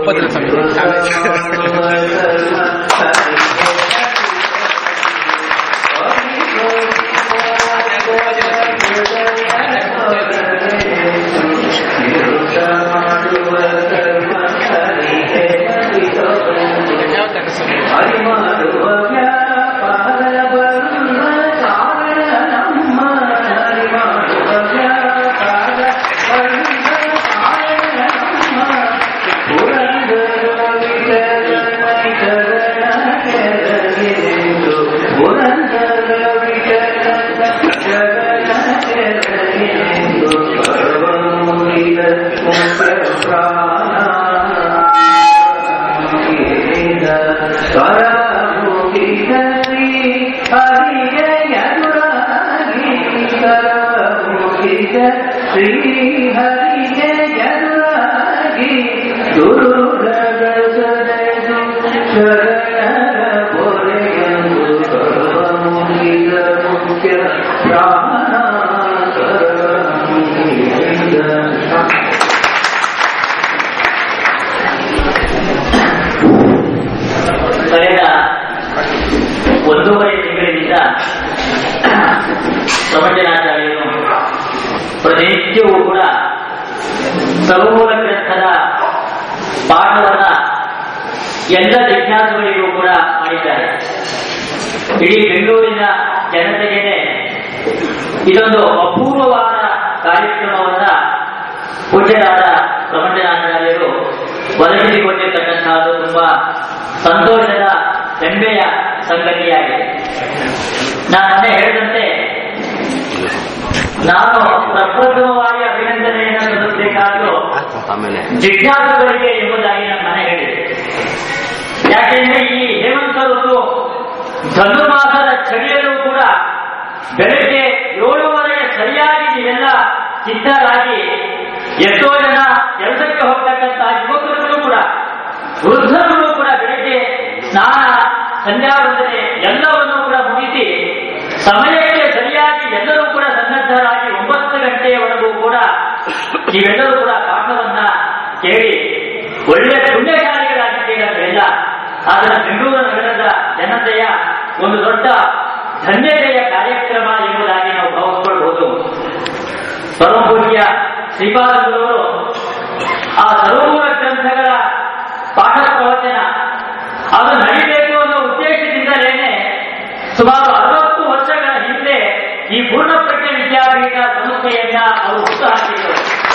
ಭದ್ರ ಸಮಿತಿ ಶ್ರೀ ಹರಿಗೆ ಜನುರಾಗಿ ದುರುಗದ ಸದೆದು ಶರಣರ ಪೊರೆಯಂದು ಸರ್ವಮುಗಿದ ಮುಖ್ಯ ಪ್ರಾಣ ಕಳೆದ ಒಂದೂವರೆ ತಿಂಗಳಿನಿಂದ ಪ್ರವಚನಾಚಾರ್ಯರು ಪ್ರತಿನಿತ್ಯವೂ ಕೂಡ ಸರ್ವಮೂಲ ಗ್ರಂಥದ ಪಾಠವನ್ನ ಎಲ್ಲ ಜಿಜ್ಞಾಸುಗಳಿಗೂ ಕೂಡ ಮಾಡಿದ್ದಾರೆ ಇಡೀ ಬೆಂಗಳೂರಿನ ಜನತೆಗೆ ಇದೊಂದು ಅಪೂರ್ವವಾದ ಕಾರ್ಯಕ್ರಮವನ್ನ ಪೂಜ್ಯರಾದ ಪ್ರಪಂಚನಾಚಾರ್ಯರು ಒದಗಿಸಿಕೊಟ್ಟಿರ್ತಕ್ಕಂಥದ್ದು ತುಂಬಾ ಸಂತೋಷದ ಹೆಮ್ಮೆಯ ಸಂಗತಿಯಾಗಿದೆ ನಾನನ್ನೇ ಹೇಳಿದಂತೆ ನಾನು ಪ್ರಪ್ರಥಮವಾಗಿ ಅಭಿನಂದನೆಯನ್ನು ಸಲ್ಲಿಸಬೇಕಾದರೂ ಆಮೇಲೆ ಜಿಜ್ಞಾಸುಗಳಿಗೆ ಎಂಬುದಾಗಿ ನಾನು ಮನೆ ಹೇಳಿದೆ ಯಾಕೆಂದ್ರೆ ಈ ಹೇಮಂತ ಋತು ಧನುರ್ಮಾಸದ ಚಳಿಯಲ್ಲೂ ಕೂಡ ಬೆಳಗ್ಗೆ ಏಳುವರೆಗೆ ಸರಿಯಾಗಿ ನೀವೆಲ್ಲ ಸಿದ್ಧರಾಗಿ ಎಷ್ಟೋ ಜನ ಕೆಲಸಕ್ಕೆ ಹೋಗ್ತಕ್ಕಂಥ ಯುವಕರುಗಳು ಕೂಡ ವೃದ್ಧರುಗಳು ಕೂಡ ಬೆಳಗ್ಗೆ ಸ್ನಾನ ಸಂಧ್ಯಾ ವಂದನೆ ಎಲ್ಲವನ್ನೂ ಕೂಡ ಮುಗಿಸಿ ಸಮಯಕ್ಕೆ ಸರಿಯಾಗಿ ಎಲ್ಲರೂ ಕೂಡ ಸನ್ನದ್ಧರಾಗಿ ಒಂಬತ್ತು ಗಂಟೆಯವರೆಗೂ ಕೂಡ ನೀವೆಲ್ಲರೂ ಕೂಡ ಪಾಠವನ್ನ ಕೇಳಿ ಒಳ್ಳೆಯ ಪುಣ್ಯಕಾರಿಗಳಾಗಿದ್ದೀರ ಎಲ್ಲ ಆದರೆ ಬೆಂಗಳೂರು ನಗರದ ಜನತೆಯ ಒಂದು ದೊಡ್ಡ ಧನ್ಯತೆಯ ಕಾರ್ಯಕ್ರಮ ಎಂಬುದಾಗಿ ನಾವು ಭಾವಿಸ್ಕೊಳ್ಬಹುದು ಪರಮಪೂಜ್ಯ ಶ್ರೀಪಾದಗುರವರು ಆ ಸರ್ವಮೂಲ ಗ್ರಂಥಗಳ ಪಾಠ ಪ್ರವಚನ ಅದು ನಡಿಬೇಕು ಅನ್ನೋ ಉದ್ದೇಶದಿಂದಲೇನೆ ಸುಮಾರು ಅರವತ್ತು ವರ್ಷಗಳ ಹಿಂದೆ ಈ ಪೂರ್ಣಪ್ರಜ್ಞ ವಿದ್ಯಾಪೀಠ ಸಂಸ್ಥೆಯನ್ನ ಅವರು ಹುಟ್ಟುಹಾಕಿದರು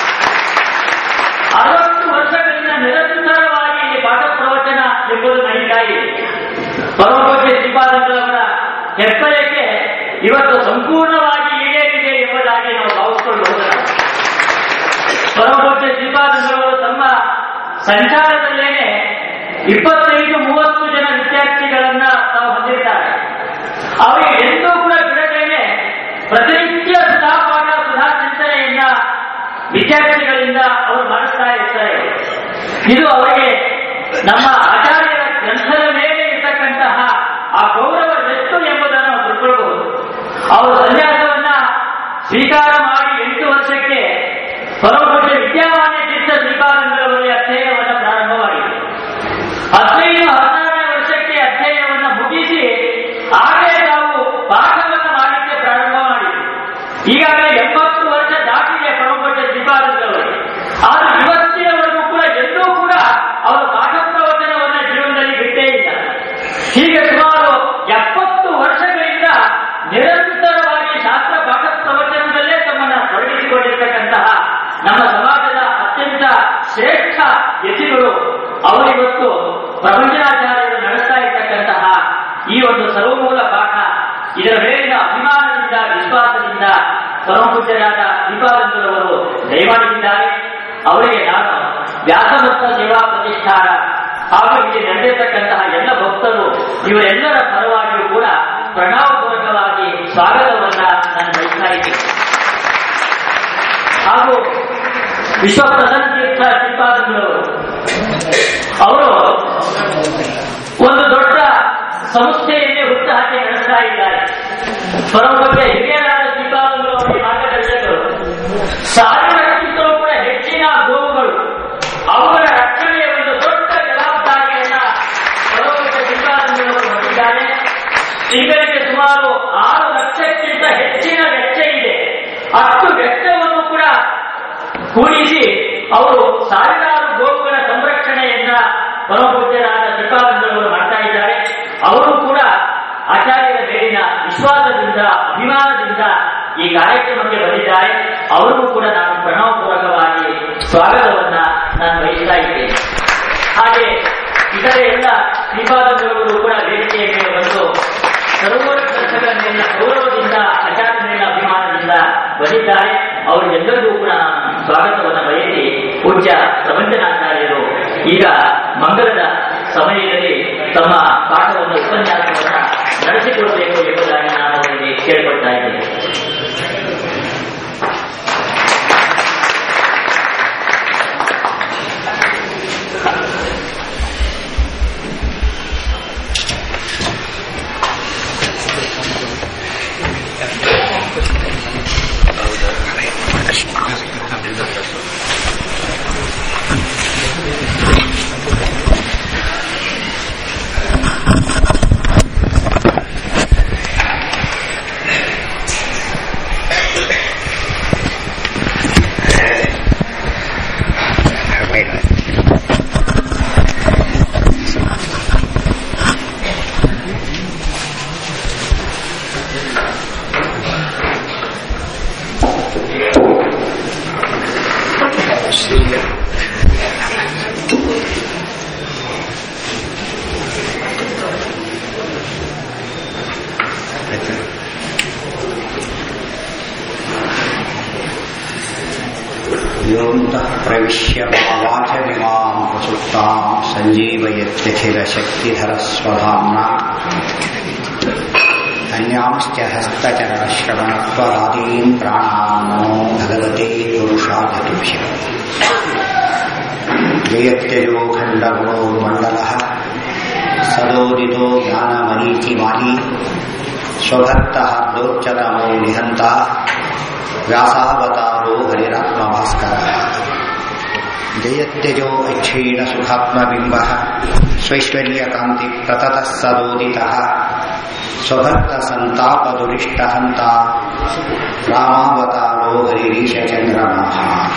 ಅರವತ್ತು ವರ್ಷಗಳಿಂದ ನಿರಂತರವಾಗಿ ಇಲ್ಲಿ ಪಾಠ ಪ್ರವಚನ ಎಂಬುದು ನಡೀತಾ ಇದೆ ಪರಮಪೂಜ್ಯ ಶ್ರೀಪಾದಂಗಳವರ ಹೆಬ್ಬಯಕ್ಕೆ ಇವತ್ತು ಸಂಪೂರ್ಣವಾಗಿ ಈಡೇರಿದೆ ಎಂಬುದಾಗಿ ನಾವು ಭಾವಿಸಿಕೊಳ್ಳಬಹುದು ಪರಮಪೂಜ್ಯ ಶ್ರೀಪಾದಂಗಳವರು ತಮ್ಮ ಸಂಚಾರದಲ್ಲೇನೆ ಇಪ್ಪತ್ತೈದು ಮೂವತ್ತು ಜನ ವಿದ್ಯಾರ್ಥಿಗಳನ್ನ ತಾವು ಹೊಂದಿರ್ತಾರೆ ಅವರಿಗೆ ಎಂದೂ ಕೂಡ ಬಿಡದೇನೆ ಪ್ರತಿನಿತ್ಯ ಸುಧಾ ಪಾಠ ಸುಧಾ ಚಿಂತನೆಯನ್ನ ವಿದ್ಯಾರ್ಥಿಗಳಿಂದ ಅವರು ಮಾಡಿಸ್ತಾ ಇರ್ತಾರೆ ಇದು ಅವರಿಗೆ ನಮ್ಮ ಆಚಾರ್ಯರ ಗ್ರಂಥದ ಮೇಲೆ ಇರ್ತಕ್ಕಂತಹ ಆ ಗೌರವ ಎಷ್ಟು ಎಂಬುದನ್ನು ನಾವು ತಿಳ್ಕೊಳ್ಬಹುದು ಅವರು ಸನ್ಯಾಸವನ್ನ ಸ್ವೀಕಾರ ಮಾಡಿ ಎಂಟು ವರ್ಷಕ್ಕೆ ಪರಮಪೂಜ್ಯ ವಿದ್ಯಾಮಾನ್ಯ ಚಿತ್ತ ಶ್ರೀಪಾದಂಗಳವರಿಗೆ ಅಧ್ಯಯನವನ್ನು ಪ್ರಾರಂಭವಾಗಿದೆ ಹದಿನೈದು ಹದಿನಾರನೇ ವರ್ಷಕ್ಕೆ ಅಧ್ಯಯನವನ್ನು ಮುಗಿಸಿ ಆಗಲೇ ನಾವು ಪಾಠವನ್ನು ಮಾಡಲಿಕ್ಕೆ ಪ್ರಾರಂಭ ಮಾಡಿದ್ವಿ ಈಗಾಗಲೇ ಎಂಬತ್ತು ವರ್ಷ ದಾಟಿದೆ ಪರಮಪೂಜ್ಯ ಶ್ರೀಪಾದಂಗಳವರಿಗೆ ಆದರೆ ಇವತ್ತಿನವರೆಗೂ ಕೂಡ ಎಲ್ಲೂ ಕೂಡ ಅವರು ಪಾಠ ಪ್ರವಚನವನ್ನ ಜೀವನದಲ್ಲಿ ಬಿಟ್ಟೇ ಇಲ್ಲ ಹೀಗೆ ಸುಮಾರು ಎಪ್ಪತ್ತು ವರ್ಷಗಳಿಂದ ನಿರಂತರವಾಗಿ ಶಾಸ್ತ್ರ ಪಾಠ ಪ್ರವಚನದಲ್ಲೇ ತಮ್ಮನ್ನ ತೊಡಗಿಸಿಕೊಂಡಿರ್ತಕ್ಕಂತಹ ನಮ್ಮ ಸಮಾಜದ ಅತ್ಯಂತ ಶ್ರೇಷ್ಠ ಯತಿಗಳು ಅವರಿವತ್ತು ಪ್ರಪಂಚನಾಚಾರ್ಯರು ನಡೆಸ್ತಾ ಇರ್ತಕ್ಕಂತಹ ಈ ಒಂದು ಸರ್ವಮೂಲ ಪಾಠ ಇದರ ಮೇಲಿನ ಅಭಿಮಾನದಿಂದ ವಿಶ್ವಾಸದಿಂದ ಪರಮಪೂಜ್ಯರಾದ ದೀಪಾನಂದರವರು ದಯಮಾಡಿದ್ದಾರೆ ಅವರಿಗೆ ನಾನು ವ್ಯಾಸಭಕ್ತ ಸೇವಾ ಪ್ರತಿಷ್ಠಾನ ಹಾಗೂ ಇಲ್ಲಿ ನಡೆದಿರ್ತಕ್ಕಂತಹ ಎಲ್ಲ ಭಕ್ತರು ಇವರೆಲ್ಲರ ಪರವಾಗಿಯೂ ಕೂಡ ಪ್ರಣಾಮಪೂರ್ವಕವಾಗಿ ಸ್ವಾಗತವನ್ನ ನಾನು ಬಯಸ್ತಾ ಇದ್ದೀನಿ ಹಾಗೂ ವಿಶ್ವ ಪ್ರಧಾನ ತೀರ್ಥ ಶ್ರೀಪಾದಂಗಳವರು ಅವರು ಒಂದು ದೊಡ್ಡ ಸಂಸ್ಥೆಯನ್ನೇ ಹುಟ್ಟುಹಾಕಿ ನಡೆಸ್ತಾ ಇದ್ದಾರೆ ಪರಮಪೂಜ್ಯ ಹಿರಿಯರಾದ ಶ್ರೀಪಾದಂಗಳು ಅವರ ಮಾರ್ಗದರ್ಶಕರು ಸಾವಿರಕ್ಕಿಂತಲೂ ಕೂಡ ಹೆಚ್ಚಿನ ಗೋವುಗಳು ಅವುಗಳ ರಕ್ಷಣೆಯ ಒಂದು ದೊಡ್ಡ ಅವರು ಸಾವಿರಾರು ಗೋವುಗಳ ಸಂರಕ್ಷಣೆಯನ್ನ ಪರಮಪೂಜ್ಯರಾದ ಶ್ರೀಪಾದಂಗಳವರು ಮಾಡ್ತಾ ಇದ್ದಾರೆ ಅವರು ಕೂಡ ಆಚಾರ್ಯರ ಮೇಲಿನ ವಿಶ್ವಾಸದಿಂದ ಅಭಿಮಾನದಿಂದ ಈ ಕಾರ್ಯಕ್ರಮಕ್ಕೆ ಬಂದಿದ್ದಾರೆ ಅವರಿಗೂ ಕೂಡ ನಾನು ಪ್ರಣವಪೂರ್ವಕವಾಗಿ ಸ್ವಾಗತವನ್ನ ನಾನು ಬಯಸ್ತಾ ಇದ್ದೇನೆ ಹಾಗೆ ಇತರೆ ಎಲ್ಲ ಶ್ರೀಪಾದಂಗಳವರು ಕೂಡ ವೇದಿಕೆಯ ಮೇಲೆ ಬಂದು ಸರೋವರ ಗ್ರಂಥಗಳ ಮೇಲಿನ ಗೌರವದಿಂದ ಆಚಾರ್ಯ ಮೇಲಿನ ಅಭಿಮಾನದಿಂದ ಬಂದಿದ್ದಾರೆ ಅವರಿಗೆಲ್ಲರಿಗೂ ಕೂಡ ನಾನು ಸ್ವಾಗತವನ್ನ ಬಯಸಿ ಪೂಜ್ಯ ಪ್ರಪಂಚನಾಚಾರ್ಯರು ಈಗ ಮಂಗಲದ ಸಮಯದಲ್ಲಿ ತಮ್ಮ ಪಾಠವನ್ನು ಉಪನ್ಯಾಸವನ್ನ ನಡೆಸಿಕೊಡಬೇಕು ಎಂಬುದಾಗಿ ನಾನು ಅವರಿಗೆ ಕೇಳಿಕೊಳ್ತಾ ಇದ್ದೇನೆ योऽन्तः प्रविश्य मम वाचमिमाम् प्रसुप्ताम् सञ्जीवयत्यखिलशक्तिधरस्वधाम्ना अन्यांश्च हस्तचरणश्रवणत्वरादीन् प्राणान् नमो भगवते पुरुषाय तुभ्यम् जयत्यजो खण्डगुणोर्मण्डलः सदोदितो ज्ञानमरीचिमाली स्वभक्तहार्दोच्चतमो निहन्ता व्यासावतारो हरिरात्मभास्करः जयत्यजो अक्षीणसुखात्मबिम्बः स्वैश्वर्यकान्तिप्रततः सदोदितः स्वभक्तसन्तापदुरिष्टहन्ता रामावतारो हरिरीशचन्द्रमाः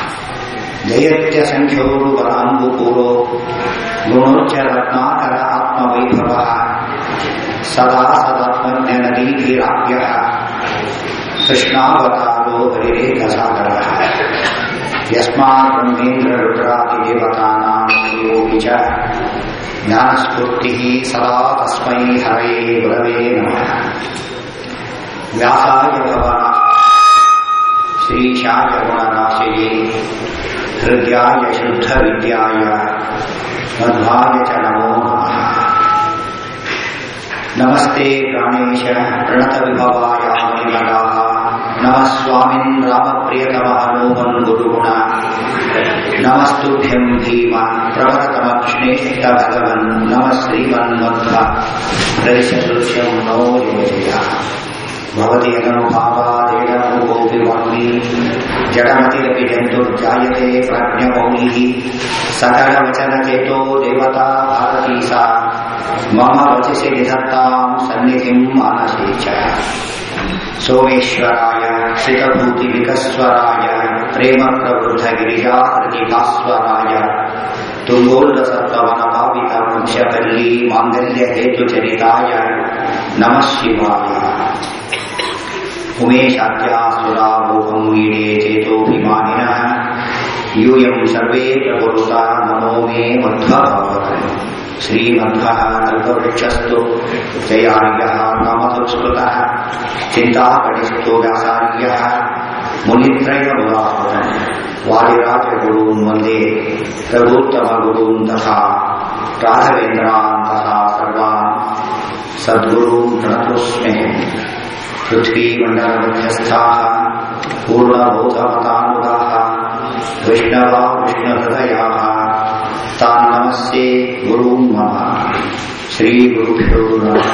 जयत्यसङ्ख्योरुबलाम्बुपूरो गुणोच्च रत्नाकर आत्मवैभवः सदा सदात्मज्ञनदीभिराप्यः कृष्णावतारो हरिरेकसागरः यस्मात् ब्रह्मेन्द्ररुद्रादिदेवतानां योगि च ज्ञानस्फूर्तिः सदा तस्मै हरये गुरवे नमः व्यासाय भवना श्रीशाय गुणराशये हृद्याय शुद्धविद्याय मध्वाय च नमो नमः नमस्ते प्राणेश प्रणतविभवाय मणिमलाः नमः स्वामिन् रामप्रियतमः नोमन् गुरुगुण नमस्तुभ्यं भीम प्रवरतमकृष्णेष्ट भगवन् नमः श्रीमन्मध्व प्रैशदृश्यं नो योजय भवति अननुभावादेडमुखोऽपि वाग्मी जडमतिरपि जन्तुर्जायते प्राज्ञमौलिः सकलवचनचेतो देवता भारती सा मम वचसि निधत्तां सन्निधिं मानसे च सोमेश्वराय श्रितभूतिविकस्वराय प्रेमप्रवृद्धगिरिजाहृतिभास्वराय तुङ्गोल्लसत्त्ववनभावितवंशपल्ली माङ्गल्यहेतुचरिताय नमः शिवाय उमेशाद्यासुरामोहं वीडे चेतोऽभिमानिनः यूयं सर्वे प्रकुरुता नमो मे मध्वभावः श्रीमध्वः कल्पवृक्षस्तु जयार्यः कामसंस्कृतः चिन्ताकटिस्तु व्यासार्यः मुनित्रयमुदाहृतम् वादिराजगुरून् वन्दे प्रभूत्तमगुरून् तथा राघवेन्द्रान् तथा सर्वान् सद्गुरून् प्रणतोऽस्मि पृथ्वीमण्डलमध्यस्थाः पूर्णबोधमतानुगाः वैष्णवा विष्णुहृदयाः तान् नमस्ये गुरून् मम ಶ್ರೀಗುರುಭ್ಯೋ ನಮಃ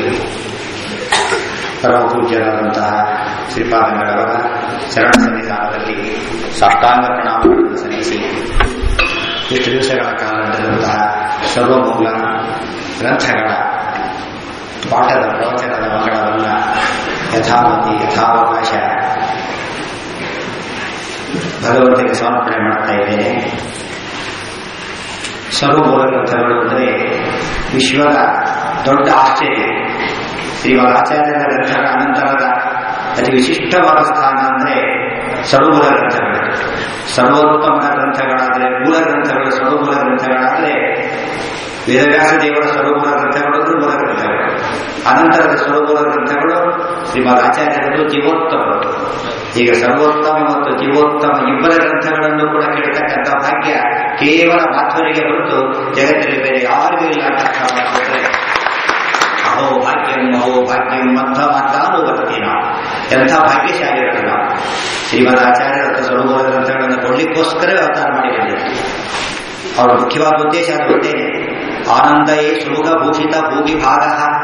ಪರಮ ಪೂಜ್ಯರಾದಂತಹ ಶ್ರೀಪಾದಂಗಳವರ ಶರಣ ಸನ್ನಿಧಾನದಲ್ಲಿ ಸಾಷ್ಟಾಂಗ ಪ್ರಣಾಮಗಳನ್ನು ಸಲ್ಲಿಸಿ ಇಷ್ಟು ದಿವಸಗಳ ಕಾಲ ನಡೆದಂತಹ ಸರ್ವಮೂಲ ಗ್ರಂಥಗಳ ಪಾಠದ ಪ್ರವಚನದ ಮಂಗಳವನ್ನು ಯಥಾಮತಿ ಯಥಾವಕಾಶ ಭಗವಂತನಿಗೆ ಸಮರ್ಪಣೆ ಮಾಡ್ತಾ ಇದ್ದೇನೆ ಸರ್ವಮೂಲ ಗ್ರಂಥಗಳು ಅಂದರೆ ವಿಶ್ವದ ದೊಡ್ಡ ಆಶ್ಚರ್ಯ ಶ್ರೀಮದ್ ಆಚಾರ್ಯರ ಗ್ರಂಥಗಳ ಅನಂತರದ ಅತಿ ವಿಶಿಷ್ಟವಾದ ಸ್ಥಾನ ಅಂದರೆ ಸರ್ವಮೂಲ ಗ್ರಂಥಗಳು ಸರ್ವೋತ್ತಮ ಗ್ರಂಥಗಳಾದರೆ ಮೂಲ ಗ್ರಂಥಗಳು ಸರ್ವಮೂಲ ಗ್ರಂಥಗಳಾದರೆ ವೇದವ್ಯಾಸ ದೇವರ ಸರ್ವಮೂಲ ಗ್ರಂಥಗಳು ಅಂದ್ರೆ ಮೂಲ ಗ್ರಂಥಗಳು ಅನಂತರದ ಸರ್ವಮೂಲ ಗ್ರಂಥಗಳು ಶ್ರೀಮದ್ ಆಚಾರ್ಯರದು ಜೀವೋತ್ತಮರು ಈಗ ಸರ್ವೋತ್ತಮ ಮತ್ತು ಜೀವೋತ್ತಮ ಇಬ್ಬರ ಗ್ರಂಥಗಳನ್ನು ಕೂಡ ಕೇಳತಕ್ಕಂಥ ಭಾಗ್ಯ ಕೇವಲ ಮಾಧ್ವರಿಗೆ ಹೊರತು ಜಗತ್ತಿನಲ್ಲಿ ಬೇರೆ ಯಾರಿಗೂ ಇಲ್ಲ ಅಂತ ಮಾಡಿಕೊಟ್ರೆ ಅಹೋ ಭಾಗ್ಯಂ ಅಹೋ ಭಾಗ್ಯಂ ಮಧ್ವ ಮಾತಾನು ಬರ್ತೀನ ಎಂಥ ಭಾಗ್ಯಶಾಲಿಗಳು ನಾವು ಶ್ರೀಮದ್ ಆಚಾರ್ಯರ ಸರ್ವಮೂಲ ಗ್ರಂಥಗಳನ್ನು ಕೊಡ್ಲಿಕ್ಕೋಸ್ಕರವೇ ಅವತಾರ ಮಾಡಿ ಬಂದಿದ್ದಾರೆ ಅವರ ಮುಖ್ಯವಾದ ಉದ್ದೇಶ ಅದು ಗೊತ್ತೇನೆ ಆನಂದಯೇ ಸುಮುಖ ಭೂಷಿತ ಭೂಮಿ ಭಾಗ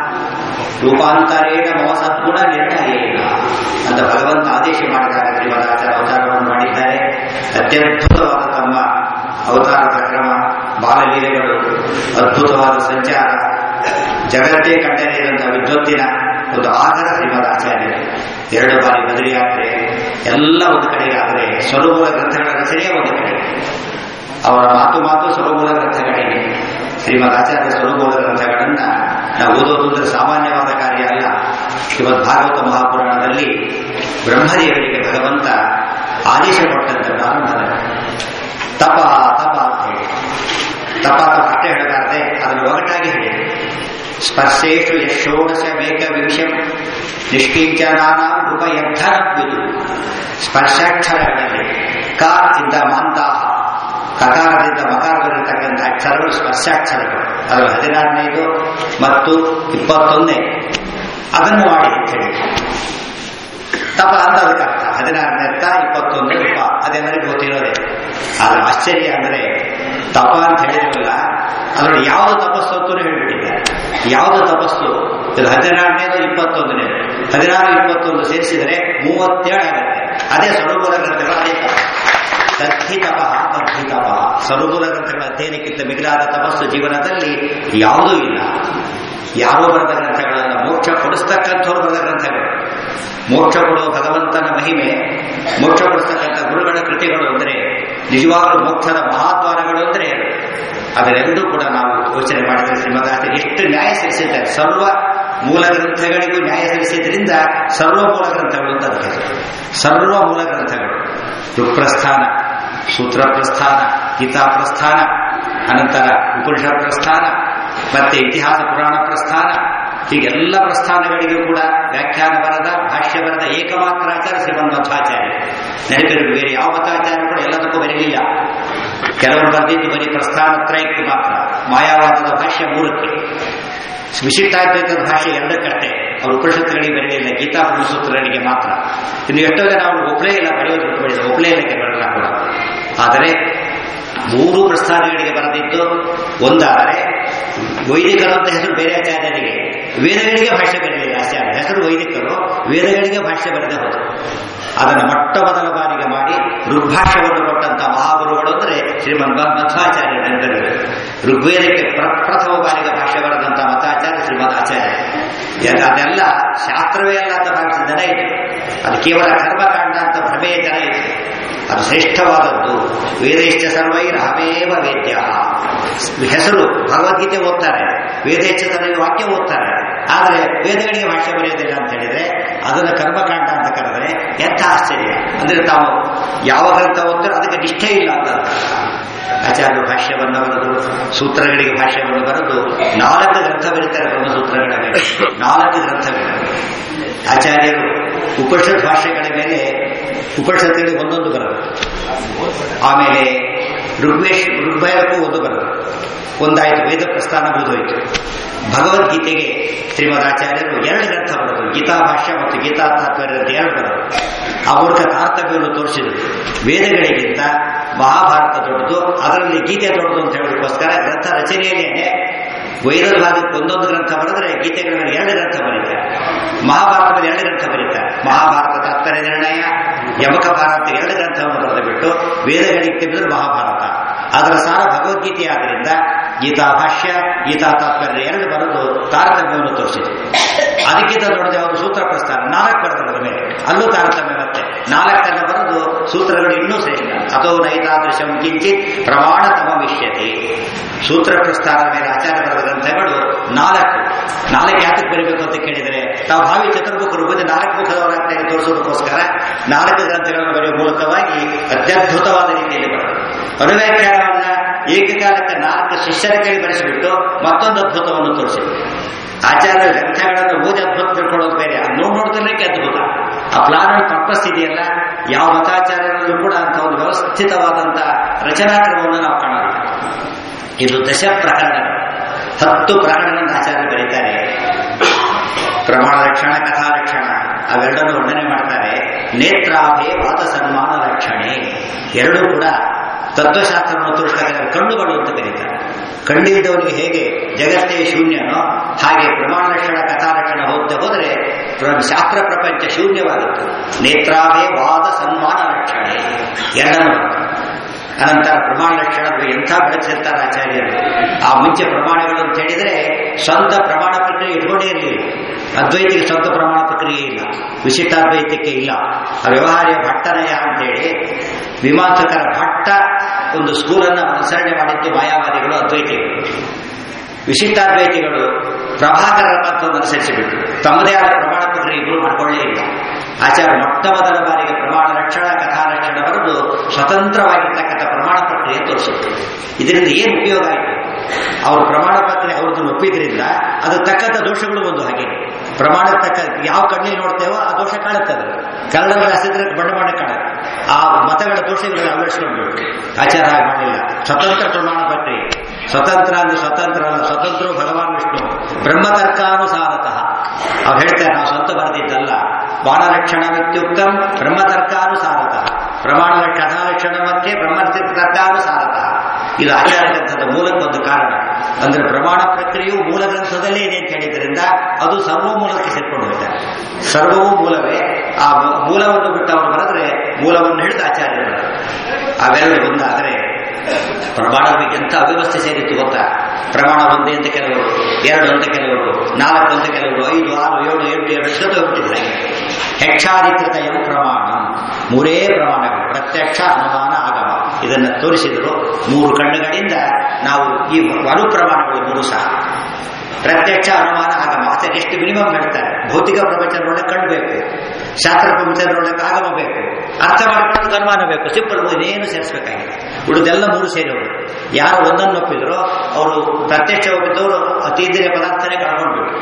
ರೂಪಾಂತರೇಣ ಮಮ ಸದ್ಗುಣ ನಿರ್ಣಯೇನ ಅಂತ ಭಗವಂತ ಆದೇಶ ಮಾಡಿದಾಗ ಶ್ರೀಮದಾಚಾರ್ಯ ಅವತಾರವನ್ನು ಮಾಡಿದ್ದಾರೆ ಅತ್ಯದ್ಭುತವಾದ ತಮ್ಮ ಅವತಾರದ ಕ್ರಮ ಬಾಲಲೀಲೆಗಳು ಅದ್ಭುತವಾದ ಸಂಚಾರ ಜಗತ್ತೇ ಕಂಡರಿಯದಂತಹ ವಿದ್ವತ್ತಿನ ಒಂದು ಆಧಾರ ಶ್ರೀಮದ್ ಆಚಾರ್ಯರು ಎರಡು ಬಾರಿ ಬದರಿ ಯಾತ್ರೆ ಎಲ್ಲ ಒಂದು ಕಡೆಗೆ ಆದರೆ ಸ್ವರೂಪದ ಗ್ರಂಥಗಳ ರಚನೆಯೇ ಒಂದು ಕಡೆ ಅವರ ಮಾತು ಮಾತು ಸ್ವರೂಪದ ಗ್ರಂಥಗಳಿಗೆ ಶ್ರೀಮದ್ ಆಚಾರ್ಯ ಸ್ವರೂಪದ ಗ್ರಂಥಗಳನ್ನ ನಾವು ಓದೋದು ಅಂದ್ರೆ ಸಾಮಾನ್ಯವಾದ ಕಾರ್ಯ ಅಲ್ಲ ಶ್ರೀಮದ್ ಭಾಗವತ ಮಹಾಪುರಾಣದಲ್ಲಿ ಬ್ರಹ್ಮದೇವರಿಗೆ ಭಗವಂತ ಆದೇಶ ಕೊಟ್ಟಂತ ಪ್ರಾರಂಭದಲ್ಲಿ ತಪ ತಪ ಅಂತ ಹೇಳಿ ತಪ ತಪ ಅಷ್ಟೇ ಹೇಳಬಾರದೆ ಅದನ್ನು ಒಗಟಾಗಿ ಹೇಳಿ ಸ್ಪರ್ಶೇಶು ಯಶೋಡಶ ಮೇಕ ವಿಂಶಂ ನಿಷ್ಕಿಂಚನಾನಾಂ ಉಪಯದ್ಧರವಿದು ಸ್ಪರ್ಶಾಕ್ಷರಗಳಲ್ಲಿ ಕ ಇಂದ ಮಾಂತಾಹ ಕಕಾರದಿಂದ ಮಕಾರದಲ್ಲಿರ್ತಕ್ಕಂಥ ಅಕ್ಷರಗಳು ಸ್ಪರ್ಶಾಕ್ಷರಗಳು ಅದರ ಹದಿನಾರನೇದು ಮತ್ತು ಇಪ್ಪತ್ತೊಂದನೇ ಅದನ್ನು ಮಾಡಿ ಅಂತ ಹೇಳಿ ತಪ ಅಂತ ಅದಕ್ಕೆ ಅರ್ಥ ಹದಿನಾರನೇ ಅರ್ಥ ಇಪ್ಪತ್ತೊಂದು ಉಪ ಅದೆಲ್ಲರಿಗೂ ಗೊತ್ತಿರೋದೆ ಆದ್ರೆ ಆಶ್ಚರ್ಯ ಅಂದ್ರೆ ತಪ ಅಂತ ಹೇಳಿದ್ರಲ್ಲ ಅದರಲ್ಲಿ ಯಾವುದು ತಪಸ್ಸು ಅಂತಲೂ ಹೇಳ್ಬಿಟ್ಟಿದ್ದಾರೆ ಯಾವುದು ತಪಸ್ಸು ಇದು ಹದಿನಾರನೇದು ಇಪ್ಪತ್ತೊಂದನೇ ಹದಿನಾರು ಇಪ್ಪತ್ತೊಂದು ಸೇರಿಸಿದರೆ ಮೂವತ್ತೇಳು ಆಗುತ್ತೆ ಅದೇ ಸ್ವರೂಪದ ಗ್ರಂಥಗಳು ಅದೇ ತಪ ತದ್ಧಿ ತಪ ತದ್ಧಿ ತಪ ಸ್ವರೂಪದ ಗ್ರಂಥಗಳ ಅಧ್ಯಯನಕ್ಕಿಂತ ಮಿಗಿಲಾದ ತಪಸ್ಸು ಜೀವನದಲ್ಲಿ ಯಾವುದೂ ಇಲ್ಲ ಯಾರೋ ಬರೆದ ಗ್ರಂಥಗಳನ್ನ ಮೋಕ್ಷ ಕೊಡಿಸ್ತಕ್ಕಂಥವ್ರು ಬರೆದ ಗ್ರಂಥಗಳು ಮೋಕ್ಷ ಕೊಡುವ ಭಗವಂತನ ಮಹಿಮೆ ಮೋಕ್ಷ ಕೊಡಿಸ್ತಕ್ಕಂಥ ಗುರುಗಳ ಕೃತಿಗಳು ಅಂದರೆ ನಿಜವಾಗಲೂ ಮೋಕ್ಷದ ಮಹಾದ್ವಾರಗಳು ಅಂದರೆ ಅದರೆಲ್ಲೂ ಕೂಡ ನಾವು ಯೋಚನೆ ಮಾಡಿದರೆ ಶ್ರೀಮದಾಚಾರ್ಯ ಎಷ್ಟು ನ್ಯಾಯ ಸಲ್ಲಿಸಿದ್ದಾರೆ ಸರ್ವ ಮೂಲ ಗ್ರಂಥಗಳಿಗೂ ನ್ಯಾಯ ಸಲ್ಲಿಸಿದ್ರಿಂದ ಸರ್ವ ಮೂಲ ಗ್ರಂಥಗಳು ಅಂತ ಅದಕ್ಕೆ ಹೆಸರು. ಸರ್ವ ಮೂಲ ಗ್ರಂಥಗಳು ಋಕ್ಪ್ರಸ್ಥಾನ ಸೂತ್ರ ಪ್ರಸ್ಥಾನ ಗೀತಾ ಪ್ರಸ್ಥಾನ ಅನಂತರ ಉಪನಿಷತ್ ಪ್ರಸ್ಥಾನ ಮತ್ತೆ ಇತಿಹಾಸ ಪುರಾಣ ಪ್ರಸ್ಥಾನ ಹೀಗೆಲ್ಲ ಪ್ರಸ್ಥಾನಗಳಿಗೂ ಕೂಡ ವ್ಯಾಖ್ಯಾನ ಬರದ ಭಾಷ್ಯ ಬರದ ಏಕಮಾತ್ರ ಆಚಾರ್ಯ ಶ್ರೀಮನ್ ಮಧ್ವಾಚಾರ್ಯ ನೆನಪಿರಲು ಬೇರೆ ಯಾವ ಮತಾಚಾರ್ಯ ಕೂಡ ಎಲ್ಲದಕ್ಕೂ ಬರಲಿಲ್ಲ ಕೆಲವರು ಬರೆದಿದ್ದು ಬರೀ ಪ್ರಸ್ಥಾನ ತ್ರಯಕ್ಕೆ ಮಾತ್ರ ಮಾಯಾವಾದದ ಭಾಷ್ಯ ಮೂರಕ್ಕೆ ವಿಶಿಷ್ಟಾದ್ವೈತದ ಭಾಷೆ ಎರಡಕ್ಕಷ್ಟೇ ಅವರು ಉಪನಿಷತ್ತುಗಳಿಗೆ ಬರಲಿಲ್ಲ ಗೀತಾ ಬ್ರಹ್ಮಸೂತ್ರಗಳಿಗೆ ಮಾತ್ರ ಇನ್ನು ಎಷ್ಟೋ ಜನ ಅವರು ಒಪ್ಪಲೇ ಇಲ್ಲ ಬರೆಯೋದು ಬಿಟ್ಟುಬಿಡಿದ್ರು ಒಪ್ಪಲೇ ಇಲ್ಲಕ್ಕೆ ಬರಲ್ಲ ಕೂಡ ಆದರೆ ಮೂರು ಪ್ರಸ್ಥಾನಗಳಿಗೆ ಬರೆದಿದ್ದು ಒಂದಾದರೆ ವೈದಿಕರು ಅಂತ ಹೆಸರು ಬೇರೆ ಆಚಾರ್ಯರಿಗೆ ವೇದಗಳಿಗೆ ಭಾಷೆ ಬರಲಿಲ್ಲ ಆಚಾರ್ಯ ಹೆಸರು ವೈದಿಕರು ವೇದಗಳಿಗೆ ಭಾಷೆ ಬರೆದೇ ಹೋದರು ಅದನ್ನು ಮೊಟ್ಟ ಮೊದಲ ಬಾರಿಗೆ ಮಾಡಿ ಋಗ್ಭಾಷ್ಯವನ್ನು ಕೊಟ್ಟಂತ ಮಹಾಗುರುಗಳು ಅಂದರೆ ಶ್ರೀಮನ್ ಮಧ್ವಾಚಾರ್ಯ ನೆನಪಿರಬೇಕು ಋಗ್ವೇದಕ್ಕೆ ಪ್ರಪ್ರಥಮ ಬಾರಿಗೆ ಭಾಷೆ ಬರೆದಂತ ಮತಾಚಾರ್ಯ ಶ್ರೀಮದ್ ಆಚಾರ್ಯ ಯಾಕೆ ಅದೆಲ್ಲ ಶಾಸ್ತ್ರವೇ ಅಲ್ಲ ಅಂತ ಭಾವಿಸಿದ ಜನ ಇದೆ ಅದು ಕೇವಲ ಕರ್ಮಕಾಂಡ ಅಂತ ಭ್ರಮೆಯ ಜನ ಇದೆ ಅದು ಶ್ರೇಷ್ಠವಾದದ್ದು ವೇದೇಶ್ಚ ಸರ್ವೈರ್ ಅಹಮೇವ ವೇದ್ಯ ಹೆಸರು ಭಗವದ್ಗೀತೆ ಓದ್ತಾರೆ ವೇದೇಚ್ಛ ತನಗೆ ವಾಕ್ಯ ಓದ್ತಾರೆ ಆದರೆ ವೇದಗಳಿಗೆ ಭಾಷೆ ಬರೆಯೋದಿಲ್ಲ ಅಂತ ಹೇಳಿದ್ರೆ ಅದನ್ನು ಕರ್ಮಕಾಂಡ ಅಂತ ಕರೆದ್ರೆ ಎಂಥ ಆಶ್ಚರ್ಯ ಅಂದ್ರೆ ತಾವು ಯಾವ ಗ್ರಂಥ ಓದ್ತಾರೋ ಅದಕ್ಕೆ ನಿಷ್ಠೆ ಇಲ್ಲ ಅಂತ ಅರ್ಥ. ಆಚಾರ್ಯ ಭಾಷ್ಯವನ್ನು ಬರೆದು ಸೂತ್ರಗಳಿಗೆ ಭಾಷ್ಯವನ್ನು ಬರೆದು ನಾಲ್ಕು ಗ್ರಂಥ ಬರೀತಾರೆ ಬ್ರಹ್ಮಸೂತ್ರಗಳ ಮೇಲೆ ನಾಲ್ಕು ಗ್ರಂಥಗಳು ಆಚಾರ್ಯರು ಉಪನಿಷತ್ ಭಾಷೆಗಳ ಮೇಲೆ ಉಪನಿಷತ್ತುಗಳಿಗೆ ಒಂದೊಂದು ಬರೋದು ಆಮೇಲೆ ಋಗ್ವೇಶ್ ಋಗ್ವೇದಕ್ಕೂ ಒಂದು ಬರೋದು ಒಂದಾಯಿತು ವೇದ ಪ್ರಸ್ಥಾನ ಮುಗಿದೋಯ್ತು ಭಗವದ್ಗೀತೆಗೆ ಶ್ರೀಮದ್ ಆಚಾರ್ಯರು ಎರಡು ಗ್ರಂಥ ಬರೆದು ಗೀತಾ ಭಾಷ್ಯ ಮತ್ತು ಗೀತಾ ತಾತ್ಪರ್ಯ ಅಂತ ಎರಡು ಬರೆದು ಆ ಮೂಲಕ ತಾರತಮ್ಯವನ್ನು ತೋರಿಸಿದರು ವೇದಗಳಿಗಿಂತ ಮಹಾಭಾರತ ದೊಡ್ಡದು ಅದರಲ್ಲಿ ಗೀತೆ ದೊಡ್ಡದು ಅಂತ ಹೇಳೋದಕ್ಕೋಸ್ಕರ ಗ್ರಂಥ ರಚನೆಯಲ್ಲೇನೆ ವೇದದ ಭಾಗಕ್ಕೆ ಒಂದೊಂದು ಗ್ರಂಥ ಬರೆದ್ರೆ ಗೀತೆಗಳ ಮೇಲೆ ಎರಡು ಗ್ರಂಥ ಬರೀತಾರೆ ಮಹಾಭಾರತದ ಮೇಲೆ ಎರಡು ಗ್ರಂಥ ಬರೀತಾರೆ ಮಹಾಭಾರತ ತಾತ್ಪರ್ಯ ನಿರ್ಣಯ ಯಮಕ ಭಾರತ ಎರಡು ಗ್ರಂಥವನ್ನು ಬರೆದು ಬಿಟ್ಟು ವೇದಗಳಿಗೆ ತೆಗೆದ್ರೆ ಮಹಾಭಾರತ ಅದರ ಸಾರ ಭಗವದ್ಗೀತೆ ಆದ್ದರಿಂದ ಗೀತಾ ಭಾಷ್ಯ ಗೀತಾ ತಾತ್ಪರ್ಯ ಎರಡು ಬರೆದು ತಾರತಮ್ಯವನ್ನು ತೋರಿಸಿತು ಅದಕ್ಕಿಂತ ದೊಡ್ಡದು ಯಾವುದು ಸೂತ್ರ ಪ್ರಸ್ತಾರ ನಾಲ್ಕು ಬರೆದರ ಮೇಲೆ ಅಲ್ಲೂ ತಾರತಮ್ಯ ಮತ್ತೆ ನಾಲ್ಕನ್ನು ಬರೆದು ಸೂತ್ರಗಳು ಇನ್ನೂ ಶ್ರೇಷ್ಠ ಅಥೋ ನೈತಾದೃಶಂ ಕಿಂಚಿತ್ ಪ್ರಮಾಣ ತಮವಿಷ್ಯತೆ ಸೂತ್ರ ಪ್ರಸ್ತಾರದ ಮೇಲೆ ಆಚಾರ ಬರೆದ ಗ್ರಂಥಗಳು ನಾಲ್ಕು ನಾಲ್ಕು ಯಾತಕ್ಕೆ ಬರೀಬೇಕು ಅಂತ ಕೇಳಿದರೆ ತಾವು ಭಾವಿ ಚತುರ್ಮುಖರು ಬಂದು ನಾಲ್ಕು ಮುಖದವರಾಗ್ತಾರೆ ತೋರಿಸೋದಕ್ಕೋಸ್ಕರ ನಾಲ್ಕು ಗ್ರಂಥಗಳನ್ನು ಬರೆಯುವ ಮೂಲಕವಾಗಿ ಅತ್ಯದ್ಭುತವಾದ ರೀತಿಯಲ್ಲಿ ಬರೆದರು ಅನುವ್ಯಾಖ್ಯಾನವನ್ನ ಏಕಕಾಲಕ್ಕೆ ನಾಲ್ಕು ಶಿಷ್ಯರ ಕೈ ಬರೆಸಿಬಿಟ್ಟು ಮತ್ತೊಂದು ಅದ್ಭುತವನ್ನು ತೋರಿಸಿದ್ರು ಆಚಾರ್ಯ ಗ್ರಂಥಗಳನ್ನು ಓದಿ ಅದ್ಭುತ ತಿಳ್ಕೊಳ್ಳೋದು ಬೇರೆ ಅದು ನೋಡಿ ನೋಡಿದ್ರೆ ಅದ್ಭುತ ಆ ಪ್ಲಾನ್ ಅಂಡ್ ಪರ್ಪಸ್ ಇದೆಯಲ್ಲ ಯಾವ ಮತಾಚಾರ್ಯರಲ್ಲೂ ಕೂಡ ಅಂತ ಒಂದು ವ್ಯವಸ್ಥಿತವಾದಂತ ರಚನಾಕ್ರಮವನ್ನು ನಾವು ಕಾಣೋದಿಲ್ಲ ಇದು ದಶ ಪ್ರಕರಣ ಹತ್ತು ಪ್ರಕರಣ ಆಚಾರ್ಯ ಬರೀತಾರೆ ಪ್ರಮಾಣ ಲಕ್ಷಣ ಕಥಾ ಲಕ್ಷಣ ಅವೆರಡನ್ನು ವರ್ಣನೆ ಮಾಡ್ತಾರೆ ನೇತ್ರಾಭೆ ವಾದ ಸನ್ಮಾನ ಲಕ್ಷಣೆ ಎರಡೂ ಕೂಡ ತತ್ವಶಾಸ್ತ್ರವನ್ನು ತೋರಿಸ್ತಕ್ಕಂಥ ಕಣ್ಣುಗಳು ಅಂತ ಕರೀತಾರೆ ಕಣ್ಣಿದ್ದವನಿಗೆ ಹೇಗೆ ಜಗತ್ತೇ ಶೂನ್ಯನೋ ಹಾಗೆ ಪ್ರಮಾಣ ಲಕ್ಷಣ ಕಥಾ ಲಕ್ಷಣ ಹೋಗ್ತಾ ಹೋದರೆ ಪ್ರ- ಶಾಸ್ತ್ರ ಪ್ರಪಂಚ ಶೂನ್ಯವಾಗುತ್ತೆ ನೇತ್ರಾಭೆ ವಾದ ಸನ್ಮಾನ ಲಕ್ಷಣೆ ಎರಡನ್ನು ಅನಂತರ ಪ್ರಮಾಣ ಲಕ್ಷಣಗಳು ಎಂಥ ಬೆಳೆಸಿರ್ತಾರೆ ಆಚಾರ್ಯರು ಆ ಮುಂಚೆ ಪ್ರಮಾಣಗಳು ಅಂತ ಹೇಳಿದರೆ ಸ್ವಂತ ಪ್ರಮಾಣ ಪ್ರಕ್ರಿಯೆ ಇಟ್ಕೊಂಡೇ ಇರಲಿಲ್ಲ ಅದ್ವೈತಿಗೆ ಸ್ವಂತ ಪ್ರಮಾಣ ಪ್ರಕ್ರಿಯೆ ಇಲ್ಲ ವಿಶಿಷ್ಟಾದ್ವೈತಕ್ಕೆ ಇಲ್ಲ ಆ ವ್ಯವಹಾರ್ಯ ಭಟ್ಟನಯ ಅಂತೇಳಿ ಮೀಮಾಂಸಕರ ಭಟ್ಟ ಒಂದು ಸ್ಕೂಲನ್ನು ಅನುಸರಣೆ ಮಾಡಿದ್ದು ಮಾಯಾವಾದಿಗಳು ಅದ್ವೈತಿಗಳು ವಿಶಿಷ್ಟಾದ್ವೈತಿಗಳು ಪ್ರಭಾಕರರ ಪಂಥವನ್ನು ಅನುಸರಿಸಿಬಿಟ್ಟು ತಮ್ಮದೇ ಆದ ಪ್ರಮಾಣ ಪ್ರಕ್ರಿಯೆ ಇಬ್ಬರು ಮಾಡಿಕೊಳ್ಳೇ ಇಲ್ಲ ಆಚಾರ್ಯ ಮೊಟ್ಟ ಮೊದಲ ಬಾರಿಗೆ ಪ್ರಮಾಣ ಲಕ್ಷಣ ಕಥಾ ಲಕ್ಷಣ ಬರೆದು ಸ್ವತಂತ್ರವಾಗಿರ್ತಕ್ಕಂಥ ಪ್ರಮಾಣ ಪ್ರಕ್ರಿಯೆ ತೋರಿಸುತ್ತೆ ಇದರಿಂದ ಏನು ಉಪಯೋಗ ಆಯಿತು ಅವರು ಪ್ರಮಾಣ ಪ್ರಕ್ರಿಯೆ ಅವ್ರದ್ದನ್ನು ಒಪ್ಪಿದ್ರಿಂದ ಅದು ತಕ್ಕಂಥ ದೋಷಗಳು ಒಂದು ಹಾಗೆ ಪ್ರಮಾಣ ತಕ್ಕ ಯಾವ ಕಣ್ಣಲ್ಲಿ ನೋಡ್ತೇವೋ ಆ ದೋಷ ಕಾಣುತ್ತದೆ ಕನ್ನಡ ಹಸಿದ್ರೆ ಬಣ್ಣ ಬಣ್ಣ ಕಾಣುತ್ತೆ ಆ ಮತಗಳ ದೋಷಗಳನ್ನು ಅಳವಡಿಸ್ಕೊಂಡ್ಬಿಟ್ಟು ಆಚಾರ ಹಾಗೆ ಮಾಡಲಿಲ್ಲ ಸ್ವತಂತ್ರ ಪ್ರಮಾಣ ಪ್ರಕ್ರಿಯೆ ಸ್ವತಂತ್ರ ಅಂದ್ರೆ ಸ್ವತಂತ್ರ ಅಲ್ಲ ಸ್ವತಂತ್ರ ಭಗವಾನ್ ವಿಷ್ಣು ಬ್ರಹ್ಮತರ್ಕಾನುಸಾರತಃ ಅವ್ರು ಹೇಳ್ತಾರೆ ನಾವು ಸ್ವಂತ ಬರೆದಿದ್ದಲ್ಲ ಬಾಣಲಕ್ಷಣಮಿತ್ಯುಕ್ತಂ ಬ್ರಹ್ಮತರ್ಕಾನುಸಾರತಃ ಪ್ರಮಾಣ ಕಥಾಲಕ್ಷಣ ಮತ್ತೆ ಬ್ರಹ್ಮತರ್ಕಾನುಸಾರತಃ ಇದು ಆಚಾರ ಗ್ರಂಥದ ಮೂಲಕ್ಕೊಂದು ಕಾರಣ ಅಂದ್ರೆ ಪ್ರಮಾಣ ಪ್ರಕ್ರಿಯೆಯು ಮೂಲ ಗ್ರಂಥದಲ್ಲೇ ಇದೆ ಅಂತ ಹೇಳಿದ್ರಿಂದ ಅದು ಸರ್ವ ಮೂಲಕ್ಕೆ ಸೇರ್ಕೊಂಡು ಹೋಗ್ತಾರೆ ಸರ್ವವೂ ಮೂಲವೇ ಆ ಮೂಲವನ್ನು ಬಿಟ್ಟು ಅವರು ಬರೆದ್ರೆ ಮೂಲವನ್ನು ಹಿಡಿದು ಆಚಾರ್ಯರು ಅವೆರಡು ಒಂದಾದರೆ ಪ್ರಮಾಣ ಎಂಥ ಅವ್ಯವಸ್ಥೆ ಸೇರಿತ್ತು ಗೊತ್ತಾ ಪ್ರಮಾಣ ಒಂದೇ ಅಂತ ಕೆಲವರು ಎರಡು ಅಂತ ಕೆಲವರು ನಾಲ್ಕು ಅಂತ ಕೆಲವರು ಐದು ಆರು ಏಳು ಎಂಟು ಎರಡು ಇಷ್ಟೊತ್ತು ಹೋಗ್ಬಿಟ್ಟಿದ್ದಾರೆ ಹೆಚ್ಚಾಧಿಕೃತ ಎಂ ಪ್ರಮಾಣ ಮೂರೇ ಪ್ರಮಾಣಗಳು ಪ್ರತ್ಯಕ್ಷ ಅನುಮಾನ ಆಗಮ ಇದನ್ನು ತೋರಿಸಿದರು ಮೂರು ಕಣ್ಣುಗಳಿಂದ ನಾವು ಈ ವನು ಪ್ರಮಾಣಗಳು ಮೂರು ಸಹ ಪ್ರತ್ಯಕ್ಷ ಅನುಮಾನ ಆಗಮ ಆಚಾರ್ಯ ಎಷ್ಟು ಮಿನಿಮಮ್ ಹೇಳ್ತಾರೆ ಭೌತಿಕ ಪ್ರಪಂಚದೊಳಗೆ ಕಣ್ಣು ಬೇಕು ಶಾಸ್ತ್ರ ಪ್ರಪಂಚದೊಳಗೆ ಆಗಮ ಬೇಕು ಅರ್ಥ ಮಾಡ್ಕೊಳ್ಳೋಕೆ ಅನುಮಾನ ಬೇಕು ಸಿಂಪಲ್ ಇನ್ನೇನು ಸೇರಿಸಬೇಕಾಗಿದೆ ಉಳಿದೆಲ್ಲ ಮೂರು ಸೇರಿವರು ಯಾರು ಒಂದನ್ನು ಒಪ್ಪಿದ್ರು ಅವರು ಪ್ರತ್ಯಕ್ಷ ಒಪ್ಪಿದವರು ಅತೀಂದ್ರಿಯ ಪದಾರ್ಥನೇ ಕಳ್ಕೊಂಡ್ಬಿಟ್ಟು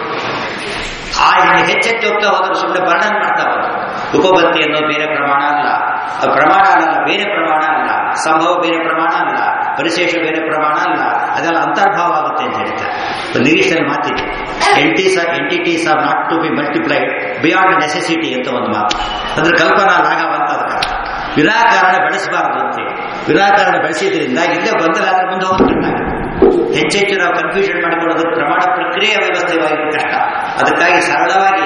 ಆ ಇನ್ನು ಹೆಚ್ಚೆಚ್ಚು ಹೋಗ್ತಾ ಹೋದ್ರೆ ಸುಮ್ಮನೆ ವರ್ಣನೆ ಮಾಡ್ತಾ ಹೋದ್ರು ಉಪಪತ್ತಿ ಅನ್ನೋ ಬೇರೆ ಪ್ರಮಾಣ ಅಲ್ಲ ಅದು ಪ್ರಮಾಣ ಅಲ್ಲ ಬೇರೆ ಪ್ರಮಾಣ ಅಲ್ಲ ಸಂಭವ ಬೇರೆ ಪ್ರಮಾಣ ಅಲ್ಲ ಪರಿಶೇಷ ಬೇರೆ ಪ್ರಮಾಣ ಅಲ್ಲ ಅದೆಲ್ಲ ಅಂತರ್ಭಾವ ಆಗುತ್ತೆ ಅಂತ ಹೇಳ್ತಾರೆ ಒಂದು ಇಂಗ್ಲೀಷಲ್ಲಿ ಮಾತಿದೆ entities are entities are not to be multiplied beyond necessity ಅಂತ ಒಂದು ಮಾತು ಅಂದ್ರೆ ಕಲ್ಪನಾ ಲಾಘವಂತ ಅದಕ್ಕೆ ವಿನಾಕಾರಣ ಬೆಳೆಸಬಾರದು ಅಂತೇಳಿ ವಿನಾಕಾರಣ ಬೆಳೆಸಿದ್ರಿಂದ ಇಲ್ಲೇ ಗೊಂದಲಾದ್ರೆ ಮುಂದೆ ಹೋಗ್ತಿರ್ತಾರೆ ಹೆಚ್ಚೆಚ್ಚು ನಾವು ಕನ್ಫ್ಯೂಷನ್ ಮಾಡಿಕೊಳ್ಳೋದಕ್ಕೆ ಪ್ರಮಾಣ ಪ್ರಕ್ರಿಯೆ ವ್ಯವಸ್ಥೆವಾಗಿ ಕಷ್ಟ ಅದಕ್ಕಾಗಿ ಸರಳವಾಗಿ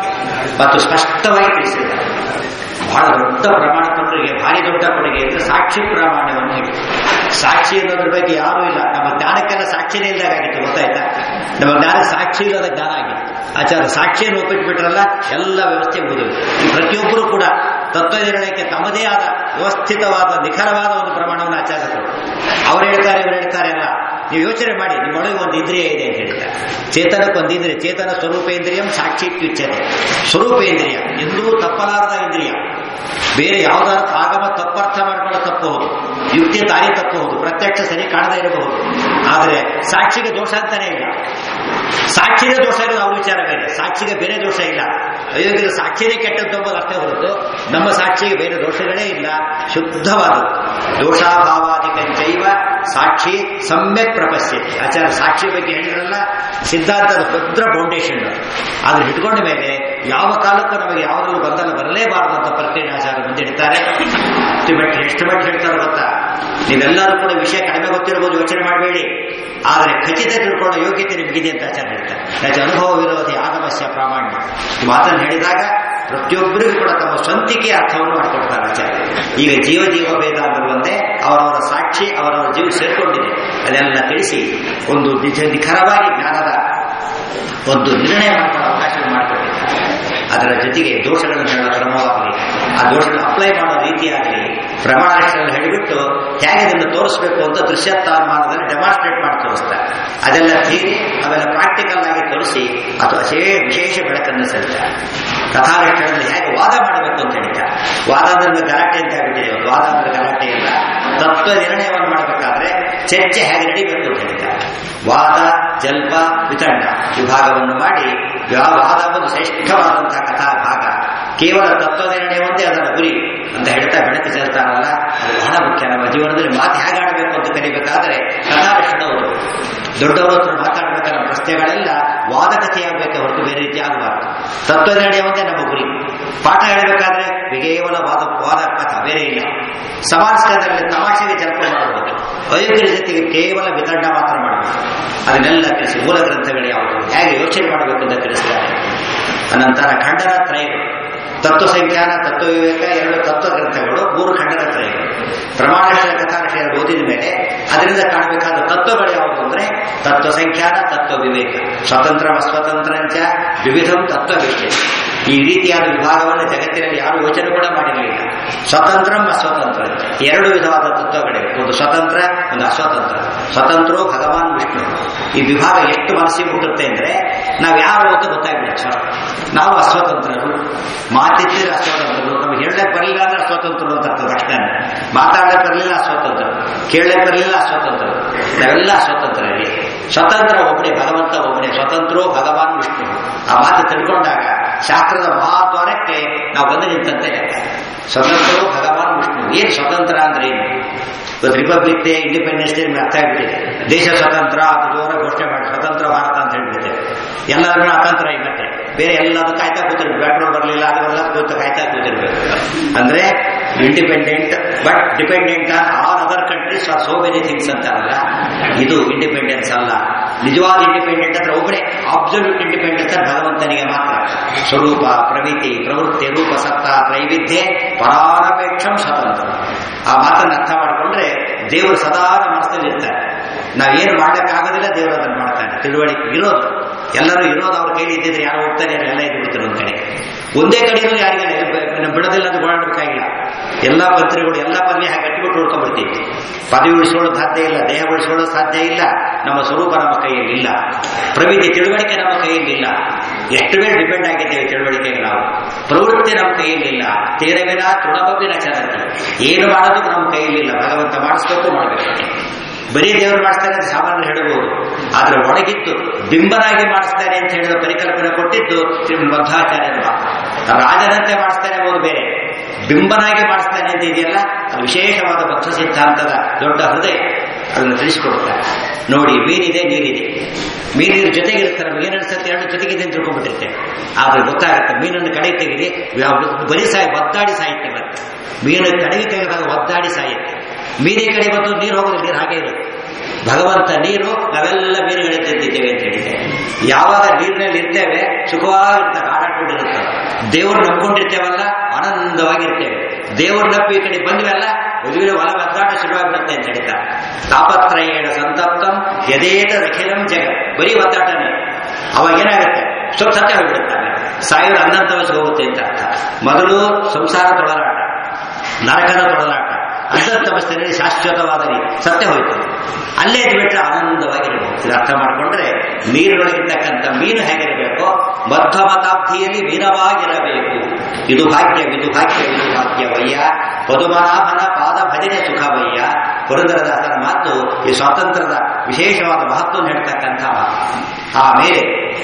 ಮತ್ತು ಸ್ಪಷ್ಟವಾಗಿ ತಿಳಿಸಿದ್ದಾರೆ ಬಹಳ ದೊಡ್ಡ ಪ್ರಮಾಣ ಪ್ರಕ್ರಿಯೆ ಭಾರಿ ದೊಡ್ಡ ಕೊಡುಗೆ ಅಂದ್ರೆ ಸಾಕ್ಷಿ ಪ್ರಾಮಾಣ್ಯವನ್ನು ಹೇಳಿ ಸಾಕ್ಷಿ ಅನ್ನೋದ್ರ ಬಗ್ಗೆ ಯಾರೂ ಇಲ್ಲ ನಮ್ಮ ಜ್ಞಾನಕ್ಕೆಲ್ಲ ಸಾಕ್ಷಿನೇ ಇಲ್ಲದಾಗಿತ್ತು ಗೊತ್ತಾಯ್ತಾ ನಮ್ಮ ಜ್ಞಾನ ಸಾಕ್ಷಿ ಇಲ್ಲದ ಜ್ಞಾನ ಆಗಿತ್ತು ಆಚಾರ ಸಾಕ್ಷಿಯನ್ನು ಒಪ್ಪಿಟ್ಬಿಟ್ರಲ್ಲ ಎಲ್ಲ ವ್ಯವಸ್ಥೆ ಮುಗಿದು ಈ ಪ್ರತಿಯೊಬ್ಬರು ಕೂಡ ತತ್ವ ನಿರ್ಣಯಕ್ಕೆ ತಮ್ಮದೇ ಆದ ವ್ಯವಸ್ಥಿತವಾದ ನಿಖರವಾದ ಒಂದು ಪ್ರಮಾಣವನ್ನು ಆಚಾರ್ಯರು ಅವ್ರು ಹೇಳ್ತಾರೆ ಇವ್ರು ಹೇಳ್ತಾರೆ ಅಲ್ಲ ನೀವು ಯೋಚನೆ ಮಾಡಿ ನಿಮ್ಮೊಳಗೆ ಒಂದು ಇಂದ್ರಿಯ ಇದೆ ಅಂತ ಹೇಳ್ತಾರೆ ಚೇತನಕ್ಕೊಂದು ಇಂದ್ರಿಯ ಚೇತನ ಸ್ವರೂಪೇಂದ್ರಿಯಂ ಸಾಕ್ಷಿ ಇತ್ಯುಚ್ಯತೆ ಸ್ವರೂಪೇಂದ್ರಿಯ ಎಂದೂ ತಪ್ಪಲಾರದ ಇಂದ್ರಿಯ ಬೇರೆ ಯಾವ್ದಾದ್ರು ಆಗಮ ತಪ್ಪರ್ಥ ಮಾಡ್ಕೊಳ್ಳೋ ತಪ್ಪಬಹುದು ಯುಕ್ತಿ ತಾನೇ ತಪ್ಪಬಹುದು ಪ್ರತ್ಯಕ್ಷ ಸರಿ ಕಾಣದೇ ಇರಬಹುದು ಆದರೆ ಸಾಕ್ಷಿಗೆ ದೋಷ ಅಂತಾನೆ ಇಲ್ಲ ಸಾಕ್ಷಿಗೆ ದೋಷ ಇರೋದು ಅವ್ರ ವಿಚಾರ ಬೇರೆ ಸಾಕ್ಷಿಗೆ ಬೇರೆ ದೋಷ ಇಲ್ಲ ಅಯೋಗ್ಯದ ಸಾಕ್ಷಿನೇ ಕೆಟ್ಟದ್ದು ಎಂಬುದು ಅಷ್ಟೇ ಹೊರತು ನಮ್ಮ ಸಾಕ್ಷಿಗೆ ಬೇರೆ ದೋಷಗಳೇ ಇಲ್ಲ ಶುದ್ಧವಾದದ್ದು ದೋಷಾಭಾವಾದಿಕಂಚೈವ ಸಾಕ್ಷಿ ಸಮ್ಯಕ್ ಪ್ರಪಶ್ಯತೆ ಆಚಾರ ಸಾಕ್ಷಿ ಬಗ್ಗೆ ಹೇಳಿದ್ರಲ್ಲ ಸಿದ್ಧಾಂತದ ಭದ್ರ ಫೌಂಡೇಶನ್ ಆದ್ರೆ ಇಟ್ಕೊಂಡ ಮೇಲೆ ಯಾವ ಕಾಲಕ್ಕೂ ನಮಗೆ ಯಾವುದ್ರಲ್ಲೂ ಗೊಂದಲ ಬರಲೇಬಾರದು ಅಂತ ಪ್ರತ್ಯೇಕ ಆಚಾರ ಮುಂದಿಡ್ತಾರೆ ಮಟ್ಟಿಗೆ ಎಷ್ಟು ಮಟ್ಟಿಗೆ ಹೇಳ್ತಾರೆ ಗೊತ್ತಾ ನೀವೆಲ್ಲರೂ ಕೂಡ ವಿಷಯ ಕಡಿಮೆ ಗೊತ್ತಿರಬಹುದು ಯೋಚನೆ ಮಾಡಬೇಡಿ ಆದರೆ ಖಚಿತ ತಿಳ್ಕೊಳ್ಳೋ ಯೋಗ್ಯತೆ ನಿಮಗಿದೆ ಅಂತ ಆಚಾರ ಹೇಳ್ತಾರೆ ಯಾಕೆ ಅನುಭವ ವಿರೋಧಿ ಆಗಮಸ್ಯ ಪ್ರಾಮಾಣ್ಯ ಈ ಮಾತನ್ನು ಹೇಳಿದಾಗ ಪ್ರತಿಯೊಬ್ಬರಿಗೂ ಕೂಡ ತಮ್ಮ ಸ್ವಂತಿಕೆ ಅರ್ಥವನ್ನು ಮಾಡಿಕೊಡ್ತಾರೆ ಆಚಾರ್ಯ ಈಗ ಜೀವ ಜೀವ ಭೇದ ಅಂದ್ರೆ ಒಂದೇ ಅವರವರ ಸಾಕ್ಷಿ ಅವರವರ ಜೀವ ಸೇರ್ಕೊಂಡಿದೆ ಅದೆಲ್ಲ ತಿಳಿಸಿ ಒಂದು ನಿಜ ನಿಖರವಾಗಿ ಜ್ಞಾನದ ಒಂದು ನಿರ್ಣಯ ಮಾಡ್ಕೊಳ್ಳೋ ಅವಕಾಶ ಶುರು ಮಾಡಿಕೊಟ್ಟಿದ್ದಾರೆ ಅದರ ಜೊತೆಗೆ ದೋಷಗಳನ್ನು ಹೇಳುವ ಕ್ರಮವಾಗಲಿ ಆ ದೋಷಗಳನ್ನು ಅಪ್ಲೈ ಮಾಡೋ ರೀತಿಯಾಗಲಿ ಪ್ರಮಾಣಗಳನ್ನು ಹೇಳಿಬಿಟ್ಟು ಹೇಗೆ ಇದನ್ನು ತೋರಿಸಬೇಕು ಅಂತ ದೃಶ್ಯತಾಮಾನದಲ್ಲಿ ಡೆಮಾನ್ಸ್ಟ್ರೇಟ್ ಮಾಡಿ ತೋರಿಸ್ತಾರೆ ಅದೆಲ್ಲ ಥಿಯರಿ ಅವೆಲ್ಲ ಪ್ರಾಕ್ಟಿಕಲ್ ಆಗಿ ತೋರಿಸಿ ಅದು ಅಶೇ ವಿಶೇಷ ಬೆಳಕನ್ನು ಸೆಲ್ತಾರೆ ಕಥಾರಕ್ಷಣದಲ್ಲಿ ಹೇಗೆ ವಾದ ಮಾಡಬೇಕು ಅಂತ ಹೇಳ್ತಾರೆ ವಾದ ಅಂದ್ರೆ ಗಲಾಟೆ ಅಂತ ಆಗ್ಬಿಟ್ಟಿದೆ ಇವತ್ತು. ವಾದ ಅಂದ್ರೆ ಗಲಾಟೆ ಇಲ್ಲ ತತ್ವ ನಿರ್ಣಯವನ್ನು ಮಾಡಬೇಕಾದ್ರೆ ಚರ್ಚೆ ಹೇಗೆ ನಡಿಬೇಕು ಅಂತ ಹೇಳ್ತಾರೆ ವಾದ ಜಲ್ಪ ವಿತಂಡ ವಿಭಾಗವನ್ನು ಮಾಡಿ ಯಾವ ವಾದ ಒಂದು ಶ್ರೇಷ್ಠವಾದಂತಹ ಕಥಾ ಭಾಗ ಕೇವಲ ತತ್ವ ನಿರ್ಣಯ ಒಂದೇ ಅದರ ಗುರಿ ಅಂತ ಹೇಳ್ತಾ ಬೆಳಕು ಚೆಲ್ತಾರಲ್ಲ ಅದು ಬಹಳ ಮುಖ್ಯ ನಮ್ಮ ಜೀವನದಲ್ಲಿ ಮಾತು ಹೇಗೆ ಆಡಬೇಕು ಅಂತ ಕಲಿಬೇಕಾದ್ರೆ ಕಥಾರಕ್ಷಣವರು ದೊಡ್ಡವರ ಹತ್ರ ಮಾತಾಡಬೇಕಾದ ಪ್ರಶ್ನೆಗಳೆಲ್ಲ ವಾದಕತೆಯಾಗಬೇಕೆ ಹೊರತು ಬೇರೆ ರೀತಿ ಆಗಬಾರ್ದು ತತ್ವ ನಿರ್ಣಯ ಒಂದೇ ನಮ್ಮ ಗುರಿ ಪಾಠ ಹೇಳಬೇಕಾದ್ರೆ ಕೇವಲ ವಾದ ವಾದ ಕಥ ಬೇರೆ ಇಲ್ಲ ಸಮಾಜದಲ್ಲಿ ತಮಾಷೆಗೆ ಜಲ್ಪ ಮಾಡಬಹುದು ಅಯೋಗ್ಯರ ಜೊತೆಗೆ ಕೇವಲ ವಿತಂಡ ಮಾತ್ರ ಮಾಡಬೇಕು ಅದನ್ನೆಲ್ಲ ತಿಳಿಸಿ ಮೂಲ ಗ್ರಂಥಗಳು ಯಾವುದು ಹೇಗೆ ಯೋಚನೆ ಮಾಡಬೇಕು ಅಂತ ತಿಳಿಸ್ತಾರೆ ಅನಂತರ ಖಂಡನ ತ್ರಯಗಳು ತತ್ವ ಸಂಖ್ಯಾನ ತತ್ವ ವಿವೇಕ ಎರಡು ತತ್ವ ಗ್ರಂಥಗಳು ಮೂರು ಖಂಡನ ತ್ರಯಗಳು ಪ್ರಮಾಣಗಳ ಕಥಾಶಯ ಓದಿದ ಮೇಲೆ ಅದರಿಂದ ಕಾಣಬೇಕಾದ ತತ್ವಗಳು ಯಾವುದು ಅಂದ್ರೆ ತತ್ವ ಸಂಖ್ಯಾನ ತತ್ವ ವಿವೇಕ ಸ್ವತಂತ್ರ ಅಸ್ವತಂತ್ರಂಚ ವಿವಿಧಂ ತತ್ವ ವಿಷಯ ಈ ರೀತಿಯಾದ ವಿಭಾಗವನ್ನು ಜಗತ್ತಿನಲ್ಲಿ ಯಾರು ಯೋಚನೆ ಕೂಡ ಮಾಡಿರಲಿಲ್ಲ ಸ್ವತಂತ್ರ ಅಸ್ವತಂತ್ರ ಎರಡು ವಿಧವಾದ ತತ್ವಗಳಿವೆ ಒಂದು ಸ್ವತಂತ್ರ ಒಂದು ಅಸ್ವತಂತ್ರ ಸ್ವತಂತ್ರೋ ಭಗವಾನ್ ವಿಷ್ಣು ಈ ವಿಭಾಗ ಎಷ್ಟು ಮನಸ್ಸಿಗೆ ಮುಟ್ಟುತ್ತೆ ಅಂದ್ರೆ ನಾವು ಯಾರು ಅಂತ ಗೊತ್ತಾಗ್ಬಿಡುತ್ತೆ ಫಸ್ಟ್ ನಾವು ಅಸ್ವತಂತ್ರರು ಮಾತಿದ್ದರೆ ಅಸ್ವತಂತ್ರರು ನಮ್ಗೆ ಹೇಳಕ್ ಬರಲಿಲ್ಲ ಅಂದ್ರೆ ಅಸ್ವತಂತ್ರರು ಅಂತ ಅರ್ಥ ತಕ್ಷಣ ಮಾತಾಡಕ್ ಬರಲಿಲ್ಲ ಅಸ್ವತಂತ್ರ ಕೇಳಕ್ ಬರಲಿಲ್ಲ ಅಸ್ವತಂತ್ರರು ನಾವೆಲ್ಲ ಅಸ್ವತಂತ್ರರೇ ಸ್ವತಂತ್ರ ಒಬ್ಬನೇ ಭಗವಂತ ಒಬ್ಬನೇ ಸ್ವತಂತ್ರೋ ಭಗವಾನ್ ವಿಷ್ಣು ಆ ಮಾತು ತಿಳ್ಕೊಂಡಾಗ ಶಾಸ್ತ್ರದ ಮಹಾದ್ವಾರಕ್ಕೆ ನಾವು ಬಂದು ನಿಂತಂತೆ ಲೆಕ್ಕ ಸ್ವತಂತ್ರೋ ಭಗವಾನ್ ವಿಷ್ಣು ಏನ್ ಸ್ವತಂತ್ರ ಅಂದ್ರೆ ಏನು ಇವತ್ತು ರಿಪಬ್ಲಿಕ್ ಡೇ ಇಂಡಿಪೆಂಡೆನ್ಸ್ ಡೇ ನಿಮ್ಗೆ ಅರ್ಥ ಆಗ್ಬಿಟ್ಟಿದೆ ದೇಶ ಸ್ವತಂತ್ರ ಅದು ಜೋರ ಘೋಷಣೆ ಮಾಡಿ ಸ್ವತಂತ್ರ ಭಾರತ ಅಂತ ಹೇಳ್ಬಿಡ್ತೇವೆ ಎಲ್ಲರೂ ಅತಂತ್ರ ಈಗ ಮತ್ತೆ ಬೇರೆ ಎಲ್ಲದೂ ಕಾಯ್ತಾ ಕೂತಿರ್ಬೇಕು ಪೆಟ್ರೋಲ್ ಬರಲಿಲ್ಲ ಅದೆಲ್ಲ ಕೂತು ಕಾಯ್ತಾ ಕೂತಿರ್ಬೇಕು ಅಂದ್ರೆ independent but dependent on all other countries are so many things ಅಂತಾರಲ್ಲ ಇದು ಇಂಡಿಪೆಂಡೆನ್ಸ್ ಅಲ್ಲ ನಿಜವಾದ ಇಂಡಿಪೆಂಡೆಂಟ್ ಅಂದ್ರೆ ಒಬ್ಬನೇ ಅಬ್ಸಲ್ಯೂಟ್ ಇಂಡಿಪೆಂಡೆನ್ಸ್ ಅಂದ್ರೆ ಭಗವಂತನಿಗೆ ಮಾತ್ರ ಸ್ವರೂಪ ಪ್ರಮಿತಿ ಪ್ರವೃತ್ತಿ ರೂಪ ಸತ್ತ ತ್ರೈವಿಧ್ಯ ಪರಾನಪೇಕ್ಷಂ ಸ್ವತಂತ್ರ ಆ ಮಾತನ್ನು ಅರ್ಥ ಮಾಡಿಕೊಂಡ್ರೆ ದೇವರು ಸದಾ ನಮ್ಮ ಮನಸ್ಸಲ್ಲಿ ಇರ್ತಾರೆ ನಾವೇನು ಮಾಡ್ಲಿಕ್ಕಾಗೋದಿಲ್ಲ ದೇವರು ಅದನ್ನು ಮಾಡ್ತಾನೆ ತಿಳುವಳಿಕೆ ಇರೋದು ಎಲ್ಲರೂ ಇರೋದು ಅವ್ರ ಕೈಲಿ ಇದ್ದಿದ್ರೆ ಯಾರು ಹೋಗ್ತಾರೆ ಎಲ್ಲ ಇದ್ದು ಬಿಡ್ತಾರೆ ಒಂದ್ ಕಡೆ ಒಂದೇ ಕಡೆ ಇರೋದು ಯಾರಿಗಿಲ್ಲ ಬ- ಬಿಡೋದಿಲ್ಲ ಅಂತ ಓಡಾಡಬೇಕಾಗಿಲ್ಲ ಎಲ್ಲ ಪತ್ರಿಗಳು ಎಲ್ಲ ಪದವಿ ಹಾಗೆ ಗಟ್ಟಿಬಿಟ್ಟು ಉಳ್ಕೊಂಡ್ಬಿಡ್ತೀವಿ ಪದವಿ ಉಳಿಸ್ಕೊಳ್ಳೋದು ಸಾಧ್ಯ ಇಲ್ಲ ದೇಹ ಉಳಿಸ್ಕೊಳ್ಳೋದು ಸಾಧ್ಯ ಇಲ್ಲ ನಮ್ಮ ಸ್ವರೂಪ ನಮ್ಮ ಕೈಯಲ್ಲಿ ಇಲ್ಲ ಪ್ರವಿಧಿ ತಿಳುವಳಿಕೆ ನಮ್ಮ ಕೈಯಲ್ಲಿ ಇಲ್ಲ ಎಷ್ಟು ಬೇರೆ ಡಿಪೆಂಡ್ ಆಗಿದ್ದೇವೆ ತಿಳುವಳಿಕೆಗೆ ನಾವು ಪ್ರವೃತ್ತಿ ನಮ್ಮ ಕೈಯಲ್ಲಿಲ್ಲ ತೀರವಿನ ತೃಣಬಬ್ಬಿನ ಚರಂತಿ ಏನು ಮಾಡೋದಕ್ಕೂ ನಮ್ಮ ಕೈಯಲ್ಲಿಲ್ಲ ಭಗವಂತ ಮಾಡಿಸ್ಬೇಕು ಮಾಡಬೇಕು ಬರೀ ದೇವರು ಮಾಡಿಸ್ತಾರೆ ಅಂತ ಸಾಮಾನ್ಯ ಹೇಳಬಹುದು ಆದ್ರೆ ಒಳಗಿದ್ದು ಬಿಂಬನಾಗಿ ಮಾಡಿಸ್ತಾರೆ ಅಂತ ಹೇಳಿದ ಪರಿಕಲ್ಪನೆ ಕೊಟ್ಟಿದ್ದು ಶ್ರೀ ಮಧ್ವಾಚಾರ್ಯರು ರಾಜನಂತೆ ಮಾಡಿಸ್ತಾನೆ ಎಂಬುದು ಬೇರೆ ಬಿಂಬನಾಗಿ ಮಾಡಿಸ್ತಾನೆ ಅಂತ ಇದೆಯಲ್ಲ ಅದು ವಿಶೇಷವಾದ ಬದ್ಧ ಸಿದ್ಧಾಂತದ ದೊಡ್ಡ ಹೃದಯ ಅದನ್ನು ತಿಳಿಸಿಕೊಡ್ತಾರೆ ನೋಡಿ ಮೀನಿದೆ ನೀರಿದೆ ಮೀನಿನ ಜೊತೆಗಿರುತ್ತೆ ನಮ್ಗೆ ಏನು ಅನ್ಸುತ್ತೆ ಎರಡು ಜೊತೆಗಿದೆ ಅಂತ ತಿಳ್ಕೊಂಡ್ಬಿಟ್ಟಿರ್ತೇವೆ ಆದ್ರೆ ಗೊತ್ತಾಗುತ್ತೆ ಮೀನನ್ನು ಕಡೆಗೆ ತೆಗೀರಿ ಯಾವ- ಬರೀ ಸಾಯಿ ಒದ್ದಾಡಿ ಸಾಯುತ್ತೆ ಮತ್ತೆ ಮೀನು ಕಡೆಗೆ ತೆಗೆದಾಗ ಒದ್ದಾಡಿ ಸಾಯುತ್ತೆ ಮೀನಿನ ಕಡೆ ಬಂದು ನೀರು ಹೋಗೋದು ನೀರು ಹಾಗೆ ಇರುತ್ತೆ ಭಗವಂತ ನೀರು ನಾವೆಲ್ಲ ಮೀನುಗಳಿಂದ ಇದ್ದೇವೆ ಅಂತ ಹೇಳಿದೆ ಯಾವಾಗ ನೀರಿನಲ್ಲಿ ಇರ್ತೇವೆ ಸುಖವಾಗಿರ್ತವೆ ಆಡಾಡ್ಕೊಂಡಿರುತ್ತವೆ ದೇವರು ನಂಬ್ಕೊಂಡಿರ್ತೇವಲ್ಲ ಆನಂದವಾಗಿರ್ತೇವೆ ದೇವರು ನಂಬಿ ಈ ಕಡೆ ಬಂದ್ವಲ್ಲ ಮದುವೆ ಹೊಲ ಒದ್ದಾಟ ಶುರುವಾಗಿರುತ್ತೆ ಅಂತ ಹೇಳ್ತಾರೆ ತಾಪತ್ರಯೇಣ ಸಂತಪ್ತಂ ಯದೇತ ಅಖಿಲಂ ಜಗ ಬರೀ ಒದ್ದಾಟನೇ ಅವಾಗ ಏನಾಗುತ್ತೆ ಸ್ವಲ್ಪ ಸತ್ಯ ಹೋಗ್ಬಿಡುತ್ತಾರೆ ಸಾವಿರ ಹನ್ನೊಂದು ವರ್ಷ ಹೋಗುತ್ತೆ ಅಂತ ಅರ್ಥ ಮೊದಲು ಸಂಸಾರ ತೊಳಲಾಟ ನರಕದ ತೊಳಲಾಟ ಅಂತ ತಪಸ್ಸಿನಲ್ಲಿ ಶಾಶ್ವತವಾದ ರೀತಿ ಸತ್ಯ ಹೋಯ್ತು ಅಲ್ಲೇ ಬಿಟ್ಟರೆ ಆನಂದವಾಗಿರಬಹುದು ಇದು ಅರ್ಥ ಮಾಡಿಕೊಂಡ್ರೆ ನೀರಿನೊಳಗಿರ್ತಕ್ಕಂಥ ಮೀನು ಹೇಗಿರಬೇಕು ಮಧ್ವಮತಾಬ್ಧಿಯಲ್ಲಿ ಮೀನವಾಗಿರಬೇಕು ಇದು ಭಾಗ್ಯ ಇದು ಭಾಗ್ಯ ಇದು ಭಾಗ್ಯವಯ್ಯ ಪದುಮನಾಭನ ಪಾದ ಭಜನೆ ಸುಖವಯ್ಯ ಪುರಂದರದಾಸರ ಮಾತು ಈ ಸ್ವಾತಂತ್ರ್ಯದ ವಿಶೇಷವಾದ ಮಹತ್ವ ಹೇಳ್ತಕ್ಕಂಥ ಮಾತು ಆಮೇಲೆ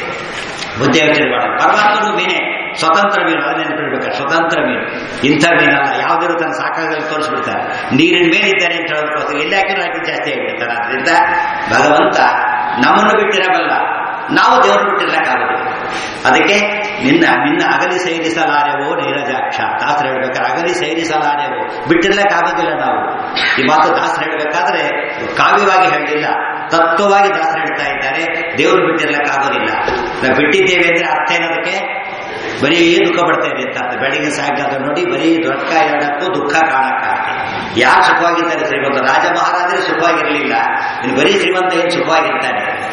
ಬುದ್ಧಿ ಯೋಚನೆ ಮಾಡೋದು ಪರಮಾತ್ಮನು ಮೀನೇ ಸ್ವತಂತ್ರ ಮೀನು ಅದನ್ನ ನೆನಪಿಡ್ಬೇಕಾದ್ರೆ ಸ್ವತಂತ್ರ ಮೀನು ಇಂಥ ಮೀನಲ್ಲ ಯಾವ್ದಿರೋ ತನ್ನ ಸಾಕಾಗದಲ್ಲಿ ತೋರಿಸ್ಬಿಡ್ತಾರೆ ನೀರಿನ ಮೇಲೆ ಇದ್ದಾರೆ ಅಂತ ಹೇಳೋದಕ್ಕೋಸ್ಕರ ಎಲ್ಲ ಹಾಕಿದ್ರೆ ಹಾಕಿ ಜಾಸ್ತಿ ಆಗಿಬಿಡ್ತಾರೆ ಅದರಿಂದ ಭಗವಂತ ನಮ್ಮನ್ನು ಬಿಟ್ಟಿರಬಲ್ಲ ನಾವು ದೇವರು ಬಿಟ್ಟಿರಕ್ಕಾಗದು ಅದಕ್ಕೆ ನಿನ್ನ ನಿನ್ನ ಅಗಲಿ ಸೈರಿಸಲಾರೆವೋ ನೀರಜಾಕ್ಷ ದಾಸರು ಹೇಳ್ಬೇಕಾದ್ರೆ ಅಗಲಿ ಸೈರಿಸಲಾರೆವೋ ಬಿಟ್ಟಿರ್ಲಕ್ಕಾಗೋದಿಲ್ಲ ನಾವು ಈ ಮಾತು ದಾಸರು ಹೇಳ್ಬೇಕಾದ್ರೆ ಕಾವ್ಯವಾಗಿ ಹೇಳಲಿಲ್ಲ ತತ್ವವಾಗಿ ದಾಸರು ಹೇಳ್ತಾ ಇದ್ದಾರೆ ದೇವರು ಬಿಟ್ಟಿರ್ಲಕ್ಕಾಗೋದಿಲ್ಲ ನಾವು ಬಿಟ್ಟಿದ್ದೇವೆ ಅಂದ್ರೆ ಅರ್ಥ ಏನದಕ್ಕೆ ಬರೀ ದುಃಖ ಪಡ್ತಾ ಇದೆ ಅಂತ ಅರ್ಥ. ಬೆಳಿಗ್ಗೆ ಸಾಯಂಕಾಲ ನೋಡಿ ಬರೀ ದೊಡ್ಡ ಎರಡಕ್ಕೂ ದುಃಖ ಕಾಣಕ್ಕ ಯಾರು ಸುಖವಾಗಿದ್ದಾರೆ ಶ್ರೀಮಂತ ರಾಜ ಮಹಾರಾಜರು ಸುಖವಾಗಿರಲಿಲ್ಲ ಇನ್ನು ಬರೀ ಶ್ರೀಮಂತ ಏನು ಸುಖವಾಗಿರ್ತಾನೆ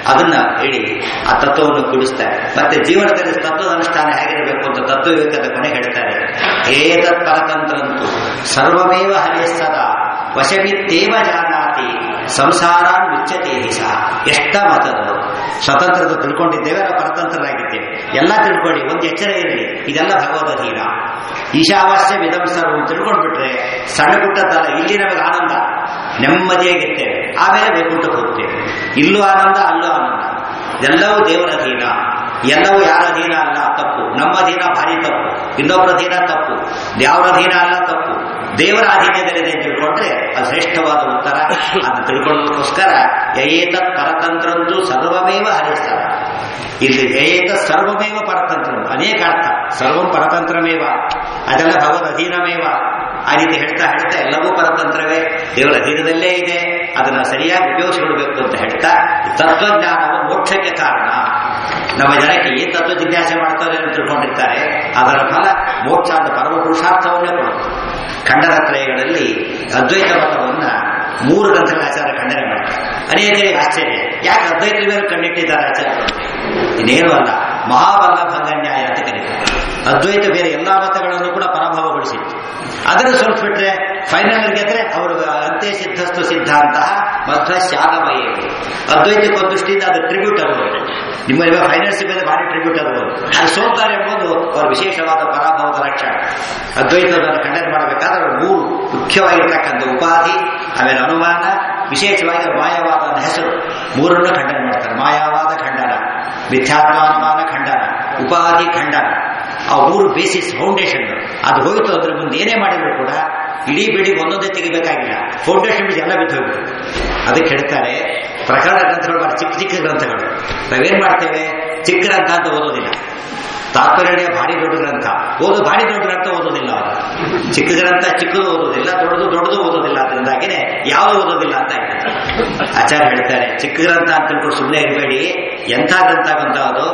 ಅದನ್ನ ಹೇಳಿ ಆ ತತ್ವವನ್ನು ಕುಡಿಸ್ತಾರೆ ಮತ್ತೆ ಜೀವನದಲ್ಲಿ ತತ್ವದ ಅನುಷ್ಠಾನ ಹೇಗಿರಬೇಕು ಅಂತ ತತ್ವ ವಿವೇಕದ ಕೊನೆ ಹೇಳ್ತಾರೆ ಏತತ್ ಪರತಂತ್ರಂತು ಸರ್ವಮೇವ ಹರಿಯ ಸದಾ ವಶಮಿತ್ತೇವ ಜಾನಾತಿ ಸಂಸಾರ ಮುಚ್ಚತೆ ಸಹ ಎಷ್ಟ ಮತದು ಸ್ವತಂತ್ರದ ತಿಳ್ಕೊಂಡಿದ್ದೇವೆ ನಾವು ಪರತಂತ್ರರಾಗಿದ್ದೇವೆ ಎಲ್ಲ ತಿಳ್ಕೊಳ್ಳಿ ಒಂದು ಎಚ್ಚರ ಇರಲಿ ಇದೆಲ್ಲ ಭಗವದ್ಗೀನ ಈಶಾವಾಸ್ಯ ವಿಧಂ ಸರ್ವ ತಿಳ್ಕೊಂಡ್ಬಿಟ್ರೆ ಸಣ್ಣ ಪುಟ್ಟದ್ದಲ್ಲ ಇಲ್ಲಿ ನಮಗೆ ಆನಂದ ನೆಮ್ಮದಿಯಾಗಿರ್ತೇವೆ ಆಮೇಲೆ ವೈಕುಂಠಕ್ಕೆ ಹೋಗ್ತೇವೆ ಇಲ್ಲೂ ಆನಂದ ಅಲ್ಲೂ ಆನಂದ ಎಲ್ಲವೂ ದೇವರ ಅಧೀನ ಎಲ್ಲವೂ ಯಾರ ಅಧೀನ ಅಲ್ಲ ತಪ್ಪು ನಮ್ಮ ಅಧೀನ ಭಾರಿ ತಪ್ಪು ಇನ್ನೊಬ್ಬರ ಅಧೀನ ತಪ್ಪು ಯಾವರ ಅಧೀನ ಅಲ್ಲ ತಪ್ಪು ದೇವರ ಅಧೀನದಲ್ಲಿದೆ ಅಂತ ತಿಳ್ಕೊಂಡ್ರೆ ಅದು ಶ್ರೇಷ್ಠವಾದ ಉತ್ತರ ಅದನ್ನು ತಿಳ್ಕೊಳ್ಳೋದಕ್ಕೋಸ್ಕರ ಯಯೇತತ್ ಪರತಂತ್ರಂತೂ ಸರ್ವಮೇವ ಹರಿಸ್ತಾರ ಇಲ್ಲಿ ಯಯೇತ ಸರ್ವಮೇವ ಪರತಂತ್ರ ಅನೇಕ ಅರ್ಥ ಸರ್ವಂ ಪರತಂತ್ರಮೇವ ಅದೆಲ್ಲ ಭಗವದ್ ಅಧೀನಮೇವ ಆ ರೀತಿ ಹೇಳ್ತಾ ಹೇಳ್ತಾ ಎಲ್ಲವೂ ಪರತಂತ್ರವೇ ದೇವರ ಅಧೀನದಲ್ಲೇ ಇದೆ ಅದನ್ನ ಸರಿಯಾಗಿ ಉಪಯೋಗಿಸಿಕೊಳ್ಬೇಕು ಅಂತ ಹೇಳ್ತಾ ತತ್ವಜ್ಞಾನವು ಮೋಕ್ಷಕ್ಕೆ ಕಾರಣ ನಮ್ಮ ಜನಕ್ಕೆ ಏನ್ ತತ್ವ ಜಿಜ್ಞಾಸೆ ಮಾಡ್ತಾರೆ ಅಂತ ತಿಳ್ಕೊಂಡಿರ್ತಾರೆ ಅದರ ಫಲ ಮೋಕ್ಷ ಅಂತ ಪರಮ ಪುರುಷಾರ್ಥವನ್ನೇ ಕೊಡುತ್ತೆ ಖಂಡನತ್ರಯಗಳಲ್ಲಿ ಅದ್ವೈತ ಮತವನ್ನ ಮೂರು ಗ್ರಂಥಗಳ ಆಚಾರ ಖಂಡನೆ ಮಾಡ್ತಾರೆ ಅನೇಕರಿಗೆ ಆಶ್ಚರ್ಯ ಯಾಕೆ ಅದ್ವೈತ ಮೇಲೆ ಕಂಡಿಟ್ಟಿದ್ದಾರೆ ಆಚಾರ್ಯರು ಇನ್ನೇನು ಅಲ್ಲ ಮಹಾಬಲ್ಲಭಂಗನ್ಯಾಯ ಅಂತ ಕರೀತಾರೆ ಅದ್ವೈತ ಬೇರೆ ಎಲ್ಲಾ ಮತಗಳನ್ನು ಕೂಡ ಪರಾಭವಗೊಳಿಸಿತ್ತು ಅದನ್ನು ಸ್ವಲ್ಪ ಬಿಟ್ರೆ ಫೈನಲ್ ಗೆದ್ರೆ ಅವರು ಅಂತ್ಯ ಸಿದ್ಧಸ್ತು ಸಿದ್ಧಾಂತ ಮಧ್ವ ಶಾಲಮಯ ಅದ್ವೈತಕ್ಕೆ ಒಂದು ದೃಷ್ಟಿಯಿಂದ ಅದು ಟ್ರಿಬ್ಯೂಟ್ ಆಗಬಹುದು ನಿಮ್ಮ ಇವಾಗ ಫೈನಾನ್ಸ್ ಮೇಲೆ ಭಾರಿ ಟ್ರಿಬ್ಯೂಟ್ ಆಗಬಹುದು ಅದು ಸೋಲ್ತಾರೆ ಎಂಬುದು ಅವರ ವಿಶೇಷವಾದ ಪರಾಭವದ ಲಕ್ಷಣ ಅದ್ವೈತವನ್ನು ಖಂಡನೆ ಮಾಡಬೇಕಾದ್ರೆ ಅವರು ಮೂರು ಮುಖ್ಯವಾಗಿರ್ತಕ್ಕಂಥ ಉಪಾಧಿ ಆಮೇಲೆ ಅನುಮಾನ ವಿಶೇಷವಾಗಿ ಮಾಯವಾದ ಅನ್ನೋ ಹೆಸರು ಮೂರನ್ನು ಖಂಡನೆ ಮಾಡ್ತಾರೆ ಮಾಯಾವಾದ ಖಂಡನ ಮಿಥ್ಯಾತ್ಮಾನುಮಾನ ಖಂಡನ ಉಪಾಧಿ ಖಂಡನ ಆ ಮೂರು ಬೇಸಿಸ್ ಫೌಂಡೇಶನ್ ಅದು ಹೋಯ್ತು ಅದ್ರ ಮುಂದೆ ಏನೇ ಮಾಡಿದ್ರು ಕೂಡ ಇಡೀ ಬಿಡಿ ಒಂದೊಂದೇ ತೆಗಿಬೇಕಾಗಿಲ್ಲ ಫೌಂಡೇಶನ್ ಬಿಡಿ ಎಲ್ಲ ಬಿದ್ದು ಹೋಗ್ಬಿಡು ಅದಕ್ಕೆ ಹೇಳ್ತಾರೆ ಪ್ರಕರಣ ಗ್ರಂಥಗಳು ಬಹಳ ಚಿಕ್ಕ ಚಿಕ್ಕ ಗ್ರಂಥಗಳು ನಾವೇನ್ ಮಾಡ್ತೇವೆ ಚಿಕ್ಕ ಗ್ರಂಥ ಅಂತ ಓದೋದಿಲ್ಲ ತಾತ್ಪರ್ಯ ಭಾರಿ ದೊಡ್ಡ ಗ್ರಂಥ ಓದು ಭಾರಿ ದೊಡ್ಡ ಗ್ರಂಥ ಓದೋದಿಲ್ಲ ಅವರು ಚಿಕ್ಕ ಗ್ರಂಥ ಚಿಕ್ಕದು ಓದೋದಿಲ್ಲ ದೊಡ್ಡದು ದೊಡ್ಡದು ಓದೋದಿಲ್ಲ ಅದರಿಂದಾಗಿನೇ ಯಾವುದು ಓದೋದಿಲ್ಲ ಅಂತ ಆಯ್ತು ಆಚಾರ್ಯ ಹೇಳ್ತಾರೆ ಚಿಕ್ಕ ಗ್ರಂಥ ಅಂತ ತಿಳ್ಕೊಂಡು ಸುಮ್ಮನೆ ಇರಬೇಡಿ ಎಂಥ ಗ್ರಂಥ ಬಂತ ಅದು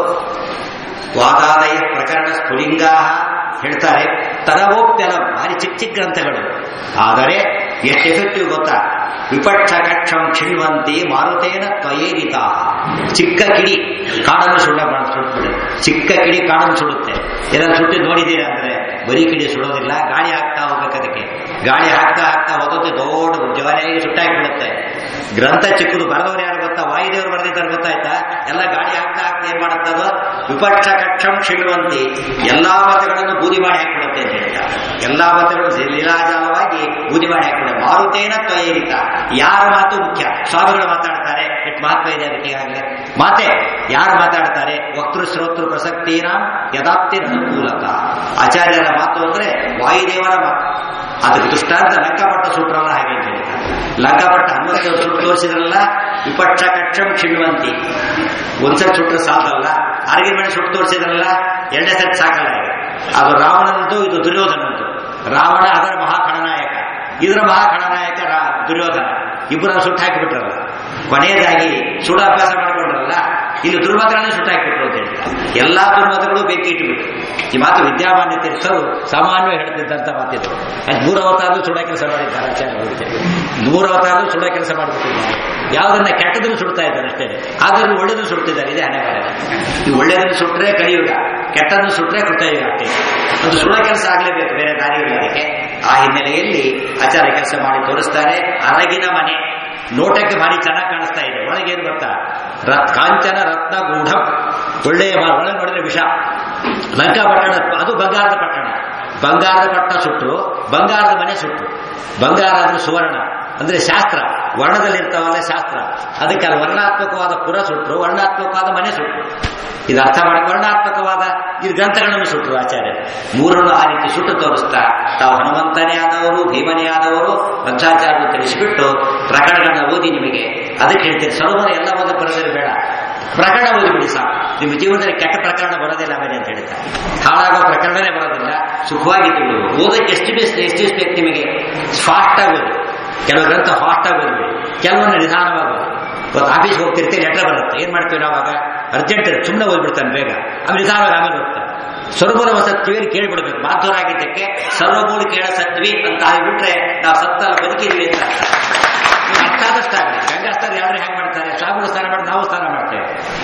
ವಾದಾದಯ ಪ್ರಕರಣ ಸ್ಫುಲಿಂಗ ಹೇಳ್ತಾರೆ ತದವೋಪ್ಯಲ ಭಾರಿ ಚಿಕ್ಕ ಚಿಕ್ಕ ಗ್ರಂಥಗಳು ಆದರೆ ಎಷ್ಟು ಎಫೆಕ್ಟಿವ್ ಗೊತ್ತಾ ವಿಪಕ್ಷ ಕಕ್ಷಂ ಕ್ಷಿಣ್ವಂತಿ ಮಾರುತೇನ ತ್ವಯೇರಿತ ಚಿಕ್ಕ ಕಿಡಿ ಕಾಡನ್ನು ಸುಳ್ಳ ಸುಡುತ್ತೆ ಚಿಕ್ಕ ಕಿಡಿ ಕಾಡನ್ನು ಸುಡುತ್ತೆ ಏನಾದ್ರು ಸುಟ್ಟಿ ನೋಡಿದ್ದೀರಾ ಅಂದ್ರೆ ಬರೀ ಕಿಡಿ ಸುಡೋದಿಲ್ಲ ಗಾಳಿ ಹಾಕ್ತಾ ಹೋಗ್ಬೇಕು ಅದಕ್ಕೆ ಗಾಳಿ ಹಾಕ್ತಾ ಹಾಕ್ತಾ ಹೋಗುತ್ತೆ ದೊಡ್ಡ ಜವಾರಿಯಾಗಿ ಸುಟ್ಟಾಕಿಬಿಡುತ್ತೆ ಗ್ರಂಥ ಚಿಕ್ಕದು ಬರೆದವ್ರು ಯಾರು ಗೊತ್ತಾ ವಾಯುದೇವರು ಬರೆದಿದ್ದಾರೆ ಗೊತ್ತಾಯ್ತಾ ಎಲ್ಲ ಗಾಳಿ ಹಾಕ್ತಾ ಹಾಕ್ತಾ ಏನ್ ಮಾಡುತ್ತದು ವಿಪಕ್ಷ ಕಕ್ಷಂ ಕ್ಷಿಳುವಂತಿ ಎಲ್ಲಾ ಮತಗಳನ್ನು ಬೂದಿ ಮಾಡಿ ಹಾಕಿಬಿಡುತ್ತೆ ಅಂತ ಹೇಳ್ತಾ ಎಲ್ಲಾ ಮತಗಳು ಲೀಲಾಜಾಲವಾಗಿ ಬೂದಿ ಮಾಡಿ ಹಾಕಿಬಿಡುತ್ತೆ ಮಾರುತೇನ ತ್ವಯೇರಿತ ಯಾರ ಮಾತು ಮುಖ್ಯ ಸ್ವಾಮಿಗಳು ಮಾತಾಡ್ತಾರೆ ಎಷ್ಟು ಮಹತ್ವ ಇದೆ ಅದಕ್ಕೆ ಈಗಾಗಲೇ ಮಾತೆ ಯಾರು ಮಾತಾಡ್ತಾರೆ ವಕ್ತೃ ಶ್ರೋತೃ ಪ್ರಸಕ್ತಿನ ಯದಾಪ್ತಿ ಅನುಕೂಲಕ ಆಚಾರ್ಯರ ಮಾತು ಅಂದ್ರೆ ವಾಯುದೇವರ ಮಾತು ಅದಕ್ಕೆ ದೃಷ್ಟಾಂತ ಲಂಕಾಪಟ್ಟ ಸೂತ್ರಲ್ಲ ಹಾಗೆ ಅಂತ ಹೇಳ್ತಾರೆ ಲಂಕಾಪಟ್ಟ ಹನುಮಂತ ಸುಟ್ಟು ತೋರಿಸಿದ್ರಲ್ಲ ವಿಪಕ್ಷ ಕಕ್ಷಂ ಕ್ಷಿಣ್ವಂತಿ ಒಂದ್ಸರಿ ಸುಟ್ಟರೆ ಸಾಲಲ್ಲ ಅರಗಿ ಮನೆ ಸುಟ್ಟು ತೋರಿಸಿದ್ರಲ್ಲ ಎರಡನೇ ಸರಿ ಸಾಕಲ್ಲ ಈಗ ಅದು ರಾವಣನದು ಇದು ದುರ್ಯೋಧನದ್ದು ರಾವಣ ಅದರ ಮಹಾಖಳನಾಯಕ ಇದರ ಮಹಾಖಳನಾಯಕ ರಾ ದುರ್ಯೋಧನ ಇಬ್ಬರನ್ನು ಸುಟ್ಟು ಹಾಕಿಬಿಟ್ರಲ್ಲ ಕೊನೆಯದಾಗಿ ಸುಡಾಭ್ಯಾಸ ಮಾಡ್ಕೊಂಡ್ರಲ್ಲ ಇಲ್ಲಿ ದುರ್ಮತಗಳನ್ನೇ ಸುಟ್ಟು ಹಾಕಿಬಿಟ್ರು ಅಂತ ಹೇಳ್ತಾರೆ ಎಲ್ಲಾ ದುರ್ಮತಗಳು ಬೆಂಕಿ ಇಟ್ಟುಬಿಟ್ರು ಈ ಮಾತು ವಿದ್ಯಾಮಾನ್ಯ ತೀರ್ಥರು ಸಾಮಾನ್ಯ ಹೇಳ್ತಿದ್ದಂತ ಮಾತಿದ್ರು ಅದು ಮೂರು ಅವತಾರಗಳು ಸುಡ ಕೆಲಸ ಮಾಡಿದ್ದಾರೆ ಆಚಾರ್ಯ ಮೂರು ಅವತಾರಗಳು ಸುಡ ಕೆಲಸ ಮಾಡಿಬಿಟ್ಟಿದ್ದಾರೆ ಯಾವುದನ್ನ ಕೆಟ್ಟದನ್ನು ಸುಡ್ತಾ ಇದ್ದಾರೆ ಅಷ್ಟೇ ಆದರೂ ಒಳ್ಳೆದನ್ನು ಸುಡ್ತಿದ್ದಾರೆ ಇದೇ ಹಣೆ ಬರ ಈ ಒಳ್ಳೆದನ್ನು ಸುಟ್ರೆ ಕಲಿಯುಗ ಕೆಟ್ಟದನ್ನು ಸುಟ್ರೆ ಕೃತಯುಗ ಅಷ್ಟೇ ಅದು ಸುಡ ಕೆಲಸ ಆಗಲೇಬೇಕು ಬೇರೆ ದಾರಿ ಇಲ್ಲ ಅದಕ್ಕೆ ಆ ಹಿನ್ನೆಲೆಯಲ್ಲಿ ಆಚಾರ್ಯ ಕೆಲಸ ಮಾಡಿ ತೋರಿಸ್ತಾರೆ ಅರಗಿನ ಮನೆ ನೋಟಕ್ಕೆ ಭಾರಿ ಚೆನ್ನಾಗಿ ಕಾಣಿಸ್ತಾ ಇದೆ ಒಳಗೇನು ಗೊತ್ತಾ ರತ್ ಕಾಂಚನ ರತ್ನ ಗೂಢ ಒಳ್ಳೆಯ ಮ- ಒಳಗೆ ನೋಡಿದ್ರೆ ವಿಷ ಲಂಕಾ ಪಟ್ಟಣ ಅದು ಬಂಗಾರದ ಪಟ್ಟಣ ಬಂಗಾರದ ಪಟ್ಟಣ ಸುಟ್ಟರು ಬಂಗಾರದ ಮನೆ ಸುಟ್ಟರು ಬಂಗಾರ ಅಂದ್ರೆ ಸುವರ್ಣ ಅಂದ್ರೆ ಶಾಸ್ತ್ರ ವರ್ಣದಲ್ಲಿರ್ತಾವಲ್ಲ ಶಾಸ್ತ್ರ ಅದಕ್ಕೆ ಅಲ್ಲಿ ವರ್ಣಾತ್ಮಕವಾದ ಪುರ ಸುಟ್ಟರು ವರ್ಣಾತ್ಮಕವಾದ ಮನೆ ಸುಟ್ಟರು ಇದು ಅರ್ಥ ಮಾಡಿ ವರ್ಣಾತ್ಮಕವಾದ ಇದು ಗ್ರಂಥಗಳನ್ನು ಸುಟ್ಟರು ಆಚಾರ್ಯ ಮೂರನ್ನು ಆ ರೀತಿ ಸುಟ್ಟು ತೋರಿಸ್ತಾ ತಾವು ಹನುಮಂತನೇ ಆದವರು ಭೀಮನೇ ಆದವರು ಮಧ್ವಾಚಾರ್ಯರು ತಿಳಿಸಿಬಿಟ್ಟು ಪ್ರಕರಣಗಳನ್ನ ಓದಿ ನಿಮಗೆ ಅದಕ್ಕೆ ಹೇಳ್ತೀನಿ ಸರೋವರ ಎಲ್ಲ ಓದ ಬರೋದಿಲ್ಲ ಬೇಡ ಪ್ರಕರಣ ಓದಿಬಿಡಿ ಸಾಕು ನಿಮ್ಮ ಜೀವನದಲ್ಲಿ ಕೆಟ್ಟ ಪ್ರಕರಣ ಬರೋದಿಲ್ಲ ಆಮೇಲೆ ಅಂತ ಹೇಳ್ತಾರೆ ಹಾಳಾಗೋ ಪ್ರಕರಣನೇ ಬರೋದಿಲ್ಲ ಸುಖವಾಗಿ ತಿಳಿದು ಓದಕ್ಕೆ ಎಷ್ಟು ಬೇಸ್ ಎಷ್ಟು ಬೇಕು ನಿಮಗೆ ಫಾಸ್ಟ್ ಆಗಿ ಓದಿ ಕೆಲವು ಗ್ರಂಥ ಫಾಸ್ಟ್ ಆಗಿ ಓದ್ಬೇಡಿ ಕೆಲವೊಂದು ನಿಧಾನವಾಗಿ ಓದಿ ಇವತ್ತು ಆಫೀಸ್ಗೆ ಹೋಗ್ತಿರ್ತೀವಿ ಲೆಟರ್ ಬರುತ್ತೆ ಏನ್ ಮಾಡ್ತೀವಿ ನಾವು ಆವಾಗ ಅರ್ಜೆಂಟ್ ಸುಮ್ಮನೆ ಓದ್ಬಿಡ್ತಾನೆ ಬೇಗ ಆಮೇಲೆ ನಿಧಾನವಾಗಿ ಆಮೇಲೆ ಓದ್ತಾನೆ ಸರ್ವರ ಸತ್ವೇ ಕೇಳಿಬಿಡ್ಬೇಕು ಬಾಧ್ಯರಾಗಿದ್ದಕ್ಕೆ ಸರ್ವಮೂಲ ಕೇಳ ಸತ್ವಿ ಅಂತ ಆಗಿಬಿಟ್ರೆ ನಾವು ಸತ್ತಲ್ಲ ಬದುಕಿದ್ವಿ ಅಂತ ಅರ್ಥ ಆದಷ್ಟಾಗಲಿ ಗಂಗಾಸ್ತಾರ ಯಾರು ಹೆಂಗ್ ಮಾಡ್ತಾರೆ ಸ್ವಾಮಿಗಳು ಸ್ನಾನ ಮಾಡಿ ನಾವು ಸ್ನಾನ ಮಾಡ್ತೇವೆ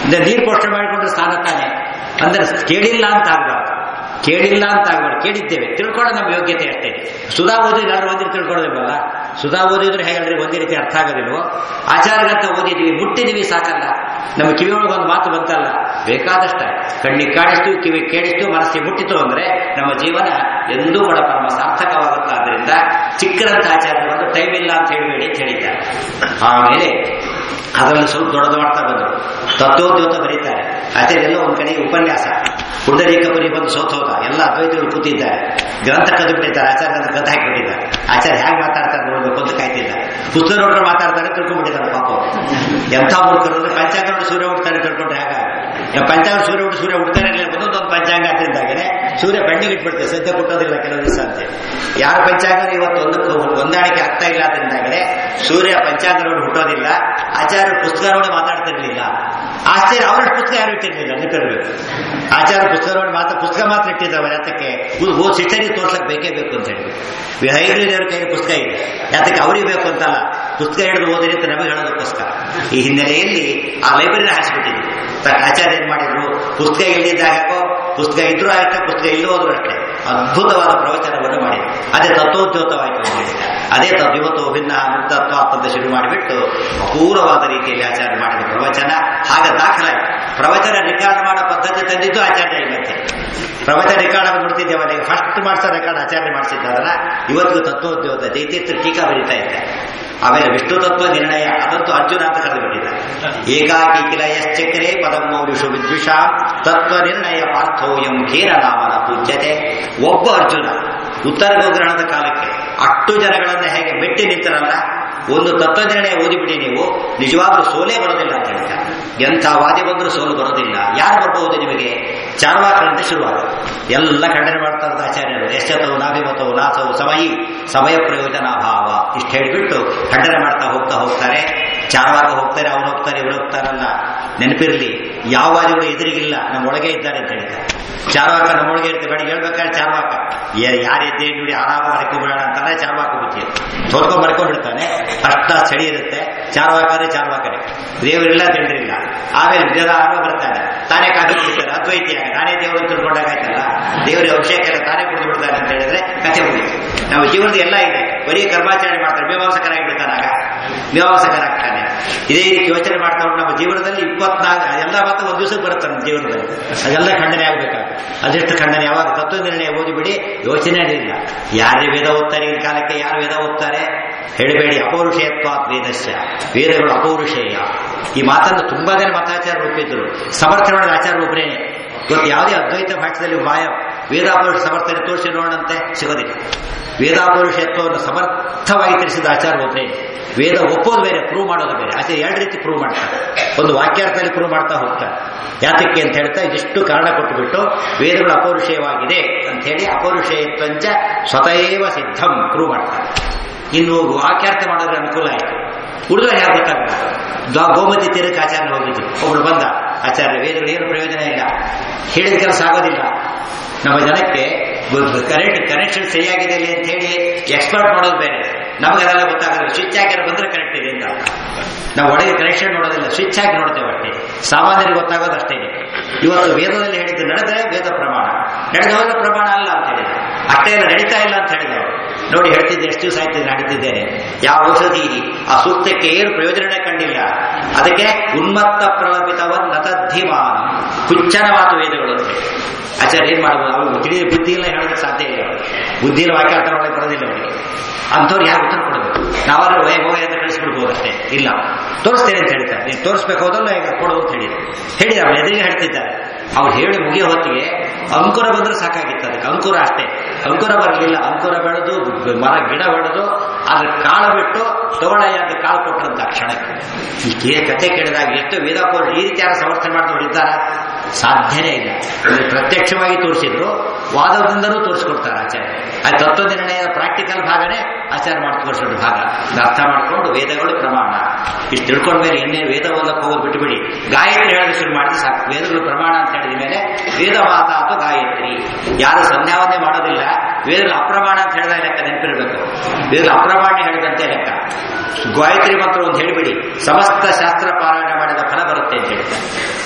ಅಂದ್ರೆ ನೀರು ಪೋಷಣೆ ಮಾಡಿಕೊಂಡ್ರೆ ಸ್ನಾನ ತಾನೆ ಅಂದ್ರೆ ಕೇಳಿಲ್ಲ ಅಂತ ಆಗ್ಬಾರ್ದು ಕೇಳಿಲ್ಲ ಅಂತ ಆಗ್ಬಾರ್ದು ಕೇಳಿದ್ದೇವೆ ತಿಳ್ಕೊಳ್ಳೋ ನಮ್ಮ ಯೋಗ್ಯತೆ ಅಷ್ಟೇ ಸುಧಾ ಓದಿದ್ರೆ ಯಾರು ಓದಿ ತಿಳ್ಕೊಳ್ಳೋದಿಲ್ವಲ್ಲ ಸುಧಾ ಓದಿದ್ರೆ ಹೇಗೆ ಒಂದೇ ರೀತಿ ಅರ್ಥ ಆಗೋದಿಲ್ವೋ ಆಚಾರಗಂತ ಓದಿದೀವಿ ಮುಟ್ಟಿದೀವಿ ಸಾಕಲ್ಲ ನಮ್ಮ ಕಿವಿಯೊಳಗೆ ಒಂದು ಮಾತು ಬಂತಲ್ಲ ಬೇಕಾದಷ್ಟ ಕಣ್ಣಿಗೆ ಕಾಣಿಸ್ತು ಕಿವಿ ಕೇಳಿಸ್ತು ಮನಸ್ಸಿಗೆ ಮುಟ್ಟಿತು ಅಂದ್ರೆ ನಮ್ಮ ಜೀವನ ಎಂದೂ ಕೂಡ ಪರಮ ಸಾರ್ಥಕವಾಗುತ್ತಾದ್ರಿಂದ ಚಿಕ್ಕರಂತ ಆಚಾರ್ಯ ಬಂದು ಟೈಮ್ ಇಲ್ಲ ಅಂತ ಹೇಳಬೇಡಿ ಅಂತ ಹೇಳಿದ್ದಾರೆ ಆಮೇಲೆ ಅದರಲ್ಲಿ ಸ್ವಲ್ಪ ದೊಡ್ಡದು ಮಾಡ್ತಾ ಬಂದರು ತತ್ವೋದ್ಯೋತ ಬರೀತಾರೆ ಆಚಾರ್ಯ ಎಲ್ಲ ಒಂದ್ ಕಡೆ ಉಪನ್ಯಾಸ ಪುಂಡರೀಕಪುರಿ ಬಂದು ಸೋತೋದ ಎಲ್ಲ ಅದ್ವೈತಗಳು ಕೂತಿದ್ದಾರೆ ಗ್ರಂಥ ಕದ್ದು ಬಿಟ್ಟಿದ್ದಾರೆ ಆಚಾರ್ಯ ಅದನ್ನ ಕದ್ದು ಹಾಕಿಬಿಟ್ಟಿದ್ದಾರೆ ಆಚಾರ್ಯ ಹೇಗೆ ಮಾತಾಡ್ತಾರೆ ನೋಡ್ಬೇಕು ಅಂತ ಕಾಯ್ತಿಲ್ಲ ಪುಸ್ತಕ ನೋಡ್ರೆ ಮಾತಾಡ್ತಾರೆ ತಿಳ್ಕೊಂಡ್ಬಿಟ್ಟಿದ್ದಾರೆ ಪಾಪ ಅವ್ರು. ಎಂಥ ಮೂರ್ಖರು ಅಂದ್ರೆ ಪಂಚಾಂಗ ನೋಡಿ ಸೂರ್ಯ ಹುಡ್ತಾನೆ ತಿಳ್ಕೊಂಡ್ರೆ ಹೇಗ ಪಂಚಾಂಗ ಸೂರ್ಯ ಹುಟ್ಟು ಸೂರ್ಯ ಹುಡ್ತಾನೆ ಇರಲಿಲ್ಲ ಒಂದೊಂದು ಪಂಚಾಂಗ ಅಂತಿದ್ದಾಗನೆ ಸೂರ್ಯ ಬೆಣ್ಣಿಗೆ ಇಟ್ಬಿಡ್ತೇವೆ ಸದ್ಯ ಕೊಟ್ಟೋದಿಲ್ಲ ಕೆಲವು ದಿವಸ ಅಂತೆ ಯಾರ ಪಂಚಾಂಗ ಇವತ್ತು ಒಂದಕ್ಕೂ ಹೊಂದಾಣಿಕೆ ಆಗ್ತಾ ಇಲ್ಲ ಅದರಿಂದಾಗನೆ ಸೂರ್ಯ ಪಂಚಾಂಗ ನೋಡಿ ಹುಟ್ಟೋದಿಲ್ಲ ಆಚಾರ್ಯ ಪುಸ್ತಕ ನೋಡಿ ಮಾತಾಡ್ತಿರ್ಲಿಲ್ಲ ಆಶ್ಚರ್ಯ ಅವರಷ್ಟು ಪುಸ್ತಕ ಯಾರು ಇಟ್ಟಿರ್ಲಿಲ್ಲ ನೆನಪಿರ್ಬೇಕು ಆಚಾರ್ಯ ಪುಸ್ತಕ ನೋಡಿ ಮಾತ್ರ ಪುಸ್ತಕ ಮಾತ್ರ ಇಟ್ಟಿದ್ದವರು ಯಾತಕ್ಕೆ ಓ ಶಿಷ್ಯರಿಗೆ ತೋರ್ಸಕ್ ಬೇಕೇ ಬೇಕು ಅಂತ ಹೇಳಿ ಹೈಗ್ರೀದೇವ್ರ ಕೈಯಲ್ಲಿ ಪುಸ್ತಕ ಇದೆ ಯಾತಕ್ಕೆ ಅವರಿಗೆ ಬೇಕು ಅಂತಲ್ಲ ಪುಸ್ತಕ ಹಿಡಿದು ಓದಿರಿ ಅಂತ ನಮಗೆ ಹೇಳೋದಕ್ಕೋಸ್ಕರ ಈ ಹಿನ್ನೆಲೆಯಲ್ಲಿ ಆ ಲೈಬ್ರರಿನ ಹಾಕಿಬಿಟ್ಟಿದ್ರು ತಕ್ಕ ಆಚಾರ್ಯ ಏನ್ ಮಾಡಿದ್ರು ಪುಸ್ತಕ ಇಲ್ಲಿದ್ದಾಗ ಯಾಕೋ ಪುಸ್ತಕ ಇದ್ರೂ ಅಷ್ಟೇ ಪುಸ್ತಕ ಇಲ್ಲೂ ಹೋದ್ರು ಅಷ್ಟೇ ಅದ್ಭುತವಾದ ಪ್ರವಚನವನ್ನು ಮಾಡಿದ್ರು ಅದೇ ತತ್ವೋದ್ಯೋತವಾಯಿತು ಅಂತ ಹೇಳಿ ಅದೇ ತದ್ ಇವತ್ತು ಭಿನ್ನ ಮುಕ್ತತ್ವ ಅಂತ ಶುರು ಮಾಡಿಬಿಟ್ಟು ಅಪೂರ್ವವಾದ ರೀತಿಯಲ್ಲಿ ಆಚಾರ್ಯ ಮಾಡಿದ ಪ್ರವಚನ ಹಾಗೆ ದಾಖಲಾಯಿತು ಪ್ರವಚನ ರೆಕಾರ್ಡ್ ಮಾಡೋ ಪದ್ಧತಿ ತಂದಿದ್ದು ಆಚಾರ್ಯ ಇಲ್ಲಂತೆ ಪ್ರವಚನ ರೆಕಾರ್ಡ್ ಆಗಿ ನೋಡ್ತಿದ್ದೇವೆ ಈಗ ಫಸ್ಟ್ ಮಾಡಿಸೋ ರೆಕಾರ್ಡ್ ಆಚಾರ್ಯ ಮಾಡಿಸಿದ್ದಾರಲ್ಲ ಇವತ್ತಿಗೂ ತತ್ವೋದ್ಯೋತ ಜೈತೀರ್ಥ ಟೀಕಾ ಬರೀತಾ ಇದ್ದಾರೆ ಆಮೇಲೆ ವಿಷ್ಣು ತತ್ವ ನಿರ್ಣಯ ಅದಂತೂ ಅರ್ಜುನ ಅಂತ ಕರೆದು ಬಿಟ್ಟಿದ್ದಾರೆ ಏಕಾಕಿ ಕಿಲ ಯಶ್ಚಕ್ರೆ ಪದಂ ಮೌಲಿಷು ವಿದ್ವಿಷಾ ತತ್ವ ನಿರ್ಣಯ ಪಾರ್ಥೋಯಂ ಖೇನ ನಾಮನ ಪೂಜ್ಯತೆ ಒಬ್ಬ ಅರ್ಜುನ ಉತ್ತರ ಗೋಗ್ರಹಣದ ಕಾಲಕ್ಕೆ ಅಷ್ಟು ಜನಗಳನ್ನ ಹೇಗೆ ಮೆಟ್ಟಿ ನಿಂತರಲ್ಲ ಒಂದು ತತ್ವ ನಿರ್ಣಯ ಓದಿಬಿಡಿ ನೀವು ನಿಜವಾಗ್ಲೂ ಸೋಲೇ ಬರೋದಿಲ್ಲ ಅಂತ ಹೇಳ್ತಾರೆ ಎಂಥ ವಾದಿ ಬಂದರೂ ಸೋಲು ಬರೋದಿಲ್ಲ ಯಾರು ಬರಬಹುದು ನಿಮಗೆ ಚಾರ್ವಾಕರಂತೆ ಶುರುವಾದ ಎಲ್ಲ ಖಂಡನೆ ಮಾಡ್ತಾ ಇರೋದು ಆಚಾರ್ಯರು ಎಷ್ಟತವು ನಾಭಿಮತವು ನಾಥವು ಸಮಯಿ ಸಮಯ ಪ್ರಯೋಜನ ಅಭಾವ ಇಷ್ಟು ಹೇಳಿಬಿಟ್ಟು ಖಂಡನೆ ಮಾಡ್ತಾ ಹೋಗ್ತಾ ಹೋಗ್ತಾರೆ ಚಾರ್ವಾಗ ಹೋಗ್ತಾರೆ ಅವ್ರು ಹೋಗ್ತಾರೆ ಇವ್ರು ಹೋಗ್ತಾರಲ್ಲ ನೆನಪಿರಲಿ ಯಾವ ವಾದಿಗಳು ಎದುರಿಗಿಲ್ಲ ನಮ್ಮ ಒಳಗೆ ಇದ್ದಾರೆ ಅಂತ ಹೇಳ್ತಾರೆ ಚಾರ್ವಾಕ ನಮ್ಮೊಳಗೆ ಇರ್ತಾರೆ ಬೇಡ ಹೇಳ್ಬೇಕಾದ್ರೆ ಚಾರ್ವಾಕ ಯಾರಿದ್ದೇ ನೋಡಿ ಆರಾಮ ಮರ್ಕೊಂಡ್ಬಿಡೋಣ ಅಂತಾನೆ ಚಾರ್ವಾಕ ಬುದ್ಧಿ ತೋರ್ಕೊಂಡ್ ಮರ್ಕೊಂಡ್ಬಿಡ್ತಾನೆ ಅಷ್ಟ ಚಳಿ ಇರುತ್ತೆ ಚಾರ್ವಾಕರೇ ಚಾರ್ವಾಕರೇ ದೇವರಿಲ್ಲ ಜನರಿಲ್ಲ ಆಮೇಲೆ ನಿಧಾನ ಬರ್ತಾನೆ ತಾನೇ ಕಾಫಿ ಕುಡಿತಾರೆ ಅದ್ವೈತಿಯಾಗ ನಾನೇ ದೇವರು ತಿಳ್ಕೊಂಡಾಗಾಯ್ತಲ್ಲ ದೇವರ ಅಭಿಷೇಕ ಎಲ್ಲ ತಾನೇ ಕುಡಿದು ಬಿಡ್ತಾನೆ ಅಂತ ಹೇಳಿದ್ರೆ ಕಥೆ ಮುಗಿತು ನಮ್ಮ ಜೀವನದ ಎಲ್ಲ ಇದೆ ಬರೀ ಕರ್ಮಾಚರಣೆ ಮಾಡ್ತಾರೆ ಮೀಮಾಂಸಕರಾಗಿ ಬಿಡ್ತಾನಾಗ ಮೀಮಾಂಸಕರಾಗ್ತಾನೆ ಇದೇ ರೀತಿ ಯೋಚನೆ ಮಾಡ್ತಾ ಹೋಗಿ ನಮ್ಮ ಜೀವನದಲ್ಲಿ ಇಪ್ಪತ್ನಾಲ್ಕು ಎಲ್ಲ ಮಾತ್ರ ಒಂದು ದಿವಸಕ್ಕೆ ಬರುತ್ತೆ ನಮ್ಮ ಜೀವನದಲ್ಲಿ ಅದೆಲ್ಲ ಖಂಡನೆ ಆಗ್ಬೇಕಾಗುತ್ತೆ ಅದೆಷ್ಟು ಖಂಡನೆ ಯಾವಾಗ ತತ್ವ ನಿರ್ಣಯ ಓದಿಬಿಡಿ ಯೋಚನೆ ಇಲ್ಲ ಯಾರೇ ವೇದ ಓದ್ತಾರೆ ಈ ಕಾಲಕ್ಕೆ ಯಾರು ವೇದ ಓದ್ತಾರೆ ಹೇಳಬೇಡಿ ಅಪೌರುಷೇಯತ್ವ ವೇದಸ್ಯ ವೇದಗಳು ಅಪೌರುಷೇಯ ಈ ಮಾತನ್ನು ತುಂಬಾ ಜನ ಮತಾಚಾರ ಒಪ್ಪಿದ್ರು ಸಮರ್ಥನೆ ಮಾಡಿದ ಆಚಾರ ಒಬ್ಬರೇನೆ ಇವತ್ತು ಯಾವುದೇ ಅದ್ವೈತ ಭಾಷೆಯಲ್ಲಿ ವಾಯ ವೇದಾಪುರುಷ ಸಮರ್ಥನೆ ತೋರಿಸಿ ನೋಡಂತೆ ಸಿಗೋದಿಲ್ಲ ವೇದಾಪುರುಷತ್ವವನ್ನು ಸಮರ್ಥವಾಗಿ ತಿಳಿಸಿದ ಆಚಾರ ಒಬ್ಬರೇ ವೇದ ಒಪ್ಪೋದು ಬೇರೆ ಪ್ರೂವ್ ಮಾಡೋದು ಬೇರೆ ಆಚೆ ಎರಡು ರೀತಿ ಪ್ರೂವ್ ಮಾಡ್ತಾರೆ ಒಂದು ವಾಕ್ಯಾರ್ಥದಲ್ಲಿ ಪ್ರೂವ್ ಮಾಡ್ತಾ ಹೋಗ್ತಾರೆ ಯಾತಕ್ಕೆ ಅಂತ ಹೇಳ್ತಾ ಇದಿಷ್ಟು ಕಾರಣ ಕೊಟ್ಟುಬಿಟ್ಟು ವೇದಗಳು ಅಪೌರುಷೇಯವಾಗಿದೆ ಅಂತ ಹೇಳಿ ಅಪೌರುಷೇಯತ್ವಂಚ ಸ್ವತಃವ ಸಿದ್ಧಂ ಪ್ರೂವ್ ಮಾಡ್ತಾರೆ ಇನ್ನು ವಾಕ್ಯಾರ್ಥ ಮಾಡೋದ್ರೆ ಅನುಕೂಲ ಆಯಿತು ಹುಡುಗ ಯಾರು ಗೊತ್ತಾಗಲ್ಲ ದ್ವಾ- ಗೋಮತಿ ತೀರಕ್ಕೆ ಆಚಾರ್ಯ ಹೋಗಿದ್ರು ಒಬ್ರು ಬಂದ ಆಚಾರ್ಯ ವೇದಗಳು ಏನು ಪ್ರಯೋಜನ ಇಲ್ಲ ಹೇಳಿದ ಕೆಲಸ ಆಗೋದಿಲ್ಲ ನಮ್ಮ ಜನಕ್ಕೆ ಕರೆಂಟ್ ಕನೆಕ್ಷನ್ ಸರಿಯಾಗಿದೆ ಇಲ್ಲಿ ಅಂತ ಹೇಳಿ ಎಕ್ಸ್ಪರ್ಟ್ ಮಾಡೋದು ಬೇರೆ ನಮಗೆ ಅದೆಲ್ಲ ಗೊತ್ತಾಗಲ್ಲ ಸ್ವಿಚ್ ಹಾಕಿದ್ರೆ ಬಂದ್ರೆ ಕರೆಕ್ಟ್ ಇದೆ ಅಂತ ನಾವು ಒಳಗೆ ಕನೆಕ್ಷನ್ ನೋಡೋದಿಲ್ಲ ಸ್ವಿಚ್ ಹಾಕಿ ನೋಡ್ತೇವೆ ಅಷ್ಟೇ ಸಾಮಾನ್ಯರಿಗೆ ಗೊತ್ತಾಗೋದು ಅಷ್ಟೇ ಇವತ್ತು ವೇದದಲ್ಲಿ ಹೇಳಿದ್ದು ನಡೆದರೆ ವೇದ ಪ್ರಮಾಣ ನಡೆದವರ ಪ್ರಮಾಣ ಅಲ್ಲ ಅಂತ ಹೇಳಿದ ಅಷ್ಟೇ ಎಲ್ಲ ನಡೀತಾ ಇಲ್ಲ ಅಂತ ಹೇಳಿದವರು ನೋಡಿ ಹೇಳ್ತಿದ್ದೆ ಎಷ್ಟು ದಿವಸ ಆಯ್ತು ನಡೀತಿದ್ದೇನೆ ಯಾವ ಔಷಧಿ ಆ ಸೂಕ್ತಕ್ಕೆ ಏನು ಪ್ರಯೋಜನ ಕಂಡಿಲ್ಲ ಅದಕ್ಕೆ ಉನ್ಮತ್ತ ಪ್ರಲಪಿತವನ್ ನತದ್ಧಿಮಾನ ಕುಚ್ಚನ ಮಾತು ವೇದಗಳು ಅಂತ ಹೇಳಿ. ಆಚಾರ್ಯ ಏನ್ ಮಾಡ್ಬೋದು ಅವ್ರಿಗೆ ತಿಳಿದ ಬುದ್ಧಿ ಇಲ್ಲ ಹೇಳೋದಕ್ಕೆ ಸಾಧ್ಯ ಇಲ್ಲ ಅವ್ರಿಗೆ. ಬುದ್ಧಿ ಇಲ್ಲ ವಾಕ್ಯಾರ್ಥ ಒಳಗೆ ಬರೋದಿಲ್ಲ ಅವರಿಗೆ ಅಂಥವ್ರು ಯಾರು ಉತ್ತರ ಕೊಡಬೇಕು ನಾವಾದ್ರೂ ವಯ ಹೋಗಿ ಅಂತ ಕಳಿಸ್ಬಿಡ್ಬೋದು ಅಷ್ಟೇ ಇಲ್ಲ ತೋರಿಸ್ತೇನೆ ಅಂತ ಹೇಳ್ತಾರೆ ನೀವು ತೋರಿಸ್ಬೇಕು ಹೋದಲ್ಲ ಈಗ ಕೊಡು ಅಂತ ಹೇಳಿದ್ರು ಹೇಳಿ ಅವ್ರು ಎದುರಿಗೆ ಹೇಳ್ತಿದ್ದಾರೆ ಅವ್ರು ಹೇಳಿ ಮುಗಿಯೋ ಹೊತ್ತಿಗೆ ಅಂಕುರ ಬಂದ್ರೆ ಸಾಕಾಗಿತ್ತು ಅದಕ್ಕೆ ಅಂಕುರ ಅಷ್ಟೇ ಅಂಕುರ ಬರಲಿಲ್ಲ ಅಂಕುರ ಬೆಳೆದು ಮರ ಗಿಡ ಬೆಳೆದು ಅದ್ರ ಕಾಳು ಬಿಟ್ಟು ತಗೊಳ್ಳಯ್ಯ ಅಂತ ಕಾಳು ಕೊಟ್ಟರಂತ ಕ್ಷಣಕ್ಕೆ ಈ ಕೇ ಕಥೆ ಕೇಳಿದಾಗ ಎಷ್ಟು ವೇದಾಪುರ ಈ ರೀತಿ ಯಾರು ಸಮರ್ಥನೆ ಮಾಡಿದವರು ಇದ್ದಾರ ಸಾಧ್ಯನೇ ಇಲ್ಲ ಅಂದ್ರೆ ಪ್ರತ್ಯಕ್ಷವಾಗಿ ತೋರಿಸಿದ್ರು ವಾದದಿಂದಲೂ ತೋರಿಸ್ಕೊಡ್ತಾರೆ ಆಚಾರ್ಯ ಆ ತತ್ವ ನಿರ್ಣಯದ ಪ್ರಾಕ್ಟಿಕಲ್ ಭಾಗನೇ ಆಚಾರ ಮಾಡಿ ತೋರಿಸೋದು ಭಾಗ ಇದನ್ನ ಅರ್ಥ ಮಾಡಿಕೊಂಡು ವೇದಗಳು ಪ್ರಮಾಣ ಇಷ್ಟು ತಿಳ್ಕೊಂಡ ಮೇಲೆ ಎಣ್ಣೆ ವೇದ ಓದಕ್ಕೆ ಹೋಗೋದು ಬಿಟ್ಟುಬಿಡಿ ಗಾಯತ್ರಿ ಹೇಳೋದು ಶುರು ಮಾಡಿದ್ರೆ ಸಾಕು ವೇದಗಳು ಪ್ರಮಾಣ ಅಂತ ಹೇಳಿದ ಮೇಲೆ ವೇದ ಮಾತ ಅಥವಾ ಗಾಯತ್ರಿ ಯಾರು ಸಂಧ್ಯಾವಂದನೆ ಮಾಡೋದಿಲ್ಲ ವೇದಗಳು ಅಪ್ರಮಾಣ ಅಂತ ಹೇಳಿದಾಗ ಲೆಕ್ಕ ನೆನಪಿರಬೇಕು ವೇದಗಳು ಅಪ್ರಮಾಣ ಹೇಳಿದಂತೆ ಲೆಕ್ಕ ಗಾಯತ್ರಿ ಮಂತ್ರ ಒಂದು ಹೇಳಿಬಿಡಿ ಸಮಸ್ತ ಶಾಸ್ತ್ರ ಪಾರಾಯಣ ಮಾಡಿದ ಫಲ ಬರುತ್ತೆ ಅಂತ ಹೇಳ್ತಾರೆ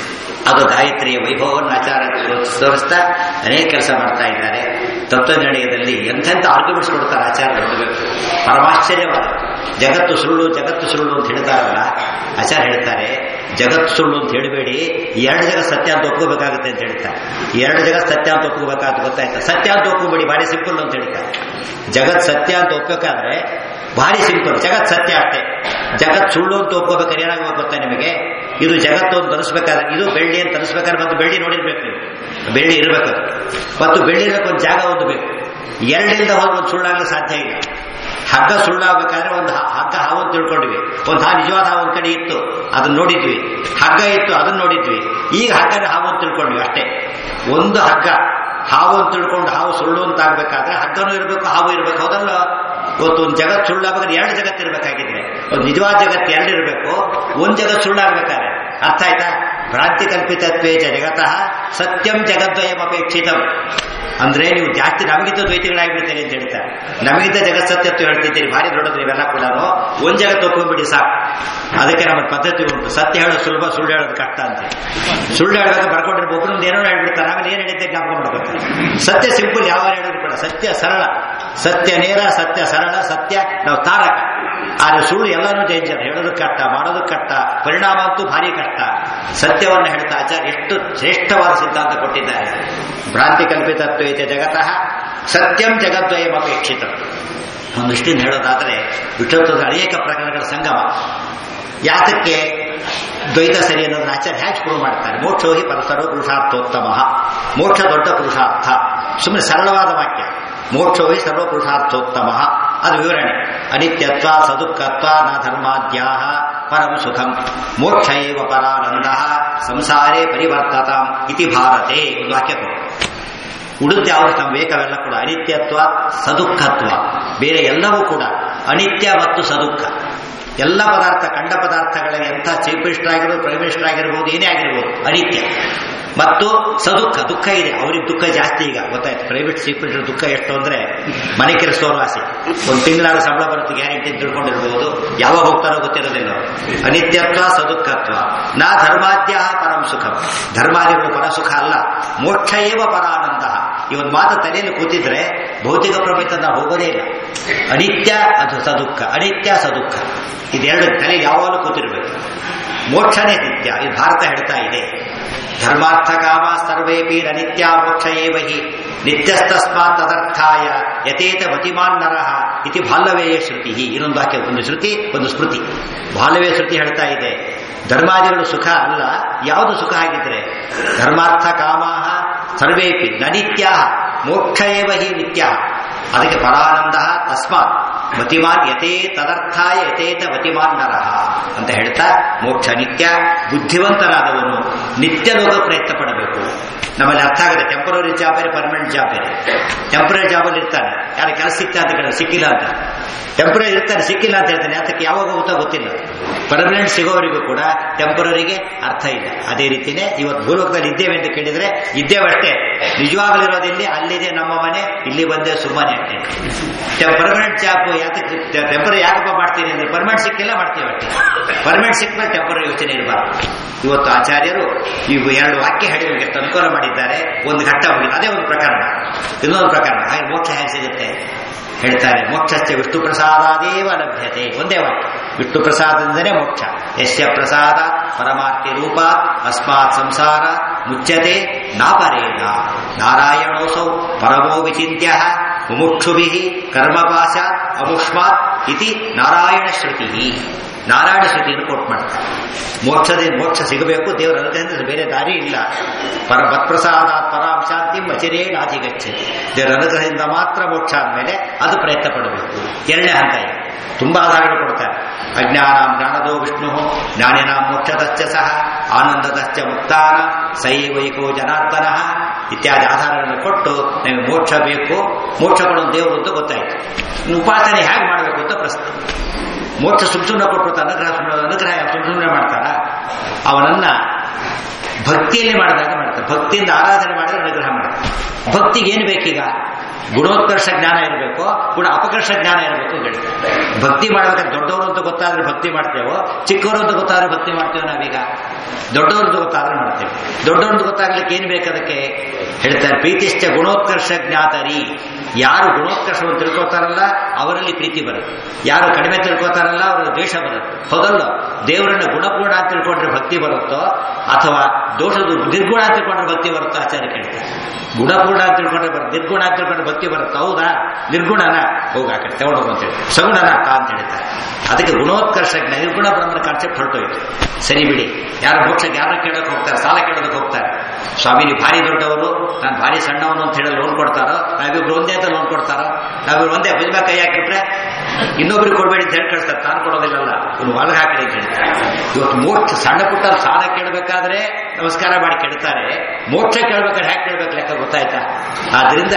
ಅದು ಗಾಯತ್ರಿಯ ವೈಭವವನ್ನು ಆಚಾರ ತೋರಿಸ್ತಾ ಅನೇಕ ಕೆಲಸ ಮಾಡ್ತಾ ಇದ್ದಾರೆ ತತ್ವನಿರ್ಣಯದಲ್ಲಿ ಎಂತೆಂಥ ಆರ್ಗ್ಯುಮೆಂಟ್ಸ್ ಕೊಡ್ತಾರೆ ಆಚಾರ ನೋಡಬೇಕು ಪರಮಾಶ್ಚರ್ಯವಾದ ಜಗತ್ತು ಸುಳ್ಳು ಜಗತ್ತು ಸುಳ್ಳು ಅಂತ ಹೇಳ್ತಾರಲ್ಲ ಆಚಾರ ಹೇಳ್ತಾರೆ ಜಗತ್ತು ಸುಳ್ಳು ಅಂತ ಹೇಳಬೇಡಿ ಎರಡು ಜಗತ್ ಸತ್ಯ ಅಂತ ಒಪ್ಕೋಬೇಕಾಗುತ್ತೆ ಅಂತ ಹೇಳ್ತಾರೆ ಎರಡು ಜಗತ್ ಸತ್ಯ ಅಂತ ಒಪ್ಕೋಬೇಕಾಗುತ್ತೆ ಗೊತ್ತಾಯ್ತಾ ಸತ್ಯ ಅಂತ ಒಪ್ಕೋಬೇಡಿ ಭಾರಿ ಸಿಂಪಲ್ ಅಂತ ಹೇಳ್ತಾರೆ ಜಗತ್ ಸತ್ಯ ಅಂತ ಒಪ್ಬೇಕಾದ್ರೆ ಭಾರಿ ಸಿಂಪಲ್ ಜಗತ್ ಸತ್ಯ ಅಷ್ಟೇ ಜಗತ್ ಸುಳ್ಳು ಅಂತ ಒಪ್ಕೋಬೇಕಾದ್ರೆ ಏನಾಗಬೇಕು ಗೊತ್ತಾ ನಿಮಗೆ ಇದು ಜಗತ್ತು ಅಂತ ಅನಿಸ್ಬೇಕಾದ್ರೆ ಇದು ಬೆಳ್ಳಿ ಅಂತ ಅನಿಸ್ಬೇಕಾದ್ರೆ ಮತ್ತು ಬೆಳ್ಳಿ ನೋಡಿರ್ಬೇಕು ನೀವು ಬೆಳ್ಳಿ ಇರಬೇಕು ಮತ್ತು ಬೆಳ್ಳಿ ಇರಬೇಕು ಒಂದು ಜಾಗ ಒಂದು ಬೇಕು ಎರಡಿಂದ ಹೋಗಿ ಒಂದು ಸುಳ್ಳಾಗಲು ಸಾಧ್ಯ ಇಲ್ಲ ಹಗ್ಗ ಸುಳ್ಳಾಗಬೇಕಾದ್ರೆ ಒಂದು ಹ- ಹಗ್ಗ ಹಾವು ಅಂತ ತಿಳ್ಕೊಂಡ್ವಿ ಒಂದು ಹಾ ನಿಜವಾದ ಹಾವು ಒಂದ್ ಕಡೆ ಇತ್ತು ಅದನ್ನ ನೋಡಿದ್ವಿ ಹಗ್ಗ ಇತ್ತು ಅದನ್ನ ನೋಡಿದ್ವಿ ಈಗ ಹಗ್ಗದ ಹಾವು ಅಂತ ತಿಳ್ಕೊಂಡ್ವಿ ಅಷ್ಟೇ ಒಂದು ಹಗ್ಗ ಹಾವು ಅಂತ ತಿಳ್ಕೊಂಡು ಹಾವು ಸುಳ್ಳು ಅಂತ ಆಗ್ಬೇಕಾದ್ರೆ ಹಗ್ಗನೂ ಇರಬೇಕು ಹಾವು ಇರಬೇಕು ಹೌದಲ್ಲ ಇವತ್ತು ಒಂದು ಜಗತ್ ಸುಳ್ಳಾಗಬೇಕಾದ್ರೆ ಎರಡು ಜಗತ್ತು ಇರಬೇಕಾಗಿದ್ರೆ ಒಂದು ನಿಜವಾದ ಜಗತ್ತು ಎರಡು ಇರಬೇಕು ಒಂದು ಜಗತ್ ಸುಳ್ಳಾಗಬೇಕಾದ್ರೆ ಅರ್ಥ ಆಯ್ತಾ ಭ್ರಾಂತಿ ಕಲ್ಪಿತತ್ವೇ ಚ ಜಗತಃ ಸತ್ಯಂ ಜಗದ್ವಯಂ ಅಪೇಕ್ಷಿತಂ ಅಂದ್ರೆ ನೀವು ಜಾಸ್ತಿ ನಮಗಿಂತ ದ್ವೈತಿಗಳಾಗ್ಬಿಡ್ತೀರಿ ಅಂತ ಹೇಳ್ತಾರೆ ನಮಗಿಂತ ಜಗತ್ ಸತ್ಯತ್ವ ಹೇಳ್ತಿದ್ದೀರಿ ಭಾರಿ ದೊಡ್ಡದು ನೀವೆಲ್ಲ ಕೂಡ ಒಂದ್ ಜಗತ್ತು ಒಪ್ಕೊಂಡ್ಬಿಡಿ ಸಾಕು ಅದಕ್ಕೆ ನಮ್ಮ ಪದ್ಧತಿ ಉಂಟು ಸತ್ಯ ಹೇಳೋದು ಸುಲಭ ಸುಳ್ಳು ಹೇಳೋದು ಕಷ್ಟ ಅಂತ ಸುಳ್ಳು ಹೇಳಬೇಕು ಬರ್ಕೊಂಡಿರ್ಬೋದು ಒಬ್ಬರು ಏನೋ ಹೇಳ್ಬಿಡ್ತಾರೆ ಆಮೇಲೆ ಏನ್ ಹೇಳಿದ್ದೆ ಜ್ಞಾಪಕ ಮಾಡ್ಬೇಕು ಸತ್ಯ ಸಿಂಪಲ್ ಯಾವ ಹೇಳಿದ್ರು ಕೂಡ ಸತ್ಯ ಸರಳ ಸತ್ಯ ನೇರ ಸತ್ಯ ಸರಳ ಸತ್ಯ ನಾವು ತಾರಕ ಆದ್ರೆ ಸುಳ್ಳು ಎಲ್ಲಾನು ಡೇಂಜರ್ ಹೇಳೋದು ಕಷ್ಟ ಮಾಡೋದು ಕಷ್ಟ ಪರಿಣಾಮ ಅಂತೂ ಭಾರಿ ಕಷ್ಟ ಸತ್ಯವನ್ನು ಹೇಳ್ತಾ ಆಚಾರ್ಯ ಎಷ್ಟು ಶ್ರೇಷ್ಠವಾದ ಸಿದ್ಧಾಂತ ಕೊಟ್ಟಿದ್ದಾರೆ ಭ್ರಾಂತಿ ಕಲ್ಪಿತತ್ವೇತ ಜಗತಃ ಸತ್ಯಂ ಜಗದ್ವಯಂ ಅಪೇಕ್ಷಿತ ಒಂದು ದೃಷ್ಟಿಯಿಂದ ಹೇಳೋದಾದರೆ ವಿಠತ್ವದ ಅನೇಕ ಪ್ರಕರಣಗಳ ಸಂಗಮ ಯಾತಕ್ಕೆ ದ್ವೈತ ಸರಿ ಅನ್ನೋದನ್ನ ಆಚಾರ್ಯ ಹ್ಯಾಚ್ ಪ್ರೂವ್ ಮಾಡ್ತಾರೆ ಮೋಕ್ಷೋಹಿ ಪರಸರೋ ಪುರುಷಾರ್ಥೋತ್ತಮ ಮೋಕ್ಷ ದೊಡ್ಡ ಪುರುಷಾರ್ಥ ಸುಮ್ಮನೆ ಸರಳವಾದ ವಾಕ್ಯ ಮೋಕ್ಷೋಹಿ ಸರ್ವ ಪುರುಷಾರ್ಥೋತ್ತಮ ಅದು ವಿವರಣೆ ಅನಿತ್ಯತ್ವ ಸದುಃಖತ್ವ ನ ಧರ್ಮಾದ್ಯಾ ಪರಂ ಸುಖಂ ಮೋಕ್ಷ ಏವ ಪರಾನಂದ ಸಂಸಾರೇ ಪರಿವರ್ತತಾಂ ಇತಿ ಭಾರತೆ ಒಂದು ವಾಕ್ಯ ಕೊಡು ಉಳಿದ ಯಾವುದು ತಮ್ಮ ಬೇಕಾವೆಲ್ಲ ಕೂಡ ಅನಿತ್ಯತ್ವ ಸದುಃಖತ್ವ ಬೇರೆ ಎಲ್ಲವೂ ಕೂಡ ಅನಿತ್ಯ ಮತ್ತು ಸದುಃಖ ಎಲ್ಲ ಪದಾರ್ಥ ಕಂಡ ಪದಾರ್ಥಗಳ ಎಂಥ ಚೀಫ್ ಮಿನಿಸ್ಟರ್ ಆಗಿರ್ಬೋದು ಪ್ರೈಮ್ ಮಿನಿಸ್ಟರ್ ಆಗಿರ್ಬೋದು ಏನೇ ಆಗಿರ್ಬೋದು ಅನಿತ್ಯ ಮತ್ತು ಸದುಃಖ ದುಃಖ ಇದೆ ಅವ್ರಿಗೆ ದುಃಖ ಜಾಸ್ತಿ ಈಗ ಗೊತ್ತಾಯ್ತು ಪ್ರೈವೇಟ್ ಚೀಫ್ ಮಿನಿಸ್ಟರ್ ದುಃಖ ಎಷ್ಟು ಅಂದ್ರೆ ಮನೆ ಕೆಲಸದವ್ರು ಆಸೆ ಒಂದು ತಿಂಗಳಾದ ಸಂಬಳ ಬರುತ್ತೆ ಗ್ಯಾರಂಟಿ ಅಂತ ತಿಳ್ಕೊಂಡಿರ್ಬೋದು ಯಾವಾಗ ಹೋಗ್ತಾರೋ ಗೊತ್ತಿರೋದಿಲ್ಲ ಅವ್ರು. ಅನಿತ್ಯತ್ವ ಸದುಃಖತ್ವ ನಾ ಧರ್ಮಾದ್ಯ ಪರಂ ಸುಖ ಧರ್ಮಾದಿಗಳು ಪರಸುಖ ಅಲ್ಲ ಮೋಕ್ಷ ಏವ ಪರಾನಂದ ಈ ಒಂದು ಮಾತು ತಲೆಯಲ್ಲಿ ಕೂತಿದ್ರೆ ಭೌತಿಕ ಪ್ರಪಂಚ ನಾವು ಹೋಗೋದೇ ಇಲ್ಲ ಅನಿತ್ಯ ಅದು ಸದುಃಖ ಅನಿತ್ಯ ಸದುಃಖ ಇದೆರಡು ತಲೆ ಯಾವಾಗಲೂ ಕೂತಿರ್ಬೇಕು ಮೋಕ್ಷನೇ ನಿತ್ಯ ಇದು ಭಾರತ ಹೇಳ್ತಾ ಇದೆ ಧರ್ಮಾರ್ಥ ಕಾಮ ಸರ್ವೇಪಿ ಅನಿತ್ಯ ಮೋಕ್ಷ ಏವ ಹಿ ನಿತ್ಯಸ್ತಸ್ಮಾತ್ ತದರ್ಥಾಯ ಯಥೇತ ಮತಿಮಾನ್ ನರಃ ಇತಿ ಬಾಲ್ಯವೇಯ ಶ್ರುತಿ ಇನ್ನೊಂದು ವಾಕ್ಯ ಒಂದು ಶ್ರುತಿ ಒಂದು ಸ್ಮೃತಿ ಬಾಲ್ಯವೇ ಶ್ರುತಿ ಹೇಳ್ತಾ ಇದೆ ಧರ್ಮಾದಿಗಳು ಸುಖ ಅಲ್ಲ ಯಾವುದು ಸುಖ ಆಗಿದ್ರೆ ಧರ್ಮಾರ್ಥ ಕಾಮಾಹ ಸರ್ವೇಪಿ ನನಿತ್ಯ ಮೋಕ್ಷ ಏವ ಹಿ ನಿತ್ಯ ಅದಕ್ಕೆ ಪರಾನಂದ ತಸ್ಮಾತ್ ಮತಿಮಾನ್ ಯಥೇ ತದರ್ಥಾಯ ಯಥೇತ ಮತಿಮಾನ್ ನರಹ ಅಂತ ಹೇಳ್ತಾ ಮೋಕ್ಷ ನಿತ್ಯ ಬುದ್ಧಿವಂತನಾದವನು ನಿತ್ಯ ಲೋಕ ಪ್ರಯತ್ನ ಪಡಬೇಕು ನಮ್ಮಲ್ಲಿ ಅರ್ಥ ಆಗುತ್ತೆ ಟೆಂಪರರಿ ಜಾಬ್ ಬೇರೆ ಪರ್ಮನೆಂಟ್ ಜಾಬ್ ಬೇರೆ ಟೆಂಪರರಿ ಜಾಬಲ್ಲಿ ಇರ್ತಾನೆ ಯಾರು ಕೆಲಸ ಸಿಗ್ತಾ ಅಂತ ಕೇಳಿದ್ರೆ ಸಿಕ್ಕಿಲ್ಲ ಅಂತ ಟೆಂಪರರಿ ಇರ್ತಾನೆ ಸಿಕ್ಕಿಲ್ಲ ಅಂತ ಹೇಳ್ತಾನೆ ಅದಕ್ಕೆ ಯಾವಾಗ ಹೋಗುತ್ತಾ ಗೊತ್ತಿಲ್ಲ ಪರ್ಮನೆಂಟ್ ಸಿಗೋವರಿಗೂ ಕೂಡ ಟೆಂಪರರಿಗೆ ಅರ್ಥ ಇಲ್ಲ ಅದೇ ರೀತಿನೇ ಇವತ್ತು ಭೂಲೋಕದಲ್ಲಿ ಇದ್ದೇವೆ ಅಂತ ಕೇಳಿದ್ರೆ ಇದ್ದೇವಷ್ಟೇ ನಿಜವಾಗಲೂ ಇರೋದಿಲ್ಲಿ ಅಲ್ಲಿದೆ ನಮ್ಮ ಮನೆ ಇಲ್ಲಿ ಬಂದೆ ಸುಮ್ಮನೆ ಅಷ್ಟೇ ಪರ್ಮನೆಂಟ್ ಜಾಬ್ ಯಾತಕ್ಕೆ ಟೆಂಪರರಿ ಯಾಕಪ್ಪ ಮಾಡ್ತೀನಿ ಅಂದ್ರೆ ಪರ್ಮನೆಂಟ್ ಸಿಕ್ಕಿಲ್ಲ ಮಾಡ್ತೀವಿ ಅಷ್ಟೇ ಪರ್ಮನೆಂಟ್ ಸಿಕ್ಮೇಲೆ ಟೆಂಪರರಿ ಯೋಚನೆ ಇರಬಾರ್ದು ಇವತ್ತು ಆಚಾರ್ಯರು ಇವು ಎರಡು ವಾಕ್ಯ ಹೇಳಿ ನಮಗೆ ಎಷ್ಟು ಅನುಕೂಲ ಮಾಡಿದ್ದಾರೆ ಒಂದು ಘಟ್ಟ ಹೋಗಿದೆ ಅದೇ ಒಂದು ಪ್ರಕರಣ ಇನ್ನೊಂದು ಪ್ರಕರಣ ಹಾಗೆ ಮೋಕ್ಷ ಹೇಗೆ ಸಿಗುತ್ತೆ ಹೇಳ್ತಾರೆ ಮೋಕ್ಷಸ್ಯ ವಿಷ್ಣು ಪ್ರಸಾದಾದೇವ ಲಭ್ಯತೆ ಒಂದೇ ವಾಕ್ಯ ವಿಷ್ಣು ಪ್ರಸಾದದಿಂದಲೇ ಮೋಕ್ಷ ಯಸ್ಯ ಪ್ರಸಾದ ಪರಮಾರ್ಥಿ ರೂಪ ಅಸ್ಮಾತ್ ಸಂಸಾರ ಮುಚ್ಚತೆ ನಾಪರೇಣ ನಾರಾಯಣೋಸೌ ಪರಮೋ ವಿಚಿತ್ಯ ಮುಮುಕ್ಷುಭಿ ಕರ್ಮಪಾಶ ಅಮುಷ್ಮಾತ್ ಇತಿ ನಾರಾಯಣ ಶ್ರುತಿ ನಾರಾಯಣ ಶ್ರುತಿಯನ್ನು ಕೋಟ್ ಮಾಡ್ತಾರೆ ಮೋಕ್ಷದ ಮೋಕ್ಷ ಸಿಗಬೇಕು ದೇವರ ಅನುಗ್ರಹದಿಂದ ಬೇರೆ ದಾರಿ ಇಲ್ಲ ಪರ ಮತ್ಪ್ರಸಾದ ಪರಾಂ ಶಾಂತಿ ಅಚಿರೇ ನಾಧಿಗಚ್ಚತಿ ದೇವರ ಅನುಗ್ರಹದಿಂದ ಮಾತ್ರ ಮೋಕ್ಷ ಆದ್ಮೇಲೆ ಅದು ಪ್ರಯತ್ನ ಪಡಬೇಕು ಎರಡನೇ ಹಂತ ಇದೆ ತುಂಬಾ ಆಧಾರಗಳು ಕೊಡ್ತಾರೆ ಅಜ್ಞಾನಾಂ ಜ್ಞಾನದೋ ವಿಷ್ಣು ಜ್ಞಾನಿನಾಂ ಮೋಕ್ಷದಶ್ಚ ಸಹ ಆನಂದದಶ್ಚ ಮುಕ್ತಾನ ಸೈವೈಕೋ ಜನಾರ್ದನ ಇತ್ಯಾದಿ ಆಧಾರಗಳನ್ನು ಕೊಟ್ಟು ನಮಗೆ ಮೋಕ್ಷ ಬೇಕು ಮೋಕ್ಷ ಕೊಡೋದು ದೇವರು ಅಂತ ಗೊತ್ತಾಯ್ತು ಇನ್ನು ಉಪಾಸನೆ ಹೇಗೆ ಮಾಡಬೇಕು ಅಂತ ಪ್ರಶ್ನೆ ಮೋಕ್ಷ ಸುಮ್ ಸುಮ್ಮನೆ ಕೊಟ್ಬಿಟ್ಟು ಅನುಗ್ರಹ ಸುಮ್ನೆ- ಅನುಗ್ರಹ ಸುಮ್ ಸುಮ್ಮನೆ ಮಾಡ್ತಾರ ಅವನನ್ನ ಭಕ್ತಿಯಲ್ಲಿ ಮಾಡಿದಾಗ ಮಾಡ್ತಾರೆ ಭಕ್ತಿಯಿಂದ ಆರಾಧನೆ ಮಾಡಿದ್ರೆ ಅನುಗ್ರಹ ಮಾಡ್ತಾರೆ ಭಕ್ತಿಗೆ ಏನು ಬೇಕೀಗ ಗುಣೋತ್ಕರ್ಷ ಜ್ಞಾನ ಇರಬೇಕು ಗುಣ ಅಪಕರ್ಷ ಜ್ಞಾನ ಇರಬೇಕು ಹೇಳ್ತಾರೆ ಭಕ್ತಿ ಮಾಡ್ಬೇಕಾದ್ರೆ ದೊಡ್ಡವರು ಅಂತ ಗೊತ್ತಾದ್ರೆ ಭಕ್ತಿ ಮಾಡ್ತೇವೋ ಚಿಕ್ಕವರು ಅಂತ ಗೊತ್ತಾದ್ರೆ ಭಕ್ತಿ ಮಾಡ್ತೇವೆ ನಾವೀಗ ದೊಡ್ಡವರು ಅಂತ ಗೊತ್ತಾದ್ರೆ ಮಾಡ್ತೇವೆ ದೊಡ್ಡವರು ಅಂತ ಗೊತ್ತಾಗ್ಲಿಕ್ಕೆ ಏನ್ ಬೇಕು ಅದಕ್ಕೆ ಹೇಳ್ತಾರೆ ಪ್ರೀತಿಶ್ಚ ಗುಣೋತ್ಕರ್ಷ ಜ್ಞಾತರಿ ಯಾರು ಗುಣೋತ್ಕರ್ಷವನ್ನು ತಿಳ್ಕೊತಾರಲ್ಲ ಅವರಲ್ಲಿ ಪ್ರೀತಿ ಬರುತ್ತೆ ಯಾರು ಕಡಿಮೆ ತಿಳ್ಕೊತಾರಲ್ಲ ಅವರಿಗೆ ದ್ವೇಷ ಬರುತ್ತೆ ಹೌದಲ್ಲ ದೇವರನ್ನ ಗುಣಪೂರ್ಣ ಅಂತ ತಿಳ್ಕೊಂಡ್ರೆ ಭಕ್ತಿ ಬರುತ್ತೋ ಅಥವಾ ದೋಷದ ನಿರ್ಗುಣ ಅಂತ ತಿಳ್ಕೊಂಡ್ರೆ ಭಕ್ತಿ ಬರುತ್ತೋ ಆಚಾರ್ಯ ಕೇಳ್ತಾರೆ ಗುಣಪೂರ್ಣ ಅಂತ ತಿಳ್ಕೊಂಡ್ರೆ ಬರ್ ನಿರ್ಗುಣ ಅಂತ ತಿಳ್ಕೊಂಡ್ರೆ ಭಕ್ತಿ ಬರುತ್ತೆ ಹೌದಾ ನಿರ್ಗುಣನ ಹೋಗ ಆ ಕಡೆ ತಗೊಂಡೋಗು ಅಂತ ಹೇಳಿ ಸಗುಣನ ಕಾ ಅಂತ ಹೇಳ್ತಾರೆ ಅದಕ್ಕೆ ಗುಣೋತ್ಕರ್ಷ ಜ್ಞಾನ ನಿರ್ಗುಣ ಬ್ರಹ್ಮನ ಕಾನ್ಸೆಪ್ಟ್ ಹೊರಟೋಯ್ತು ಸರಿ ಬಿಡಿ ಯಾರು ಮೋಕ್ಷಕ್ಕೆ ಯಾರ ಕೇಳೋಕೆ ಹೋಗ್ತಾರೆ ಸಾಲ ಕೇಳೋದಕ್ಕೆ ಹೋಗ್ತಾರೆ ಸ್ವಾಮಿ ನೀವು ಭಾರಿ ದೊಡ್ಡವರು ನಾನು ಭಾರಿ ಸಣ್ಣವನು ಅಂತ ಹೇಳಿ ಲೋನ್ ಕೊಡ್ತಾರೋ ನಾವಿಬ್ರು ಒಂದೇ ಅಂತ ಲೋನ್ ಕೊಡ್ತಾರೋ ನಾವಿಬ್ರು ಒಂದೇ ಭುಜ ಕೈ ಹಾಕಿಟ್ರೆ ಇನ್ನೊಬ್ರಿಗೆ ಕೊಡಬೇಡಿ ಅಂತ ಹೇಳಿ ಕಳಿಸ್ತಾರೆ ತಾನು ಕೊಡೋದಿಲ್ಲಲ್ಲ ಇವ್ನು ಒಳಗೆ ಹಾಕಿ ಅಂತ ಹೇಳ್ತಾರೆ ಇವತ್ತು ಮೋಕ್ಷ ಸಣ್ಣ ಪುಟ್ಟ ಸಾಲ ಕೇಳಬೇಕಾದ್ರೆ ನಮಸ್ಕಾರ ಮಾಡಿ ಕೇಳ್ತಾರೆ ಮೋಕ್ಷ ಕೇಳಬೇಕಾದ್ರೆ ಹ್ಯಾಕ್ ಕೇಳಬೇಕು ಲೆಕ್ಕ ಗೊತ್ತಾಯ್ತಾ ಆದ್ರಿಂದ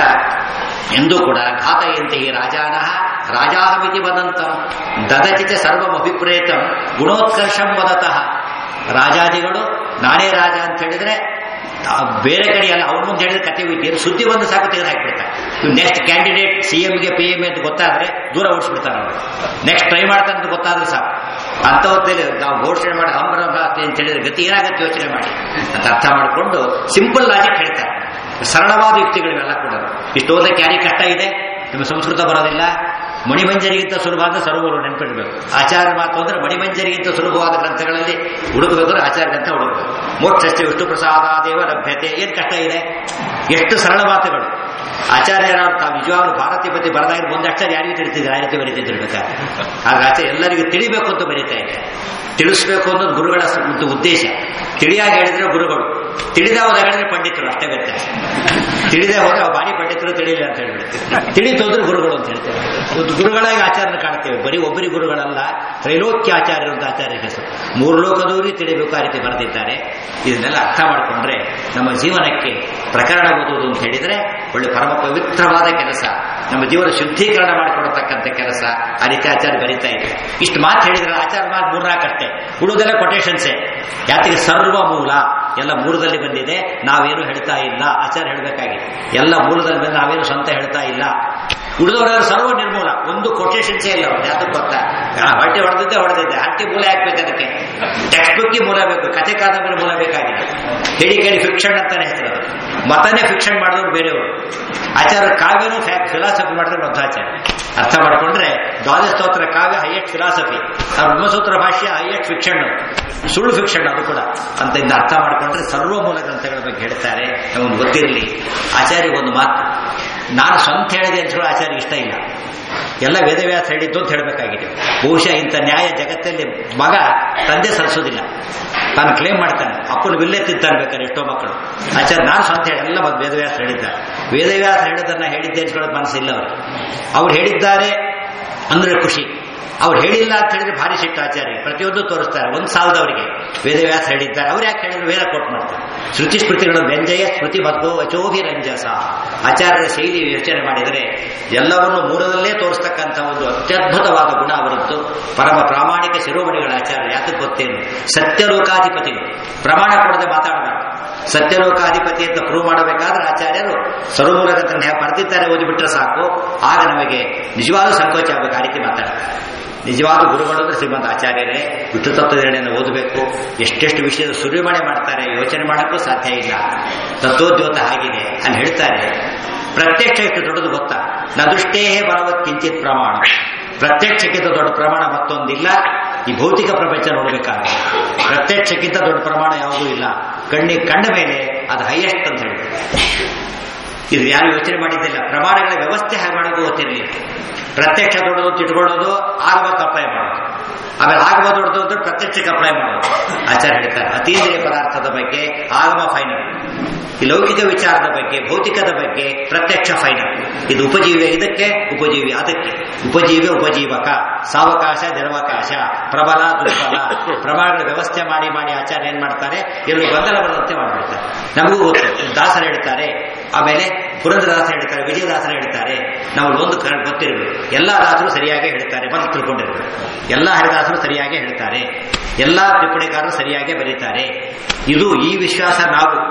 ಎಂದೂ ಕೂಡ ಘಾತಯಂತೆ ಈ ರಾಜಾನಃ ರಾಜಾಹಮಿತಿ ವದಂತಂ ದದಚಿತ ಸರ್ವಮಭಿಪ್ರೇತಂ ಗುಣೋತ್ಕರ್ಷಂ ವದತಃ ರಾಜಾದಿಗಳು ನಾನೇ ರಾಜ ಅಂತ ಹೇಳಿದ್ರೆ ಆ ಬೇರೆ ಕಡೆ ಅಲ್ಲ ಅವ್ರ ಮುಂದೆ ಹೇಳಿದ್ರೆ ಕತೆ ಬಿಟ್ಟು ಸುದ್ದಿ ಬಂದು ಸಾಕು ತೆಗೆದು ಹಾಕ್ಬಿಡ್ತಾರೆ ನೆಕ್ಸ್ಟ್ ಕ್ಯಾಂಡಿಡೇಟ್ ಸಿ ಎಂಗೆ ಪಿ ಎಂ ಅಂತ ಗೊತ್ತಾದ್ರೆ ದೂರ ಓಡಿಸ್ಬಿಡ್ತಾರೆ ಅವರು ನೆಕ್ಸ್ಟ್ ಟ್ರೈ ಮಾಡ್ತಾರೆ ಅಂತ ಗೊತ್ತಾದ್ರೆ ಸಾಕು ಅಂತ ಹೊತ್ತಲ್ಲಿ ನಾವು ಘೋಷಣೆ ಮಾಡಿ ಅಮರನಾಥ ಅಂತ ಹೇಳಿದ್ರೆ ಗತಿ ಏನಾಗುತ್ತೆ ಯೋಚನೆ ಮಾಡಿ ಅಂತ ಅರ್ಥ ಮಾಡಿಕೊಂಡು ಸಿಂಪಲ್ ಲಾಜಿಕ್ ಹೇಳ್ತಾರೆ ಸರಳವಾದ ಯುಕ್ತಿಗಳಿವೆಲ್ಲ ಕೂಡ ಇಷ್ಟು ಓದಕ್ಕೆ ಯಾರಿಗೆ ಕಷ್ಟ ಇದೆ ನಿಮ್ಮ ಸಂಸ್ಕೃತ ಬರೋದಿಲ್ಲ ಮಣಿಮಂಜರಿಗಿಂತ ಸುಲಭ ಅಂದ್ರೆ ಸರ್ವರು ನೆನ್ಪಿಡ್ಬೇಕು ಆಚಾರ್ಯ ಮಾತು ಅಂದ್ರೆ ಮಣಿಮಂಜರಿಗಿಂತ ಸುಲಭವಾದ ಗ್ರಂಥಗಳಲ್ಲಿ ಹುಡುಕಬೇಕಾದ್ರೆ ಆಚಾರ್ಯ ಗ್ರಂಥ ಹುಡುಕಬೇಕು ಮೋಕ್ಷ ವಿಷ್ಣು ಪ್ರಸಾದಾದೇವ ಲಭ್ಯತೆ ಏನ್ ಕಷ್ಟ ಇದೆ ಎಷ್ಟು ಸರಳ ಮಾತುಗಳು ಆಚಾರ್ಯರಾವ್ ತಾವು ನಿಜವಾಗ್ಲೂ ಭಾರತೀಯ ಪತಿ ಬರದಾಗಿ ಒಂದಕ್ಷರ ಯಾರಿಗೂ ತಿಳಿತಿದ್ರು ಆ ರೀತಿ ಬರೀತಿದ್ರು ಬೇಕಾದ್ರೆ ಆದ್ರೆ ಆಚಾರ್ಯ ಎಲ್ಲರಿಗೂ ತಿಳಿಬೇಕು ಅಂತ ಬರೀತಾ ಇದೆ ತಿಳಿಸ್ಬೇಕು ಅನ್ನೋದು ಗುರುಗಳ ಒಂದು ಉದ್ದೇಶ ತಿಳಿಯಾಗಿ ಹೇಳಿದ್ರೆ ಗುರುಗಳು ತಿಳಿದ ಹೋದ ಹೇಳಿದ್ರೆ ಪಂಡಿತರು ಅಷ್ಟೇ ವ್ಯತ್ಯಾಸ ತಿಳಿದೇ ಹೋದ್ರೆ ಅವು ಭಾರಿ ಪಂಡಿತರು ತಿಳಿಲಿಲ್ಲ ಅಂತ ಹೇಳ್ಬಿಡ್ತೀವಿ ತಿಳಿತು ಹೋದ್ರೆ ಗುರುಗಳು ಅಂತ ಹೇಳ್ತೇವೆ ಇವತ್ತು ಗುರುಗಳಾಗಿ ಆಚಾರ್ಯನ ಕಾಣ್ತೇವೆ ಬರೀ ಒಬ್ಬರಿ ಗುರುಗಳಲ್ಲ ತ್ರೈಲೋಕ್ಯ ಆಚಾರ್ಯರು ಅಂತ ಆಚಾರ್ಯ ಹೆಸರು ಮೂರು ಲೋಕದೂರಿ ತಿಳಿಬೇಕು ಆ ರೀತಿ ಬರೆದಿದ್ದಾರೆ ಇದನ್ನೆಲ್ಲ ಅರ್ಥ ಮಾಡಿಕೊಂಡ್ರೆ ನಮ್ಮ ಜೀವನಕ್ಕೆ ಪ್ರಕರಣ ಓದುವುದು ಅಂತ ಹೇಳಿದ್ರೆ ಒಳ್ಳೆ ಪರಮ ಪವಿತ್ರವಾದ ಕೆಲಸ ನಮ್ಮ ಜೀವನ ಶುದ್ಧೀಕರಣ ಮಾಡಿಕೊಡತಕ್ಕಂಥ ಕೆಲಸ ಆ ರೀತಿ ಆಚಾರ್ಯ ಬರೀತಾ ಇದೆ ಇಷ್ಟು ಮಾತು ಹೇಳಿದ್ರೆ ಆಚಾರ ಮಾತು ಮೂರ್ನಾಲ್ಕು ಅಷ್ಟೇ ಉಳಿದೆಲ್ಲ ಕೊಟೇಶನ್ಸೇ ಯಾತಿಗೆ ಸರ್ವ ಮೂಲ ಎಲ್ಲ ಮೂಲದಲ್ಲಿ ಬಂದಿದೆ ನಾವೇನು ಹೇಳ್ತಾ ಇಲ್ಲ ಆಚಾರ್ಯ ಹೇಳಬೇಕಾಗಿದೆ ಎಲ್ಲ ಮೂಲದಲ್ಲಿ ಬಂದು ನಾವೇನು ಸ್ವಂತ ಹೇಳ್ತಾ ಇಲ್ಲ ಉಳಿದವರೆಲ್ಲ ಸರ್ವ ನಿರ್ಮೂಲ ಒಂದು ಕೊಟೇಶನ್ಸೇ ಇಲ್ಲ ಅವ್ರು ಯಾತಕ್ಕೆ ಗೊತ್ತಾ ಆ, ಹೊಟ್ಟೆ ಹೊಡೆದಿದ್ದೆ ಹೊಡೆದಿದ್ದೆ ಹಟ್ಟಿ ಮೂಲ ಹಾಕ್ಬೇಕು ಅದಕ್ಕೆ ಟೆಕ್ಸ್ಟ್ ಬುಕ್ಗೆ ಮೂಲ ಬೇಕು ಕಥೆ ಕಾದಂಬರಿ ಮೂಲ ಬೇಕಾಗಿಲ್ಲ ಹೇಳಿ ಕೇಳಿ ಫಿಕ್ಷನ್ ಅಂತಾನೆ ಹೆಸರು ಅದು. ಮತನೇ ಫಿಕ್ಷನ್ ಮಾಡಿದವರು ಬೇರೆಯವರು ಆಚಾರ್ಯ ಕಾವ್ಯನೂ ಫಿಲಾಸಫಿ ಮಾಡಿದ್ರೆ ಮಧ್ವಾಚಾರ್ಯ ಅರ್ಥ ಮಾಡಿಕೊಂಡ್ರೆ ದ್ವಾದಶ ಸ್ತೋತ್ರ ಕಾವ್ಯ ಹೈಯೆಸ್ಟ್ ಫಿಲಾಸಫಿ ಆ ಬ್ರಹ್ಮಸೂತ್ರ ಭಾಷ್ಯ ಹೈಯೆಸ್ಟ್ ಫಿಕ್ಷನ್ ಸುಳ್ಳು ಫಿಕ್ಷನ್ ಅದು ಕೂಡ ಅಂತ ಇಂದ ಅರ್ಥ ಮಾಡಿಕೊಂಡ್ರೆ ಸರ್ವ ಮೂಲ ಗ್ರಂಥಗಳ ಬಗ್ಗೆ ಹೇಳ್ತಾರೆ ನಮಗೆ ಗೊತ್ತಿರಲಿ ಆಚಾರ್ಯ ಒಂದು ಮಾತು ನಾನು ಸ್ವಂತ ಹೇಳಿದೆ ಅಂತ ಹೇಳೋ ಆಚಾರ್ಯ ಇಷ್ಟ ಇಲ್ಲ ಎಲ್ಲ ವೇದವ್ಯಾಸ ಹೇಳಿದ್ದು ಅಂತ ಹೇಳಬೇಕಾಗಿದೆ ಬಹುಶಃ ಇಂಥ ನ್ಯಾಯ ಜಗತ್ತಲ್ಲಿ ಮಗ ತಂದೆ ಸಲ್ಲಿಸೋದಿಲ್ಲ ತಾನು ಕ್ಲೇಮ್ ಮಾಡ್ತಾನೆ ಅಪ್ಪನ ವಿಲ್ಲೆ ತಿಂತಾನೆ ಬೇಕಾದ್ರೆ ಎಷ್ಟೋ ಮಕ್ಕಳು ಆಚಾರ್ಯ ನಾನು ಸ್ವಂತ ಹೇಳಿ ಎಲ್ಲ ಮಗ ವೇದವ್ಯಾಸ ಹೇಳಿದ್ದಾರೆ ವೇದವ್ಯಾಸ ಹೇಳಿದ್ದನ್ನ ಹೇಳಿದ್ದೆ ಅನ್ಸ್ಕೊಳ್ಳೋದು ಮನಸ್ಸಿಲ್ಲ ಅವ್ರಿಗೆ ಅವ್ರು ಹೇಳಿದ್ದಾರೆ ಅಂದ್ರೆ ಖುಷಿ ಅವ್ರು ಹೇಳಿಲ್ಲ ಅಂತ ಹೇಳಿದ್ರೆ ಭಾರಿ ಸಿಟ್ಟು ಆಚಾರ್ಯ ಪ್ರತಿಯೊಂದು ತೋರಿಸ್ತಾರೆ ಒಂದು ಸಾಲದವರಿಗೆ ವೇದವ್ಯಾಸ ಹೇಳಿದ್ದಾರೆ ಅವ್ರು ಯಾಕೆ ಹೇಳಿದ್ರು ವೇದ ಕೊಟ್ಟು ಮಾಡ್ತಾರೆ ಶ್ರುತಿ ಸ್ಮೃತಿಗಳು ವ್ಯಂಜಯ ಸ್ಮೃತಿ ಮತ್ತು ವಚೋಭಿ ರಂಜಸ ಆಚಾರ್ಯರ ಶೈಲಿ ಯೋಚನೆ ಮಾಡಿದರೆ ಎಲ್ಲವನ್ನು ಮೂಲದಲ್ಲೇ ತೋರಿಸ್ತಕ್ಕಂಥ ಒಂದು ಅತ್ಯದ್ಭುತವಾದ ಗುಣ ಅವರದ್ದು ಪರಮ ಪ್ರಾಮಾಣಿಕ ಶಿರೋಮಣಿಗಳ ಆಚಾರ್ಯ ಯಾತಕ್ಕೆ ಗೊತ್ತೇನು ಸತ್ಯಲೋಕಾಧಿಪತಿಗಳು ಪ್ರಮಾಣ ಕೊಡದೆ ಮಾತಾಡಬಾರ್ದು ಸತ್ಯಲೋಕಾಧಿಪತಿ ಅಂತ ಪ್ರೂವ್ ಮಾಡಬೇಕಾದ್ರೆ ಆಚಾರ್ಯರು ಸರ್ವಮೂಲಕ ನ್ಯಾಯ ಬರೆದಿದ್ದಾರೆ ಓದಿಬಿಟ್ರೆ ಸಾಕು ಆಗ ನಮಗೆ ನಿಜವಾದ ಸಂಕೋಚ ಆಗಬೇಕು ಆ ರೀತಿ ಮಾತಾಡ್ತಾರೆ ನಿಜವಾದ ಗುರುಗಳು ಅಂದ್ರೆ ಶ್ರೀಮಂತ ಆಚಾರ್ಯರೇ ವಿಷ್ಣು ತತ್ವನಿರ್ಣಯನ ಓದಬೇಕು ಎಷ್ಟೆಷ್ಟು ವಿಷಯದ ಸುರಿಮಣೆ ಮಾಡ್ತಾರೆ ಯೋಚನೆ ಮಾಡೋಕ್ಕೂ ಸಾಧ್ಯ ಇಲ್ಲ ತತ್ವೋದ್ಯೋತ ಆಗಿದೆ ಅಲ್ಲಿ ಹೇಳ್ತಾರೆ ಪ್ರತ್ಯಕ್ಷ ಎಷ್ಟು ದೊಡ್ಡದು ಗೊತ್ತಾ ನ ದೃಷ್ಟೇ ಬಲವತ್ ಕಿಂಚಿತ್ ಪ್ರಮಾಣ ಪ್ರತ್ಯಕ್ಷಕ್ಕಿಂತ ದೊಡ್ಡ ಪ್ರಮಾಣ ಮತ್ತೊಂದಿಲ್ಲ ಈ ಭೌತಿಕ ಪ್ರಪಂಚ ನೋಡಬೇಕಾದ್ರೆ ಪ್ರತ್ಯಕ್ಷಕ್ಕಿಂತ ದೊಡ್ಡ ಪ್ರಮಾಣ ಯಾವುದೂ ಇಲ್ಲ ಕಣ್ಣಿಗೆ ಕಂಡ ಮೇಲೆ ಅದು ಹೈಯೆಸ್ಟ್ ಅಂತ ಹೇಳಿ ಇದು ಯಾರು ಯೋಚನೆ ಮಾಡಿದ್ದಿಲ್ಲ ಪ್ರಮಾಣಗಳ ವ್ಯವಸ್ಥೆ ಹಾಗೆ ಮಾಡೋದು ಗೊತ್ತಿರಲಿಲ್ಲ ಪ್ರತ್ಯಕ್ಷ ದೊಡ್ಡದು ತಿಟ್ಕೊಳ್ಳೋದು ಆಗಬೇಕು ಅಪ್ಲೈ ಮಾಡೋದು ಆಮೇಲೆ ಆಗಮ ದೊಡ್ಡದು ಅಂದ್ರೆ ಪ್ರತ್ಯಕ್ಷಕ್ಕೆ ಅಪ್ಲೈ ಮಾಡೋದು ಆಚಾರ್ಯ ಹೇಳ್ತಾರೆ ಅತೀಂದ್ರಿಯ ಪದಾರ್ಥದ ಬಗ್ಗೆ ಆಗಮ ಫೈನಲ್ ಈ ಲೌಕಿಕ ವಿಚಾರದ ಬಗ್ಗೆ ಭೌತಿಕದ ಬಗ್ಗೆ ಪ್ರತ್ಯಕ್ಷ ಫೈನಲ್ ಇದು ಉಪಜೀವ್ಯ ಇದಕ್ಕೆ ಉಪಜೀವಿ ಅದಕ್ಕೆ ಉಪಜೀವ್ಯ ಉಪಜೀವಕ ಸಾವಕಾಶ ಜಲವಕಾಶ ಪ್ರಬಲ ದುರ್ಬಲ ಪ್ರಮಾಣಗಳ ವ್ಯವಸ್ಥೆ ಮಾಡಿ ಮಾಡಿ ಆಚಾರ್ಯ ಏನ್ ಮಾಡ್ತಾರೆ ಎಲ್ಲರೂ ಗೊಂದಲ ಬರುವಂತೆ ಮಾಡ್ಬಿಡ್ತಾರೆ ನಮಗೂ ಗೊತ್ತು ದಾಸರು ಹೇಳ್ತಾರೆ ಆಮೇಲೆ ಪುರಂದರದಾಸ ಹೇಳ್ತಾರೆ ವಿಜಯದಾಸರು ಹೇಳ್ತಾರೆ ನಾವು ಒಂದು ಕ- ಗೊತ್ತಿರಬೇಕು ಎಲ್ಲ ದಾಸರು ಸರಿಯಾಗಿ ಹೇಳ್ತಾರೆ ಬಂದು ತಿಳ್ಕೊಂಡಿರ್ಬೇಕು ಎಲ್ಲ ಹರಿದಾಸರು ಸರಿಯಾಗಿ ಹೇಳ್ತಾರೆ ಎಲ್ಲ ಟಿಪ್ಪಣಿಕಾರರು ಸರಿಯಾಗಿ ಬರೀತಾರೆ ಇದು ಈ ವಿಶ್ವಾಸ ನಾವು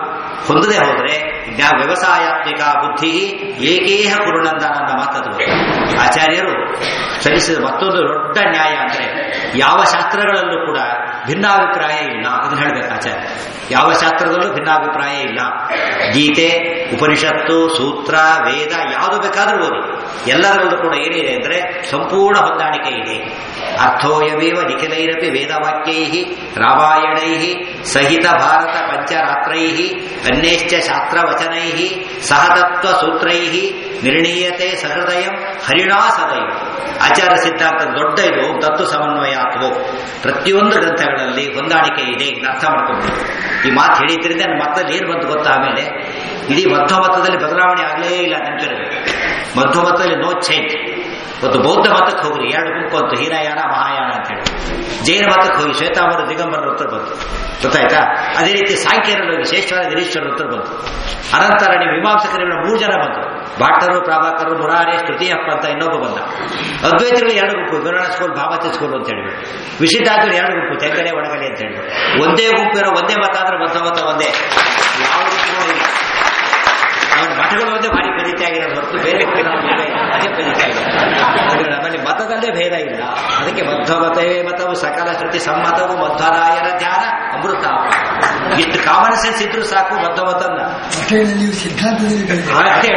ಹೊಂದದೆ ಹೋದ್ರೆ ಜ್ಞಾ ವ್ಯವಸಾಯಾತ್ಮಿಕ ಬುದ್ಧಿ ಏಕೇಹ ಕುರುನಂದ ನನ್ನ ಮಾತದು ಆಚಾರ್ಯರು ಸಲ್ಲಿಸಿದ ಮತ್ತೊಂದು ದೊಡ್ಡ ನ್ಯಾಯ ಅಂದ್ರೆ ಯಾವ ಶಾಸ್ತ್ರಗಳಲ್ಲೂ ಕೂಡ ಭಿನ್ನಾಭಿಪ್ರಾಯ ಇಲ್ಲ ಅದನ್ನ ಹೇಳ್ಬೇಕು ಆಚಾರ್ಯ ಯಾವ ಶಾಸ್ತ್ರದಲ್ಲೂ ಭಿನ್ನಾಭಿಪ್ರಾಯ ಇಲ್ಲ ಗೀತೆ ಉಪನಿಷತ್ತು ಸೂತ್ರ ವೇದ ಯಾವುದು ಬೇಕಾದರೂ ಓದಿ ಎಲ್ಲದರಲ್ಲೂ ಕೂಡ ಏನಿದೆ ಅಂದ್ರೆ ಸಂಪೂರ್ಣ ಹೊಂದಾಣಿಕೆ ಇದೆ ಅರ್ಥೋಯಮೇವ ನಿಖಿಲೈರಪಿ ವೇದವಾಕ್ಯೈ ರಾಮಾಯಣೈ ಸಹಿತ ಭಾರತ ಪಂಚರಾತ್ರೈ ಅನ್ಯಶ್ಚ ಶಾಸ್ತ್ರವಚನೈ ಸಹತತ್ವ ಸೂತ್ರೈ ನಿರ್ಣೀಯತೆ ಸಹೃದಯಂ ಹರಿಣಾ ಸದೈವ ಆಚಾರ ಸಿದ್ಧಾಂತ ದೊಡ್ಡ ಇದು ತತ್ವ ಸಮನ್ವಯಾತ್ವೋ ಪ್ರತಿಯೊಂದು ಗ್ರಂಥಗಳಲ್ಲಿ ಹೊಂದಾಣಿಕೆ ಇದೆ ಇದನ್ನ ಅರ್ಥ ಮಾಡ್ಕೊಂಡು ಈ ಮಾತು ಹೇಳಿದ್ರಿಂದ ನನ್ನ ಮತ್ತಲ್ಲಿ ಏನು ಬಂತು ಗೊತ್ತಾ ಆಮೇಲೆ ಇಡೀ ಮಧ್ವ ಮತದಲ್ಲಿ ಬದಲಾವಣೆ ಆಗಲೇ ಇಲ್ಲ ನೆನಪಿರಬೇಕು ಮಧ್ವ ಮತದಲ್ಲಿ ನೋ ಚೇಂಜ್ ಒಂದು ಬೌದ್ಧ ಮತಕ್ಕೆ ಹೋಗ್ರಿ ಎರಡು ಗುಂಪು ಅಂತ ಹೀನಯಾನ ಮಹಾಯಾನ ಅಂತ ಹೇಳಿ ಜೈನ ಮತಕ್ಕೆ ಹೋಗಿ ಶ್ವೇತಾಂಬರ ದಿಗಂಬರರ ಉತ್ತರ ಬಂತು ಗೊತ್ತಾಯ್ತಾ ಅದೇ ರೀತಿ ಸಾಂಖ್ಯರಲ್ಲಿ ಹೋಗಿ ಶ್ರೇಷ್ಠರ ದಿನೇಶ್ವರ ಉತ್ತರ ಬಂತು ಅನಂತರ ನೀವು ಮೀಮಾಂಸಕರ ಮೂರು ಜನ ಬಂದರು ಭಾಟರು ಪ್ರಾಭಾಕರು ಮುರಾರಿ ತೃತೀಯಪ್ಪ ಅಂತ ಇನ್ನೊಬ್ಬ ಬಂದ ಅದ್ವೈತಗಳು ಎರಡು ಗುಂಪು ಗುರುನಾಥ ಸ್ಕೂಲ್ ಭಾಮತಿ ಸ್ಕೂಲ್ ಅಂತ ಹೇಳಿಬಿಟ್ಟು ವಿಶಿಷ್ಟಾದ್ರು ಎರಡು ಗುಂಪು ತೆಂಗಲೆ ಒಣಗಲೆ ಅಂತ ಹೇಳಿಬಿಟ್ಟು ಒಂದೇ ಗುಂಪು ಇರೋ ಒಂದೇ ಮತ ಅಂದ್ರೆ ಮತ ಮತ ಒಂದೇ ಯಾವ ಗುಂಪು ಇಲ್ಲ ಅವನ ಮಠಗಳು ಒಂದೇ ಭಾರಿ ಪದ್ಧತಿ ಆಗಿರೋದು ಹೊರತು ಬೇರೆ ಕಡೆ ನಾವು ಬೇರೆ ಅದೇ ಪದ್ಧತಿ ಆಗಿರೋದು ಆದರೆ ನಮ್ಮಲ್ಲಿ ಮತದಲ್ಲೇ ಭೇದ ಇಲ್ಲ ಅದಕ್ಕೆ ಮಧ್ವ ಮತವೇ ಮತವು ಸಕಲ ಶ್ರುತಿ ಸಮ್ಮತವು ಮಧ್ವರಾಯರ ಧ್ಯಾನ ಅಮೃತ ಇಷ್ಟು ಕಾಮನ್ ಸೆನ್ಸ್ ಇದ್ರೂ ಸಾಕು ಮಧ್ವ ಮತನ್ನ ಮಠಗಳಲ್ಲಿ ನೀವು ಸಿದ್ಧಾಂತದಲ್ಲಿ ಬೆಳೆದ ಅಷ್ಟೇ.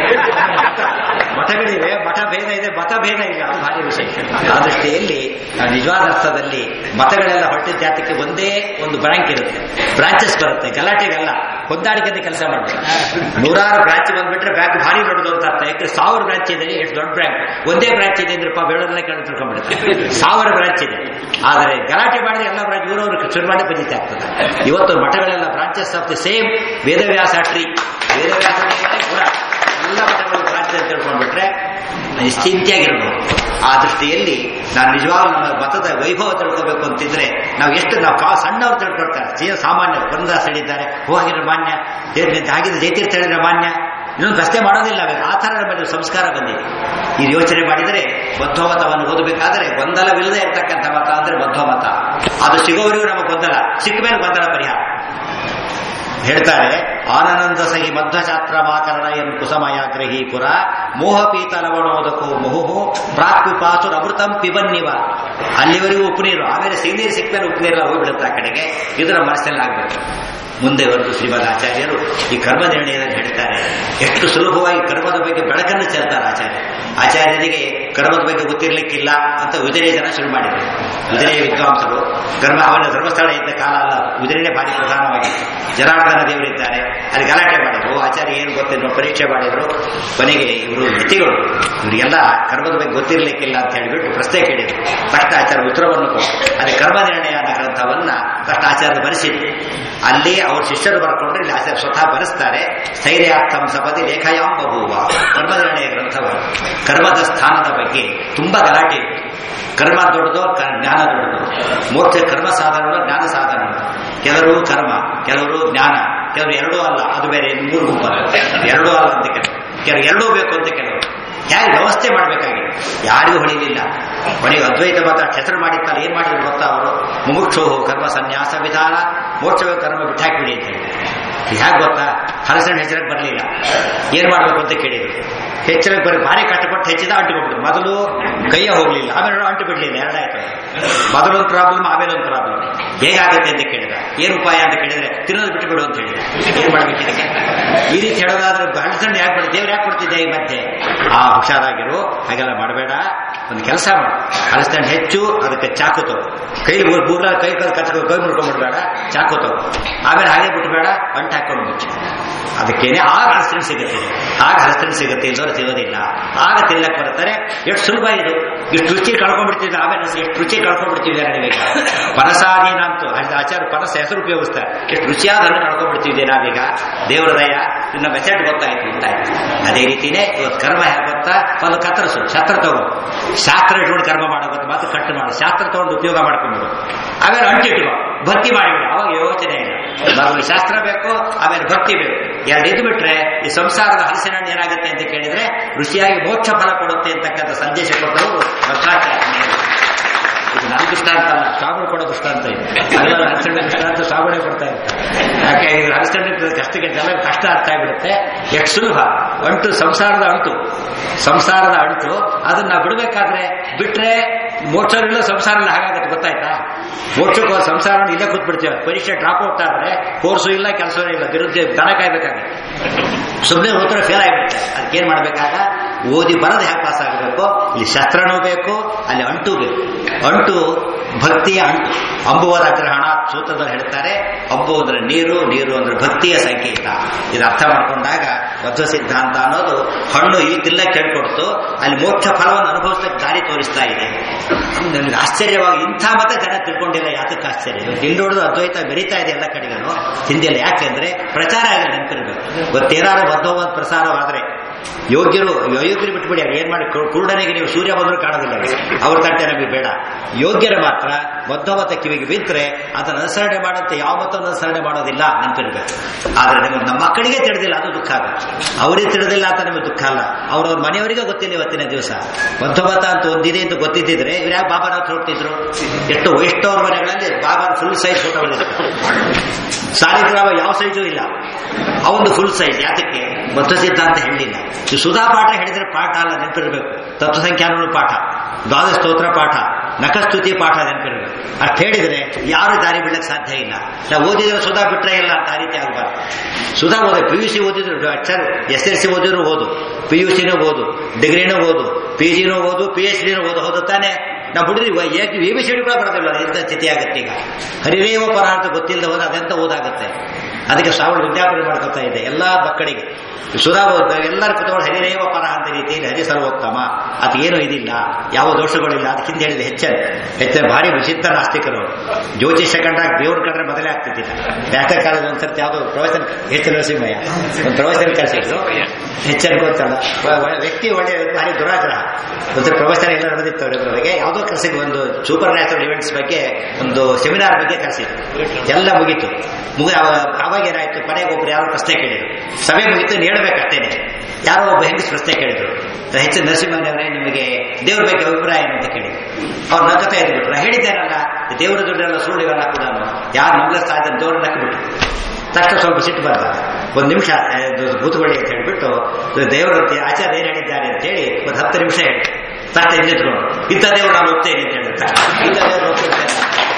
ಮಠಗಳಿವೆ ಮಠ ಭೇದ ಇದೆ ಮತ ಭೇದ ಇಲ್ಲ ಅದು ಭಾರಿ ವಿಶೇಷ ಆ ದೃಷ್ಟಿಯಲ್ಲಿ ನಾವು ನಿಜವಾದ ಅರ್ಥದಲ್ಲಿ ಮತಗಳೆಲ್ಲ ಹೊರಟಿದ್ದ ಜಾತಕ್ಕೆ ಒಂದೇ ಒಂದು ಬ್ರಾಂಕ್ ಇರುತ್ತೆ ಬ್ರಾಂಚಸ್ ಬರುತ್ತೆ ಗಲಾಟೆಗಲ್ಲ ಹೊಂದಾಣಿಕೆಯಿಂದ ಕೆಲಸ ಮಾಡಬೇಕು ನೂರಾರು ಬ್ರಾಂಚ್ ಬಂದ್ಬಿಟ್ರೆ ಬ್ಯಾಂಕ್ ಭಾರಿ ದೊಡ್ಡದು ಅಂತ ಅರ್ಥ ಯಾಕೆ ಸಾವಿರ ಬ್ರಾಂಚ್ ಇದೆ ಎಷ್ಟು ದೊಡ್ಡ ಬ್ಯಾಂಕ್ ಒಂದೇ ಬ್ರಾಂಚ್ ಇದೆ ಅಂದ್ರೆ ಪಾಪ ಹೇಳೋದನ್ನ ಕೇಳಿ ತಿಳ್ಕೊಂಡ್ಬಿಡುತ್ತೆ ಸಾವಿರ ಬ್ರಾಂಚ್ ಇದೆ ಆದರೆ ಗಲಾಟೆ ಮಾಡಿದ್ರೆ ಎಲ್ಲ ಬ್ರಾಂಚ್ ಇರೋರು ಶುರು ಮಾಡಿ ಪದ್ಧತಿ ಆಗ್ತದೆ ಇವತ್ತು ಮಠಗಳೆಲ್ಲ branches of the same Vedavyasa tree Vedavyasa ದೇವರೇ ಗುಣ ಎಲ್ಲ ಮಠಗಳು ಬ್ರಾಂಚ್ ಅಂತ ತಿಳ್ಕೊಂಡ್ಬಿಟ್ರೆ ನಿಶ್ಚಿಂತೆಯಾಗಿರ್ಬೋದು ಆ ದೃಷ್ಟಿಯಲ್ಲಿ ನಾನು ನಿಜವಾಗ್ಲೂ ನಮ್ಮ ಮತದ ವೈಭವ ತಿಳ್ಕೋಬೇಕು ಅಂತಿದ್ರೆ ನಾವು ಎಷ್ಟು ನಾವು ಕಾ ಸಣ್ಣವ್ರು ತಿಳ್ಕೊಳ್ತಾರೆ ಜೀವ ಸಾಮಾನ್ಯರು ಬಂದ ಹೇಳಿದ್ದಾರೆ ಹೋಗಿರೋ ಮಾನ್ಯ ಜೈ- ಹಾಗಿದ್ರೆ ಜಯತೀರ್ಥ ಹೇಳಿದ್ರೆ ಮಾನ್ಯ ಇನ್ನೊಂದು ಪ್ರಶ್ನೆ ಮಾಡೋದಿಲ್ಲ ಅವಾಗ ಆ ಥರ ನಮ್ಮಲ್ಲಿ ಸಂಸ್ಕಾರ ಬಂದಿದೆ ಈ ಯೋಚನೆ ಮಾಡಿದರೆ ಮಧ್ವ ಮತವನ್ನು ಓದಬೇಕಾದ್ರೆ ಗೊಂದಲವಿಲ್ಲದೆ ಇರ್ತಕ್ಕಂಥ ಮತ ಅಂದ್ರೆ ಮಧ್ವ ಮತ ಅದು ಸಿಗೋವರೆಗೂ ನಮಗೆ ಗೊಂದಲ ಸಿಕ್ಕ ಮೇಲೆ ಗೊಂದಲ ಪರಿಹಾರ ಹೇಳ್ತಾರೆ ಆನಂದ ಸಹಿ ಮಧ್ವಶಾಸ್ತ್ರ ಮಾಕರಣ ಎನ್ ಕುಸಮಯಾಗ್ರಹಿ ಪುರ ಮೋಹಪೀತ ಲವಣೋದಕೋ ಮುಹುಹು ಪ್ರಾಕ್ವಿಪಾತು ಅಮೃತಂ ಪಿಬನ್ನಿವ ಅಲ್ಲಿವರೆಗೂ ಉಪ್ಪು ನೀರು ಆಮೇಲೆ ಸಿಹಿನೀರು ಸಿಕ್ಕ ಮೇಲೆ ಉಪ್ಪು ನೀರೆಲ್ಲ ಹೋಗ್ಬಿಡುತ್ತೆ ಆ ಕಡೆಗೆ ಇದು ನಮ್ಮ ಮನಸ್ಸಲ್ಲಿ ಆಗ್ಬೇಕು ಮುಂದೆ ಒಂದು ಶ್ರೀಮದ್ ಆಚಾರ್ಯರು ಈ ಕರ್ಮ ನಿರ್ಣಯದಲ್ಲಿ ಹೇಳ್ತಾರೆ ಎಷ್ಟು ಸುಲಭವಾಗಿ ಕರ್ಮದ ಬಗ್ಗೆ ಬೆಳಕನ್ನು ಚೆಲ್ತಾರೆ ಆಚಾರ್ಯ ಆಚಾರ್ಯರಿಗೆ ಕರ್ಮದ ಬಗ್ಗೆ ಗೊತ್ತಿರ್ಲಿಕ್ಕಿಲ್ಲ ಅಂತ ಉಜಿರೆ ಜನ ಶುರು ಮಾಡಿದರು ಉಜಿರೆ ವಿದ್ವಾಂಸರು ಕರ್ಮ ಅವನ ಧರ್ಮಸ್ಥಳ ಇದ್ದ ಕಾಲ ಅಲ್ಲ ಉಜಿರೆನೇ ಭಾರಿ ಪ್ರಧಾನವಾಗಿತ್ತು ಜನಾರ್ದನ ದೇವರಿದ್ದಾರೆ ಅಲ್ಲಿ ಗಲಾಟೆ ಮಾಡಿದ್ರು ಆಚಾರ್ಯ ಏನು ಗೊತ್ತಿದ್ರು ಪರೀಕ್ಷೆ ಮಾಡಿದ್ರು ಕೊನೆಗೆ ಇವರು ಯತಿಗಳು ಇವರಿಗೆಲ್ಲ ಕರ್ಮದ ಬಗ್ಗೆ ಗೊತ್ತಿರ್ಲಿಕ್ಕಿಲ್ಲ ಅಂತ ಹೇಳಿಬಿಟ್ಟು ಪ್ರಶ್ನೆ ಕೇಳಿದ್ರು ಕಷ್ಟ ಆಚಾರ ಉತ್ತರವನ್ನು ಕೊಟ್ಟರು ಅದೇ ಕರ್ಮ ನಿರ್ಣಯ ಅನ್ನೋ ಗ್ರಂಥವನ್ನ ಕಷ್ಟ ಆಚಾರ್ಯ ಬರೆಸಿದ್ರು ಅಲ್ಲಿ ಅವ್ರ ಶಿಷ್ಯರು ಬರ್ಕೊಂಡ್ರೆ ಇಲ್ಲಿ ಆಚಾರ್ಯ ಸ್ವತಃ ಬರೆಸ್ತಾರೆ ಸ್ಥೈರ್ಯಾರ್ಥಂ ಸಪದಿ ಲೇಖಯಾಂ ಬಭೂವ ಕರ್ಮ ನಿರ್ಣಯ ಗ್ರಂಥವನ್ನು ಕರ್ಮದ ಸ್ಥಾನದ ಬಗ್ಗೆ ತುಂಬಾ ಗಲಾಟೆ ಇತ್ತು ಕರ್ಮ ದೊಡ್ಡದು ಕ- ಜ್ಞಾನ ದೊಡ್ಡದು ಮೋಕ್ಷ ಕರ್ಮ ಸಾಧನಗಳು ಜ್ಞಾನ ಸಾಧನಗಳು ಕೆಲವರು ಕರ್ಮ ಕೆಲವರು ಜ್ಞಾನ ಕೆಲವರು ಎರಡೂ ಅಲ್ಲ ಅದು ಬೇರೆ ಇನ್ನು ಮೂರು ಗುಂಪಲ್ಲ ಎರಡೂ ಅಲ್ಲ ಅಂತ ಕೆಲವರು ಕೆಲವರು ಎರಡೂ ಬೇಕು ಅಂತ ಕೆಲವರು ಹೇಗೆ ವ್ಯವಸ್ಥೆ ಮಾಡಬೇಕಾಗಿದೆ ಯಾರಿಗೂ ಹೊಳಿಲಿಲ್ಲ ಕೊನೆಗೆ ಅದ್ವೈತ ಮತ ಹೆಸರು ಮಾಡಿತ್ತಲ್ಲ ಏನ್ ಮಾಡಿದ್ರು ಗೊತ್ತಾ ಅವರು ಮುಮುಕ್ಷೋ ಕರ್ಮ ಸನ್ಯಾಸ ವಿಧಾನ ಮೋಕ್ಷವೇ ಕರ್ಮ ಬಿಟ್ಟಾಕ್ಬಿಡಿ ಅಂತ ಹೇಳಿ ಹೇಗೆ ಗೊತ್ತಾ ಹಲಸಣ್ಣ ಹೆಸರಿಗೆ ಬರಲಿಲ್ಲ ಏನ್ ಮಾಡಬೇಕು ಅಂತ ಕೇಳಿದ್ರು ಹೆಚ್ಚಿನ ಬರೀ ಭಾರಿ ಕಷ್ಟಪಟ್ಟು ಹೆಚ್ಚಿದ ಅಂಟುಬಿಟ್ರು ಮೊದಲು ಕೈಯ ಹೋಗ್ಲಿಲ್ಲ ಆಮೇಲೆ ಅಂಟು ಬಿಡ್ಲಿಲ್ಲ ಎರಡಾಯ್ತು ಮೊದಲೊಂದು ಪ್ರಾಬ್ಲಮ್ ಆಮೇಲೆ ಒಂದು ಪ್ರಾಬ್ಲಮ್ ಹೇಗಾಗುತ್ತೆ ಅಂತ ಕೇಳಿದ ಏನ್ ಉಪಾಯ ಅಂತ ಕೇಳಿದ್ರೆ ತಿನ್ನೋದು ಬಿಟ್ಟು ಬಿಡು ಅಂತ ಹೇಳಿದ್ರೆ ಏನ್ ಮಾಡ್ಬೇಕು ಇದಕ್ಕೆ ಈ ರೀತಿ ಹೇಳೋದಾದ್ರೆ ಹಲಸಣ್ಣ ಯಾಕೆ ಬಿಡ ದೇವ್ರು ಯಾಕೆ ಕೊಡ್ತಿದ್ದೆ ಈ ಮಧ್ಯೆ ಆ ಹುಷಾರಾಗಿರು ಹಾಗೆಲ್ಲ ಮಾಡಬೇಡ ಒಂದು ಕೆಲಸ ಮಾಡು ಹಲಸಣ್ಣ ಹೆಚ್ಚು ಅದಕ್ಕೆ ಚಾಕು ತಗೋ ಕೈ ಬೂರ ಕೈ ಕೈ ಕಚ್ಕೊ ಕೈ ಮುಡ್ಕೊಂಡ್ಬಿಡ್ಬೇಡ ಚಾಕು ತಗೋ ಆಮೇಲೆ ಹಾಗೆ ಬಿಟ್ಬೇಡ ಅಂಟು ಹಾಕೊಂಡು ಮುಚ್ಚು ಅದಕ್ಕೇನೆ ಆಗ ಹಲಸಣ್ಣ ಸಿಗುತ್ತೆ ಆಗ ಹಲಸಣ್ಣ ಸಿಗುತ್ತೆ ಇಲ್ಲದವ್ರು ಸಿಗೋದಿಲ್ಲ ಆಗ ತಿನ್ನಕ್ ಬರ್ತಾರೆ ಎಷ್ಟು ಸುಲಭ ಇದು ಇಷ್ಟು ರುಚಿ ಕಳ್ಕೊಂಡ್ಬಿಡ್ತಿದ್ದೆ ಆಮೇಲೆ ಎಷ್ಟು ರುಚಿ ಕಳ್ಕೊಂಡ್ಬಿಡ್ತೀವಿ ನಾವೀಗ ಪನಸಾದೀನ ಅಂತೂ ಅಲ್ಲಿ ಆಚಾರ ಪನಸ ಹೆಸರು ಉಪಯೋಗಿಸ್ತಾರೆ ಎಷ್ಟು ರುಚಿಯಾದ ಹಣ್ಣು ಕಳ್ಕೊಂಡ್ಬಿಡ್ತಿದ್ದೆ ನಾವೀಗ ದೇವರ ದಯ ಇನ್ನ ಮೆಸೇಜ್ ಗೊತ್ತಾಯ್ತು ಅಂತ ಆಯ್ತು ಅದೇ ರೀತಿನೇ ಇವತ್ತು ಕರ್ಮ ಹೇಗೆ ಗೊತ್ತಾ ಒಂದು ಕತ್ತರಿಸು ಶಾಸ್ತ್ರ ತಗೋ ಶಾಸ್ತ್ರ ಇಟ್ಕೊಂಡು ಕರ್ಮ ಮಾಡೋದು ಮಾತು ಕಟ್ಟು ಮಾಡು ಶಾಸ್ತ್ರ ತಗೊಂಡು ಉಪಯೋಗ ಮಾಡ್ಕೊಂಡು ಆಮೇಲೆ ಅಂಟಿಟ್ಕೋ ಭಕ್ತಿ ಮಾಡಿಬಿಡು ಅವಾಗ ಯೋಚನೆ ಇಲ್ಲ ಮೊದಲು ಶಾಸ್ತ್ರ ಬೇಕು ಆಮೇಲೆ ಭಕ್ತಿ ಬೇಕು ಎರಡು ಇದು ಬಿಟ್ರೆ ಈ ಸಂಸಾರದ ಹಲಸಿನ ಹಣ್ಣು ಏನಾಗುತ್ತೆ ಅಂತ ಕೇಳಿದ್ರೆ ರುಚಿಯಾಗಿ ಮೋಕ್ಷ ಫಲ ಕೊಡುತ್ತೆ ಅಂತಕ್ಕಂಥ ಸಂದೇಶ ಕೊಟ್ಟವರು ಭ್ರಷ್ಟಾಚಾರ ಇದು ಅದು ದೃಷ್ಟಾಂತ ಅಲ್ಲ ಸ್ವಾಮಿಗಳು ಕೊಡೋ ದೃಷ್ಟಾಂತ ಇದು ಅದೆಲ್ಲ ಅನ್ಸಂಡೆ ದೃಷ್ಟಾಂತ ಸ್ವಾಮಿಗಳೇ ಕೊಡ್ತಾ ಇರ್ತಾರೆ ಯಾಕೆ ಇದು ಅನ್ಸಂಡೆ ಕಷ್ಟಕ್ಕೆ ಜನ ಕಷ್ಟ ಆಗ್ತಾ ಬಿಡುತ್ತೆ ಎಷ್ಟು ಸುಲಭ ಅಂಟು ಸಂಸಾರದ ಅಂಟು ಸಂಸಾರದ ಅಂಟು ಅದನ್ನ ನಾವು ಬಿಡಬೇಕಾದ್ರೆ ಬಿಟ್ರೆ ಮೋಕ್ಷವಿಲ್ಲ ಸಂಸಾರ ಇಲ್ಲ ಹಾಗಾಗತ್ತೆ ಗೊತ್ತಾಯ್ತಾ ಮೋಕ್ಷಕ್ಕೆ ಹೋದ ಸಂಸಾರ ಇಲ್ಲೇ ಕೂತ್ಬಿಡ್ತೇವೆ ಪರೀಕ್ಷೆ ಡ್ರಾಪ್ ಔಟ್ ಆದ್ರೆ ಕೋರ್ಸು ಇಲ್ಲ ಕೆಲಸವೇ ಇಲ್ಲ ವಿರುದ್ಧ ದನ ಕಾಯ್ಬೇಕಾಗತ್ತೆ ಸುಮ್ಮನೆ ಉತ್ತರ ಫೇಲ್ ಆಗಿಬಿಡುತ್ತೆ ಅದಕ್ಕೇನು ಮಾಡಬೇಕಾಗ ಓದಿ ಬರದು ಹ್ಯಾಕ್ ಪಾಸ್ ಆಗಬೇಕು ಇಲ್ಲಿ ಶಸ್ತ್ರನೂ ಬೇಕು ಅಲ್ಲಿ ಅಂಟು ಬೇಕು ಅಂಟು ಭಕ್ತಿಯ ಅಂಟು ಅಂಬುವರ ಗ್ರಹಣ ಸೂತ್ರದಲ್ಲಿ ಹೇಳ್ತಾರೆ ಅಂಬು ಅಂದ್ರೆ ನೀರು ನೀರು ಅಂದ್ರೆ ಭಕ್ತಿಯ ಸಂಕೇತ ಇದು ಅರ್ಥ ಮಾಡ್ಕೊಂಡಾಗ ಮಧ್ವ ಸಿದ್ಧಾಂತ ಅನ್ನೋದು ಹಣ್ಣು ಈ ತಿಲ್ಲ ಕೇಳ್ಕೊಡ್ತು ಅಲ್ಲಿ ಮೋಕ್ಷ ಫಲವನ್ನು ಅನುಭವಿಸಕ್ಕೆ ದಾರಿ ತೋರಿಸ್ತಾ ಇದೆ ನನಗೆ ಆಶ್ಚರ್ಯವಾಗಿ ಇಂಥ ಮತ ಜನ ತಿಳ್ಕೊಂಡಿಲ್ಲ ಯಾತಕ್ಕೆ ಆಶ್ಚರ್ಯ ಹಿಂದೊಡ್ದು ಅದ್ವೈತ ಬೆರೀತಾ ಇದೆ ಎಲ್ಲ ಕಡೆಗೂ ಹಿಂದಿಲ್ಲ ಯಾಕೆಂದ್ರೆ ಪ್ರಚಾರ ಆಗಿದೆ ನೆನಪಿರ್ಬೇಕು ಗೊತ್ತೇನಾದ್ರು ಬದ್ಧವಾದ ಪ್ರಸಾರವಾದ್ರೆ ಯೋಗ್ಯರು ಅಯೋಗ್ಯರು ಬಿಟ್ಬಿಡಿ ಅವ್ರು ಏನ್ ಮಾಡಿ ಕು- ಕುರುಡನಿಗೆ ನೀವು ಸೂರ್ಯ ಬಂದರೂ ಕಾಣೋದಿಲ್ಲ ಅವ್ರಿಗೆ. ಅವ್ರ ತಟ್ಟೆ ನಮಗೆ ಬೇಡ ಯೋಗ್ಯರ ಮಾತ್ರ ಬದ್ಧವತ ಕಿವಿಗೆ ಬಿದ್ದರೆ ಅದನ್ನು ಅನುಸರಣೆ ಮಾಡುತ್ತೆ ಯಾವ ಮತ್ತೊಂದು ಅನುಸರಣೆ ಮಾಡೋದಿಲ್ಲ ನೆನಪಿರ್ಬೇಕು ಆದ್ರೆ ನಿಮಗೆ ನಮ್ಮ ಮಕ್ಕಳಿಗೆ ತಿಳಿದಿಲ್ಲ ಅದು ದುಃಖ ಆಗುತ್ತೆ ಅವರಿಗೆ ತಿಳಿದಿಲ್ಲ ಅಂತ ನಮಗೆ ದುಃಖ ಅಲ್ಲ ಅವ್ರವ್ರ ಮನೆಯವರಿಗೆ ಗೊತ್ತಿಲ್ಲ ಇವತ್ತಿನ ದಿವಸ ಬದ್ಧವತ ಅಂತ ಒಂದಿದೆ ಅಂತ ಗೊತ್ತಿದ್ದಿದ್ರೆ ಇವ್ರು ಯಾವ ಬಾಬಾನ ಹತ್ರ ಹೋಗ್ತಿದ್ರು ಎಷ್ಟು ವೈಷ್ಣವ್ರ ಮನೆಗಳಲ್ಲಿ ಬಾಬಾನ ಫುಲ್ ಸೈಜ್ ಫೋಟೋಗಳಿರುತ್ತೆ ಸಾಲಿಗ್ರಾಮ ಯಾವ ಸೈಜು ಇಲ್ಲ ಅವೊಂದು ಫುಲ್ ಸೈಜ್ ಯಾತಕ್ಕೆ ಮಧ್ವ ಸಿದ್ಧಾಂತ ಹೇಳಿಲ್ಲ ಈ ಸುಧಾ ಪಾಠ ಹೇಳಿದ್ರೆ ಪಾಠ ಅಲ್ಲ ನೆನಪಿರಬೇಕು ತತ್ವಸಂಖ್ಯಾನಗಳು ಪಾಠ ದ್ವಾದಶ ಸ್ತೋತ್ರ ಪಾಠ ನಖಸ್ತುತಿ ಪಾಠ ನೆನಪಿರಬೇಕು ಅಷ್ಟು ಹೇಳಿದ್ರೆ ಯಾರು ದಾರಿ ಬಿಡಕ್ಕೆ ಸಾಧ್ಯ ಇಲ್ಲ ನಾವು ಓದಿದ್ರೆ ಸುಧಾ ಬಿಟ್ರೆ ಇಲ್ಲ ಅಂತ ಆ ರೀತಿ ಆಗಬಾರ್ದು ಸುಧಾ ಓದ ಪಿ ಯು ಸಿ ಓದಿದ್ರು ಅಕ್ಷರ ಎಸ್ ಎಲ್ ಸಿ ಓದಿದ್ರು ಓದು ಪಿ ಯು ಸಿನೂ ಓದು ಡಿಗ್ರಿನೂ ಓದು ಪಿ ಜಿನೂ ಓದು ಪಿ ಎಚ್ ಡಿನೂ ಓದು ಹೌದು ತಾನೆ ನಾವು ಹುಡುಗರಿ ಏಕೆ ವಿ ಬಿ ಸಿ ಕೂಡ ಬರೋದಿಲ್ಲ ಇಂಥ ಸ್ಥಿತಿ ಆಗುತ್ತೆ ಈಗ ಹರಿರೇವ ಪರ ಅಂತ ಗೊತ್ತಿಲ್ಲದೆ ಹೋದ್ರೆ ಅದೆಂತ ಓದಾಗುತ್ತೆ ಅದಕ್ಕೆ ಸಾವಿರ ವಿಜ್ಞಾಪನೆ ಮಾಡ್ಕೊತಾ ಇದೆ ಎಲ್ಲ ಮಕ್ಕಳಿಗೆ ಸುಧಾ ಓದ ಎಲ್ಲರ ಕುತ್ಕೊಂಡು ಹರಿರೇವ ಪರ ಅಂತ ರೀತಿಯಲ್ಲಿ ಹರಿ ಸರ್ವೋತ್ತಮ ಅದು ಏನೂ ಇದಿಲ್ಲ ಯಾವ ದೋಷಗಳಿಲ್ಲ ಅದಕ್ಕೆ ಹಿಂದೆ ಹೇಳಿದೆ ಹೆಚ್ಚನ್ ಹೆಚ್ಚನ್ ಭಾರಿ ವಿಚಿತ್ರ ನಾಸ್ತಿಕರು ಅವ್ರು. ಜ್ಯೋತಿಷ್ಯ ಕಂಡ್ರಾಗ ದೇವ್ರ ಕಂಡ್ರೆ ಮೊದಲೇ ಆಗ್ತಿದ್ದಿಲ್ಲ ಬ್ಯಾಟರ್ ಕಾಲದ ಒಂದ್ಸರ್ತಿ ಯಾವುದೋ ಪ್ರವಚನ ಹೆಚ್ಚು ನರಸಿಂಹಯ್ಯ ಒಂದು ಪ್ರವಚನ ಕಳಿಸಿದ್ರು ಹೆಚ್ಚನ್ ಗೊತ್ತಲ್ಲ ಒ- ಒಳ್ಳೆ ವ್ಯಕ್ತಿ ಒಳ್ಳೆ ಭಾರಿ ದುರಾಗ್ರಹ ಒಂದು ಪ್ರವಚನ ಎಲ್ಲ ನಡೆದಿತ್ತು ಅವರಿಗೆ ಯಾವುದೋ ಕರೆಸಿದ್ರು ಒಂದು ಸೂಪರ್ ನ್ಯಾಚುರಲ್ ಇವೆಂಟ್ಸ್ ಬಗ್ಗೆ ಒಂದು ಸೆಮಿನಾರ್ ಬಗ್ಗೆ ಕರೆಸಿದ್ರು ಎಲ್ಲ ಮುಗೀತು ಮುಗಿ ಅವ- ಅವಾಗ ಏನಾಯ್ತು ಕೊನೆಗೆ ಒಬ್ರು ಯಾರೋ ಪ್ರಶ್ನೆ ಕೇಳಿದ್ರು ಸಭೆ ಮುಗೀತು ನೀನು ಹೇಳ್ಬೇಕಷ್ಟೇನೆ ಯಾರೋ ಒಬ್ಬ ಹೆಂಗಸ್ ಪ್ರಶ್ನೆ ಕೇಳಿದ್ರು ಹೆಚ್ಚು ನರಸಿಂಹನವರೇ ನಿಮಗೆ ದೇವ್ರ ಬಗ್ಗೆ ಅಭಿಪ್ರಾಯ ಏನು ಅಂತ ಕೇಳಿದ್ರು ಅವ್ರು ನಗ್ಗತಾ ಇದ್ಬಿಟ್ರು ನಾ ಹೇಳಿದ್ದೇನಲ್ಲ ದೇವರ ದುಡ್ಡೆಲ್ಲ ಸುಳ್ಳು ಇವೆಲ್ಲ ಕೂಡ ಯಾರು ನಂಬಿಸ್ತಾ ಇದ್ದಾರೆ ದೇವ್ರ ನಕ್ಬಿಟ್ರು ತಕ್ಷಣ ಸ್ವಲ್ಪ ಸಿಟ್ಟು ಬಂದ ಒಂದು ನಿಮಿಷ ಕೂತ್ಕೊಳ್ಳಿ ಅಂತ ಹೇಳ್ಬಿಟ್ಟು ದೇವರ ಆಚಾರ್ಯ ಏನು ಹೇಳಿದ್ದಾರೆ ಅಂತ ಹೇಳಿ ಒಂದು ಹತ್ತು ನಿಮಿಷ ಹೇಳಿ ತಕ್ಷಣ ನಿಂತ್ಕೊಂಡು ಇಂಥ ದೇವ್ರು ನಾನು ಒಪ್ತೇನೆ ಅಂತ ಹೇಳಿರ್ತಾರೆ ಇಂಥ ದೇವ್ರು ಒಪ್ಪಿರ್ತೇನೆ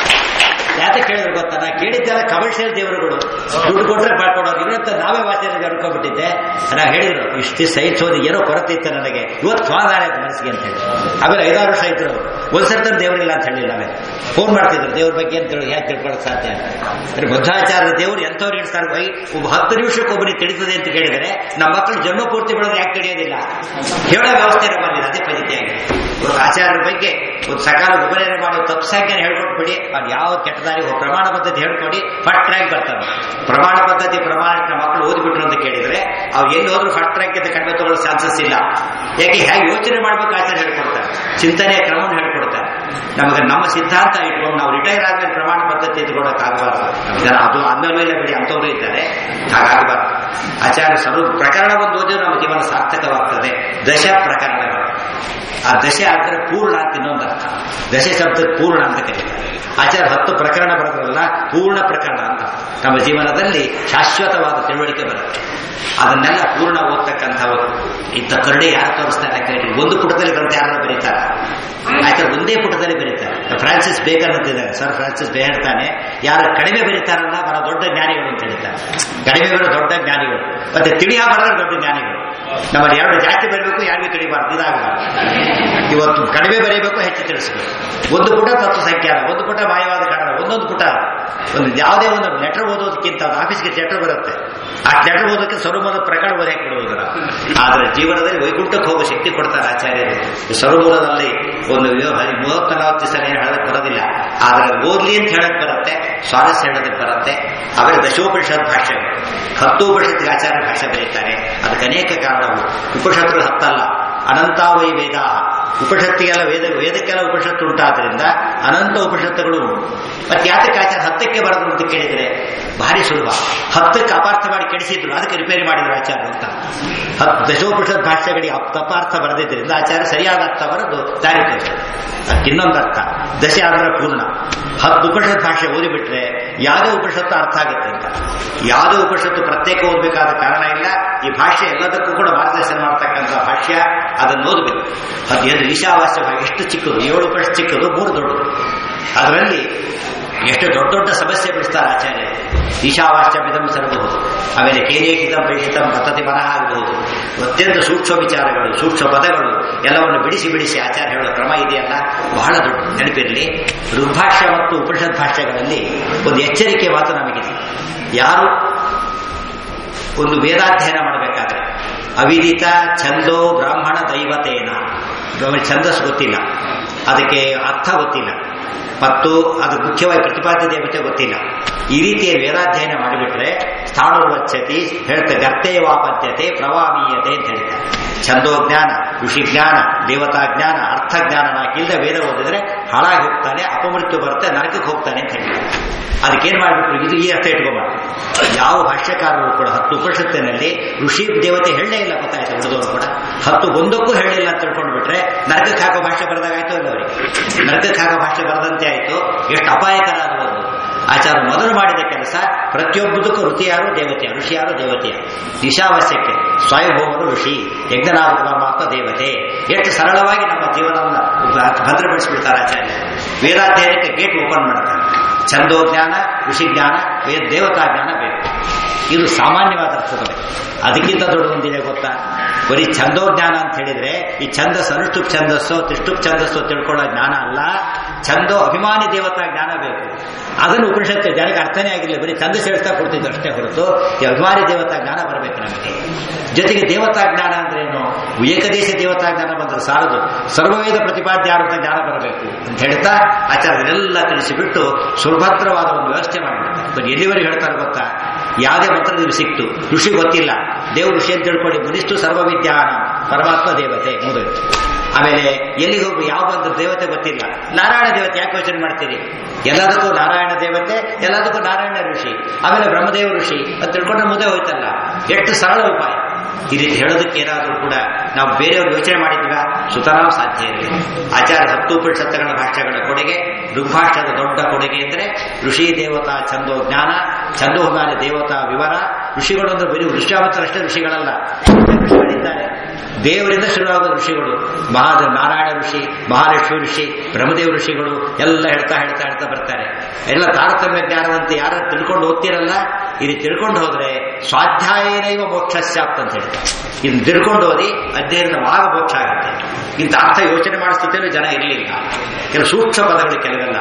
ಯಾಕೆ ಕೇಳಿದ್ರು ಗೊತ್ತಾ ನಾ ಕೇಳಿದ್ದೆಲ್ಲ ಕಮರ್ಷಿಯಲ್ ದೇವರುಗಳು ದುಡ್ಡು ಕೊಟ್ರೆ ಮಾಡ್ಕೊಡೋರು ಇವತ್ತು ನಾವೇ ವಾಚನೆ ಅನ್ಕೊಂಡ್ಬಿಟ್ಟಿದ್ದೆ ನಾ ಹೇಳಿದ್ರು ಇಷ್ಟು ಸಹಿಸೋದು ಏನೋ ಕೊರತೆ ಇತ್ತು ನನಗೆ ಇವತ್ತು ಸ್ವಾಧಾರ ಆಯ್ತು ಮನಸ್ಸಿಗೆ ಅಂತ ಹೇಳಿ ಆಮೇಲೆ ಐದಾರು ವರ್ಷ ಇದ್ರು ಒಂದ್ಸರ್ತ ದೇವರಿಲ್ಲ ಅಂತ ಹೇಳಿಲ್ಲ ಆಮೇಲೆ ಫೋನ್ ಮಾಡ್ತಿದ್ರು ದೇವ್ರ ಬಗ್ಗೆ ಅಂತ ಹೇಳಿ ಯಾಕೆ ತಿಳ್ಕೊಳಕ್ ಸಾಧ್ಯ ಅಂತ ಅಂದ್ರೆ ಬುದ್ಧಾಚಾರ್ಯ ದೇವರು ಎಂಥವ್ರು ಇಡ್ತಾರೆ ಬೈ ಒಬ್ಬ ಹತ್ತು ನಿಮಿಷಕ್ಕೆ ಒಬ್ಬನಿಗೆ ತಿಳಿತದೆ ಅಂತ ಕೇಳಿದರೆ ನಮ್ಮ ಮಕ್ಕಳು ಜನ್ಮ ಪೂರ್ತಿ ಬಿಡೋದು ಯಾಕೆ ತಿಳಿಯೋದಿಲ್ಲ ಹೇಳೋ ವ್ಯವಸ್ಥೆ ನಮ್ಮಲ್ಲಿ ಅದೇ ಪದ್ಧತಿಯಾಗಿದೆ ಇವತ್ತು ಆಚಾರ್ಯರ ಬಗ್ಗೆ ಒಂದು ಸಕಾಲ ಉಪನಯನ ಮಾಡೋ ತಪ್ಪು ಸಂಖ್ಯೆನ ಹೇಳ್ಕೊಟ್ಬಿಡಿ ಅದು ಯಾವ ಕೆಟ್ಟ ದಾರಿ ಹೋಗ್- ಪ್ರಮಾಣ ಪದ್ಧತಿ ಹೇಳ್ಕೊಡಿ ಫಸ್ಟ್ ರ್ಯಾಂಕ್ ಬರ್ತಾರೆ ಪ್ರಮಾಣ ಪದ್ಧತಿ ಪ್ರಮಾಣಕ್ಕೆ ನಮ್ಮ ಮಕ್ಕಳು ಓದಿಬಿಟ್ರು ಅಂತ ಕೇಳಿದ್ರೆ ಅವ್ರು ಎಲ್ಲಿ ಹೋದ್ರು ಫಸ್ಟ್ ರ್ಯಾಂಕ್ ಅಂತ ಕಡಿಮೆ ತಗೊಳ್ಳೋ ಚಾನ್ಸಸ್ ಇಲ್ಲ ಯಾಕೆ ಹೇಗೆ ಯೋಚನೆ ಮಾಡ್ಬೇಕು ಆಚಾರ್ಯ ಹೇಳ್ಕೊಡ್ತಾರೆ ಚಿಂತನೆಯ ಕ್ರಮವನ್ನು ಹೇಳ್ಕೊಡ್ತಾರೆ ನಮಗೆ ನಮ್ಮ ಸಿದ್ಧಾಂತ ಇಟ್ಕೊಂಡು ನಾವು ರಿಟೈರ್ ಆದ್ಮೇಲೆ ಪ್ರಮಾಣ ಪದ್ಧತಿ ಇಟ್ಕೊಳಕ್ಕಾಗಬಾರ್ದು ಜನ ಅದು ಅಂದಮೇಲೆ ಇಲ್ಲ ಬಿಡಿ ಅಂಥವ್ರು ಇದ್ದಾರೆ ಹಾಗಾಗಬಾರ್ದು ಆಚಾರ್ಯ ಸರ್ವ ಪ್ರಕರಣ ಒಂದು ಓದಿದ್ರೆ ನಮ್ಮ ಜೀವನ ಸಾರ್ಥಕವಾಗ್ತದೆ ದಶ ಪ್ರಕರಣಗಳು ಆ ದಶೆ ಆದರೆ ಪೂರ್ಣ ಅಂತ ಇನ್ನೊಂದು ಅರ್ಥ ದಶೆ ಶಬ್ದಕ್ಕೆ ಪೂರ್ಣ ಅಂತ ಕರೀತಾರೆ ಆಚಾರ್ಯ ಹತ್ತು ಪ್ರಕರಣ ಬರೆದ್ರಲ್ಲ ಪೂರ್ಣ ಪ್ರಕರಣ ಅಂತ ನಮ್ಮ ಜೀವನದಲ್ಲಿ ಶಾಶ್ವತವಾದ ತಿಳುವಳಿಕೆ ಬರುತ್ತೆ ಅದನ್ನೆಲ್ಲ ಪೂರ್ಣ ಓದ್ತಕ್ಕಂಥವ್ರು ಇಂಥ ಕರುಣೆ ಯಾರು ತೋರಿಸ್ತಾರೆ ಕೇಳಿ ಒಂದು ಪುಟದಲ್ಲಿ ಗ್ರಂಥ ಯಾರು ಬರೀತಾರೆ ಆಯ್ತಾ ಒಂದೇ ಪುಟದಲ್ಲಿ ಬರೀತಾರೆ ಫ್ರಾನ್ಸಿಸ್ ಬೇಕರ್ ಅಂತಿದ್ದಾರೆ ಸರ್ ಫ್ರಾನ್ಸಿಸ್ ಬೇ ಹೇಳ್ತಾನೆ ಯಾರು ಕಡಿಮೆ ಬರೀತಾರಲ್ಲ ಬರ ದೊಡ್ಡ ಜ್ಞಾನಿಗಳು ಅಂತ ಹೇಳ್ತಾರೆ ಕಡಿಮೆ ಬರೋ ದೊಡ್ಡ ಜ್ಞಾನಿಗಳು ಮತ್ತೆ ತಿಳಿಯ ಬರೋದು ದೊಡ್ಡ ಜ್ಞಾನಿಗಳು ನಮ್ಮಲ್ಲಿ ಎರಡು ಜಾಸ್ತಿ ಬರಬೇಕು ಯಾರಿಗೂ ತಿಳಿಬಾರ್ದು ಇದಾಗಬಾರ್ದು ಇವತ್ತು ಕಡಿಮೆ ಬರೀಬೇಕು ಹೆಚ್ಚು ತಿಳಿಸಬೇಕು ಒಂದು ಪುಟ ತತ್ವ ಸಂಖ್ಯಾನ ಒಂದು ಪುಟ ಮಾಯವಾದ ಕಾರಣ ಒಂದೊಂದು ಪುಟ ಒಂದು ಯಾವುದೇ ಒಂದು ಲೆಟರ್ ಓದೋದಕ್ಕಿಂತ ಒಂದು ಆಫೀಸ್ಗೆ ಲೆಟರ್ ಬರುತ್ತೆ ಆ ಲೆಟರ್ ಓದೋದಕ್ಕೆ ಸರ್ವಮೂಲ ಪ್ರಕರಣ ಓದಕ್ಕೆ ಬಿಡುವುದಿಲ್ಲ ಆದರೆ ಜೀವನದಲ್ಲಿ ವೈಕುಂಠಕ್ಕೆ ಹೋಗೋ ಶಕ್ತಿ ಕೊಡ್ತಾರೆ ಆಚಾರ್ಯರು ಈ ಸರ್ವಮೂಲದಲ್ಲಿ ಒಂದು ಮೂವತ್ತ ನಲವತ್ತು ದಿವಸ ಏನು ಹೇಳಕ್ ಬರೋದಿಲ್ಲ ಆದರೆ ಓದ್ಲಿ ಅಂತ ಹೇಳಕ್ ಬರುತ್ತೆ ಸ್ವಾರಸ್ಯ ಹೇಳೋದಕ್ಕೆ ಬರುತ್ತೆ ಆಮೇಲೆ ದಶೋಪನಿಷತ್ ಭಾಷೆಗಳು ಹತ್ತು ಉಪನಿಷತ್ತಿಗೆ ಆಚಾರ್ಯ ಭಾಷೆ ಬರೀತಾರೆ ಅದಕ್ಕೆ ಅನೇಕ ಕಾರಣಗಳು ಉಪನಿಷತ್ತುಗಳು ಹತ್ತಲ್ಲ ಅನಂತಾವೈ ವೇದ ಉಪನಿಷತ್ತಿಗೆಲ್ಲ ವೇದ ವೇದಕ್ಕೆಲ್ಲ ಉಪನಿಷತ್ತು ಉಂಟಾದ್ರಿಂದ ಅನಂತ ಉಪನಿಷತ್ತುಗಳು ಉಂಟು ಮತ್ತೆ ಯಾತಕ್ಕೆ ಆಚಾರ ಹತ್ತಕ್ಕೆ ಬರೋದು ಅಂತ ಕೇಳಿದ್ರೆ ಭಾರಿ ಸುಲಭ ಹತ್ತಕ್ಕೆ ಅಪಾರ್ಥ ಮಾಡಿ ಕೆಡಿಸಿದ್ರು ಅದಕ್ಕೆ ರಿಪೇರಿ ಮಾಡಿದ್ರು ಆಚಾರ್ಯ ಅಂತ ಹತ್ತು ದಶೋಪನಿಷತ್ ಭಾಷೆಗಳಿಗೆ ಅಪ್- ತಪಾರ್ಥ ಬರೆದಿದ್ದರಿಂದ ಆಚಾರ್ಯ ಸರಿಯಾದ ಅರ್ಥ ಬರೆದು ದಾರಿ ತೋರಿಸಿದ್ರು ಅದಕ್ಕೆ ಇನ್ನೊಂದು ಅರ್ಥ ದಶ ಅಂದ್ರೆ ಪೂರ್ಣ ಹತ್ತು ಉಪನಿಷತ್ ಭಾಷೆ ಓದಿಬಿಟ್ರೆ ಯಾವುದೇ ಉಪನಿಷತ್ತು ಅರ್ಥ ಆಗುತ್ತೆ ಅಂತ ಯಾವುದೇ ಉಪನಿಷತ್ತು ಪ್ರತ್ಯೇಕ ಓದಬೇಕಾದ ಕಾರಣ ಇಲ್ಲ ಈ ಭಾಷೆ ಎಲ್ಲದಕ್ಕೂ ಕೂಡ ಮಾರ್ಗದರ್ಶನ ಮಾಡ್ತಕ್ಕಂಥ ಭಾಷ್ಯ ಅದನ್ನು ಓದಬೇಕು ಅದೇನು ಈಶಾವಾಸ್ಯ ಭಾಗ ಎಷ್ಟು ಚಿಕ್ಕದು ಏಳು ಉಪನಿಷತ್ ಚಿಕ್ಕದು ಮೂರು ದೊಡ್ಡದು ಅದರಲ್ಲಿ ಎಷ್ಟು ದೊಡ್ಡ ದೊಡ್ಡ ಸಮಸ್ಯೆ ಬಿಡಿಸ್ತಾರೆ ಆಚಾರ್ಯ ಈಶಾವಾಸ್ಯಮಿದಂ ಸರಬಹುದು ಆಮೇಲೆ ಕೇನೇಹಿತಂ ಪರಿಹಿತಂ ಪದ್ಧತಿ ಮನಃ ಆಗಬಹುದು ಅತ್ಯಂತ ಸೂಕ್ಷ್ಮ ವಿಚಾರಗಳು ಸೂಕ್ಷ್ಮ ಪದಗಳು ಎಲ್ಲವನ್ನು ಬಿಡಿಸಿ ಬಿಡಿಸಿ ಆಚಾರ್ಯ ಹೇಳೋ ಕ್ರಮ ಇದೆಯಲ್ಲ ಬಹಳ ದೊಡ್ಡ ನೆನಪಿರಲಿ ಋಗ್ಭಾಷ್ಯ ಮತ್ತು ಉಪನಿಷತ್ ಭಾಷ್ಯಗಳಲ್ಲಿ ಒಂದು ಎಚ್ಚರಿಕೆ ಮಾತು ನಮಗಿದೆ ಯಾರು ಒಂದು ವೇದಾಧ್ಯಯನ ಮಾಡಬೇಕಾದ್ರೆ ಅವಿದಿತ ಛಂದೋ ಬ್ರಾಹ್ಮಣ ದೈವತೇನ ನಮಗೆ ಛಂದಸ್ ಗೊತ್ತಿಲ್ಲ ಅದಕ್ಕೆ ಅರ್ಥ ಗೊತ್ತಿಲ್ಲ ಮತ್ತು ಅದು ಮುಖ್ಯವಾಗಿ ಪ್ರತಿಪಾದ್ಯ ದೇವತೆ ಗೊತ್ತಿಲ್ಲ ಈ ರೀತಿಯ ವೇದಾಧ್ಯಯನ ಮಾಡಿಬಿಟ್ರೆ ಸ್ಥಾಣುರ್ವಚ್ಚತಿ ಹೇಳ್ತಾ ಗರ್ತೇವಾಪದ್ಯತೆ ಪ್ರವಾಮೀಯತೆ ಅಂತ ಹೇಳ್ತಾರೆ ಛಂದೋಜ್ಞಾನ ಋಷಿಜ್ಞಾನ ದೇವತಾ ಜ್ಞಾನ ಅರ್ಥಜ್ಞಾನ ನಾಕಿಲ್ಲದೆ ವೇದ ಓದಿದ್ರೆ ಹಾಳಾಗಿ ಹೋಗ್ತಾನೆ ಅಪಮೃತ್ಯು ಬರುತ್ತೆ ನರಕಕ್ಕೆ ಹೋಗ್ತಾನೆ ಅಂತ ಹೇಳ್ತಾರೆ ಅದಕ್ಕೇನ್ ಮಾಡಬೇಕು ಇದು ಈ ಅರ್ಥ ಇಟ್ಕೋಬಾರ್ದು ಯಾವ ಭಾಷ್ಯಕಾರರು ಕೂಡ ಹತ್ತು ಉಪನಿಷತ್ತಿನಲ್ಲಿ ಋಷಿ ದೇವತೆ ಹೇಳಲೇ ಇಲ್ಲ ಗೊತ್ತಾಯ್ತು ಉಳಿದವರು ಕೂಡ ಹತ್ತು ಒಂದಕ್ಕೂ ಹೇಳಲಿಲ್ಲ ಅಂತ ತಿಳ್ಕೊಂಡು ಬಿಟ್ರೆ ನರಕಕ್ಕೆ ಹಾಕೋ ಭಾಷೆ ಬರೆದಾಗಾಯ್ತು ಅಲ್ಲ ಅವರಿಗೆ ನರಕಕ್ಕೆ ಹಾಕೋ ಭಾಷೆ ಬರದಂತೆ ಆಯ್ತು ಎಷ್ಟು ಅಪಾಯಕರ ಅನ್ನೋದು ಆಚಾರ ಮೊದಲು ಮಾಡಿದ ಕೆಲಸ ಪ್ರತಿಯೊಬ್ಬದಕ್ಕೂ ಋತಿ ಯಾರು ದೇವತೆಯ ಋಷಿ ಯಾರು ದೇವತೆಯ ದಿಶಾವಶ್ಯಕ್ಕೆ ಸ್ವಯಂಭೂಮನು ಋಷಿ ಯಜ್ಞನಾಥ ಪರಮಾತ್ಮ ದೇವತೆ ಎಷ್ಟು ಸರಳವಾಗಿ ನಮ್ಮ ಜೀವನವನ್ನು ಭದ್ರಪಡಿಸಿಬಿಡ್ತಾರೆ ಆಚಾರ್ಯ ವೇದಾಧ್ಯಯನಕ್ಕೆ ಗೇಟ್ ಓಪನ್ ಮಾಡ್ತಾರೆ ಛಂದೋಜ್ಞಾನ ಋಷಿಜ್ಞಾನ ವೇದ ದೇವತಾ ಜ್ಞಾನ ಬೇಕು ಇದು ಸಾಮಾನ್ಯವಾದ ಅರ್ಥದಲ್ಲಿ ಅದಕ್ಕಿಂತ ದೊಡ್ಡದೊಂದಿದೆ ಗೊತ್ತಾ ಬರೀ ಛಂದೋಜ್ಞಾನ ಅಂತ ಹೇಳಿದ್ರೆ ಈ ಛಂದಸ್ ಅನುಷ್ಠುಪ್ ಛಂದಸ್ಸು ತಿಷ್ಟುಪ್ ಛಂದಸ್ಸು ತಿಳ್ಕೊಳ್ಳೋ ಜ್ಞಾನ ಅಲ್ಲ ಛಂದೋ ಅಭಿಮಾನಿ ದೇವತಾ ಜ್ಞಾನ ಬೇಕು ಅದನ್ನು ಉಪನಿಷತ್ತು ಜನಕ್ಕೆ ಅರ್ಥನೇ ಆಗಿಲ್ಲ ಬರೀ ಛಂದಸ್ ಹೇಳ್ತಾ ಕೊಡ್ತಿದ್ದು ಅಷ್ಟೇ ಹೊರತು ಈ ಅಭಿಮಾನಿ ದೇವತಾ ಜ್ಞಾನ ಬರಬೇಕು ನಮಗೆ ಜೊತೆಗೆ ದೇವತಾ ಜ್ಞಾನ ಅಂದ್ರೇನು ಏಕದೇಶ ದೇವತಾ ಜ್ಞಾನ ಬಂದ್ರೆ ಸಾರದು ಸರ್ವವೇದ ಪ್ರತಿಪಾದ್ಯ ಅಂತ ಜ್ಞಾನ ಬರಬೇಕು ಅಂತ ಹೇಳ್ತಾ ಆಚಾರ್ಯರೆಲ್ಲ ತಿಳಿಸಿಬಿಟ್ಟು ಸುಭದ್ರವಾದ ಒಂದು ವ್ಯವಸ್ಥೆ ಮಾಡಿಬಿಡ್ತಾರೆ ಬರೀ ಎಲ್ಲಿವರೆಗೆ ಹೇಳ್ತಾರೆ ಗೊತ್ತಾ ಯಾವುದೇ ಮಂತ್ರ ನಿಮ್ಗೆ ಸಿಕ್ತು ಋಷಿ ಗೊತ್ತಿಲ್ಲ ದೇವ್ ಋಷಿ ಅಂತ ತಿಳ್ಕೊಳ್ಳಿ ಮುನಿಸ್ತು ಸರ್ವವಿದ್ಯಾನ ಪರಮಾತ್ಮ ದೇವತೆ ಮುಗಿದು ಆಮೇಲೆ ಎಲ್ಲಿಗೆ ಹೋಗಿ ಯಾವ ಒಂದು ದೇವತೆ ಗೊತ್ತಿಲ್ಲ ನಾರಾಯಣ ದೇವತೆ ಯಾಕೆ ಯೋಚನೆ ಮಾಡ್ತೀರಿ ಎಲ್ಲದಕ್ಕೂ ನಾರಾಯಣ ದೇವತೆ ಎಲ್ಲದಕ್ಕೂ ನಾರಾಯಣ ಋಷಿ ಆಮೇಲೆ ಬ್ರಹ್ಮದೇವ ಋಷಿ ಅಂತ ತಿಳ್ಕೊಂಡ್ರೆ ಮುಂದೆ ಹೋಯ್ತಲ್ಲ ಎಷ್ಟು ಸರಳ ಉಪಾಯ ಈ ರೀತಿ ಹೇಳೋದಕ್ಕೆ ಏನಾದರೂ ಕೂಡ ನಾವು ಬೇರೆಯವ್ರು ಯೋಚನೆ ಮಾಡಿದ್ವಾ ಸುತರಾಮ್ ಸಾಧ್ಯ ಇರಲಿಲ್ಲ ಆಚಾರ ಹತ್ತು ಉಪನಿಷತ್ತುಗಳ ಭಾಷೆಗಳ ಕೊಡುಗೆ ಋಗ್ಭಾಷ್ಯದ ದೊಡ್ಡ ಕೊಡುಗೆ ಅಂದರೆ ಋಷಿ ದೇವತಾ ಛಂದೋ ಜ್ಞಾನ ಛಂದೋಗಾನ ದೇವತಾ ವಿವರ ಋಷಿಗಳು ಅಂದ್ರೆ ಬರೀ ಋಷ್ಯಾವತರಷ್ಟೇ ಋಷಿಗಳಲ್ಲ ಋಷಿಗಳಿದ್ದಾರೆ ದೇವರಿಂದ ಶುರುವಾಗುವ ಋಷಿಗಳು ಮಹಾ ನಾರಾಯಣ ಋಷಿ ಮಹಾಲಕ್ಷ್ಮಿ ಋಷಿ ಬ್ರಹ್ಮದೇವ ಋಷಿಗಳು ಎಲ್ಲ ಹೇಳ್ತಾ ಹೇಳ್ತಾ ಹೇಳ್ತಾ ಬರ್ತಾರೆ ಎಲ್ಲ ತಾರತಮ್ಯ ಜ್ಞಾನವಂತೆ ಯಾರು ತಿಳ್ಕೊಂಡು ಓದ್ತಿರಲ್ಲ ಇದು ತಿಳ್ಕೊಂಡು ಹೋದ್ರೆ ಸ್ವಾಧ್ಯಾಯನೈವ ಮೋಕ್ಷ ಸ್ಯಾಪ್ತ ಅಂತ ಹೇಳ್ತಾರೆ ಇದನ್ನ ತಿಳ್ಕೊಂಡು ಓದಿ ಅಧ್ಯಯನದ ಮಾರ್ಗ ಮೋಕ್ಷ ಆಗುತ್ತೆ ಇಂಥ ಅರ್ಥ ಯೋಚನೆ ಮಾಡೋ ಸ್ಥಿತಿಯಲ್ಲಿ ಜನ ಇರಲಿಲ್ಲ ಕೆಲವು ಸೂಕ್ಷ್ಮ ಪದಗಳು ಕೆಲವೆಲ್ಲ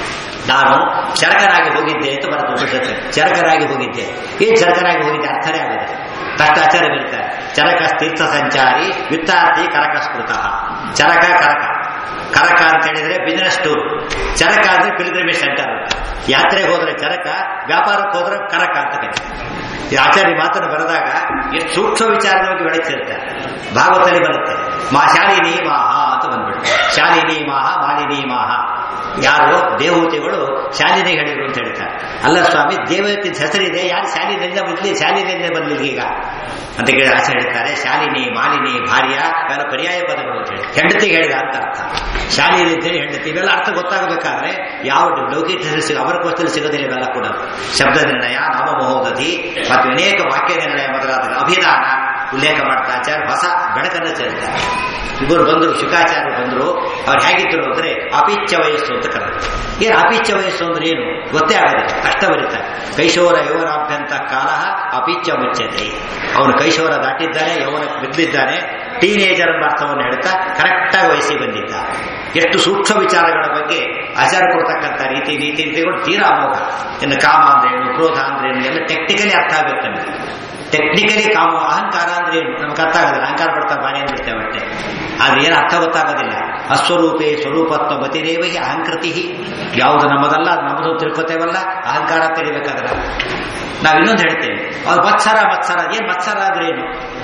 ನಾನು ಚರಕನಾಗಿ ಹೋಗಿದ್ದೆ ಅಂತ ಬರುತ್ತೆ ಉಪನಿಷತ್ತು ಚರಕನಾಗಿ ಹೋಗಿದ್ದೆ ಏನ್ ಚರಕನಾಗಿ ಹೋಗಿದ್ದೆ ಅರ್ಥನೇ ಆಗುತ್ತೆ ತಟ್ಟಾಚಾರ್ಯ ಬರೀತಾರೆ ಚರಕ ತೀರ್ಥ ಸಂಚಾರಿ ವಿತ್ತಾರ್ಥಿ ಕರಕಸ್ಮೃತ ಚರಕ ಕರಕ ಕರಕ ಅಂತ ಹೇಳಿದ್ರೆ ಬಿಸಿನೆಸ್ ಟೂರ್ ಚರಕ ಅಂದ್ರೆ ಪಿಲ್ಗ್ರಿಮೇಜ್ ಸೆಂಟರ್ ಯಾತ್ರೆಗೆ ಹೋದ್ರೆ ಚರಕ ವ್ಯಾಪಾರಕ್ಕೆ ಹೋದ್ರೆ ಕರಕ ಅಂತ ಕರೀತಾರೆ ಈ ಆಚಾರ್ಯ ಮಾತನ್ನು ಬರೆದಾಗ ಎಷ್ಟು ಸೂಕ್ಷ್ಮ ವಿಚಾರದ ಬಗ್ಗೆ ಬೆಳೀತಿರ್ತಾರೆ ಭಾಗವತಲ್ಲಿ ಬರುತ್ತೆ ಮಾ ಶಾಲಿನಿ ಮಾಹ ಅಂತ ಬಂದ್ಬಿಟ್ಟು ಶಾಲಿನಿ ಮಾಹ ಮಾಲಿನಿ ಮಾಹ ಯಾರು ದೇವತೆಗಳು ಶಾಲಿನಿ ಹೇಳಿದ್ರು ಅಂತ ಹೇಳ್ತಾರೆ ಅಲ್ಲ ಸ್ವಾಮಿ ದೇವತೆ ಹೆಸರಿದೆ ಯಾರು ಶಾಲಿನಿಂದ ಬದಲಿ ಶಾಲಿನಿಂದ ಬದಲಿಗೆ ಈಗ ಅಂತ ಕೇಳಿ ಆಸೆ ಹೇಳ್ತಾರೆ ಶಾಲಿನಿ ಮಾಲಿನಿ ಭಾರ್ಯ ಇವೆಲ್ಲ ಪರ್ಯಾಯ ಪದಗಳು ಅಂತ ಹೇಳಿ ಹೆಂಡತಿಗೆ ಹೇಳಿದ ಅಂತ ಅರ್ಥ ಶಾಲಿನಿ ಅಂತೇಳಿ ಹೆಂಡತಿ ಇವೆಲ್ಲ ಅರ್ಥ ಗೊತ್ತಾಗಬೇಕಾದ್ರೆ ಯಾವ ಲೌಕಿಕ ಹೆಸರು ಸಿಗ ಅವರ ಕೋಷ್ಟಲ್ಲಿ ಸಿಗೋದಿಲ್ಲ ಇವೆಲ್ಲ ಕೂಡ ಶಬ್ದ ನಿರ್ಣಯ ನಾಮಮಹೋದಧಿ ಮತ್ತು ಅನೇಕ ವಾಕ್ಯ ನಿರ್ಣಯ ಮೊದಲಾದ ಅಭಿಧಾನ ಉಲ್ಲೇಖ ಮಾಡ್ತಾ ಆಚಾರ್ಯ ಹೊಸ ಬೆಳಕನ್ನು ಚೆಲ್ತಾರೆ ಇಬ್ಬರು ಬಂದರು ಶುಕಾಚಾರ್ಯ ಬಂದರು ಅವ್ರು ಹೇಗಿದ್ದರು ಅಂದ್ರೆ ಅಪಿಚ್ಛ ವಯಸ್ಸು ಅಂತ ಕರೆದ್ರು ಏನು ಅಪಿಚ್ಛ ವಯಸ್ಸು ಅಂದ್ರೆ ಏನು ಗೊತ್ತೇ ಆಗೋದಿಲ್ಲ ಕಷ್ಟ ಬರೀತಾರೆ ಕೈಶೋರ ಯುವರಾಭ್ಯಂತ ಕಾಲ ಅಪಿಚ್ಛ ಮುಚ್ಚತೆ ಅವನು ಕೈಶೋರ ದಾಟಿದ್ದಾನೆ ಯೌವನ ಬಿದ್ದಿದ್ದಾನೆ ಟೀನೇಜರ್ ಎಂಬ ಅರ್ಥವನ್ನು ಹೇಳ್ತಾ ಕರೆಕ್ಟಾಗಿ ವಯಸ್ಸಿಗೆ ಬಂದಿದ್ದ ಎಷ್ಟು ಸೂಕ್ಷ್ಮ ವಿಚಾರಗಳ ಬಗ್ಗೆ ಆಚಾರ ಕೊಡ್ತಕ್ಕಂಥ ರೀತಿ ನೀತಿ ನೀತಿಗಳು ತೀರಾ ಅಮೋಘ ಇನ್ನು ಕಾಮ ಅಂದ್ರೆ ಏನು ಕ್ರೋಧ ಅಂದ್ರೆ ಏನು ಎಲ್ಲ ಟೆಕ್ನಿಕಲಿ ಅರ್ಥ ಆಗಬೇಕು ನಮಗೆ ಟೆಕ್ನಿಕಲಿ ಕಾಮ ಅಹಂಕಾರ ಅಂದ್ರೆ ಏನು ನಮ್ಗೆ ಅರ್ಥ ಆಗೋದಿಲ್ಲ ಅಹಂಕಾರ ಪಡ್ತಾ ಬಾರಿ ಅಂದ್ಬಿಡ್ತೇವೆ ಅಷ್ಟೇ ಆದ್ರೆ ಏನು ಅರ್ಥ ಗೊತ್ತಾಗೋದಿಲ್ಲ ಅಸ್ವರೂಪೇ ಸ್ವರೂಪತ್ವ ಬತಿರೇವಿಗೆ ಅಹಂಕೃತಿ ಯಾವುದು ನಮ್ಮದಲ್ಲ ಅದು ನಮ್ಮದು ತಿಳ್ಕೊತೇವಲ್ಲ ಅಹಂಕಾರ ತೆರಿಬೇಕಾದ್ರೆ ನಾವು ಇನ್ನೊಂದು ಹೇಳ್ತೇವೆ ಅವ್ರು ಮತ್ಸರ ಮತ್ಸರ ಏನ್ ಮತ್ಸರ ಅಂದ್ರೆ ಏನು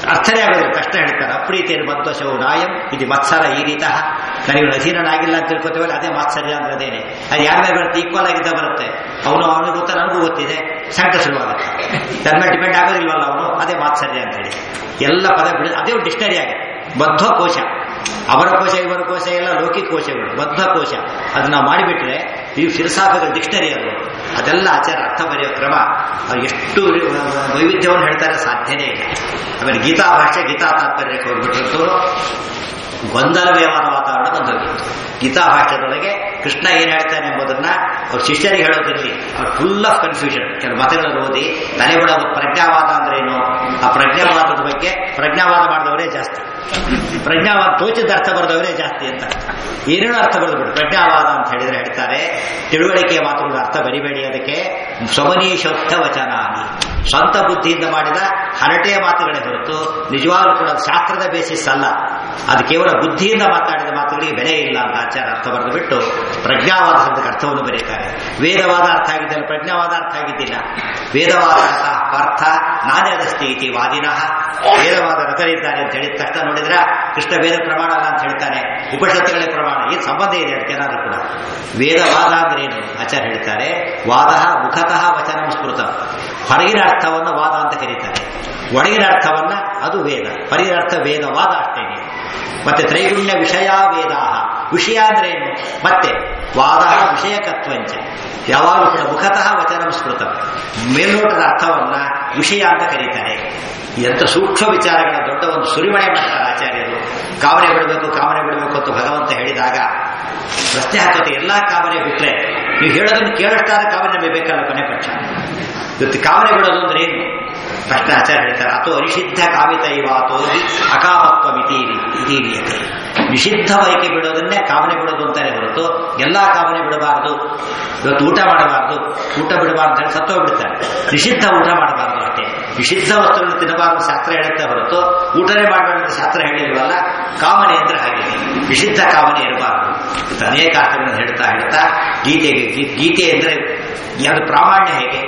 ಅರ್ಥನೇ ಆಗೋದಿಲ್ಲ ಕಷ್ಟ ಹೇಳ್ತಾರೆ ಅಪ್ರೀತಿಯನ್ನು ಮಧ್ವಶವು ನಾಯಂ ಇದು ಮತ್ಸರ ಈ ರೀತ ನನಗೆ ಅಧೀನನಾಗಿಲ್ಲ ಅಂತ ತಿಳ್ಕೊತೇವಲ್ಲ ಅದೇ ಮಾತ್ಸರ್ಯ ಅಂದ್ರೆ ಅದೇನೆ ಅದು ಯಾರ ಮೇಲೆ ಬರುತ್ತೆ ಈಕ್ವಲ್ ಆಗಿದ್ದ ಬರುತ್ತೆ ಅವನು ಅವನಿಗೆ ಗೊತ್ತ ನನಗೂ ಗೊತ್ತಿದೆ ಸಂಕಟ ಶುರುವಾಗುತ್ತೆ ನನ್ನ ಮೇಲೆ ಡಿಪೆಂಡ್ ಆಗೋದಿಲ್ವಲ್ಲ ಅವನು ಅದೇ ಮಾತ್ಸರ್ಯ ಅಂತ ಹೇಳಿ ಎಲ್ಲ ಪದ ಬಿಡ ಅದೇ ಒಂದು ಡಿಕ್ಷನರಿ ಆಗಿದೆ ಬದ್ಧ ಕೋಶ ಅವರ ಕೋಶ ಇವರ ಕೋಶ ಎಲ್ಲ ಲೌಕಿಕ ಕೋಶಗಳು ಬದ್ಧ ಕೋಶ ಅದನ್ನ ಮಾಡಿಬಿಟ್ರೆ ನೀವು ಫಿಲಸಾಫಿಕಲ್ ಡಿಕ್ಷನರಿ ಅದು ಅದೆಲ್ಲ ಆಚಾರ ಅರ್ಥ ಬರೆಯೋ ಕ್ರಮ ಅವ್ರು ಎಷ್ಟು ವೈವಿಧ್ಯವನ್ನು ಹೇಳ್ತಾರೆ ಸಾಧ್ಯನೇ ಇಲ್ಲ ಆಮೇಲೆ ಗೀತಾ ಭಾಷೆ ಗೀತಾ ತಾತ್ಪರ್ಯಕ್ಕೆ ಹೋಗ್ಬಿಟ್ಟಿರ್ತವರು ಗೊಂದಲಮಯವಾದ ವಾತಾವರಣ ಬಂದೋಗಿತ್ತು ಗೀತಾ ಭಾಷೆದೊಳಗೆ ಕೃಷ್ಣ ಏನ್ ಹೇಳ್ತಾನೆ ಎಂಬುದನ್ನ ಅವ್ರ ಶಿಷ್ಯರಿಗೆ ಹೇಳೋದಿರಲಿ ಅವ್ರು ಫುಲ್ ಆಫ್ ಕನ್ಫ್ಯೂಷನ್ ಕೆಲವು ಮತಗಳನ್ನು ಓದಿ ತಲೆ ಬಿಡೋದು ಪ್ರಜ್ಞಾವಾದ ಅಂದ್ರೆ ಏನು ಆ ಪ್ರಜ್ಞಾವಾದದ ಬಗ್ಗೆ ಪ್ರಜ್ಞಾವಾದ ಮಾಡಿದವರೇ ಜಾಸ್ತಿ ಪ್ರಜ್ಞಾವಾದ ತೋಚಿದ ಅರ್ಥ ಬರೆದವರೇ ಜಾಸ್ತಿ ಅಂತ ಏನೇನೋ ಅರ್ಥ ಬರೆದ್ಬಿಟ್ಟು ಪ್ರಜ್ಞಾವಾದ ಅಂತ ಹೇಳಿದ್ರೆ ಹೇಳ್ತಾರೆ ತಿಳುವಳಿಕೆಯ ಮಾತುಗಳ ಅರ್ಥ ಬರಿಬೇಡಿ ಅದಕ್ಕೆ ಸ್ವಮನೀಶೋಕ್ತ ವಚನಾನಿ ಸ್ವಂತ ಬುದ್ಧಿಯಿಂದ ಮಾಡಿದ ಹರಟೆಯ ಮಾತುಗಳೇ ಹೊರತು ನಿಜವಾಗ್ಲೂ ಕೂಡ ಅದು ಶಾಸ್ತ್ರದ ಬೇಸಿಸ್ ಅಲ್ಲ ಅದು ಕೇವಲ ಬುದ್ಧಿಯಿಂದ ಮಾತಾಡಿದ ಮಾತುಗಳಿಗೆ ಬೆಲೆ ಇಲ್ಲ ಅಂತ ಆಚಾರ ಅರ್ಥ ಬರೆದು ಬಿಟ್ಟು ಪ್ರಜ್ಞಾವಾದ ಶಬ್ದಕ್ಕೆ ಅರ್ಥವನ್ನು ಬರೀತಾರೆ ವೇದವಾದ ಅರ್ಥ ಆಗಿದ್ದಿಲ್ಲ ಪ್ರಜ್ಞಾವಾದ ಅರ್ಥ ಆಗಿದ್ದಿಲ್ಲ ವೇದವಾದ ಅರ್ಥ ಅರ್ಥ ನಾನೇ ಅದಸ್ತಿ ಇತಿ ವಾದಿನಃ ವೇದವಾದ ನಕಲಿದ್ದಾರೆ ಅಂತ ಹೇಳಿದ ತಕ್ಷಣ ನೋಡಿದ್ರೆ ಕೃಷ್ಣ ವೇದ ಪ್ರಮಾಣ ಅಲ್ಲ ಅಂತ ಹೇಳ್ತಾನೆ ಉಪನಿಷತ್ತುಗಳೇ ಪ್ರಮಾಣ ಏನು ಸಂಬಂಧ ಇದೆ ಅದಕ್ಕೇನಾದ್ರೂ ಕೂಡ ವೇದವಾದ ಅಂದ್ರೆ ಏನು ಆಚಾರ್ಯ ಹೇಳ್ತಾರೆ ವಾದ ಮುಖತಃ ವಚನ ಸ್ಮೃತ ಹೊರಗಿನ ಅರ್ಥವನ್ನು ವಾದ ಅಂತ ಕರೀತಾರೆ ಒಳಗಿನ ಅರ್ಥವನ್ನ ಅದು ವೇದ ಹೊರಗಿನ ಅರ್ಥ ವೇದವಾದ ಅಷ್ಟೇನೆ ಮತ್ತೆ ತ್ರೈಗುಣ್ಯ ವಿಷಯ ವೇದ ವಿಷಯ ಅಂದ್ರೆ ಏನು ಮತ್ತೆ ವಾದ ವಿಷಯಕತ್ವಂಚ ಯಾವಾಗಲೂ ಕೂಡ ಮುಖತಃ ವಚನ ಸ್ಮೃತ ಮೇಲ್ನೋಟದ ಅರ್ಥವನ್ನ ವಿಷಯ ಅಂತ ಕರೀತಾರೆ ಎಂತ ಸೂಕ್ಷ್ಮ ವಿಚಾರಗಳ ದೊಡ್ಡ ಒಂದು ಸುರಿಮಣೆ ಮಾಡ್ತಾರೆ ಆಚಾರ್ಯರು ಕಾಮನೆ ಬಿಡಬೇಕು ಕಾಮನೆ ಬಿಡಬೇಕು ಅಂತ ಭಗವಂತ ಹೇಳಿದಾಗ ಪ್ರಶ್ನೆ ಹಾಕೋತೆ ಎಲ್ಲಾ ಕಾಮನೆ ಬಿಟ್ರೆ ನೀವು ಹೇಳೋದನ್ನು ಕೇಳಿಸ್ತಾರೆ ಕಾಮನೆ ನಮಗೆ ಬೇಕಲ್ಲ ಕೊನೆ ಪಕ್ಷ ಇವತ್ತು ಕಾಮನೆ ಬಿಡೋದು ಅಂದ್ರೆ ಏನು ಪ್ರಶ್ನೆ ಆಚಾರ್ಯ ಹೇಳ್ತಾರೆ ಅಥವಾ ನಿಷಿದ್ಧ ಕಾಮಿತ ಇವ ತೋರಿ ಅಕಾಮತ್ವ ಮಿತಿ ಇದೀರಿಯತೆ ನಿಷಿದ್ಧ ಬಯಕೆ ಬಿಡೋದನ್ನೇ ಕಾಮನೆ ಬಿಡೋದು ಅಂತಾನೆ ಹೊರತು ಎಲ್ಲಾ ಕಾಮನೆ ಬಿಡಬಾರದು ಇವತ್ತು ಊಟ ಮಾಡಬಾರದು ಊಟ ಬಿಡಬಾರ್ದು ಹೇಳಿ ಸತ್ತೋಗ್ಬಿಡ್ತಾರೆ ನಿಷಿದ್ಧ ಊಟ ಮಾಡಬಾರದು ಅಷ್ಟೇ ನಿಷಿದ್ಧ ವಸ್ತುಗಳನ್ನು ತಿನ್ನಬಾರದು ಶಾಸ್ತ್ರ ಹೇಳುತ್ತೆ ಹೊರತು ಊಟನೇ ಮಾಡಬಾರ್ದು ಶಾಸ್ತ್ರ ಹೇಳಿಲ್ವಲ್ಲ ಕಾಮನೆ ಅಂದ್ರೆ ಹಾಗೆ ನಿಷಿದ್ಧ ಕಾಮನೆ ಇರಬಾರದು ಇದು ಅನೇಕ ಅರ್ಥಗಳನ್ನು ಹೇಳ್ತಾ ಹೇಳ್ತಾ ಗೀತೆಗೆ ಗೀ- ಗೀತೆ ಅಂದ್ರೆ ಅದು ಪ್ರಾಮಾಣ್ಯ ಹೇಗೆ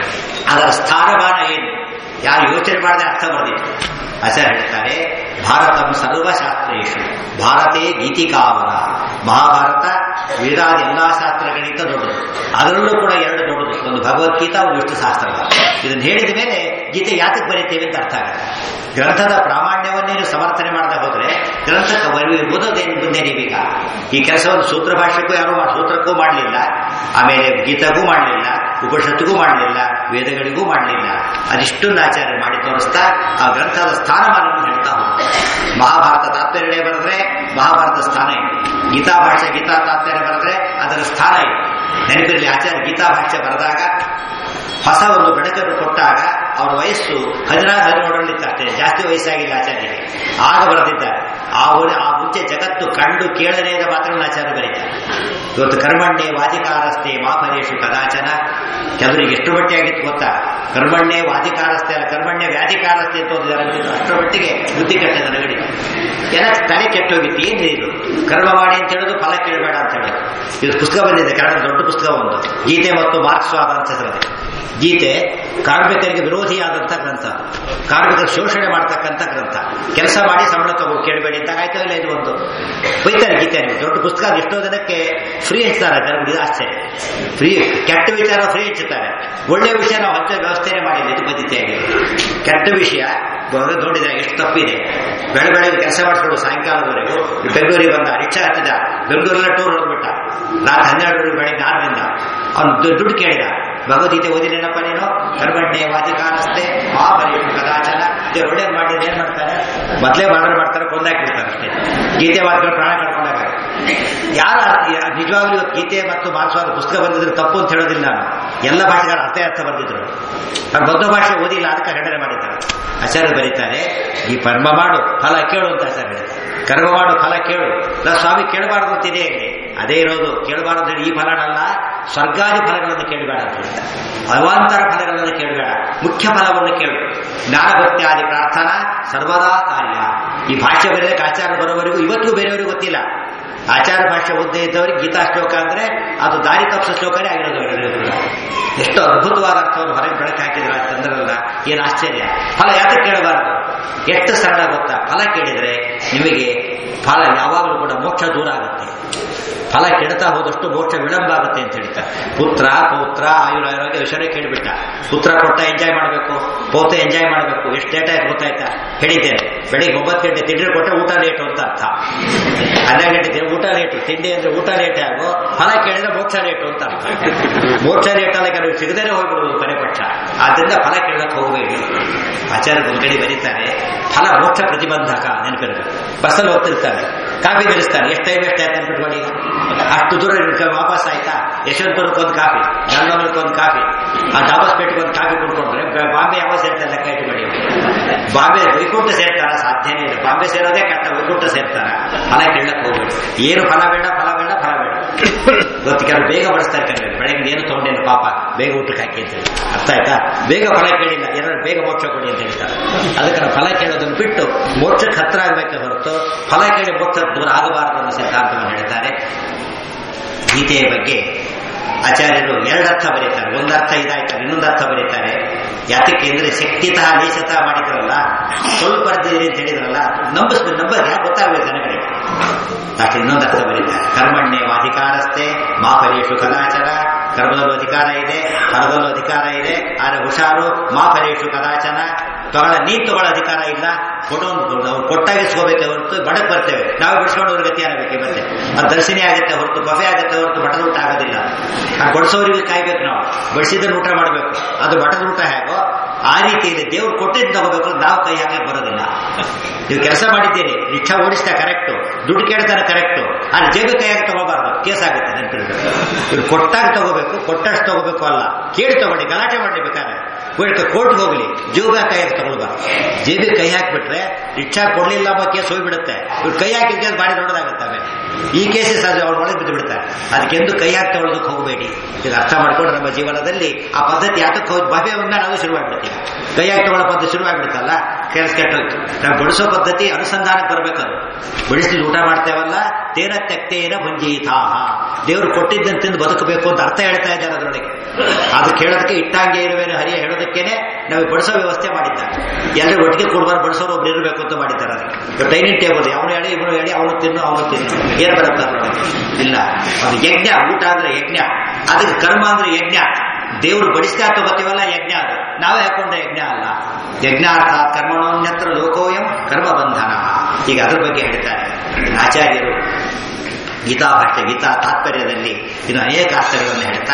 ಅದರ ಸ್ಥಾನಮಾನ ಏನು ಯಾರು ಯೋಚನೆ ಮಾಡದೆ ಅರ್ಥ ಬರೆದಿತ್ತು ಆಚಾರ್ಯ ಹೇಳ್ತಾರೆ ಭಾರತಂ ಸರ್ವಶಾಸ್ತ್ರೇಶು ಭಾರತೇ ಗೀತಿಕಾವನ ಮಹಾಭಾರತ ವೇದಾದ ಎಲ್ಲಾ ಶಾಸ್ತ್ರಗಳಿಗಿಂತ ದೊಡ್ಡದು ಅದರಲ್ಲೂ ಕೂಡ ಎರಡು ದೊಡ್ಡದು ಒಂದು ಭಗವದ್ಗೀತಾ ಒಂದು ವಿಷ್ಣು ಶಾಸ್ತ್ರ ಇದನ್ನು ಹೇಳಿದ ಮೇಲೆ ಗೀತೆ ಯಾತಕ್ಕೆ ಬರೀತೇವೆ ಅಂತ ಅರ್ಥ ಆಗುತ್ತೆ ಗ್ರಂಥದ ಪ್ರಾಮಾಣ್ಯವನ್ನೇನು ಸಮರ್ಥನೆ ಮಾಡದೆ ಹೋದ್ರೆ ಗ್ರಂಥಕ್ಕೆ ಬರುವ ಓದೋದೇನು ಮುಂದೆ ನೀವೀಗ ಈ ಕೆಲಸವನ್ನು ಸೂತ್ರ ಭಾಷೆಗೂ ಯಾರು ಮಾ- ಸೂತ್ರಕ್ಕೂ ಮಾಡಲಿಲ್ಲ ಆಮೇಲೆ ಗೀತಕ್ಕೂ ಮಾಡಲಿಲ್ಲ ಉಪನಿಷತ್ತಿಗೂ ಮಾಡಲಿಲ್ಲ ವೇದಗಳಿಗೂ ಮಾಡಲಿಲ್ಲ ಅದಿಷ್ಟೊಂದು ಆಚಾರ್ಯ ಮಾಡಿ ತೋರಿಸ್ತಾ ಆ ಗ್ರಂಥದ ಸ್ಥಾನಮಾನವನ್ನು ಹೇಳ್ತಾ ಹೋಗ್ತಾರೆ ಮಹಾಭಾರತ ತಾತ್ಪರ್ಯ ಬರೆದ್ರೆ ಮಹಾಭಾರತ ಸ್ಥಾನ ಇದೆ ಗೀತಾ ಭಾಷೆ ಗೀತಾ ತಾತ್ಪರ್ಯ ಬರೆದ್ರೆ ಅದರ ಸ್ಥಾನ ಇದೆ ನೆನಪಿರಲಿ ಆಚಾರ್ಯ ಗೀತಾ ಭಾಷೆ ಬರೆದಾಗ ಹೊಸ ಒಂದು ಬೆಳಕನ್ನು ಕೊಟ್ಟಾಗ ಅವರ ವಯಸ್ಸು ಹದಿನಾರು ಹದಿನೇಳರಲ್ಲಿ ಅಷ್ಟೇ ಜಾಸ್ತಿ ವಯಸ್ಸಾಗಿಲ್ಲ ಆಚಾರ್ಯರಿಗೆ ಆಗ ಬರೆದಿದ್ದಾರೆ ಆ ಊರಿ- ಆ ಮುಂಚೆ ಜಗತ್ತು ಕಂಡು ಕೇಳದೇ ಇದ್ದ ಮಾತ್ರಗಳನ್ನು ಆಚಾರ್ಯ ಬರೀತಾರೆ ಇವತ್ತು ಕರ್ಮಣ್ಣೆ ವಾದಿಕಾರಸ್ತೆ ಮಾಫಲೇಶು ಕದಾಚನ ಕೆಲವರಿಗೆ ಎಷ್ಟು ಮಟ್ಟಿ ಆಗಿತ್ತು ಗೊತ್ತಾ ಕರ್ಮಣ್ಣೆ ವಾದಿಕಾರಸ್ತೆ ಅಲ್ಲ ಕರ್ಮಣ್ಯ ವ್ಯಾಧಿಕಾರಸ್ತೆ ಅಂತ ಓದಿದ್ದಾರೆ ಅಂತಿದ್ರು. ಅಷ್ಟರ ಮಟ್ಟಿಗೆ ಬುದ್ಧಿ ಕೆಟ್ಟದ ನಗಡಿ ಎಲ್ಲ ತಲೆ ಕೆಟ್ಟೋಗಿತ್ತು ಏನು ಇದು ಕರ್ಮ ಮಾಡಿ ಅಂತ ಹೇಳೋದು ಫಲ ಕೇಳಬೇಡ ಅಂತ ಹೇಳೋದು ಇದು ಪುಸ್ತಕ ಬಂದಿದೆ ಕನ್ನಡ ದೊಡ್ಡ ಪುಸ್ತಕ ಒಂದು ಗೀತೆ ಮತ್ತು ಮಾರ್ಕ್ಸ್ವಾದ ಅಂತ ಹೆಸರಿದೆ ಗೀತೆ ಕಾರ್ಮಿಕರಿಗೆ ವಿರೋಧಿಯಾದಂಥ ಗ್ರಂಥ ಕಾರ್ಮಿಕರ ಶೋಷಣೆ ಮಾಡ್ತಕ್ಕಂಥ ಗ್ರಂಥ ಕೆಲಸ ಮಾಡಿ ಸಂಬಳ ತಗೋ ಕೇಳಬೇಡಿ ಅಂತ ಆಯ್ತು ಇಲ್ಲ ಇದು ಒಂದು ಬೈತಾರೆ ಗೀತೆ ನೀವು ದೊಡ್ಡ ಪುಸ್ತಕ ಅದು ಎಷ್ಟೋ ಜನಕ್ಕೆ ಫ್ರೀ ಹಂಚ್ತಾರೆ ಜನರಿಗೆ ಇದು ಆಶ್ಚರ್ಯ ಫ್ರೀ ಕೆಟ್ಟ ವಿಚಾರ ಫ್ರೀ ಹಂಚುತ್ತಾರೆ ಒಳ್ಳೆ ವಿಷಯ ನಾವು ಹಂಚೋ ವ್ಯವಸ್ಥೆನೇ ಮಾಡಿಲ್ಲ ಇದು ಪದ್ಧತಿಯಾಗಿ ಕೆಟ್ಟ ವಿಷಯ ಬ- ನೋಡಿದ್ರೆ ಎಷ್ಟು ತಪ್ಪಿದೆ ಬೆಳೆ ಬೆಳಗ್ಗೆ ಕೆಲಸ ಮಾಡಿಸ್ಕೊಂಡು ಸಾಯಂಕಾಲದವರೆಗೂ ಬೆಂಗಳೂರಿಗೆ ಬಂದ ರಿಕ್ಷಾ ಹತ್ತಿದ ಬೆಂಗಳೂರೆಲ್ಲ ಟೂರ್ ಹೊಡೆದ್ಬಿಟ್ಟ ರಾತ್ರಿ ಹನ್ನೆರಡು ಬೆಳಗ್ಗೆ ಆರರಿಂದ ಅವನು ದುಡ್ಡು ಕೇಳಿದ ಭಗವದ್ಗೀತೆ ಓದಿನೇನಪ್ಪ ನೀನು ಕರ್ಮಣ್ಣೆ ವಾದಿಕಾರಸ್ತೆ ಮಹಾಬಲಿ ಕದಾಚನ ಇದು ಒಳ್ಳೇದು ಮಾಡಿದ್ರೆ ಏನ್ ಮಾಡ್ತಾರೆ ಮೊದಲೇ ಮಾಡ್ರೆ ಮಾಡ್ತಾರೆ ಕೊಂದಾಕಿರ್ತಾರೆ ಅಷ್ಟೇ ಗೀತೆ ವಾದ್ಯಗಳು ಪ್ರಾಣ ಕಳ್ಕೊಂಡಾಗ ಯಾರು ಅರ್ಥ- ನಿಜವಾಗ್ಲೂ ಇವತ್ತು ಗೀತೆ ಮತ್ತು ಮಾರ್ಕ್ಸ್ವಾದ ಪುಸ್ತಕ ಬಂದಿದ್ರೆ ತಪ್ಪು ಅಂತ ಹೇಳೋದಿಲ್ಲ ನಾನು ಎಲ್ಲ ಭಾಷೆಗಳ ಅರ್ಥ ಅರ್ಥ ಬಂದಿದ್ರು ನಾನು ಬೌದ್ಧ ಭಾಷೆ ಓದಿಲ್ಲ ಅದಕ್ಕೆ ಖಂಡನೆ ಮಾಡಿದ್ದಾರೆ ಆಚಾರ್ಯ ಬರೀತಾರೆ ಈ ಕರ್ಮ ಮಾಡು ಫಲ ಕೇಳು ಅಂತ ಆಚಾರ್ಯ ಹೇಳ್ತಾರೆ ಕರ್ಮ ಮಾಡು ಫಲ ಕೇಳು ನಾ ಸ್ವಾಮಿ ಕೇಳಬಾರ್ದು ಅಂತಿದೆ ಇಲ್ಲಿ ಅದೇ ಇರೋದು ಕೇಳಬಾರ್ದು ಅಂತ ಹೇಳಿ ಈ ಫಲನಲ್ಲ ಸ್ವರ್ಗಾದಿ ಫಲಗಳನ್ನು ಕೇಳಬೇಡ ಅಂತ ಹೇಳ್ತಾರೆ ಅವಾಂತರ ಫಲಗಳನ್ನು ಕೇಳಬೇಡ ಮುಖ್ಯ ಫಲವನ್ನು ಕೇಳು ಜ್ಞಾನಭಕ್ತ್ಯಾದಿ ಪ್ರಾರ್ಥನಾ ಸರ್ವದಾ ಕಾರ್ಯ ಈ ಭಾಷೆ ಬರೆಯಕ್ಕೆ ಆಚಾರ ಬರೋವರೆಗೂ ಇವತ್ತು ಬೇರೆಯವರಿಗೂ ಗೊತ್ತಿಲ್ಲ ಆಚಾರ ಭಾಷೆ ಓದದೇ ಇದ್ದವರಿಗೆ ಗೀತಾ ಶ್ಲೋಕ ಅಂದ್ರೆ ಅದು ದಾರಿ ತಪ್ಪಿಸೋ ಶ್ಲೋಕನೇ ಆಗಿರೋದು ಅವರಿಗೆ. ಎಷ್ಟು ಅದ್ಭುತವಾದ ಅರ್ಥವನ್ನು ಹೊರಗೆ ಬೆಳಕು ಹಾಕಿದ್ರ ಅಂತಂದ್ರಲ್ಲ ಏನು ಆಶ್ಚರ್ಯ ಫಲ ಯಾಕೆ ಕೇಳಬಾರದು ಎಷ್ಟು ಸರಳ ಗೊತ್ತಾ ಫಲ ಕೇಳಿದರೆ ನಿಮಗೆ ಫಲ ಯಾವಾಗಲೂ ಕೂಡ ಮೋಕ್ಷ ದೂರ ಆಗುತ್ತೆ ಫಲ ಕೆಡ್ತಾ ಹೋದಷ್ಟು ಮೋಕ್ಷ ವಿಳಂಬ ಆಗುತ್ತೆ ಅಂತ ಹೇಳ್ತಾರೆ ಪುತ್ರ ಪೌತ್ರ ಆಯುರ ಆರೋಗ್ಯ ವಿಷಯ ಕೇಳಿಬಿಟ್ಟ ಪುತ್ರ ಕೊಟ್ಟ ಎಂಜಾಯ್ ಮಾಡಬೇಕು ಪೌತ್ರ ಎಂಜಾಯ್ ಮಾಡಬೇಕು ಎಷ್ಟು ಲೇಟ್ ಆಯ್ತು ಗೊತ್ತಾಯ್ತಾ ಹೇಳಿದ್ದೇನೆ ಬೆಳಿಗ್ಗೆ ಒಂಬತ್ತು ಗಂಟೆ ತಿಂಡಿ ಕೊಟ್ಟರೆ ಊಟ ಲೇಟು ಅಂತ ಅರ್ಥ ಹನ್ನೆರಡು ಗಂಟೆ ತಿಂಡಿ ಊಟ ಲೇಟು ತಿಂಡಿ ಅಂದ್ರೆ ಊಟ ಲೇಟ್ ಆಗೋ ಫಲ ಕೇಳಿದ್ರೆ ಮೋಕ್ಷ ಲೇಟು ಅಂತ ಅರ್ಥ ಮೋಕ್ಷ ಲೇಟ್ ಅಲ್ಲ ಕೆಲವು ಸಿಗದೇನೆ ಹೋಗ್ಬಿಡುವುದು ಕೊನೆ ಪಕ್ಷ ಆದ್ರಿಂದ ಫಲ ಕೇಳಕ್ಕೆ ಹೋಗಬೇಡಿ ಆಚಾರ್ಯ ಒಂದು ಕಡೆ ಬರೀತಾರೆ ಫಲ ಮೋಕ್ಷ ಪ್ರತಿಬಂಧಕ ನೆನಪಿರಬೇಕು ಬಸ್ಸಲ್ಲಿ ಹೋಗ್ತಿರ್ತಾರೆ ಕಾಫಿ ಬೆಳೆಸ್ತಾನೆ ಎಷ್ಟು ಟೈಮ್ ಎಷ್ಟು ಆಯ್ತು ಅನ್ಬಿಟ್ಕೊಳ್ಳಿ ಅಷ್ಟು ದೂರ ಇರ್ಕ- ವಾಪಸ್ ಆಯ್ತಾ ಯಶವಂತಪುರಕ್ಕೆ ಒಂದು ಕಾಫಿ ಬೆಂಗಳೂರಿಗೆ ಒಂದು ಕಾಫಿ ಆ ದಾಬಸ್ ಪೇಟೆಗೆ ಒಂದು ಕಾಫಿ ಕುಡ್ಕೊಂಡ್ರೆ ಬ- ಬಾಂಬೆ ಯಾವ ಸೇರ್ತಾರೆ ಲೆಕ್ಕ ಇಟ್ಕೊಳ್ಳಿ ಬಾಂಬೆ ವೈಕುಂಠ ಸೇರ್ತಾರ ಸಾಧ್ಯನೇ ಇಲ್ಲ ಬಾಂಬೆ ಸೇರೋದೇ ಕಷ್ಟ ವೈಕುಂಠ ಸೇರ್ತಾರ ಫಲ ಕೇಳಕ್ ಹೋಗ್ಬೇಡಿ ಏನು ಫಲ ಬೇಡ ಫಲ ಬೇಡ ಫಲ ಬೇಡ ಗೊತ್ತು ಕೆಲವು ಬೇಗ ಬಡಿಸ್ತಾರೆ ಕೆಲವು ಬೆಳಗ್ಗೆ ಏನು ತಗೊಂಡೇನು ಪಾಪ ಬೇಗ ಊಟಕ್ಕೆ ಹಾಕಿ ಅಂತ ಹೇಳಿ ಅರ್ಥ ಆಯ್ತಾ ಬೇಗ ಫಲ ಕೇಳಿಲ್ಲ ಏನಾದ್ರು ಬೇಗ ಮೋಕ್ಷ ಕೊಡಿ ಅಂತ ಹೇಳ್ತಾರೆ ಅದಕ್ಕೆ ನಾವು ಫಲ ಕೇಳೋದನ್ನು ಬಿಟ್ಟು ಮೋಕ್ಷಕ್ಕೆ ಹತ್ರ ಆಗ್ಬೇಕೆ ಹೊರತು ಫಲ ಕೇಳಿ ಮೋಕ್ಷ ದೂರ ಆಗಬಾರದು ಅನ್ನೋ ಸಿದ್ಧಾಂತವನ್ನು ಹೇಳ್ತಾರೆ ಗೀತೆಯ ಬಗ್ಗೆ ಆಚಾರ್ಯರು ಎರಡರ್ಥ ಬರೀತಾರೆ ಒಂದರ್ಥ ಇದಾಯ್ತಾರೆ ಇನ್ನೊಂದು ಅರ್ಥ ಬರೀತಾರೆ ಯಾತಕ್ಕೆ ಅಂದ್ರೆ ಶಕ್ತಿತಃ ಲೇಷತಃ ಮಾಡಿದ್ರಲ್ಲ ಸ್ವಲ್ಪ ಬರ್ದಿರಿ ಅಂತ ಹೇಳಿದ್ರಲ್ಲ ನಂಬಿಸ್ಬೇಕು ನಂಬರ್ ಯಾಕೆ ಗೊತ್ತಾಗಬೇಕು ಜನಗಳಿಗೆ ಅಷ್ಟು ಇನ್ನೊಂದು ಅರ್ಥ ಬರೀತಾರೆ ಕರ್ಮಣ್ಯ ಅಧಿಕಾರಸ್ಥೆ ಮಾ ಪರೇಶು ಕದಾಚರ ಕರ್ಮದಲ್ಲೂ ಅಧಿಕಾರ ಇದೆ ಫಲದಲ್ಲೂ ಅಧಿಕಾರ ಇದೆ ಆದ್ರೆ ಹುಷಾರು ಮಾ ಪರೇಶು ಕದಾಚನ ತಗೊಳ ನೀನ್ ತಗೊಳ್ಳೋ ಅಧಿಕಾರ ಇಲ್ಲ ಕೊಡೋದು ನಾವು ಕೊಟ್ಟಾಗಿಸ್ಕೋಬೇಕೆ ಹೊರತು ಬಡಕ್ ಬರ್ತೇವೆ ನಾವು ಬಿಡಿಸ್ಕೊಂಡು ಅವ್ರ ಗತಿ ಆಗಬೇಕೆ ಮತ್ತೆ ಅದು ದರ್ಶನಿ ಆಗುತ್ತೆ ಹೊರತು ಬಫೆ ಆಗುತ್ತೆ ಹೊರತು ಬಟದ ಊಟ ಆಗೋದಿಲ್ಲ ಆ ಬಡಿಸೋರಿಗೆ ಕಾಯ್ಬೇಕು ನಾವು ಬಡಿಸಿದ್ದನ್ನು ಊಟ ಮಾಡಬೇಕು ಅದು ಬಟದ ಊಟ ಹೇಗೋ ಆ ರೀತಿಯಲ್ಲಿ ದೇವ್ರು ಕೊಟ್ಟಿದ್ದು ತಗೋಬೇಕು ನಾವು ಕೈ ಹಾಕಕ್ಕೆ ಬರೋದಿಲ್ಲ ನೀವು ಕೆಲಸ ಮಾಡಿದ್ದೀರಿ ರಿಕ್ಷಾ ಓಡಿಸ್ತಾ ಕರೆಕ್ಟು ದುಡ್ಡು ಕೇಳ್ತಾನೆ ಕರೆಕ್ಟು ಆದ್ರೆ ಜೇಬು ಕೈಯಾಗಿ ತಗೋಬಾರ್ದು ಕೇಸ್ ಆಗುತ್ತೆ ನೆನಪಿರ್ಬೇಕು ಇವ್ರು ಕೊಟ್ಟಾಗ ತಗೋಬೇಕು ಕೊಟ್ಟಷ್ಟು ತಗೋಬೇಕು ಅಲ್ಲ ಕೇಳಿ ತಗೊಳ್ಳಿ ಗಲಾಟೆ ಮಾಡಿ ಬೇಕಾದ್ರೆ ಕೋರ್ಟ್ಗೆ ಹೋಗ್ಲಿ ಜೀವ ಕೈಯಾಗಿ ತಗೊಳ್ಬಾರ್ದು ಜೇಬಿಗೆ ಕೈ ಹಾಕ್ಬಿಟ್ರೆ ರಿಕ್ಷಾ ಕೊಡ್ಲಿಲ್ಲ ಅನ್ನೋ ಕೇಸ್ ಹೋಗ್ಬಿಡುತ್ತೆ ಇವ್ರು ಕೈ ಹಾಕಿದ ಬಾಡಿ ದೊಡ್ಡದಾಗುತ್ತವೆ ಈ ಕೇಸಸ್ ಅದು ಅವ್ರ ಒಳಗೆ ಬಿದ್ದು ಬಿಡ್ತಾರೆ ಅದಕ್ಕೆಂದು ಕೈ ಹಾಕಿ ತಗೊಳ್ಳೋದಕ್ಕೆ ಹೋಗಬೇಡಿ ಈಗ ಅರ್ಥ ಮಾಡ್ಕೊಂಡು ನಮ್ಮ ಜೀವನದಲ್ಲಿ ಆ ಪದ್ಧತಿ ಯಾತಕ್ಕೆ ಹೋಗಿ ಬಗೆ ಒಂದ ನಾವು ಶುರುವಾಗ್ಬಿಡ್ತೀವಿ ಕೈ ಹಾಕಿ ತಗೊಳ್ಳೋ ಪದ್ಧತಿ ಶುರುವಾಗ್ಬಿಡುತ್ತಲ್ಲ ಕೆಲಸ ಕೆಟ್ಟೋಯ್ತು ನಾವು ಬಡಿಸೋ ಪದ್ಧತಿ ಅನುಸಂಧಾನಕ್ಕೆ ಬರ್ಬೇಕದು ಬಡಿಸಿ ಊಟ ಮಾಡ್ತೇವಲ್ಲ ತೇನ ತೆಕ್ತೇನ ಭುಂಜೀತಾಹ ದೇವರು ಕೊಟ್ಟಿದ್ದಂತ ತಿಂದು ಬದುಕಬೇಕು ಅಂತ ಅರ್ಥ ಹೇಳ್ತಾ ಇದ್ದಾರೆ ಅದರೊಳಗೆ ಅದು ಕೇಳೋದಕ್ಕೆ ಇಟ್ಟಂಗೆ ಇರುವೇನು ಹರಿಯ ಹೇಳೋದಕ್ಕೇನೆ ನಾವು ಬಡಿಸೋ ವ್ಯವಸ್ಥೆ ಮಾಡಿದ್ದಾರೆ ಎಲ್ಲರೂ ಒಟ್ಟಿಗೆ ಕೊಡ್ಬಾರ್ದು ಬಡಿಸೋರು ಒಬ್ರು ಇರಬೇಕು ಅಂತ ಮಾಡಿದ್ದಾರೆ ಅದಕ್ಕೆ ಡೈನಿಂಗ್ ಟೇಬಲ್ ಅವನು ಹೇಳಿ ಇವನು ಹೇಳಿ ಅವನು ತಿನ್ನು ಅವನು ತಿನ್ನು ಏನ್ ಬರುತ್ತೆ ಅದ್ರೊಳಗೆ ಇಲ್ಲ ಅದು ಯಜ್ಞ ಊಟ ಅಂದ್ರೆ ಯಜ್ಞ ಅದಕ್ಕೆ ಕರ್ಮ ಅಂದ್ರೆ ಯಜ್ಞ ದೇವರು ಬಡಿಸ್ತಾ ತಗೋತೀವಲ್ಲ ಯಜ್ಞ ಅದು ನಾವೇ ಹಾಕೊಂಡ ಯಜ್ಞ ಅಲ್ಲ ಯಜ್ಞ ಅರ್ಥಾತ್ ಕರ್ಮಣೋನ್ಯತ್ರ ಲೋಕೋಯಂ ಕರ್ಮ ಬಂಧನ ಈಗ ಅದ್ರ ಬಗ್ಗೆ ಹೇಳ್ತಾರೆ ಆಚಾರ್ಯರು ಗೀತಾ ಭಾಷೆ ಗೀತಾ ತಾತ್ಪರ್ಯದಲ್ಲಿ ಇನ್ನು ಅನೇಕ ಅರ್ಥಗಳನ್ನು ಹೇಳ್ತಾ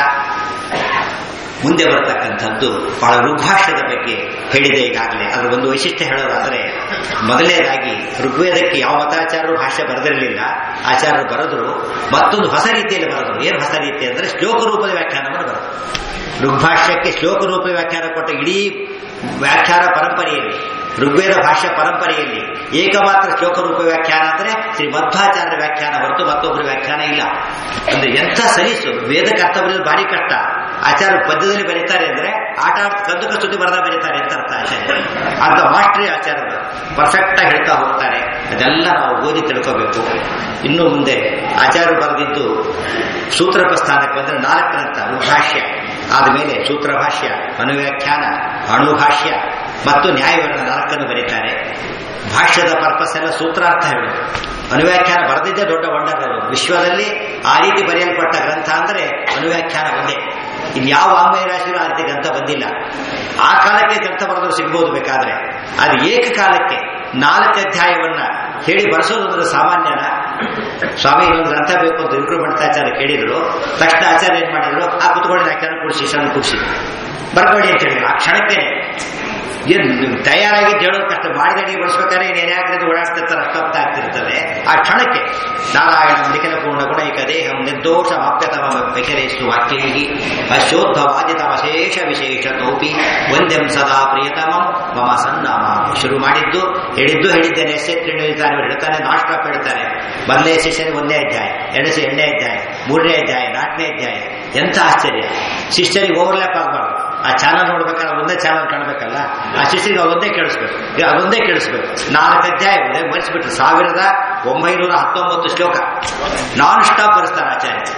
ಮುಂದೆ ಬರತಕ್ಕಂಥದ್ದು ಬಹಳ ಋಗ್ಭಾಷ್ಯದ ಬಗ್ಗೆ ಹೇಳಿದೆ ಈಗಾಗಲೇ ಅದರ ಒಂದು ವೈಶಿಷ್ಟ್ಯ ಹೇಳೋದಾದರೆ ಮೊದಲನೇದಾಗಿ ಋಗ್ವೇದಕ್ಕೆ ಯಾವ ಮತಾಚಾರರು ಭಾಷೆ ಬರೆದಿರಲಿಲ್ಲ ಆಚಾರ್ಯರು ಬರೆದ್ರು ಮತ್ತೊಂದು ಹೊಸ ರೀತಿಯಲ್ಲಿ ಬರೆದ್ರು ಏನು ಹೊಸ ರೀತಿ ಅಂದರೆ ಶ್ಲೋಕ ರೂಪದ ವ್ಯಾಖ್ಯಾನವನ್ನು ಬರೆದ್ರು ಋಗ್ಭಾಷ್ಯಕ್ಕೆ ಶ್ಲೋಕ ರೂಪ ವ್ಯಾಖ್ಯಾನ ಕೊಟ್ಟ ಇಡೀ ವ್ಯಾಖ್ಯಾನ ಪರಂಪರೆಯಲ್ಲಿ ಋಗ್ವೇದ ಭಾಷ್ಯ ಪರಂಪರೆಯಲ್ಲಿ ಏಕಮಾತ್ರ ಶ್ಲೋಕ ರೂಪ ವ್ಯಾಖ್ಯಾನ ಅಂದ್ರೆ ಶ್ರೀ ಮಧ್ವಾಚಾರ್ಯ ವ್ಯಾಖ್ಯಾನ ಹೊರತು ಮತ್ತೊಬ್ಬರ ವ್ಯಾಖ್ಯಾನ ಇಲ್ಲ ಅಂದ್ರೆ ಎಂಥ ಸಲೀಸು ವೇದಕ್ಕೆ ಅರ್ಥ ಬರೆಯೋದು ಭಾರಿ ಕಷ್ಟ ಆಚಾರ್ಯ ಪದ್ಯದಲ್ಲಿ ಬರೀತಾರೆ ಅಂದ್ರೆ ಆಟ ಆಡ್ ಕಂದುಕ ಸ್ತುತಿ ಬರೆದ ಬರೀತಾರೆ ಅಂತ ಅರ್ಥ ಆಚಾರ್ಯ ಅಂತ ಮಾಸ್ಟ್ರಿ ಆಚಾರ್ಯರು ಪರ್ಫೆಕ್ಟ್ ಆಗಿ ಹೇಳ್ತಾ ಹೋಗ್ತಾರೆ ಅದೆಲ್ಲ ನಾವು ಓದಿ ತಿಳ್ಕೋಬೇಕು ಇನ್ನು ಮುಂದೆ ಆಚಾರ್ಯರು ಬರೆದಿದ್ದು ಸೂತ್ರ ಪ್ರಸ್ಥಾನಕ್ಕೆ ಬಂದ್ರೆ ನಾಲ್ಕರಂತ ಭಾಷ್ಯ ಆದಮೇಲೆ ಸೂತ್ರ ಭಾಷ್ಯ ಅನುವ್ಯಾಖ್ಯಾನ ಅಣುಭಾಷ್ಯ ಮತ್ತು ನ್ಯಾಯವರ್ಣ ನಾಲ್ಕನ್ನು ಬರೀತಾರೆ ಭಾಷ್ಯದ ಪರ್ಪಸ್ ಎಲ್ಲ ಸೂತ್ರಾರ್ಥ ಹೇಳೋದು ಅನುವ್ಯಾಖ್ಯಾನ ಬರೆದಿದ್ದೇ ದೊಡ್ಡ ವಂಡರ್ ಅದು ವಿಶ್ವದಲ್ಲಿ ಆ ರೀತಿ ಬರೆಯಲ್ಪಟ್ಟ ಗ್ರಂಥ ಅಂದ್ರೆ ಅನುವ್ಯಾಖ್ಯಾನ ಒಂದೇ ಇಲ್ಲಿ ಯಾವ ವಾಂಗ್ಮಯ ರಾಶಿಯೂ ಆ ರೀತಿ ಗ್ರಂಥ ಬಂದಿಲ್ಲ ಆ ಕಾಲಕ್ಕೆ ಗ್ರಂಥ ಬರೆದ್ರು ಸಿಗ್ಬೋದು ಬೇಕಾದ್ರೆ ಅದು ಏಕಕಾಲಕ್ಕೆ ನಾಲ್ಕು ಅಧ್ಯಾಯವನ್ನ ಹೇಳಿ ಬರೆಸೋದು ಅಂದ್ರೆ ಸಾಮಾನ್ಯನ ಸ್ವಾಮಿ ಇನ್ನೊಂದು ಗ್ರಂಥ ಬೇಕು ಅಂತ ವಿಕ್ರಮಣತಾಚಾರ್ಯ ಕೇಳಿದ್ರು ತಕ್ಷಣ ಆಚಾರ್ಯ ಏನ್ ಮಾಡಿದ್ರು ಆ ಕುತ್ಕೊಂಡು ವ್ಯಾಖ್ಯಾನ ಕೂಡಿಸಿ ಸಣ್ಣ ಕೂಡಿಸಿ ಬರ್ಬೇಡಿ ಅಂತ ಹೇಳಿದ್ರು ಆ ಕ್ಷಣಕ್ಕೇನೆ ಏನು ನೀವು ತಯಾರಾಗಿ ಹೇಳೋದು ಕಷ್ಟ ಮಾಡಿದಾಗ ಬಳಸ್ಬೇಕಾದ್ರೆ ಏನೇ ಆಗ್ತದೆ ಓಡಾಡ್ತಿರ್ತಾರೆ ಅಷ್ಟೊತ್ತ ಆಗ್ತಿರ್ತದೆ ಆ ಕ್ಷಣಕ್ಕೆ ನಾರಾಯಣ ಲಿಖಿತ ಪೂರ್ಣ ಗುಣೈಕ ದೇಹಂ ನಿರ್ದೋಷ ಮಾಪ್ಯತಮ ವಿಖರೇಸ್ತು ವಾಕ್ಯೈಹಿ ಅಶೋದ್ಧವಾದಿತಮಶೇಷ ವಿಶೇಷ ತೋಪಿ ವಂದ್ಯಂ ಸದಾ ಪ್ರಿಯತಮಂ ಮಮ ಸನ್ನಾಮ ಶುರು ಮಾಡಿದ್ದು ಹೇಳಿದ್ದು ಹೇಳಿದ್ದೇನೆ ಎಷ್ಟೇ ತಿಳಿತಾನೆ ಹೇಳ್ತಾನೆ ನಾಷ್ಟ ಹೇಳ್ತಾರೆ ಮೊದಲನೇ ಶಿಷ್ಯನಿಗೆ ಒಂದೇ ಅಧ್ಯಾಯ ಎರಡನೇ ಎರಡನೇ ಅಧ್ಯಾಯ ಮೂರನೇ ಅಧ್ಯಾಯ ನಾಲ್ಕನೇ ಅಧ್ಯಾಯ ಎಂಥ ಆಶ್ಚರ್ಯ ಶಿಷ್ಯರಿಗೆ ಓವರ್ಲ್ಯಾಪ್ ಆಗಬಾರ್ದು ಆ ಚಾನಲ್ ನೋಡ್ಬೇಕಾದ್ರೆ ಒಂದೇ ಚಾನಲ್ ಕಾಣಬೇಕಲ್ಲ ಆ ಶಿಷ್ಯರಿಗೆ ಅದೊಂದೇ ಕೇಳಿಸ್ಬೇಕು ಈಗ ಅದೊಂದೇ ಕೇಳಿಸ್ಬೇಕು ನಾಲ್ಕು ಅಧ್ಯಾಯ ಇದೆ ಮರೆಸ್ಬಿಟ್ರು ಸಾವಿರದ ಒಂಬೈನೂರ ಹತ್ತೊಂಬತ್ತು ಶ್ಲೋಕ ನಾನ್ ಸ್ಟಾಪ್ ಬರೆಸ್ತಾರೆ ಆಚಾರ್ಯ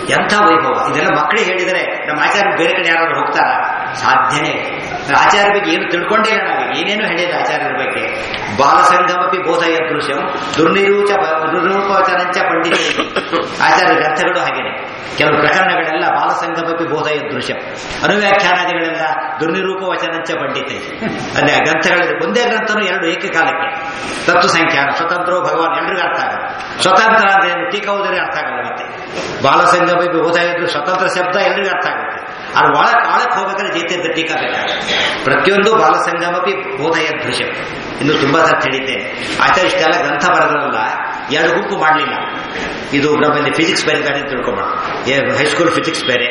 ಎಂಥ ವೈಭವ ಇದೆಲ್ಲ ಮಕ್ಕಳಿಗೆ ಹೇಳಿದರೆ ನಮ್ಮ ಆಚಾರ್ಯ ಬೇರೆ ಕಡೆ ಯಾರಾದ್ರು ಹೋಗ್ತಾರ ಸಾಧ್ಯನೇ ಇಲ್ಲ ಆಚಾರ್ಯ ಬಗ್ಗೆ ಏನು ತಿಳ್ಕೊಂಡೇ ಇಲ್ಲ ನಾವು ಏನೇನು ಹೇಳಿಲ್ಲ ಆಚಾರ್ಯರ ಬಗ್ಗೆ ಬಾಲಸಂಗಮಪಿ ಬೋಧಯ ದೃಶ್ಯಂ ದುರ್ನಿರೂಚ ದುರ್ನಿರೂಪವಚನಂಚ ಪಂಡಿತ ಆಚಾರ್ಯ ಗ್ರಂಥಗಳು ಹಾಗೇನೆ ಕೆಲವು ಪ್ರಕರಣಗಳೆಲ್ಲ ಬಾಲಸಂಗಮಪಿ ಬೋಧಯ ದೃಶ್ಯಂ ಅನುವ್ಯಾಖ್ಯಾನಾದಿಗಳೆಲ್ಲ ದುರ್ನಿರೂಪ ವಚನಂಚ ಪಂಡಿತ ಅದೇ ಆ ಗ್ರಂಥಗಳಲ್ಲಿ ಒಂದೇ ಗ್ರಂಥನು ಎರಡು ಏಕಕಾಲಕ್ಕೆ ತತ್ವ ಸಂಖ್ಯಾನ ಸ್ವತಂತ್ರೋ ಭಗವಾನ್ ಎಲ್ರಿಗೂ ಅರ್ಥ ಆಗಲ್ಲ ಸ್ವತಂತ್ರ ಅಂದ್ರೆ ಏನು ಟೀಕಾ ಓದಿದ್ರೆ ಅರ್ಥ ಆಗಲ್ಲ ಮತ್ತೆ ಬಾಲಸಂಗಮಪಿ ಬೋಧಯ ದೃಶ್ಯ ಸ್ವತಂತ್ರ ಶಬ್ದ ಎಲ್ರಿಗೂ ಅರ್ಥ ಆಗುತ್ತೆ ಅದು ಒಳಕ್ಕೆ ಆಳಕ್ಕೆ ಹೋಗ್ಬೇಕಾದ್ರೆ ಜೈತ್ಯಂತ ಟೀಕಾ ಬೇಕಾಗುತ್ತೆ ಪ್ರತಿಯೊಂದು ಬಾಲಸಂಗಮಪಿ ಬೋಧಯ ದೃಶ್ಯ ಇನ್ನು ತುಂಬಾ ಸತ್ ಹೇಳಿದ್ದೇನೆ ಆಚಾರ್ಯ ಇಷ್ಟೆಲ್ಲ ಗ್ರಂಥ ಬರೆದ್ರಲ್ಲ ಎರಡು ಗುಂಪು ಮಾಡಲಿಲ್ಲ ಇದು ನಮ್ಮಲ್ಲಿ ಫಿಸಿಕ್ಸ್ ಬರೀತಾರೆ ಅಂತ ತಿಳ್ಕೊಂಬ ಹೈಸ್ಕೂಲ್ ಫಿಸಿಕ್ಸ್ ಬೇರೆ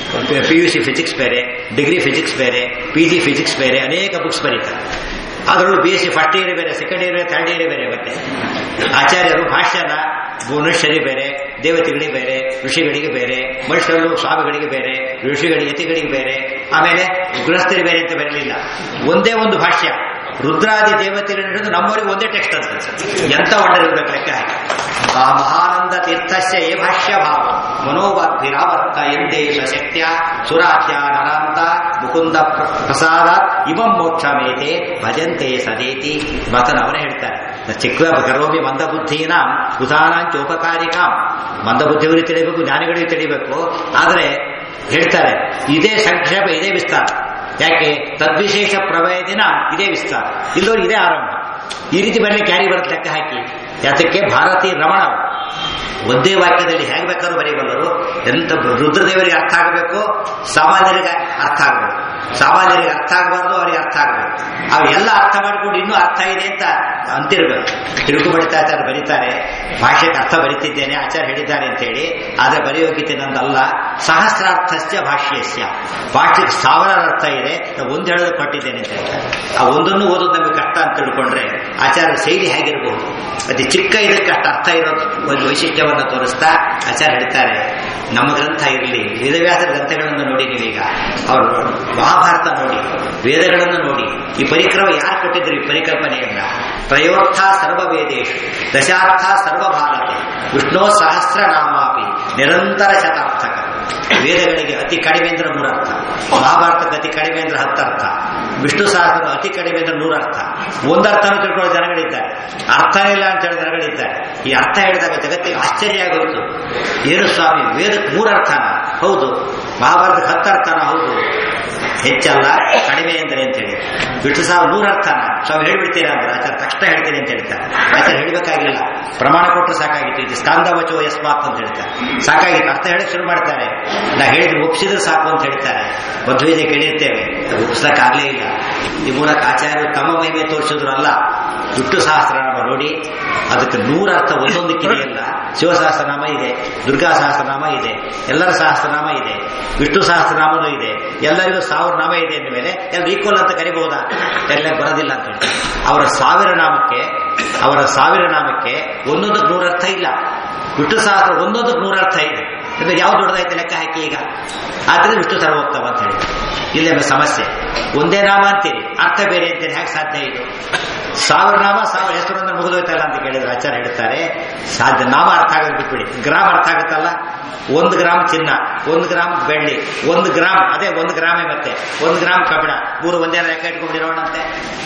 ಪಿ ಯು ಸಿ ಫಿಸಿಕ್ಸ್ ಬೇರೆ ಡಿಗ್ರಿ ಫಿಸಿಕ್ಸ್ ಬೇರೆ ಪಿ ಜಿ ಫಿಸಿಕ್ಸ್ ಬೇರೆ ಅನೇಕ ಬುಕ್ಸ್ ಬರೀತಾರೆ ಅದರಲ್ಲೂ B S C first year ಬೇರೆ ಸೆಕೆಂಡ್ ಇಯರ್ ಬೇರೆ ಥರ್ಡ್ ಇಯರ್ ಬೇರೆ ಮತ್ತೆ ಆಚಾರ್ಯರು ಭಾಷ್ಯನ ಮನುಷ್ಯರಿಗೆ ಬೇರೆ ದೇವತೆಗಳಿಗೆ ಬೇರೆ ಋಷಿಗಳಿಗೆ ಬೇರೆ ಮನುಷ್ಯರು ಸ್ವಾಮಿಗಳಿಗೆ ಬೇರೆ ಋಷಿಗಳಿಗೆ ಯತಿಗಳಿಗೆ ಬೇರೆ ಆಮೇಲೆ ಗೃಹಸ್ಥರಿಗೆ ಬೇರೆ ಅಂತ ಬರಲಿಲ್ಲ ಒಂದೇ ಒಂದು ಭಾಷ್ಯ ರುದ್ರಾದಿ ದೇವತೆಗಳು ಹಿಡಿದು ನಮ್ಮವರಿಗೆ ಒಂದೇ ಟೆಕ್ಸ್ಟ್ ಅಂತ ಎಂತ ವಂಡರ್ ಇರ್ಬೇಕು ಲೆಕ್ಕ ಹಾಕಿ ಆ ಮಹಾನಂದ ತೀರ್ಥಸ್ಯ ಏ ಭಾಷ್ಯ ಭಾವ ಮನೋವಾಗ್ಭಿರಾವರ್ತ ಎಂದೇ ಶಕ್ತ್ಯ ಸುರಾಧ್ಯ ನರಾಂತ ಮುಕುಂದ ಪ್ರ- ಪ್ರಸಾದ ಇವಂ ಮೋಕ್ಷಮೇತೆ ಭಜಂತೆ ಸದೇತಿ ಮತನ ಅವರೇ ಹೇಳ್ತಾರೆ ಚಿಕ್ಕ ಕರೋಮಿ ಮಂದಬುದ್ಧೀನ ಉದಾನಾಂಚೋಪಕಾರಿಕಾಂ ಮಂದಬುದ್ಧಿಯವರಿಗೆ ತಿಳಿಬೇಕು ಜ್ಞಾನಿಗಳಿಗೆ ತಿಳಿಬೇಕು ಆದರೆ ಹೇಳ್ತಾರೆ ಇದೇ ಸಂಕ್ಷೇಪ ಇದೇ ವಿಸ್ತಾರ ಯಾಕೆ ತದ್ವಿಶೇಷ ಪ್ರಭೇದಿನ ಇದೇ ವಿಸ್ತಾರ ಇಲ್ಲೋರು ಇದೇ ಆರಂಭ ಈ ರೀತಿ ಬರಲಿಕ್ಕೆ ಯಾರಿಗೆ ಬರುತ್ತೆ ಲೆಕ್ಕ ಹಾಕಿ ಯಾತಕ್ಕೆ ಭಾರತೀಯ ರಮಣ ಅವರು. ಒಂದೇ ವಾಕ್ಯದಲ್ಲಿ ಹೇಗೆ ಬೇಕಾದ್ರೂ ಬರೀಬಲ್ಲರು ಎಂತ ರುದ್ರದೇವರಿಗೆ ಅರ್ಥ ಆಗಬೇಕು ಸಾಮಾನ್ಯರಿಗೆ ಅರ್ಥ ಆಗಬೇಕು ಸಾಮಾನ್ಯರಿಗೆ ಅರ್ಥ ಆಗಬಾರ್ದು ಅವರಿಗೆ ಅರ್ಥ ಆಗಬೇಕು ಅವೆಲ್ಲ ಅರ್ಥ ಮಾಡಿಕೊಂಡು ಇನ್ನೂ ಅರ್ಥ ಇದೆ ಅಂತ ಅಂತಿರ್ಬೇಕು ತಿರುಗು ಬಡಿತಾಚಾರ್ಯ ಬರೀತಾರೆ ಭಾಷೆಗೆ ಅರ್ಥ ಬರಿತಿದ್ದೇನೆ ಆಚಾರ್ಯ ಹೇಳಿದ್ದಾರೆ ಅಂತೇಳಿ ಆದರೆ ಬರೆಯೋಗಿದ್ದೆ ನಂದಲ್ಲ ಸಹಸ್ರಾರ್ಥಸ್ಯ ಭಾಷ್ಯಸ್ಯ ಭಾಷೆಗೆ ಸಾವಿರಾರು ಅರ್ಥ ಇದೆ ನಾವು ಒಂದು ಹೇಳೋದು ಕೊಟ್ಟಿದ್ದೇನೆ ಅಂತ ಹೇಳ್ತಾರೆ ಆ ಒಂದನ್ನು ಓದೋದು ನಮಗೆ ಕಷ್ಟ ಅಂತ ತಿಳ್ಕೊಂಡ್ರೆ ಆಚಾರ್ಯ ಶೈಲಿ ಹೇಗಿರಬಹುದು ಅತಿ ಚಿಕ್ಕ ಇದಕ್ಕೆ ಅಷ್ಟು ಅರ್ಥ ಇರೋದು ಒಂದು ವೈಶಿಷ್ಟ್ಯವನ್ನು ತೋರಿಸ್ತಾ ಆಚಾರ್ಯ ಹೇಳ್ತಾರೆ ನಮ್ಮ ಗ್ರಂಥ ಇರಲಿ ವೇದವ್ಯಾಸ ಗ್ರಂಥಗಳನ್ನು ನೋಡಿ ನೀವೀಗ ಅವರು ಮಹಾಭಾರತ ನೋಡಿ ವೇದಗಳನ್ನು ನೋಡಿ ಈ ಪರಿಕ್ರಮ ಯಾರು ಕೊಟ್ಟಿದ್ರು ಈ ಪರಿಕಲ್ಪನೆಯನ್ನ ತ್ರಯೋರ್ಥ ಸರ್ವವೇದೇಶು ದಶಾರ್ಥ ಸರ್ವಭಾರತ ವಿಷ್ಣು ಸಹಸ್ರ ನಾಮಾಪಿ ನಿರಂತರ ಶತಾರ್ಥಕ ವೇದಗಳಿಗೆ ಅತಿ ಕಡಿಮೆ ಅಂದ್ರೆ ಮೂರರ್ಥ ಮಹಾಭಾರತಕ್ಕೆ ಅತಿ ಕಡಿಮೆ ಅಂದ್ರೆ ಹತ್ತರ್ಥ ವಿಷ್ಣು ಸಹಸ್ರ ಅತಿ ಕಡಿಮೆ ಅಂದ್ರೆ ನೂರರ್ಥ ಒಂದರ್ಥನೂ ತಿಳ್ಕೊಳ್ಳೋ ಜನಗಳಿದ್ದಾರೆ ಅರ್ಥನೇ ಇಲ್ಲ ಅಂತ ಹೇಳೋ ಜನಗಳಿದ್ದಾರೆ ಈ ಅರ್ಥ ಹೇಳಿದಾಗ ಜಗತ್ತಿಗೆ ಆಶ್ಚರ್ಯ ಆಗೋಯ್ತು ಏನು ಸ್ವಾಮಿ ವೇದಕ್ಕೆ ಮೂರರ್ಥನ ಹೌದು ಮಹಾಭಾರತಕ್ಕೆ ಹತ್ತರ್ಥನ ಹೌದು ಹೆಚ್ಚಲ್ಲ ಕಡಿಮೆ ಎಂದರೆ ಅಂತ ಹೇಳಿ ವಿಷ್ಣು ಸಾವಿರ ನೂರರ್ಥನ ಸ್ವಾಮಿ ಹೇಳ್ಬಿಡ್ತೀರಾ ಅಂದ್ರೆ ಆಚಾರ ತಕ್ಷಣ ಹೇಳ್ತೀನಿ ಅಂತ ಹೇಳ್ತಾರೆ ಆಚಾರ ಹೇಳ್ಬೇಕಾಗಿಲ್ಲ ಪ್ರಮಾಣ ಕೊಟ್ಟರು ಸಾಕಾಗಿತ್ತು ಇದು ಸ್ಕಾಂದವಚೋ ಯಸ್ಮಾತ್ ಅಂತ ಹೇಳ್ತಾರೆ ಸಾಕಾಗಿತ್ತು ಅರ್ಥ ಹೇಳಕ್ ಶುರು ಮಾಡ್ತಾರೆ ನಾ ಹೇಳಿದ್ರೆ ಒಪ್ಪಿಸಿದ್ರೆ ಸಾಕು ಅಂತ ಹೇಳ್ತಾರೆ ಮಧ್ವೇಜ ಕೇಳಿರ್ತೇವೆ ಒಪ್ಪಿಸಕ್ಕಾಗ್ಲೇ ಇಲ್ಲ ಈ ಮೂಲಕ ಆಚಾರ್ಯರು ತಮ್ಮ ಮಹಿಮೆ ತೋರಿಸಿದ್ರು ಅಲ್ಲ ವಿಷ್ಣು ಸಹಸ್ರನಾಮ ನೋಡಿ ಅದಕ್ಕೆ ನೂರರ್ಥ ಒಂದೊಂದಕ್ಕಿದೆಯಲ್ಲ ಶಿವ ಸಹಸ್ರನಾಮ ಇದೆ ದುರ್ಗಾ ಸಹಸ್ರನಾಮ ಇದೆ ಎಲ್ಲರ ಸಹಸ್ರನಾಮ ಇದೆ ವಿಷ್ಣು ಸಹಸ್ರನಾಮನೂ ಇದೆ ಎಲ್ಲರಿಗೂ ಸಾವಿರ ನಾಮ ಇದೆ ಅಂದ ಮೇಲೆ ಎಲ್ಲ ಈಕ್ವಲ್ ಅಂತ ಕರಿಬಹುದಾ ಎಲ್ಲ ಬರೋದಿಲ್ಲ ಅಂತ ಹೇಳಿ ಅವರ ಸಾವಿರ ನಾಮಕ್ಕೆ ಅವರ ಸಾವಿರ ನಾಮಕ್ಕೆ ಒಂದೊಂದಕ್ಕೆ ನೂರರ್ಥ ಇಲ್ಲ ವಿಷ್ಣು ಸಹಸ್ರ ಒಂದೊಂದಕ್ಕೆ ನೂರರ್ಥ ಇದೆ ನಿಮಗೆ ಯಾವ್ದು ದೊಡ್ಡದಾಯ್ತು ಲೆಕ್ಕ ಹಾಕಿ ಈಗ ಆದ್ರೆ ವಿಷ್ಣು ಸರ್ವೋತ್ತಮ ಅಂತ ಹೇಳಿ ಇಲ್ಲೇ ಸಮಸ್ಯೆ ಒಂದೇ ನಾಮ ಅಂತೀರಿ ಅರ್ಥ ಬೇರೆ ಅಂತೀರಿ ಹೇಗೆ ಸಾಧ್ಯ ಇದು ಸಾವಿರ ನಾಮ ಸಾವಿರ ಹೆಸರು ಅಂದ್ರೆ ಮುಗಿದೋಯ್ತಲ್ಲ ಅಂತ ಕೇಳಿದ್ರೆ ಆಚಾರ್ಯ ಹೇಳ್ತಾರೆ ಸಾಧ್ಯ ನಾಮ ಅರ್ಥ ಆಗೋದು ಬಿಟ್ಬಿಡಿ ಗ್ರಾಮ್ ಅರ್ಥ ಆಗುತ್ತಲ್ಲ ಒಂದು ಗ್ರಾಮ್ ಚಿನ್ನ ಒಂದು ಗ್ರಾಮ್ ಬೆಳ್ಳಿ ಒಂದು ಗ್ರಾಮ್ ಅದೇ ಒಂದು ಗ್ರಾಮೇ ಮತ್ತೆ ಒಂದು ಗ್ರಾಮ್ ಕಬ್ಬಿಣ ಮೂರು ಒಂದೇ ಲೆಕ್ಕ ಇಟ್ಕೊಂಡಿರೋಣಂತೆ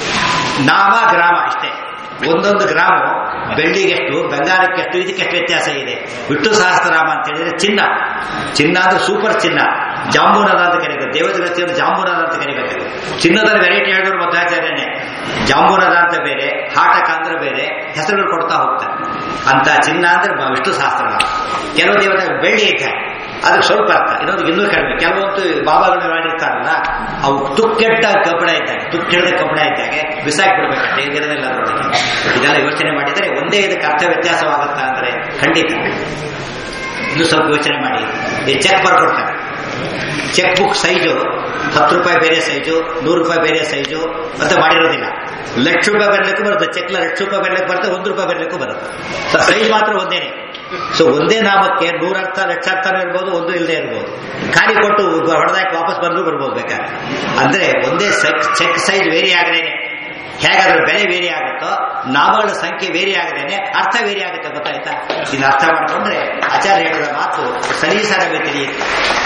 ನಾಮ ಗ್ರಾಮ ಅಷ್ಟೇ ಒಂದೊಂದು ಗ್ರಾಮು ಬೆಳ್ಳಿಗೆಷ್ಟು ಬಂಗಾರಕ್ಕೆಷ್ಟು ಇದಕ್ಕೆಷ್ಟು ವ್ಯತ್ಯಾಸ ಇದೆ ವಿಷ್ಣು ಸಹಸ್ರನಾಮ ಅಂತ ಹೇಳಿದ್ರೆ ಚಿನ್ನ ಚಿನ್ನ ಅಂದ್ರೆ ಸೂಪರ್ ಚಿನ್ನ ಜಾಂಬೂನದ ಅಂತ ಕರೀತಾರೆ ದೇವತೆಗಳ ಜಾಂಬೂನದ ಅಂತ ಕರಿಬೇಕು ಚಿನ್ನದ ವೆರೈಟಿ ಹೇಳಿದ್ರು ಮಧ್ವಾಚಾರ್ಯನೇ ಜಾಂಬೂನದ ಅಂತ ಬೇರೆ ಹಾಟಕ ಅಂದ್ರೆ ಬೇರೆ ಹೆಸರುಗಳು ಕೊಡ್ತಾ ಹೋಗ್ತಾರೆ ಅಂತ ಚಿನ್ನ ಅಂದ್ರೆ ಬ- ವಿಷ್ಣು ಸಹಸ್ರನಾಮ ಕೆಲವು ದೇವತೆ ಬೆಳ್ಳಿ ಇದ್ದಾರೆ ಅದಕ್ಕೆ ಸ್ವಲ್ಪ ಅರ್ಥ ಇನ್ನೊಂದು ಇನ್ನೂ ಕಡಿಮೆ ಕೆಲವೊಂದು ಬಾಬಾಗಳು ಮಾಡಿರ್ತಾರಲ್ಲ ಅವು ತುಕ್ಕೆಟ್ಟ ಕಬ್ಬಣ ಇದ್ದಾಗ ತುಕ್ಕಿಡದ ಕಬ್ಬಣ ಇದ್ದಾಗ ಬಿಸಾಕಿ ಬಿಡ್ಬೇಕಂತೆ ಇದಿರೋದಿಲ್ಲ ಅದರೊಳಗೆ ಇದೆಲ್ಲ ಯೋಚನೆ ಮಾಡಿದರೆ ಒಂದೇ ಇದಕ್ಕೆ ಅರ್ಥ ವ್ಯತ್ಯಾಸವಾಗುತ್ತಾ ಅಂದ್ರೆ ಖಂಡಿತ ಇನ್ನು ಸ್ವಲ್ಪ ಯೋಚನೆ ಮಾಡಿ ಈ ಚೆಕ್ ಬರ್ಕೊಡ್ತಾರೆ ಚೆಕ್ ಬುಕ್ ಸೈಜು ಹತ್ತು ರೂಪಾಯಿ ಬೇರೆ ಸೈಜು ನೂರು ರೂಪಾಯಿ ಬೇರೆ ಸೈಜು ಅಂತ ಮಾಡಿರೋದಿಲ್ಲ ಲಕ್ಷ ರೂಪಾಯಿ ಬರಲಿಕ್ಕೂ ಬರುತ್ತೆ ಚೆಕ್ ಲಕ್ಷ ರೂಪಾಯಿ ಬರಲಿಕ್ಕೆ ಬರುತ್ತೆ ಒಂದು ರೂಪಾಯಿ ಬರಲಿಕ್ಕೂ ಬರುತ್ತೆ ಸೈಜ್ ಮಾತ್ರ ಒಂದೇನೆ ಸೊ ಒಂದೇ ನಾಮಕ್ಕೆ ನೂರರ್ಥ ಲಕ್ಷಾರ್ಥನೂ ಇರ್ಬೋದು ಒಂದು ಇಲ್ಲದೆ ಇರ್ಬೋದು ಖಾಲಿ ಕೊಟ್ಟು ಹೊಡೆದಾಕಿ ವಾಪಸ್ ಬಂದರೂ ಬರ್ಬೋದು ಬೇಕಾದ್ರೆ ಅಂದ್ರೆ ಒಂದೇ ಚೆಕ್ ಸೈಜ್ ವೇರಿ ಆಗದೇನೆ ಹೇಗಾದ್ರೂ ಬೆಲೆ ವೇರಿ ಆಗುತ್ತೋ ನಾಮಗಳ ಸಂಖ್ಯೆ ವೇರಿ ಆಗದೇನೆ ಅರ್ಥ ವೇರಿ ಆಗುತ್ತೆ ಗೊತ್ತಾಯ್ತಾ ಇದನ್ನ ಅರ್ಥ ಮಾಡ್ಕೊಂಡ್ರೆ ಆಚಾರ್ಯ ಹೇಳಿದ ಮಾತು ಸಲೀಸಾರವೇ ತಿಳಿಯುತ್ತೆ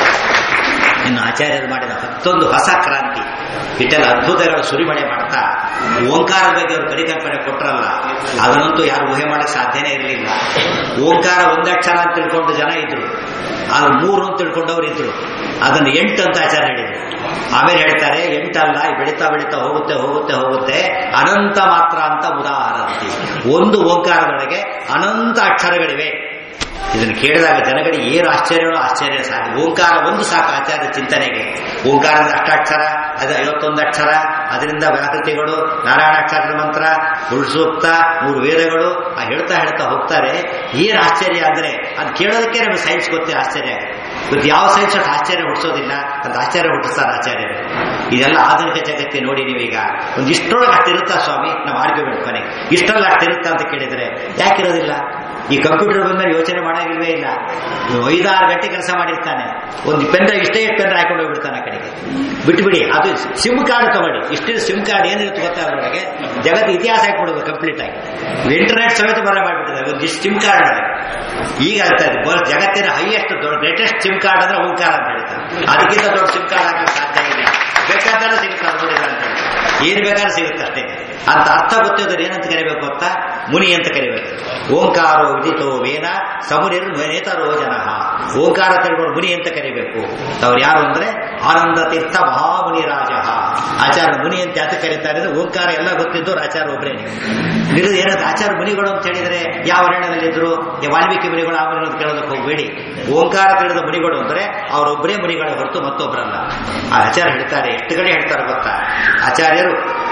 ಇನ್ನು ಆಚಾರ್ಯರು ಮಾಡಿದ ಮತ್ತೊಂದು ಹೊಸ ಕ್ರಾಂತಿ ಇಟ್ಟೆಲ್ಲ ಅದ್ಭುತಗಳ ಸುರಿಮಳೆ ಮಾಡ್ತಾ ಓಂಕಾರ ಬಗ್ಗೆ ಅವರು ಪರಿಕಲ್ಪನೆ ಕೊಟ್ಟರಲ್ಲ ಅದನ್ನಂತೂ ಯಾರು ಊಹೆ ಮಾಡಕ್ಕೆ ಸಾಧ್ಯನೇ ಇರಲಿಲ್ಲ ಓಂಕಾರ ಒಂದಕ್ಷರ ಅಂತ ತಿಳ್ಕೊಂಡು ಜನ ಇದ್ರು ಅದು ಮೂರು ಅಂತ ತಿಳ್ಕೊಂಡವ್ರು ಇದ್ರು ಅದನ್ನು ಎಂಟು ಅಂತ ಆಚಾರ್ಯ ಹೇಳಿದ್ರು ಆಮೇಲೆ ಹೇಳ್ತಾರೆ ಎಂಟಲ್ಲ ಬೆಳೀತಾ ಬೆಳೀತಾ ಹೋಗುತ್ತೆ ಹೋಗುತ್ತೆ ಹೋಗುತ್ತೆ ಅನಂತ ಮಾತ್ರ ಅಂತ ಉದಾಹರಣೆ ಒಂದು ಓಂಕಾರದೊಳಗೆ ಅನಂತ ಅಕ್ಷರಗಳಿವೆ ಇದನ್ನು ಕೇಳಿದಾಗ ಜನಗಳಿಗೆ ಏನು ಆಶ್ಚರ್ಯವೋ ಆಶ್ಚರ್ಯ ಸಾಕು ಓಂಕಾರ ಒಂದು ಸಾಕು ಆಚಾರ್ಯ ಚಿಂತನೆಗೆ ಓಂಕಾರದ ಅಷ್ಟಾಕ್ಷರ ಅದು ಐವತ್ತೊಂದು ಅಕ್ಷರ ಅದರಿಂದ ವ್ಯಾಕೃತಿಗಳು ನಾರಾಯಣಾಕ್ಷರದ ಮಂತ್ರ ಸುಳ್ಳು ಸೂಕ್ತ ಮೂರು ವೇದಗಳು ಆ ಹೇಳ್ತಾ ಹೇಳ್ತಾ ಹೋಗ್ತಾರೆ ಏನು ಆಶ್ಚರ್ಯ ಅಂದ್ರೆ ಅದು ಕೇಳೋದಕ್ಕೆ ನಮಗೆ ಸೈನ್ಸ್ ಗೊತ್ತೇ ಆಶ್ಚರ್ಯ ಇವತ್ತು ಯಾವ ಸೈನ್ಸ್ ಅಷ್ಟು ಆಶ್ಚರ್ಯ ಹುಟ್ಟಿಸೋದಿಲ್ಲ ಅಂತ ಆಶ್ಚರ್ಯ ಹುಟ್ಟಿಸ್ತಾರೆ ಆಚಾರ್ಯರು ಇದೆಲ್ಲ ಆಧುನಿಕ ಜಗತ್ತಿಗೆ ನೋಡಿ ನೀವೀಗ ಒಂದು ಇಷ್ಟರೊಳಗೆ ಅಷ್ಟಿರುತ್ತಾ ಸ್ವಾಮಿ ನಾವು ಆರ್ಗ್ಯುಮೆಂಟ್ ಕೊನೆಗೆ ಇಷ್ಟರಲ್ಲಿ ಅಷ್ಟಿರುತ್ತಾ ಅಂತ ಕೇಳಿದ್ರೆ ಯಾಕಿರೋದಿಲ್ಲ ಈ ಕಂಪ್ಯೂಟರ್ ಬಂದ್ಮೇಲೆ ಯೋಚನೆ ಮಾಡಾಗಿಲ್ವೇ ಇಲ್ಲ ಐದಾರು ಗಂಟೆ ಕೆಲಸ ಮಾಡಿರ್ತಾನೆ ಒಂದು ಪೆನ್ ಇಷ್ಟೇ ಪೆನ್ ಹಾಕೊಂಡು ಹೋಗ್ಬಿಡ್ತಾನೆ ಆ ಕಡೆಗೆ ಬಿಟ್ಬಿಡಿ ಅದು ಸಿಮ್ ಕಾರ್ಡ್ ತಗೊಳ್ಳಿ ಇಷ್ಟು ಸಿಮ್ ಕಾರ್ಡ್ ಏನಿರುತ್ತೆ ಗೊತ್ತಾ ಅದರೊಳಗೆ ಜಗತ್ತು ಇತಿಹಾಸ ಹಾಕ್ಬಿಡೋದು ಕಂಪ್ಲೀಟ್ ಆಗಿ ಇಂಟರ್ನೆಟ್ ಸಮೇತ ಬರ ಮಾಡಿಬಿಟ್ಟಿದ್ದಾರೆ ಒಂದು ಇಷ್ಟು ಸಿಮ್ ಕಾರ್ಡ್ ಈಗ ಹೇಳ್ತಾ ಇದೆ ಬ- ಜಗತ್ತಿನ ಹೈಯೆಸ್ಟ್ ದೊಡ್ಡ ಗ್ರೇಟೆಸ್ಟ್ ಸಿಮ್ ಕಾರ್ಡ್ ಅಂದ್ರೆ ಓಂಕಾರ ಅಂತ ಹೇಳ್ತಾರೆ ಅದಕ್ಕಿಂತ ದೊಡ್ಡ ಸಿಮ್ ಕಾರ್ಡ್ ಹಾಕಕ್ಕೆ ಸಾಧ್ಯ ಇಲ್ಲ ಬೇಕಾದ್ರೆ ಸಿಗುತ್ತೆ ನೋಡಿಲ್ಲ ಅಂತ ಹೇಳಿ ಏನ್ ಬೇಕಾದ್ರೆ ಸಿಗುತ್ತೆ ಅಷ್ಟೇ ಅಂತ ಅರ್ಥ ಗೊತ್ತಿದ್ರೆ ಏನಂತ ಕರಿಬೇಕು ಅಂತ ಮುನಿ ಅಂತ ಕರಿಬೇಕು ಓಂಕಾರೋ ವಿದಿತೋ ವೇನ ಸಮುನಿರ್ ನೇತರೋ ಜನ ಓಂಕಾರ ತಿಳ್ಕೊಂಡು ಮುನಿ ಅಂತ ಕರಿಬೇಕು ಅವ್ರು ಯಾರು ಅಂದ್ರೆ ಆನಂದ ತೀರ್ಥ ಮಹಾಮುನಿ ರಾಜ ಆಚಾರ ಮುನಿ ಅಂತ ಯಾತ ಕರೀತಾರೆ ಅಂದ್ರೆ ಓಂಕಾರ ಎಲ್ಲ ಗೊತ್ತಿದ್ದವ್ರು ಆಚಾರ ಒಬ್ಬರೇನೆ ಇದು ಏನಂತ ಆಚಾರ ಮುನಿಗಳು ಅಂತ ಹೇಳಿದ್ರೆ ಯಾವ ವರ್ಣದಲ್ಲಿದ್ರು ಈ ವಾಲ್ಮೀಕಿ ಮುನಿಗಳು ಆ ಮುನಿಗಳು ಅಂತ ಕೇಳೋದಕ್ಕೆ ಹೋಗಬೇಡಿ ಓಂಕಾರ ತಿಳಿದ ಮುನಿಗಳು ಅಂದ್ರೆ ಅವರೊಬ್ಬರೇ ಮುನಿಗಳ ಹೊರತು ಮತ್ತೊಬ್ಬರಲ್ಲ ಆ ಆಚಾರ್ಯ ಹೇಳ್ತಾರೆ ಎಷ್ಟು ಕಡೆ ಹೇಳ್ತಾರೆ ಗೊತ್ತಾ ಆಚಾರ್ಯರು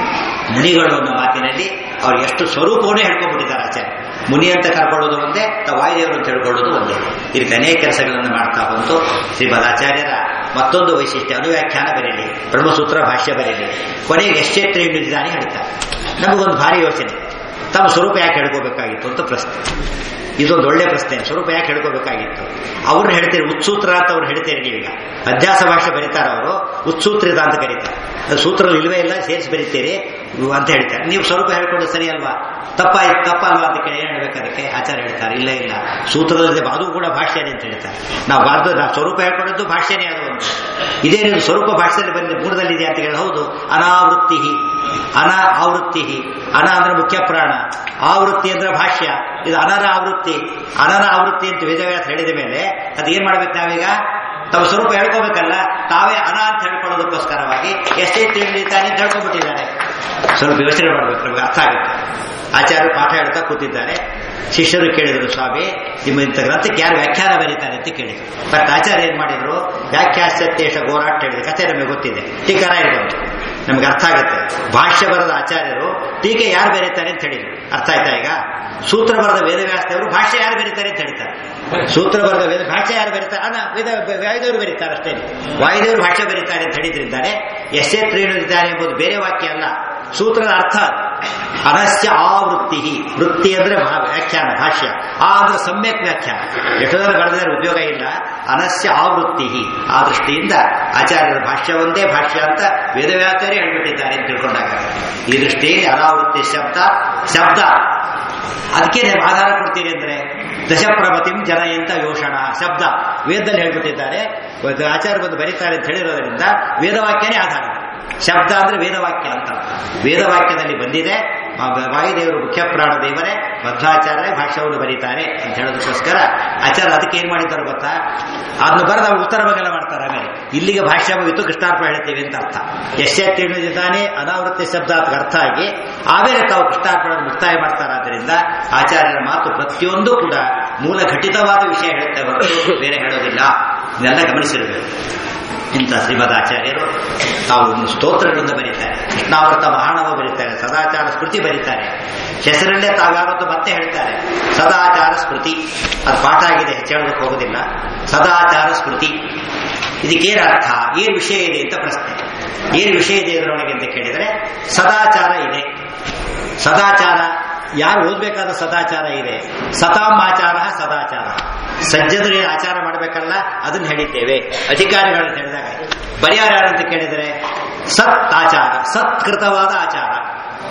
ಮುನಿಗಳು ಅನ್ನೋ ಮಾತಿನಲ್ಲಿ ಅವ್ರು ಎಷ್ಟು ಸ್ವರೂಪವನ್ನೇ ಹೇಳ್ಕೊಂಡ್ಬಿಟ್ಟಿದ್ದಾರೆ ಆಚಾರ್ಯ ಮುನಿ ಅಂತ ಕರ್ಕೊಳ್ಳೋದು ಒಂದೇ ತ ವಾಯುದೇವರು ಅಂತ ಹೇಳ್ಕೊಳ್ಳೋದು ಒಂದೇ ಇದಕ್ಕೆ ಅನೇಕ ಕೆಲಸಗಳನ್ನು ಮಾಡ್ತಾ ಬಂತು ಶ್ರೀಮದ್ ಆಚಾರ್ಯರ ಮತ್ತೊಂದು ವೈಶಿಷ್ಟ್ಯ ಅನುವ್ಯಾಖ್ಯಾನ ಬರೀಲಿ ಬ್ರಹ್ಮಸೂತ್ರ ಭಾಷ್ಯ ಬರೀಲಿ ಕೊನೆಗೆ ಎಷ್ಟೇತ್ರ ನಿಧಾನಿ ಹೇಳ್ತಾರೆ ನಮಗೊಂದು ಭಾರಿ ಯೋಚನೆ ತಮ್ಮ ಸ್ವರೂಪ ಯಾಕೆ ಹೇಳ್ಕೋಬೇಕಾಗಿತ್ತು ಅಂತ ಪ್ರಶ್ನೆ ಇದೊಂದು ಒಳ್ಳೆ ಪ್ರಶ್ನೆ ಸ್ವರೂಪ ಯಾಕೆ ಹೇಳ್ಕೋಬೇಕಾಗಿತ್ತು ಅವ್ರನ್ನ ಹೇಳ್ತೀರಿ ಉತ್ಸೂತ್ರ ಅಂತ ಅವ್ರು ಹೇಳ್ತೀರಿ ನೀವೀಗ ಅಧ್ಯಾಸ ಭಾಷೆ ಬರೀತಾರೆ ಅವರು ಉತ್ಸೂತ್ರಿತ ಅಂತ ಕರೀತಾರೆ ಅದು ಸೂತ್ರದಲ್ಲಿ ಇಲ್ವೇ ಇಲ್ಲ ಸೇರಿಸಿ ಬರೀತೀರಿ ಇವು ಅಂತ ಹೇಳ್ತಾರೆ ನೀವು ಸ್ವರೂಪ ಹೇಳ್ಕೊಂಡು ಸರಿ ಅಲ್ವಾ ತಪ್ಪಾಯ್ತು ತಪ್ಪಲ್ವಾ ಅಂತ ಕೇಳಿ ಏನ್ ಹೇಳ್ಬೇಕು ಅದಕ್ಕೆ ಆಚಾರ್ಯ ಹೇಳ್ತಾರೆ ಇಲ್ಲ ಇಲ್ಲ ಸೂತ್ರದಲ್ಲಿ ಅದು ಕೂಡ ಭಾಷೆನೇ ಅಂತ ಹೇಳ್ತಾರೆ ನಾವು ಬಾರ್ದು ನಾವು ಸ್ವರೂಪ ಹೇಳ್ಕೊಂಡದ್ದು ಭಾಷೆನೇ ಅದು ಒಂದು ಇದೇನಿದು ಸ್ವರೂಪ ಭಾಷೆಯಲ್ಲಿ ಬಂದ ಮೂರದಲ್ಲಿದೆ ಅಂತ ಹೇಳಿ ಹೌದು ಅನಾವೃತ್ತಿ ಅನ ಆವೃತ್ತಿ ಅನ ಅಂದ್ರೆ ಮುಖ್ಯ ಪ್ರಾಣ ಆವೃತ್ತಿ ಅಂದ್ರೆ ಭಾಷ್ಯ ಇದು ಅನರ ಆವೃತ್ತಿ ಅನರ ಆವೃತ್ತಿ ಅಂತ ವೇದವ್ಯಾಸ ಹೇಳಿದ ಮೇಲೆ ಅದು ಏನ್ ಮಾಡ್ಬೇಕು ನಾವೀಗ ತಮ್ಮ ಸ್ವರೂಪ ಹೇಳ್ಕೋಬೇಕಲ್ಲ ತಾವೇ ಅನ ಅಂತ ಹೇಳ್ಕೊಳ್ಳೋದಕ್ಕೋಸ್ಕರವಾಗಿ ಎಷ್ಟೇ ತಿಳಿತಾನೆ ಅಂತ ಹೇಳ್ಕೊಂಡ್ಬಿಟ್ಟಿದ್ದಾರೆ ಸ್ವಲ್ಪ ಯೋಚನೆ ಮಾಡ್ಬೇಕು ನಮ್ಗೆ ಅರ್ಥ ಆಗುತ್ತೆ ಆಚಾರ್ಯರು ಪಾಠ ಹೇಳ್ತಾ ಕೂತಿದ್ದಾರೆ ಶಿಷ್ಯರು ಕೇಳಿದ್ರು ಸ್ವಾಮಿ ನಿಮ್ಮ ಇಂಥ ಗ್ರಂಥಕ್ಕೆ ಯಾರು ವ್ಯಾಖ್ಯಾನ ಬರೀತಾರೆ ಅಂತ ಕೇಳಿದ್ರು ಬಟ್ ಆಚಾರ್ಯ ಏನ್ ಮಾಡಿದ್ರು ವ್ಯಾಖ್ಯಾಸತ್ಯೇಶ ಗೋರಾಟ್ ಹೇಳಿದ್ರು ಕಥೆ ನಮಗೆ ಗೊತ್ತಿದೆ ಟೀಕಾರ ಇರ್ಬೋದು ನಮ್ಗೆ ಅರ್ಥ ಆಗುತ್ತೆ ಭಾಷ್ಯ ಬರೆದ ಆಚಾರ್ಯರು ಟೀಕೆ ಯಾರು ಬರೀತಾರೆ ಅಂತ ಹೇಳಿದ್ರು ಅರ್ಥ ಆಯ್ತಾ ಈಗ ಸೂತ್ರ ಬರೆದ ವೇದವ್ಯಾಸದೇವರು ಭಾಷೆ ಯಾರು ಬರೀತಾರೆ ಅಂತ ಹೇಳ್ತಾರೆ ಸೂತ್ರ ಬರೆದ ವೇದ ಭಾಷೆ ಯಾರು ಬರೀತಾರೆ ಅಲ್ಲ ವೇದ ವಾಯುದೇವರು ಬರೀತಾರೆ ಅಷ್ಟೇ ವಾಯುದೇವರು ಭಾಷೆ ಬರೀತಾರೆ ಅಂತ ಹೇಳಿದ್ರಿಂದಾನೆ ಎಷ್ಟೇ ತ್ರೀಣಿದ್ದಾರೆ ಎಂಬುದು ಬೇರೆ ವಾಕ್ಯ ಅಲ್ಲ ಸೂತ್ರದ ಅರ್ಥ ಅನಸ್ಯ ಆವೃತ್ತಿ ವೃತ್ತಿ ಅಂದ್ರೆ ಭಾ- ವ್ಯಾಖ್ಯಾನ ಭಾಷ್ಯ ಆ ಅಂದ್ರೆ ಸಮ್ಯಕ್ ವ್ಯಾಖ್ಯಾನ ಎಷ್ಟೋದ್ರೆ ಬರೆದರೆ ಉಪಯೋಗ ಇಲ್ಲ ಅನಸ್ಯ ಆವೃತ್ತಿ ಆ ದೃಷ್ಟಿಯಿಂದ ಆಚಾರ್ಯರ ಭಾಷ್ಯ ಒಂದೇ ಭಾಷ್ಯ ಅಂತ ವೇದವ್ಯಾಸರೇ ಹೇಳ್ಬಿಟ್ಟಿದ್ದಾರೆ ಅಂತ ತಿಳ್ಕೊಂಡಾಗ ಈ ದೃಷ್ಟಿಯಲ್ಲಿ ಅನಾವೃತ್ತಿ ಶಬ್ದ ಶಬ್ದ ಅದಕ್ಕೆ ನೀವು ಆಧಾರ ಕೊಡ್ತೀರಿ ಅಂದ್ರೆ ದಶಪ್ರಭತಿಂ ಜನಯಂತ ಯೋಷಣ ಶಬ್ದ ವೇದದಲ್ಲಿ ಹೇಳ್ಬಿಟ್ಟಿದ್ದಾರೆ ಒಂದು ಆಚಾರ್ಯ ಬಂದು ಬರೀತಾರೆ ಅಂತ ಹೇಳಿರೋದ್ರಿಂದ ವೇದವಾಕ್ಯನೇ ಆಧಾರ ಶಬ್ದ ಅಂದ್ರೆ ವೇದವಾಕ್ಯ ಅಂತ ವೇದವಾಕ್ಯದಲ್ಲಿ ಬಂದಿದೆ ಆ ವಾಯುದೇವರು ಮುಖ್ಯ ಪ್ರಾಣ ದೇವರೇ ಮಧ್ವಾಚಾರ್ಯ ಭಾಷ್ಯವನ್ನು ಬರೀತಾರೆ ಅಂತ ಹೇಳೋದಕ್ಕೋಸ್ಕರ ಆಚಾರ್ಯ ಅದಕ್ಕೆ ಏನ್ ಮಾಡಿದ್ದಾರೆ ಗೊತ್ತಾ ಅದನ್ನ ಬರೆದ ಅವ್ರು ಉತ್ತರ ಬಗೆಲ್ಲ ಮಾಡ್ತಾರೆ ಆಮೇಲೆ ಇಲ್ಲಿಗೆ ಭಾಷ್ಯ ಮುಗಿತು ಕೃಷ್ಣಾರ್ಪ ಹೇಳ್ತೀವಿ ಅಂತ ಅರ್ಥ ಎಷ್ಟೇ ತಿಳಿದಿದ್ದಾನೆ ಅನಾವೃತ್ತಿ ಶಬ್ದ ಅದಕ್ಕೆ ಅರ್ಥ ಆಗಿ ಆಮೇಲೆ ತಾವು ಕೃಷ್ಣಾರ್ಪಣ ಮುಕ್ತಾಯ ಮಾಡ್ತಾರಾದ್ರಿಂದ ಆಚಾರ್ಯರ ಮಾತು ಪ್ರತಿಯೊಂದು ಕೂಡ ಮೂಲ ಘಟಿತವಾದ ವಿಷಯ ಹೇಳುತ್ತೆ ಹೊರತು ಬೇರೆ ಹೇಳೋದಿಲ್ಲ ಇದೆಲ್ಲ ಗಮನಿಸಿರಬೇಕು ಇಂಥ ಶ್ರೀಮದ್ ಆಚಾರ್ಯರು ತಾವು ಒಂದು ಸ್ತೋತ್ರಗಳಿಂದ ಬರೀತಾರೆ ಕೃಷ್ಣಾವೃತ ಮಹಾಣವ ಬರೀತಾರೆ ಸದಾಚಾರ ಸ್ಮೃತಿ ಬರೀತಾರೆ ಹೆಸರಲ್ಲೇ ತಾವ್ಯಾವತ್ತು ಮತ್ತೆ ಹೇಳ್ತಾರೆ ಸದಾಚಾರ ಸ್ಮೃತಿ ಅದು ಪಾಠ ಆಗಿದೆ ಹೆಚ್ಚೇಳೋದಕ್ಕೆ ಹೋಗೋದಿಲ್ಲ ಸದಾಚಾರ ಸ್ಮೃತಿ ಇದಕ್ಕೇನು ಅರ್ಥ ಏನ್ ವಿಷಯ ಇದೆ ಅಂತ ಪ್ರಶ್ನೆ ಏನ್ ವಿಷಯ ಇದೆ ಇದರೊಳಗೆ ಅಂತ ಕೇಳಿದರೆ ಸದಾಚಾರ ಇದೆ ಸದಾಚಾರ ಯಾರು ಓದ್ಬೇಕಾದ ಸದಾಚಾರ ಇದೆ ಸತಾಮಾಚಾರ ಸದಾಚಾರ ಸಜ್ಜನರು ಏನು ಆಚಾರ ಮಾಡಬೇಕಲ್ಲ ಅದನ್ನ ಹೇಳಿದ್ದೇವೆ ಅಧಿಕಾರಿಗಳನ್ನು ಹೇಳಿದಾಗ ಬರಿಯಾರ ಯಾರು ಅಂತ ಕೇಳಿದರೆ ಸತ್ ಆಚಾರ ಸತ್ಕೃತವಾದ ಆಚಾರ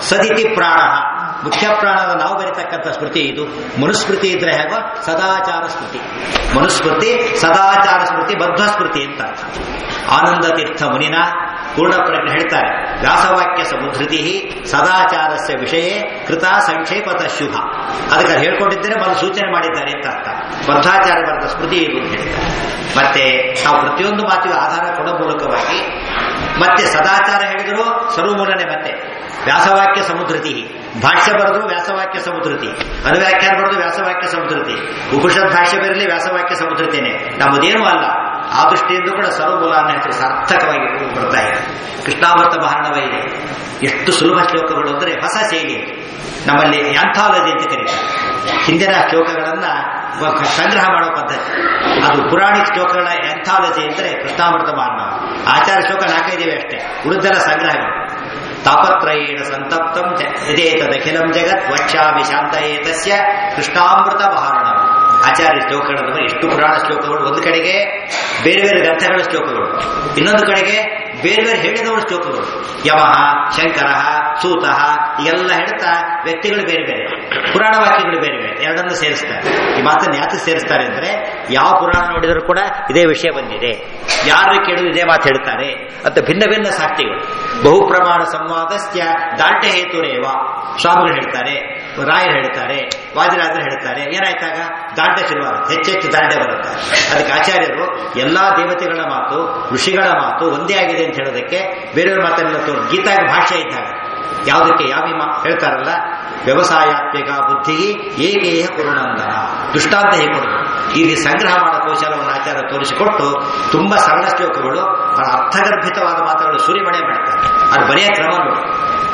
ಸದಿತಿ ಪ್ರಾಣ ಮುಖ್ಯ ಪ್ರಾಣದ ನಾವು ಬರೀತಕ್ಕಂಥ ಸ್ಮೃತಿ ಇದು ಮನುಸ್ಮೃತಿ ಇದ್ರೆ ಹೇಗೋ ಸದಾಚಾರ ಸ್ಮೃತಿ ಮನುಸ್ಮೃತಿ ಸದಾಚಾರ ಸ್ಮೃತಿ ಬದ್ಧ ಸ್ಮೃತಿ ಅಂತ ಅರ್ಥ ಆನಂದ ತೀರ್ಥ ಮುನಿನ ಪೂರ್ಣಪ್ರಜ್ಞೆ ಹೇಳ್ತಾರೆ ವ್ಯಾಸವಾಕ್ಯ ಸಮುದ್ರತಿ ಸದಾಚಾರಸ್ಯ ವಿಷಯ ಕೃತ ಸಂಕ್ಷೇಪತ ಶುಭ ಅದಕ್ಕೆ ಅದು ಹೇಳ್ಕೊಂಡಿದ್ದರೆ ಮೊದಲು ಸೂಚನೆ ಮಾಡಿದ್ದಾರೆ ಅಂತ ಅರ್ಥ ಬದ್ಧಾಚಾರ ಬರೆದ ಸ್ಮೃತಿ ಇದು ಅಂತ ಹೇಳ್ತಾರೆ ಮತ್ತೆ ನಾವು ಪ್ರತಿಯೊಂದು ಮಾತಿಗೂ ಆಧಾರ ಕೊಡೋ ಮೂಲಕವಾಗಿ ಮತ್ತೆ ಸದಾಚಾರ ಹೇಳಿದ್ರು ಸರ್ವಮೂಲನೆ ಮತ್ತೆ ವ್ಯಾಸವಾಕ್ಯ ಸಮುದ್ರತಿ ಭಾಷ್ಯ ಬರೆದ್ರು ವ್ಯಾಸವಾಕ್ಯ ಸಮುದ್ರತಿ ಅನುವ್ಯಾಖ್ಯಾನ ಬರೆದು ವ್ಯಾಸವಾಕ್ಯ ಸಮುದ್ರತಿ ಉಪನಿಷತ್ ಭಾಷ್ಯ ಬರಲಿ ವ್ಯಾಸವಾಕ್ಯ ಸಮುದ್ರತೇನೆ ನಮ್ಮದೇನೂ ಅಲ್ಲ ಆ ದೃಷ್ಟಿಯಿಂದ ಕೂಡ ಸರ್ವಮೂಲ ಅನ್ನೋ ಹೆಸರು ಸಾರ್ಥಕವಾಗಿ ಬರ್ತಾ ಇದೆ ಕೃಷ್ಣಾಮೃತ ಮಹಾರಣವೇ ಇದೆ ಎಷ್ಟು ಸುಲಭ ಶ್ಲೋಕಗಳು ಅಂದರೆ ಹೊಸ ಶೈಲಿ ನಮ್ಮಲ್ಲಿ ಯಾಂಥಾಲಜಿ ಅಂತ ಕರೀತಾರೆ ಹಿಂದಿನ ಶ್ಲೋಕಗಳನ್ನ ಸಂಗ್ರಹ ಮಾಡೋ ಪದ್ಧತಿ ಅದು ಪುರಾಣಿಕ ಶ್ಲೋಕಗಳ ಎಂಥಾಲಜಿ ಅಂದರೆ ಕೃಷ್ಣಾಮೃತ ಮಹಾರಣವ ಆಚಾರ ಶ್ಲೋಕ ನಾಲ್ಕೈದಿವೆ ಅಷ್ಟೇ ಉಳಿದೆಲ್ಲ ಸಂಗ್ರಹಗಳು ತಾಪತ್ರಯೇಣ ಸಂತಪ್ತಂ ಯಥೇತದಖಿಲಂ ಜಗತ್ ವಕ್ಷಾಮಿ ಶಾಂತಯೇತಸ್ಯ ಕೃಷ್ಣಾಮೃತ ಮಹಾರಣ ಆಚಾರ್ಯ ಶ್ಲೋಕಗಳನ್ನು ಎಷ್ಟು ಪುರಾಣ ಶ್ಲೋಕಗಳು ಒಂದು ಕಡೆಗೆ ಬೇರೆ ಬೇರೆ ಗ್ರಂಥಗಳ ಶ್ಲೋಕಗಳು ಇನ್ನೊಂದು ಕಡೆಗೆ ಬೇರೆ ಬೇರೆ ಹೇಳಿದವರ ಶ್ಲೋಕಗಳು ಯಮಃ ಶಂಕರ ಸೂತಃ ಎಲ್ಲ ಹೇಳ್ತಾ ವ್ಯಕ್ತಿಗಳು ಬೇರೆ ಬೇರೆ ಪುರಾಣ ವಾಕ್ಯಗಳು ಬೇರೆ ಬೇರೆ ಎರಡನ್ನು ಸೇರಿಸ್ತಾರೆ ಈ ಮಾತನ್ನು ಯಾಕೆ ಸೇರಿಸ್ತಾರೆ ಅಂದ್ರೆ ಯಾವ ಪುರಾಣ ನೋಡಿದರೂ ಕೂಡ ಇದೇ ವಿಷಯ ಬಂದಿದೆ ಯಾರು ಕೇಳಿದ್ರು ಇದೇ ಮಾತು ಹೇಳ್ತಾರೆ ಅಂತ ಭಿನ್ನ ಭಿನ್ನ ಸಾಕ್ಷಿಗಳು ಬಹು ಪ್ರಮಾಣ ಸಂವಾದಸ್ಯ ದಾಂಡ್ಯ ಹೇತುರೇವ ಸ್ವಾಮಿಗಳು ಹೇಳ್ತಾರೆ ರಾಯರು ಹೇಳ್ತಾರೆ ವಾದಿರಾಜರು ಹೇಳ್ತಾರೆ ಏನಾಯ್ತಾಗ ದಾಂಡ್ಯ ಶುರುವಾಗುತ್ತೆ ಹೆಚ್ಚೆಚ್ಚು ದಾಂಡ್ಯ ಬರುತ್ತೆ ಅದಕ್ಕೆ ಆಚಾರ್ಯರು ಎಲ್ಲಾ ದೇವತೆಗಳ ಮಾತು ಋಷಿಗಳ ಮಾತು ಒಂದೇ ಆಗಿದೆ ಅಂತ ಹೇಳೋದಕ್ಕೆ ಬೇರೆಯವ್ರ ಮಾತನ್ನೆಲ್ಲ ತೋರ್ ಗೀತಾಗ ಭಾಷೆ ಇದ್ದಾಗ ಯಾವುದಕ್ಕೆ ಯಾವ ಮಾ- ಹೇಳ್ತಾರಲ್ಲ ವ್ಯವಸಾಯಾತ್ಮಿಕ ಬುದ್ಧಿಗೆ ಏಕೇಹ ಕುರುನಂದನ ದೃಷ್ಟಾಂತ ಹೇಳ್ಕೊಡೋದು ಇಲ್ಲಿ ಸಂಗ್ರಹ ಮಾಡೋ ಕೌಶಲವನ್ನು ಆಚಾರ ತೋರಿಸಿಕೊಟ್ಟು ತುಂಬಾ ಸರಳ ಶ್ಲೋಕಗಳು ಬಹಳ ಅರ್ಥಗರ್ಭಿತವಾದ ಮಾತುಗಳು ಸುರಿಮಣೆ ಮಾಡ್ತಾರೆ ಅದು ಬರೆಯ ಕ್ರಮ ನೋಡಿ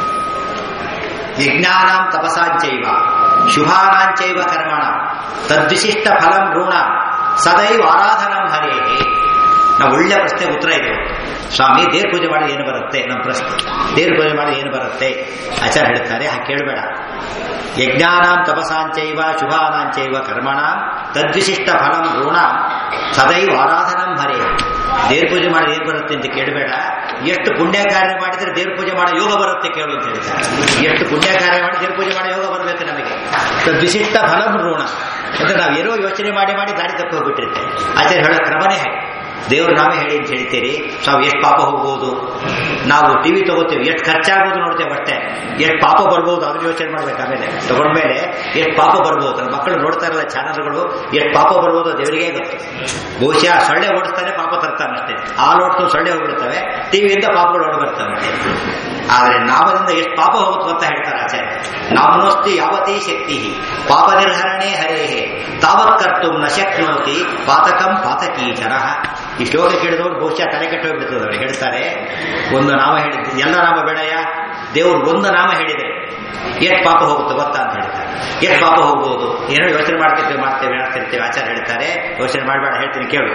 ಯಜ್ಞಾನಾಂ ತಪಸಾಂಚೈವ ಶುಭಾನಾಂಚೈವ ಕರ್ಮಣ ತದ್ವಿಶಿಷ್ಟ ಫಲಂ ಋಣ ಸದೈವ ಆರಾಧನಂ ಹರೇಹೇ ನಾವು ಒಳ್ಳೆ ಪ್ರಶ್ನೆಗೆ ಉತ್ತರ ಇದೆ ಸ್ವಾಮಿ ದೇವ್ರ ಪೂಜೆ ಮಾಡಿ ಏನು ಬರುತ್ತೆ ನಮ್ಮ ಪ್ರಶ್ನೆ ದೇವ್ರ ಪೂಜೆ ಮಾಡಿ ಏನು ಬರುತ್ತೆ ಆಚಾರ ಹೇಳ್ತಾರೆ ಹಾಗೆ ಕೇಳಬೇಡ ಯಜ್ಞಾನಾಂ ತಪಸಾಂಚೈವ ಶುಭಾನಾಂಚೈವ ಕರ್ಮಣಾಂ ತದ್ವಿಶಿಷ್ಟ ಫಲಂ ಋಣ ಸದೈವ ಆರಾಧನಂ ಹರೇ ದೇವ್ರ ಪೂಜೆ ಮಾಡಿ ಏನು ಬರುತ್ತೆ ಅಂತ ಕೇಳಬೇಡ ಎಷ್ಟು ಪುಣ್ಯ ಕಾರ್ಯ ಮಾಡಿದ್ರೆ ದೇವ್ರ ಪೂಜೆ ಮಾಡೋ ಯೋಗ ಬರುತ್ತೆ ಕೇಳು ಅಂತ ಹೇಳ್ತಾರೆ ಎಷ್ಟು ಪುಣ್ಯ ಕಾರ್ಯ ಮಾಡಿ ದೇವ್ರ ಪೂಜೆ ಮಾಡೋ ಯೋಗ ಬರಬೇಕು ನಮಗೆ ತದ್ವಿಶಿಷ್ಟ ಫಲಂ ಋಣ ಅಂದ್ರೆ ನಾವು ಏನೋ ಯೋಚನೆ ಮಾಡಿ ಮಾಡಿ ದಾರಿ ತಪ್ಪಿ ಹೋಗ್ಬಿಟ್ಟಿರ್ತೇವೆ ಆಚಾರ್ಯ ಹೇಳೋ ಕ್ರಮನೇ ಹಾಗೆ ದೇವ್ರು ನಾವೇ ಹೇಳಿ ಅಂತ ಹೇಳ್ತೀರಿ ನಾವು ಎಷ್ಟು ಪಾಪ ಹೋಗ್ಬೋದು ನಾವು ಟಿವಿ ತಗೋತೀವಿ ಎಷ್ಟು ಖರ್ಚಾಗ್ಬೋದು ನೋಡ್ತೇವೆ ಅಷ್ಟೇ ಎಷ್ಟು ಪಾಪ ಬರ್ಬೋದು ಅದನ್ನ ಯೋಚನೆ ಮಾಡ್ಬೇಕು ಆಮೇಲೆ ತಗೊಂಡ್ಮೇಲೆ ಎಷ್ಟು ಪಾಪ ಬರ್ಬೋದು ನಮ್ಮ ಮಕ್ಕಳು ನೋಡ್ತಾ ಇರಲ್ಲ ಚಾನಲ್ಗಳು ಎಷ್ಟು ಪಾಪ ಬರ್ಬೋದು ದೇವರಿಗೆ ಗೊತ್ತು ಬಹುಶಃ ಸೊಳ್ಳೆ ಓಡಿಸ್ತಾನೆ ಪಾಪ ತರ್ತಾನೆ ಅಷ್ಟೇ ಹಾಲು ಓಡಿಸ್ತು ಸೊಳ್ಳೆ ಹೋಗ್ಬಿಡ್ತವೆ ಟಿವಿಯಿಂದ ಪಾಪಗಳು ಓಡಿ ಬರ್ತವೆ ಅಷ್ಟೇ ಆದರೆ ನಾಮದಿಂದ ಎಷ್ಟು ಪಾಪ ಹೋಗುತ್ತೆ ಅಂತ ಹೇಳ್ತಾರೆ ಆಚಾರ್ಯ ನಾಮನೋಸ್ತಿ ಯಾವತ್ತೇ ಶಕ್ತಿ ಪಾಪ ನಿರ್ಹರಣೆ ಹರೇಹೇ ತಾವತ್ ಕರ್ತು ನ ಶಕ್ನೋತಿ ಪಾತಕಂ ಪಾತಕೀ ಜನ ಈ ಶ್ಲೋಕ ಕೇಳಿದವರು ಬಹುಶಃ ತಲೆ ಕೆಟ್ಟೋಗ್ಬಿಡ್ತದೆ ಅವ್ರು ಹೇಳ್ತಾರೆ ಒಂದು ನಾಮ ಹೇಳಿದ್ದು ಎಲ್ಲ ನಾಮ ಬೇಡಯ್ಯ ದೇವರು ಒಂದು ನಾಮ ಹೇಳಿದರೆ ಎಷ್ಟು ಪಾಪ ಹೋಗುತ್ತೆ ಗೊತ್ತಾ ಅಂತ ಹೇಳ್ತಾರೆ ಎಷ್ಟು ಪಾಪ ಹೋಗ್ಬೋದು ಏನೋ ಯೋಚನೆ ಮಾಡ್ತಿರ್ತೇವೆ ಮಾಡ್ತೇವೆ ಮಾಡ್ತಿರ್ತೇವೆ ಆಚಾರ ಹೇಳ್ತಾರೆ ಯೋಚನೆ ಮಾಡಬೇಡ ಹೇಳ್ತೀನಿ ಕೇಳು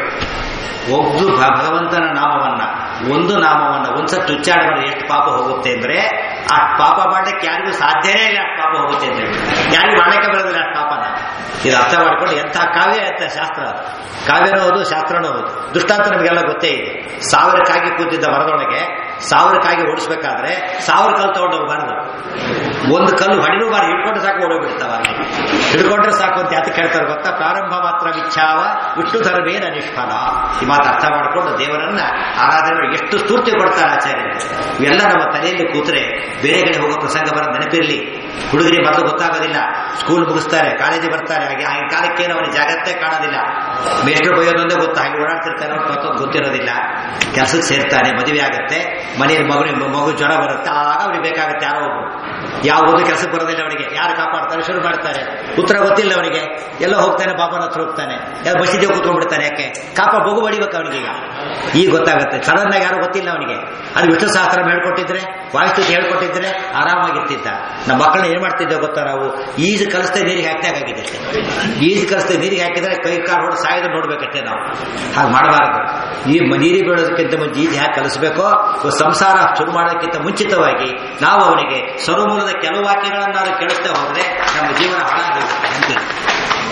ಒಬ್ಬರು ಭಗವಂತನ ನಾಮವನ್ನ ಒಂದು ನಾಮವನ್ನ ಒಂದ್ಸತ್ತು ಉಚ್ಚಾರಣೆ ಮಾಡಿದ್ರೆ ಎಷ್ಟು ಪಾಪ ಹೋಗುತ್ತೆ ಅಂದ್ರೆ ಆ ಪಾಪ ಮಾಡ್ಲಿಕ್ಕೆ ಯಾರಿಗೂ ಸಾಧ್ಯನೇ ಇಲ್ಲ ಅಷ್ಟು ಪಾಪ ಹೋಗುತ್ತೆ ಅಂತ ಹೇಳಿ ಯಾರಿಗೂ ಮಾಡಕ್ಕೆ ಬರೋದಿಲ್ಲ ಅಷ್ಟು ಪಾಪನ ಇದು ಅರ್ಥ ಮಾಡ್ಕೊಂಡು ಎಂಥ ಕಾವ್ಯ ಎಂಥ ಶಾಸ್ತ್ರ ಅದು. ಕಾವ್ಯನೂ ಹೌದು ಶಾಸ್ತ್ರನೂ ಹೌದು ದೃಷ್ಟಾಂತ ನಮಗೆಲ್ಲ ಗೊತ್ತೇ ಇದೆ ಸಾವಿರಕ್ಕಾಗಿ ಕೂತಿದ್ದ ಮರದೊಳಗೆ ಸಾವಿರಕ್ಕಾಗಿ ಓಡಿಸ್ಬೇಕಾದ್ರೆ ಸಾವಿರ ಕಲ್ಲು ತಗೊಂಡು ಹೋಗಬಾರದು ಒಂದು ಕಲ್ಲು ಹೊಡಿನೂ ಬಾರಿ ಹಿಡ್ಕೊಂಡು ಸಾಕು ಓಡೋಗ್ಬಿಡ್ತಾವ ಹಿಡ್ಕೊಂಡ್ರೆ ಸಾಕು ಅಂತ ಯಾತಕ್ಕೆ ಹೇಳ್ತಾರೆ ಗೊತ್ತಾ ಪ್ರಾರಂಭ ಮಾತ್ರ ವಿಚ್ಛಾವ ವಿಷ್ಣು ಧರ್ಮೇನ ನಿಷ್ಫಲ ಈ ಮಾತು ಅರ್ಥ ಮಾಡಿಕೊಂಡು ದೇವರನ್ನ ಆರಾಧನೆ ಮಾಡಿ ಎಷ್ಟು ಸ್ಫೂರ್ತಿ ಕೊಡ್ತಾರೆ ಆಚಾರ್ಯರು ಇವೆಲ್ಲ ನಮ್ಮ ತಲೆಯಲ್ಲಿ ಕೂತ್ರೆ ಬೇರೆ ಕಡೆ ಹೋಗೋ ಪ್ರಸಂಗ ಬರೋದು ನೆನಪಿರಲಿ ಹುಡುಗರಿಗೆ ಮೊದಲು ಗೊತ್ತಾಗೋದಿಲ್ಲ ಸ್ಕೂಲ್ ಮುಗಿಸ್ತಾರೆ ಕಾಲೇಜಿಗೆ ಬರ್ತಾರೆ ಹಾಗೆ ಆಗಿನ ಕಾಲಕ್ಕೇನು ಅವನಿಗೆ ಜಾಗ್ರತೆ ಕಾಣೋದಿಲ್ಲ ಮೇಷ್ಟ್ರು ಬೈಯೋದೊಂದೇ ಗೊತ್ತು ಹಾಗೆ ಓಡಾಡ್ತಿರ್ತಾನೆ ಅವ್ರು ಮತ್ತೊಂದು ಗೊತ್ತಿರೋದಿಲ್ಲ ಕೆಲಸಕ್ಕೆ ಸೇರ್ತಾನೆ ಮದುವೆ ಆಗುತ್ತೆ ಮನೆಯಲ್ಲಿ ಮಗು ಮಗು ಜ್ವರ ಬರುತ್ತೆ ಆಗ ಅವ್ರಿಗೆ ಬೇಕಾಗುತ್ತೆ ಯಾರೋ ಒಬ್ರು ಯಾವ ಒಂದು ಕೆಲಸಕ್ಕೆ ಬರೋದಿಲ್ಲ ಅವನಿಗೆ ಯಾರು ಕಾಪಾಡ್ತಾರೆ ಶುರು ಮಾಡ್ತಾರೆ ಉತ್ತರ ಗೊತ್ತಿಲ್ಲ ಅವನಿಗೆ ಎಲ್ಲೋ ಹೋಗ್ತಾನೆ ಬಾಬನ ಹತ್ರ ಹೋಗ್ತಾನೆ ಯಾರು ಬಸ್ಸಿದ್ದೇ ಕೂತ್ಕೊಂಡ್ಬಿಡ್ತಾನೆ ಯಾಕೆ ಕಾಪ ಬಗು ಬಡಿಬೇಕು ಅವನಿಗೆ ಈಗ ಈಗ ಗೊತ್ತಾಗುತ್ತೆ ಸಡನ್ ಆಗಿ ಯಾರು ಗೊತ್ತಿಲ್ಲ ಅವನಿಗೆ ಅದು ವಿಷ್ಣು ಸಹಸ್ರ ಹೇಳ್ಕೊಟ್ಟಿದ್ರೆ ವಾಯುಸ್ತುತಿ ಹೇಳ್ಕೊಟ್ಟಿದ್ರೆ ಆರಾಮಾಗಿರ್ತಿದ್ದ ನಮ್ಮ ಮಕ್ಕಳನ್ನ ಏನ್ ಮಾಡ್ತಿದ್ದೇವೆ ಗೊತ್ತಾ ನಾವು ಈಜು ಕಲಿಸ್ತಾ ನೀರಿಗೆ ಹಾಕಿದಾಗಿದೆ ಅಷ್ಟೇ ಈಜು ಕಲಿಸ್ತಾ ನೀರಿಗೆ ಹಾಕಿದ್ರೆ ಕೈ ಕಾಲು ಹೊಡೆದು ಸಾಯೋದು ನೋಡ್ಬೇಕಷ್ಟೇ ನಾವು ಹಾಗೆ ಮಾಡಬಾರದು ಈ ಮ- ನೀರಿಗೆ ಬೀಳೋದಕ್ಕಿಂತ ಮುಂಚೆ ಈಜು ಹ್ಯಾಕೆ ಕಲಿಸ್ಬೇಕೋ ಸಂಸಾರ ಶುರು ಮಾಡೋದಕ್ಕಿಂತ ಮುಂಚಿತವಾಗಿ ನಾವು ಅವನಿಗೆ ಸರ್ವಮೂಲದ ಕೆಲವು ವಾಕ್ಯಗಳನ್ನಾದ್ರೂ ಕೇಳಿಸ್ತಾ ಹೋದ್ರೆ ನಮ್ಮ ಜೀವನ ಹಾಳಾಗಿ ಹೋಗುತ್ತೆ ಅಂತೀನಿ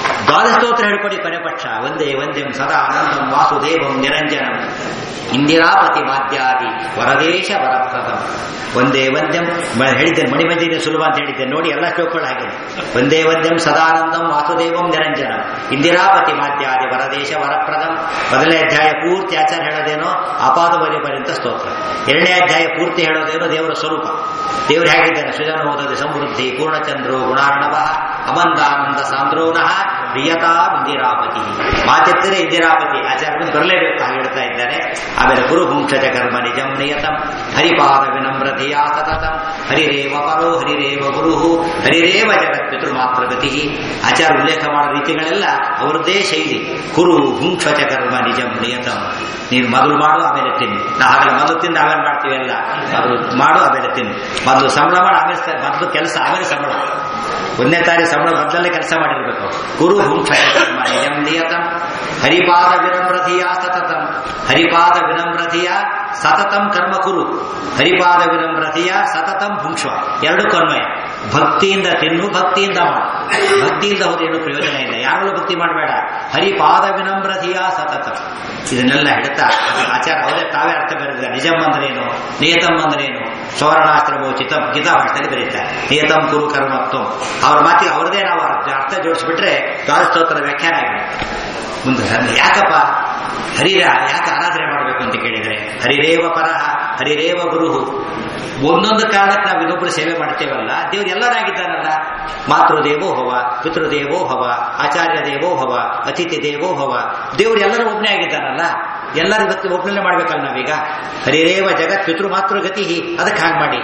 ದ್ವಾದಶ ಸ್ತೋತ್ರ ಹೇಳ್ಕೊಡಿ ಕೊನೆ ಪಕ್ಷ ಒಂದೇ ಒಂದೇ ಸದಾ ಆನಂದಂ ವಾಸುದೇವಂ ನಿರಂಜನಂ ಇಂದಿರಾಪತಿ ಮಾಧ್ಯಾದಿ ವರದೇಶ ವರಪ್ರದಂ ಒಂದೇ ಒಂದ್ಯಂ ಮ- ಹೇಳಿದ್ದೆ ಮಣಿಮಂದಿರ ಸುಲಭ ಅಂತ ಹೇಳಿದ್ದೆ ನೋಡಿ ಎಲ್ಲ ಶ್ಲೋಕಗಳು ಹಾಗಿದೆ ಒಂದೇ ಒಂದ್ಯಂ ಸದಾನಂದಂ ವಾಸುದೇವಂ ನಿರಂಜನಂ ಇಂದಿರಾಪತಿ ಮಾಧ್ಯಾದಿ ವರದೇಶ ವರಪ್ರದಂ ಮೊದಲನೇ ಅಧ್ಯಾಯ ಪೂರ್ತಿ ಆಚಾರ ಹೇಳೋದೇನೋ ಅಪಾದ ಪರ್ಯಂತ ಸ್ತೋತ್ರ ಎರಡನೇ ಅಧ್ಯಾಯ ಪೂರ್ತಿ ಹೇಳೋದೇನೋ ದೇವರ ಸ್ವರೂಪ ದೇವರು ಹೇಗಿದ್ದಾನೆ ಸುಜನೋದತಿ ಸಮೃದ್ಧಿ ಪೂರ್ಣಚಂದ್ರೋ ಗುಣಾರ್ಣವ ಅಮಂದಾನಂದ ಸಾಂದ್ರೋನಃ ಪ್ರಿಯತಾ ಇಂದಿರಾಪತಿ ಮಾತೆತ್ತರೆ ಇಂದಿರಾಪತಿ ಆಚಾರ್ಯ ಮುಂದೆ ಬರಲೇಬೇಕು ಹಾಗೆ ಹೇಳ್ತಾ ಇದ್ದಾರೆ ಆಮೇಲೆ ಕುರುಭುಂಕ್ಷಜ ಕರ್ಮ ನಿಜಂ ನಿಯತಂ ಹರಿಪಾದ ವಿನಮ್ರತೆಯ ಸತತಂ ಹರಿರೇವ ಪರೋ ಹರಿರೇವ ಗುರು ಹರಿರೇವ ಜಗತ್ ಪಿತೃಮಾತ್ರ ಗತಿ ಆಚಾರ ಉಲ್ಲೇಖ ಮಾಡೋ ರೀತಿಗಳೆಲ್ಲ ಅವರದ್ದೇ ಶೈಲಿ ಕುರು ಭುಂಕ್ಷಜ ಕರ್ಮ ನಿಜಂ ನಿಯತಂ ನೀನು ಮೊದಲು ಮಾಡು ಆಮೇಲೆ ತಿನ್ನು ನಾ ಹಾಗಲ್ಲ ಮೊದಲು ತಿಂದು ಆಮೇಲೆ ಮಾಡ್ತೀವಿ ಎಲ್ಲ ಮೊದಲು ಮಾಡು ಆಮೇಲೆ ತಿನ್ನು ಮೊದಲು ಸಂಬಳ ಮಾಡಿ ಆಮೇಲೆ ಸ- ಮೊದಲು ಕೆಲಸ ಆಮೇಲೆ ಸಂಬಳ ಒಂದನೇ ತಾರೀಕು ಸಂಬಳ ಮೊದಲಲ್ಲೇ ಕೆಲಸ ಮಾಡಿರ್ಬೇಕು ಗುರು ಭುಂಕ್ಷಜ ಕರ್ಮ ನಿಜಂ ನಿಯತಂ ಹರಿಪಾದ ವಿನಮ್ರತೆಯ ಸತತಂ ಹರಿಪಾದ ವಿನಮ್ರತೆಯ ಸತತಂ ಕರ್ಮ ಕುರು ಹರಿಪಾದ ವಿನಮ್ರತೆಯ ಸತತಂ ಭುಂಕ್ಷ್ವ ಎರಡು ಕನ್ವಯ ಭಕ್ತಿಯಿಂದ ತಿನ್ನು ಭಕ್ತಿಯಿಂದ ಮಾಡು ಭಕ್ತಿಯಿಂದ ಹೋದೇನು ಪ್ರಯೋಜನ ಇಲ್ಲ ಯಾರಲ್ಲೂ ಭಕ್ತಿ ಮಾಡಬೇಡ ಹರಿಪಾದ ವಿನಮ್ರತೆಯ ಸತತಂ ಇದನ್ನೆಲ್ಲ ಹೇಳ್ತಾ ಆಚಾರ ಅವರೇ ತಾವೇ ಅರ್ಥ ಬರೆದಿದ್ದಾರೆ ನಿಜಂ ಅಂದ್ರೇನು ನಿಯತಂ ಅಂದ್ರೇನು ಸೌರಣಾಶ್ರಮೋ ಚಿತ ಗೀತಾ ಭಾಷೆಯಲ್ಲಿ ಬರೀತಾರೆ ನಿಯತಂ ಕುರು ಕರ್ಮತ್ವಂ ಅವ್ರ ಮಾತಿಗೆ ಅವ್ರದೇ ನಾವು ಅರ್ಥ ಅರ್ಥ ಜೋಡಿಸ್ಬಿಟ್ರೆ ದ್ವಾದಸ್ತೋತ್ರದ ವ್ಯಾಖ್ಯಾನ ಆಗಿದೆ ಮುಂದೆ ಅಂದ್ರೆ ಯಾಕಪ್ಪ ಹರಿರ ಯಾಕೆ ಆರಾಧನೆ ಮಾಡಬೇಕು ಅಂತ ಕೇಳಿದ್ರೆ ಹರಿರೇವ ಪರಹ ಹರಿರೇವ ಗುರು ಒಂದೊಂದು ಕಾರಣಕ್ಕೆ ನಾವು ಇನ್ನೊಬ್ಬರು ಸೇವೆ ಮಾಡ್ತೇವಲ್ಲ ದೇವ್ರು ಎಲ್ಲರಾಗಿದ್ದಾನಲ್ಲ ಮಾತೃದೇವೋ ಭವ ಪಿತೃದೇವೋ ಭವ ಆಚಾರ್ಯ ದೇವೋ ಭವ ಅತಿಥಿ ದೇವೋ ಭವ ದೇವ್ರು ಎಲ್ಲರೂ ಒಬ್ಬನೇ ಆಗಿದ್ದಾನಲ್ಲ ಎಲ್ಲರೂ ಇವತ್ತು ಒಬ್ಬನೇ ಮಾಡ್ಬೇಕಲ್ಲ ನಾವೀಗ ಹರಿರೇವ ಜಗತ್ ಪಿತೃ ಮಾತೃ ಗತಿ ಅದಕ್ಕೆ ಹಾಗೆ ಮಾಡಿ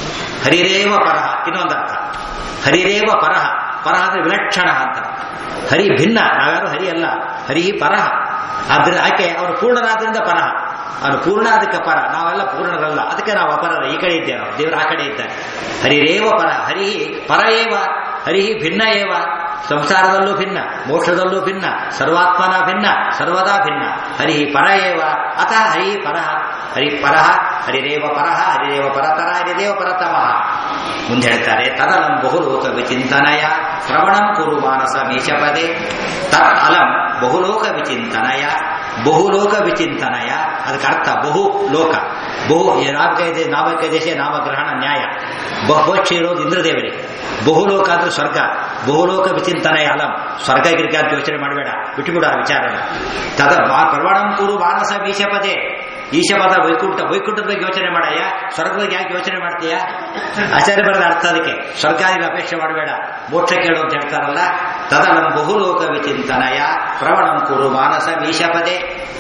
ಹರಿರೇವ ಪರಹ ಇನ್ನೊಂದು ಅರ್ಥ ಹರಿರೇವ ಪರಹ ಪರಹ ಅಂದ್ರೆ ವಿಲಕ್ಷಣ ಅಂತ ಹರಿ ಭಿನ್ನ ನಾವ್ಯಾರು ಹರಿ ಅಲ್ಲ ಹರಿ ಪರಹ ಆದ್ರೆ ಆಕೆ ಅವನು ಪೂರ್ಣನಾದ್ರಿಂದ ಪರಹ ಅವನು ಪೂರ್ಣ ಅದಕ್ಕೆ ಪರ ನಾವೆಲ್ಲ ಪೂರ್ಣರಲ್ಲ ಅದಕ್ಕೆ ನಾವು ಅಪರರ ಈ ಕಡೆ ಇದ್ದೇವೆ ದೇವರು ಆ ಕಡೆ ಇದ್ದಾರೆ ಹರಿರೇವ ಪರ ಹರಿ ಪರ ಏವ ಹರಿ ಭಿನ್ನ ಏವ ಸಂಸಾರದಲ್ಲೂ ಭಿನ್ನ ಮೋಕ್ಷದಲ್ಲೂ ಭಿನ್ನ ಸರ್ವಾತ್ಮನ ಭಿನ್ನ ಸರ್ವದಾ ಭಿನ್ನ ಹರಿ ಪರ ಏವ ಅತ ಹರಿ ಪರಹ ಹರಿ ಪರಹ ಹರಿರೇವ ಪರಹ ಹರಿರೇವ ಪರತರ ಹರಿದೇವ ಪರತಮಃ ಮುಂದೆ ಹೇಳ್ತಾರೆ ತದಲಂ ಬಹುಲೋಕ ವಿಚಿಂತನಯ ಶ್ರವಣಂ ಕುರು ಮಾನಸ ಮೀಶಪದೆ ತತ್ ಅಲಂ ಬಹುಲೋಕ ವಿಚಿಂತನಯ ಬಹುಲೋಕ ವಿಚಿಂತನಯ ಅದಕ್ಕೆ ಅರ್ಥ ಬಹು ಲೋಕ ಬಹು ನಾಮಕ ನಾಮಕ ದೇಶ ನಾಮಗ್ರಹಣ ನ್ಯಾಯ ಬಹುಪಕ್ಷಿ ಇರೋದು ಇಂದ್ರದೇವರಿಗೆ ಬಹುಲೋಕ ಅಂದ್ರೆ ಸ್ವರ್ಗ ಬಹುಲೋಕ ವಿಚಿಂತನಯ ಅಲಂ ಸ್ವರ್ಗ ಗಿರ್ಗ ಅಂತ ಯೋಚನೆ ಮಾಡಬೇಡ ಬಿಟ್ಟುಬಿಡು ಆ ವಿಚಾರನ ತದ ಪ್ರವಣಂ ಕುರು ಮಾನಸ ಮೀಶಪದೆ ಈಶಪದ ವೈಕುಂಠ ವೈಕುಂಠದ ಬಗ್ಗೆ ಯೋಚನೆ ಮಾಡಯ್ಯ ಸ್ವರ್ಗದ ಬಗ್ಗೆ ಯಾಕೆ ಯೋಚನೆ ಮಾಡ್ತೀಯ ಆಚಾರ್ಯ ಬರೆದ ಅರ್ಥ ಅದಕ್ಕೆ ಸ್ವರ್ಗಾದಿಗೆ ಅಪೇಕ್ಷೆ ಮಾಡಬೇಡ ಮೋಕ್ಷ ಕೇಳು ಅಂತ ಹೇಳ್ತಾರಲ್ಲ ತದನಂ ಬಹುಲೋಕ ವಿಚಿಂತನಯ ಪ್ರವಣಂ ಕುರು ಮಾನಸ ಮೀಶಪದೆ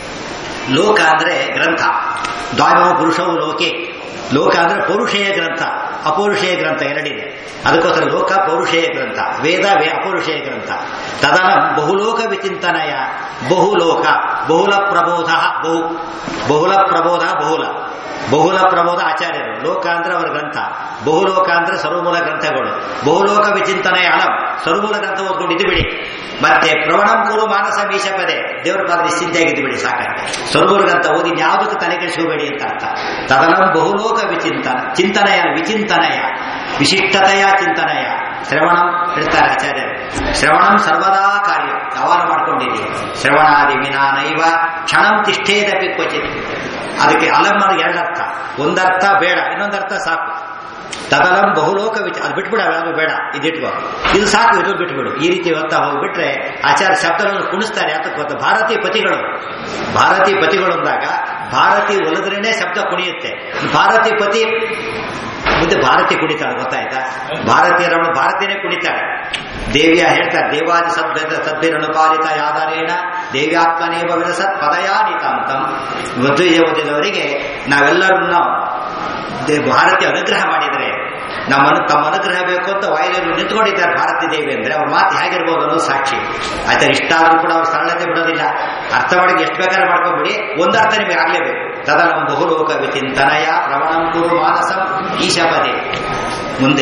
ಲೋಕ ಅಂದ್ರೆ ಗ್ರಂಥ ದ್ವಾಮೋ ಪುರುಷವು ಲೋಕೆ ಲೋಕ ಅಂದ್ರೆ ಪೌರುಷೇಯ ಗ್ರಂಥ ಅಪೌರುಷೇಯ ಗ್ರಂಥ ಎರಡಿದೆ ಅದಕ್ಕೋಸ್ಕರ ಲೋಕ ಪೌರುಷೇಯ ಗ್ರಂಥ ವೇದ ವೇ ಅಪೌರುಷೇಯ ಗ್ರಂಥ ತದನಂ ಬಹುಲೋಕ ವಿಚಿಂತನಯ ಬಹುಲೋಕ ಬಹುಲ ಪ್ರಬೋಧ ಬಹು ಬಹುಲ ಪ್ರಬೋಧ ಬಹುಲ ಬಹುಲ ಪ್ರಬೋಧ ಆಚಾರ್ಯರು ಲೋಕ ಅಂದ್ರೆ ಅವರ ಗ್ರಂಥ ಬಹುಲೋಕ ಅಂದ್ರೆ ಸರ್ವಮೂಲ ಗ್ರಂಥಗಳು ಬಹುಲೋಕ ವಿಚಿಂತನೆ ಅಲಂ ಸರ್ವಮೂಲ ಗ್ರಂಥ ಓದ್ಕೊಂಡು ಇದು ಬಿಡಿ ಮತ್ತೆ ಪ್ರವಣಂ ಕುರು ಮಾನಸ ಮೀಶಪದೆ ದೇವರ ಪಾದ ನಿಶ್ಚಿಂತೆಯಾಗಿದ್ದು ಬಿಡಿ ಸಾಕಾಗಿ ಸರ್ವಮೂಲ ಗ್ರಂಥ ಓದಿ ಯಾವುದಕ್ಕೆ ತಲೆ ಕೆಡಿಸ್ಕೋಬೇಡಿ ಅಂತ ಅರ್ಥ ತದನಂ ಬಹುಲೋಕ ವಿಚಿಂತನ ಚಿಂತನೆಯ ವಿಚಿಂತನೆಯ ವಿಶಿಷ್ಟತೆಯ ಚಿಂತನೆಯ ಶ್ರವಣಂ ಹೇಳ್ತಾರೆ ಆಚಾರ್ಯರು ಶ್ರವಣಂ ಸರ್ವದಾ ಕಾರ್ಯ ಯಾವಾಗ ಮಾಡ್ಕೊಂಡಿದ್ದೀವಿ ಶ್ರವಣಾದಿ ವಿನಾನೈವ ಕ್ಷಣಂ ತಿಷ್ಠೇದಪಿ ಕ್ವಚಿತ್ ಅದಕ್ಕೆ ಅಲಂ ಅನ್ನೋದು ಎರಡರ್ಥ ಒಂದರ್ಥ ಬೇಡ ಇನ್ನೊಂದರ್ಥ ಸಾಕು ತದಲಂ ಬಹುಲೋಕ ವಿಚ ಅದು ಬಿಟ್ಬಿಡ ಯಾವುದು ಬೇಡ ಇದಿಟ್ಕೋ ಇದು ಸಾಕು ಇದು ಬಿಟ್ಬಿಡು ಈ ರೀತಿ ಓದ್ತಾ ಹೋಗ್ಬಿಟ್ರೆ ಆಚಾರ್ಯ ಶಬ್ದಗಳನ್ನು ಕುಣಿಸ್ತಾರೆ ಯಾತಕ್ಕೆ ಗೊತ್ತಾ ಭಾರತೀಯ ಪತಿಗಳು ಭಾರತೀಯ ಪತಿಗಳು ಅಂದಾಗ ಭಾರತಿ ಒಲಿದ್ರೇನೆ ಶಬ್ದ ಕುಣಿಯುತ್ತೆ ಭಾರತೀಯ ಪತಿ ಮುಂದೆ ಭಾರತಿ ಕುಣಿತಾಳೆ ಗೊತ್ತಾಯ್ತಾ ಭಾರತೀಯರವಳು ಭಾರತೀಯನೇ ಕುಣಿತಾಳೆ ದೇವಿಯ ಹೇಳ್ತಾರೆ ದೇವಾದಿ ಸದ್ಭ ಸದ್ಭಿರನು ಪಾಲಿತ ಯಾದರೇಣ ದೇವ್ಯಾತ್ಮನೇವ ವಿರಸತ್ ಪದಯಾನಿತಾಂತಂ ಮಧ್ವಿಜ ಓದಿದವರಿಗೆ ನಾವೆಲ್ಲರನ್ನ ದೇ- ಭಾರತೀಯ ಅನುಗ್ರಹ ಮಾಡಿದರೆ ನಮ್ಮನ್ನು ತಮ್ಮ ಅನುಗ್ರಹ ಬೇಕು ಅಂತ ವಾಯುದೇವರು ನಿಂತ್ಕೊಂಡಿದ್ದಾರೆ ಭಾರತೀಯ ದೇವಿ ಅಂದ್ರೆ ಅವ್ರ ಮಾತು ಹೇಗಿರ್ಬೋದು ಅನ್ನೋದು ಸಾಕ್ಷಿ ಆಯ್ತಾ ಇಷ್ಟ ಆದ್ರೂ ಕೂಡ ಅವ್ರು ಸರಳತೆ ಬಿಡೋದಿಲ್ಲ ಅರ್ಥ ಮಾಡಿ ಎಷ್ಟು ಬೇಕಾದ್ರೆ ಮಾಡ್ಕೊಂಡ್ಬಿಡಿ ಒಂದು ಅರ್ಥ ನಿಮಗೆ ಆಗ್ಲೇಬೇಕು ತದನಂ ಬಹುಲೋಕ ವಿಚಿಂತನಯ ಪ್ರವಣಂ ಕುರು ಮಾನಸಂ ಈಶಪದೆ ಮುಂದೆ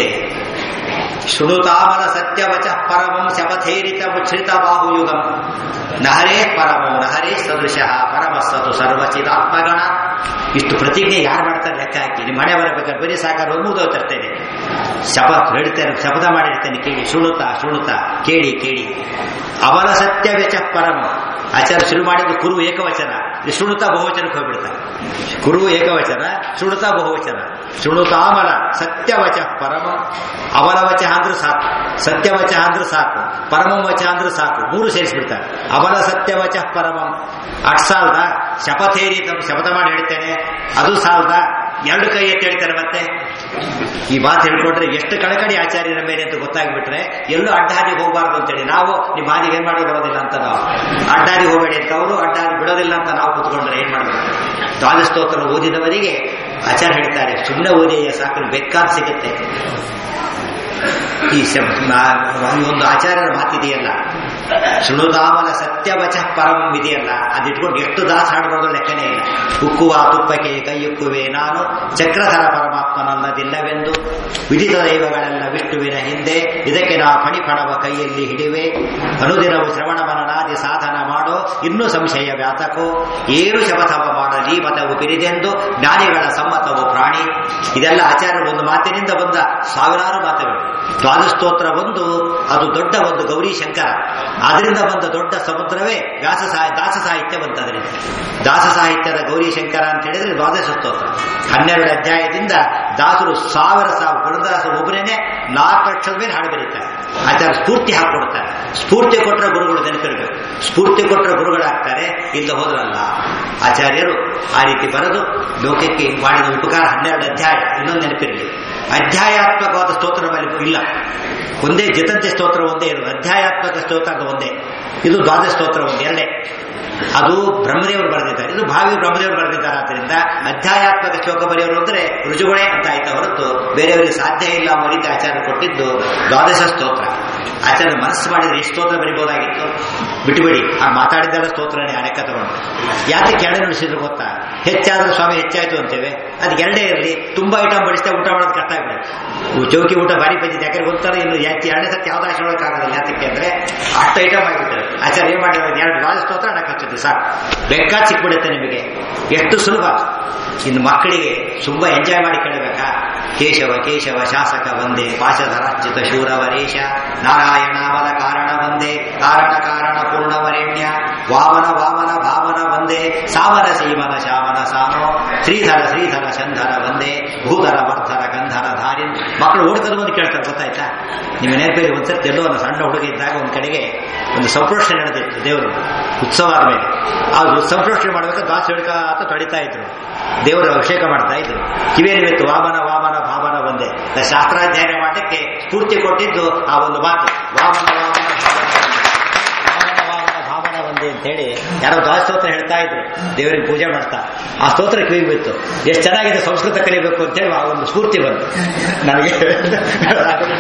ಶೃಣುತಾಮಲ ಸತ್ಯವಚ ಪರಮಂ ಶಪಥೇರಿತ ಮುಚ್ಛ್ರಿತ ಬಾಹುಯುಗಂ ನಹರೇ ಪರಮೋ ನಹರೇ ಸದೃಶಃ ಪರಮಸ್ಸತು ಸರ್ವಚಿದಾತ್ಮಗಣ ಇಷ್ಟು ಪ್ರತಿಜ್ಞೆ ಯಾರು ಮಾಡ್ತಾರೆ ಲೆಕ್ಕ ಹಾಕಿ ನಿಮ್ಮ ಮನೆ ಬರಬೇಕಾದ್ರೆ ಬರೀ ಸಾಕಾರ ಮುಗಿದೋಗ್ತಿರ್ತೇನೆ ಶಪ ಹೇಳ್ತೇನೆ ಶಪಥ ಮಾಡಿರ್ತೇನೆ ಕೇಳಿ ಸುಳುತ್ತಾ ಸುಳುತ್ತಾ ಕೇಳಿ ಕೇಳಿ ಅವಲ ಸತ್ಯ ವೆಚ ಪರಮ ಆಚಾರ್ಯ ಶುರು ಮಾಡಿದ್ದು ಕುರು ಏಕವಚನ ಇದು ಶೃಣುತಾ ಬಹುವಚನಕ್ಕೆ ಹೋಗ್ಬಿಡ್ತಾರೆ ಕುರು ಏಕವಚನ ಶೃಣುತಾ ಬಹುವಚನ ಶೃಣುತಾಮಲ ಸತ್ಯವಚ ಪರಮ ಅವಲ ವಚ ಅಂದ್ರೆ ಸಾಕು ಸತ್ಯವಚ ಅಂದ್ರೆ ಸಾಕು ಪರಮಂ ವಚ ಅಂದ್ರೆ ಸಾಕು ಮೂರು ಸೇರಿಸ್ಬಿಡ್ತಾರೆ ಅವಲ ಸತ್ಯವಚ ಪರಮಂ ಅಟ್ ಸಾಲ್ದ ಶಪಥೇರಿ ತಮ್ಮ ಶಪಥ ಮಾಡಿ ಹೇಳ್ತೇನೆ ಅದು ಸಾಲ್ದ ಎರಡು ಕೈ ಎತ್ತಿ ಹೇಳ್ತಾರೆ ಮತ್ತೆ ಈ ಮಾತು ಹೇಳ್ಕೊಂಡ್ರೆ ಎಷ್ಟು ಕಳಕಳಿ ಆಚಾರ್ಯರ ಮೇಲೆ ಅಂತ ಗೊತ್ತಾಗ್ಬಿಟ್ರೆ ಎಲ್ಲೂ ಅಡ್ಡಾದಿಗೆ ಹೋಗಬಾರ್ದು ಅಂತೇಳಿ ನಾವು ನಿಮ್ಮ ಹಾದಿಗೆ ಏನ್ ಮಾಡಿ ಬರೋದಿಲ್ಲ ಅಂತ ನಾವು ಅಡ್ಡಾದಿಗೆ ಹೋಗಬೇಡಿ ಅಂತ ಅವರು ಅಡ್ಡಾದಿ ಬಿಡೋದಿಲ್ಲ ಅಂತ ನಾವು ಕೂತ್ಕೊಂಡ್ರೆ ಏನ್ ಮಾಡಬೇಕು ದ್ವಾದಸ್ತೋತ್ರ ಓದಿದವರಿಗೆ ಆಚಾರ್ಯ ಹೇಳ್ತಾರೆ ಸುಮ್ಮನೆ ಓದಿಯ ಸಾಕು ಬೇಕಾದ ಸಿಗುತ್ತೆ ಈ ಶಬ್- ಮಾ- ಈ ಒಂದು ಆಚಾರ್ಯರ ಮಾತಿದೆಯಲ್ಲ ಶೃಣುದಾಮಲ ಸತ್ಯವಚ ಪರಂ ಇದೆಯಲ್ಲ ಅದಿಟ್ಕೊಂಡು ಎಷ್ಟು ದಾಸ ಹಾಡಬಾರ್ದು ಲೆಕ್ಕನೇ ಇಲ್ಲ ಉಕ್ಕುವ ತುಪ್ಪಕ್ಕೆ ಕೈಯುಕ್ಕುವೆ ನಾನು ಚಕ್ರಧರ ಪರಮಾತ್ಮನಲ್ಲದಿಲ್ಲವೆಂದು ವಿಧಿತ ದೈವಗಳೆಲ್ಲ ವಿಷ್ಣುವಿನ ಹಿಂದೆ ಇದಕ್ಕೆ ನಾ ಫಣಿಫಣವ ಕೈಯಲ್ಲಿ ಹಿಡಿವೆ ಅನುದಿನವು ಶ್ರವಣ ಮನನಾದಿ ಸಾಧನ ಮಾಡೋ ಇನ್ನೂ ಸಂಶಯ ವ್ಯಾತಕೋ ಏನು ಶಪಥವ ಮಾಡಲಿ ಮತವು ಬಿರಿದೆಂದು ಜ್ಞಾನಿಗಳ ಸಮ್ಮತವು ಪ್ರಾಣಿ ಇದೆಲ್ಲ ಆಚಾರ್ಯರು ಒಂದು ಮಾತಿನಿಂದ ಬಂದ ಸಾವಿರಾರು ಮಾತುಗಳು ದ್ವಾದಸ್ತೋತ್ರ ಒಂದು ಅದು ದೊಡ್ಡ ಒಂದು ಗೌರಿ ಶಂಕರ ಅದರಿಂದ ಬಂದ ದೊಡ್ಡ ಸಮುದ್ರವೇ ವ್ಯಾಸ ಸಾಹಿ ದಾಸ ಸಾಹಿತ್ಯ ಬಂತದರಿಂದ ದಾಸ ಸಾಹಿತ್ಯದ ಗೌರಿ ಶಂಕರ ಅಂತ ಹೇಳಿದ್ರೆ ದ್ವಾದಶ ಸ್ತೋತ್ರ ಹನ್ನೆರಡು ಅಧ್ಯಾಯದಿಂದ ದಾಸರು ಸಾವಿರ ಸಾವಿರ ಗುರುದಾಸ ಒಬ್ಬರೇನೆ ನಾಲ್ಕು ಲಕ್ಷದ ಮೇಲೆ ಹಾಡು ಬರೀತಾರೆ ಆಚಾರ ಸ್ಫೂರ್ತಿ ಹಾಕೊಡ್ತಾರೆ ಸ್ಫೂರ್ತಿ ಕೊಟ್ಟರೆ ಗುರುಗಳು ನೆನಪಿರಬೇಕು ಸ್ಫೂರ್ತಿ ಕೊಟ್ಟರೆ ಗುರುಗಳಾಗ್ತಾರೆ ಇಲ್ಲ ಹೋದ್ರಲ್ಲ ಆಚಾರ್ಯರು ಆ ರೀತಿ ಬರೆದು ಲೋಕಕ್ಕೆ ಮಾಡಿದ ಉಪಕಾರ ಹನ್ನೆರಡು ಅಧ್ಯಾಯ ಇನ್ನೊಂದು ನೆನಪಿರಲಿ ಅಧ್ಯಾಯಾತ್ಮಕವಾದ ಸ್ತೋತ್ರ ಮೇಲೆ ಇಲ್ಲ ಒಂದೇ ಜಿತಂತೆ ಸ್ತೋತ್ರ ಒಂದೇ ಇರೋದು ಅಧ್ಯಾಯಾತ್ಮಕ ಸ್ತೋತ್ರ ಅದು ಒಂದೇ ಇದು ದ್ವಾದಶ ಸ್ತೋತ್ರ ಒಂದು ಎರಡೇ ಅದು ಬ್ರಹ್ಮದೇವರು ಬರೆದಿದ್ದಾರೆ ಇದು ಭಾವಿ ಬ್ರಹ್ಮದೇವರು ಬರೆದಿದ್ದಾರೆ ಆದ್ದರಿಂದ ಅಧ್ಯಾಯಾತ್ಮಕ ಶ್ಲೋಕ ಬರೆಯೋರು ಅಂದ್ರೆ ರುಜುಗಳೇ ಅಂತ ಆಯ್ತಾ ಹೊರತು ಬೇರೆಯವರಿಗೆ ಸಾಧ್ಯ ಇಲ್ಲ ಅನ್ನೋ ರೀತಿ ಆಚಾರ್ಯ ಕೊಟ್ಟಿದ್ದು ದ್ವಾದಶ ಸ್ತೋತ್ರ ಆಚಾರ್ಯ ಮನಸ್ಸು ಮಾಡಿದ್ರೆ ಎಷ್ಟು ಸ್ತೋತ್ರ ಬರಿಬೋದಾಗಿತ್ತು ಬಿಟ್ಟುಬಿಡಿ ಆ ಮಾತಾಡಿದ್ದೆಲ್ಲ ಸ್ತೋತ್ರನೇ ಅನೇಕ ತಗೊಂಡು ಯಾತಕ್ಕೆ ಎರಡೇ ನುಡಿಸಿದ್ರು ಗೊತ್ತಾ ಹೆಚ್ಚಾದ್ರೆ ಸ್ವಾಮಿ ಹೆಚ್ಚಾಯ್ತು ಅಂತೇವೆ ಅದಕ್ಕೆ ಎರಡೇ ಇರಲಿ ತುಂಬಾ ಐಟಮ್ ಬಡಿಸ್ತಾ ಊಟ ಮಾಡೋದು ಕಷ್ಟ ಆಗ್ಬಿಡುತ್ತೆ ಚೌಕಿ ಊಟ ಭಾರಿ ಬಂದಿದೆ ಯಾಕಂದ್ರೆ ಗೊತ್ತಾರೆ ಇನ್ನು ಯಾಕೆ ಎರಡನೇ ಸತಿ ಯಾವ್ದು ಆಗೋದಿಲ್ಲ ಯಾತಕ್ಕೆ ಅಂದ್ರೆ ಅಷ್ಟು ಐಟಮ್ ಆಗಿಬಿಡ್ತಾರೆ ಆಚಾರ್ಯ ಏನ್ ಮಾಡಿರೋದು ಎರಡು ದ್ವಾದಶ ಸ್ತೋತ್ರ ಹಣ ಖರ್ಚಿದ್ದು ಸಾಕು ಬೇಕಾದ ಸಿಕ್ಬಿಡುತ್ತೆ ನಿಮಗೆ ಎಷ್ಟು ಸುಲಭ ಇನ್ನು ಮಕ್ಕಳಿಗೆ ತುಂಬಾ ಎಂಜಾಯ್ ಮಾಡಿ ಕೇಳಬೇಕಾ ಕೇಶವ ಕೇಶವ ಶಾಸಕ ಒಂದೇ ಪಾಶಧರಾರ್ಚಿತ ಶೂರವರೇಶ ನಾರಾಯಣಾವನ ಕಾರಣ ಒಂದೇ ಕಾರಣ ಕಾರಣ ಪೂರ್ಣವರೆಣ್ಯ ವಾಮನ ವಾಮನ ಭಾವನ ಒಂದೇ ಸಾಮನ ಸೀಮನ ಶಾಮನ ಸಾಮೋ ಶ್ರೀಧರ ಶ್ರೀಧರ ಶಂಧರ ಒಂದೇ ಭೂಧರ ವರ್ಧರ ಗಂಧರ ಧಾರಿನ್ ಮಕ್ಕಳು ಓಡ್ಕೊಂಡು ಬಂದು ಕೇಳ್ತಾರೆ ಗೊತ್ತಾಯ್ತಾ ನಿಮ್ಮ ನೆನಪಲ್ಲಿ ಒಂದ್ಸರ್ತಿ ಎಲ್ಲೋ ಒಂದು ಸಣ್ಣ ಹುಡುಗ ಇದ್ದಾಗ ಒಂದ್ ಕಡೆಗೆ ಒಂದು ಸಂಪ್ರೋಷಣೆ ನಡೆದಿತ್ತು ದೇವರು ಉತ್ಸವ ಆದ್ಮೇಲೆ ಆ ಸಂಪ್ರೋಷಣೆ ಮಾಡುವಾಗ ದಾಸ ಹೇಳ್ಕ ಅಂತ ತೊಳಿತಾ ಇದ್ರು ದೇವರು ಅಭಿಷೇಕ ಮಾಡ್ತಾ ಇದ್ರು ಕಿವಿಯಲ್ಲಿ ವಾಮನ ವಾಮನ ಭಾವನ ಒಂದೇ ಶಾಸ್ತ್ರಾಧ್ಯಯನ ಮಾಡಲಿಕ್ಕೆ ಸ್ಫೂರ್ತಿ ಕೊಟ್ಟಿದ್ದು ಆ ಒಂದು ಮಾತು ವಾಮನ ವಾಮನ ಭಾವನ ವಾಮನ ವಾಮನ ಭಾವನ ಒಂದೇ ಅಂತ ಹೇಳಿ ಯಾರೋ ದ್ವಾದ ಸ್ತೋತ್ರ ಹೇಳ್ತಾ ಇದ್ರು ದೇವರಿಗೆ ಪೂಜೆ ಮಾಡ್ತಾ ಆ ಸ್ತೋತ್ರ ಕಿವಿಗೆ ಬಿತ್ತು ಎಷ್ಟು ಚೆನ್ನಾಗಿದೆ ಸಂಸ್ಕೃತ ಕಲಿಬೇಕು ಅಂತ ಹೇಳಿ ಆ ಒಂದು ಸ್ಫೂರ್ತಿ ಬಂತು ನನಗೆ ಅದರಿಂದ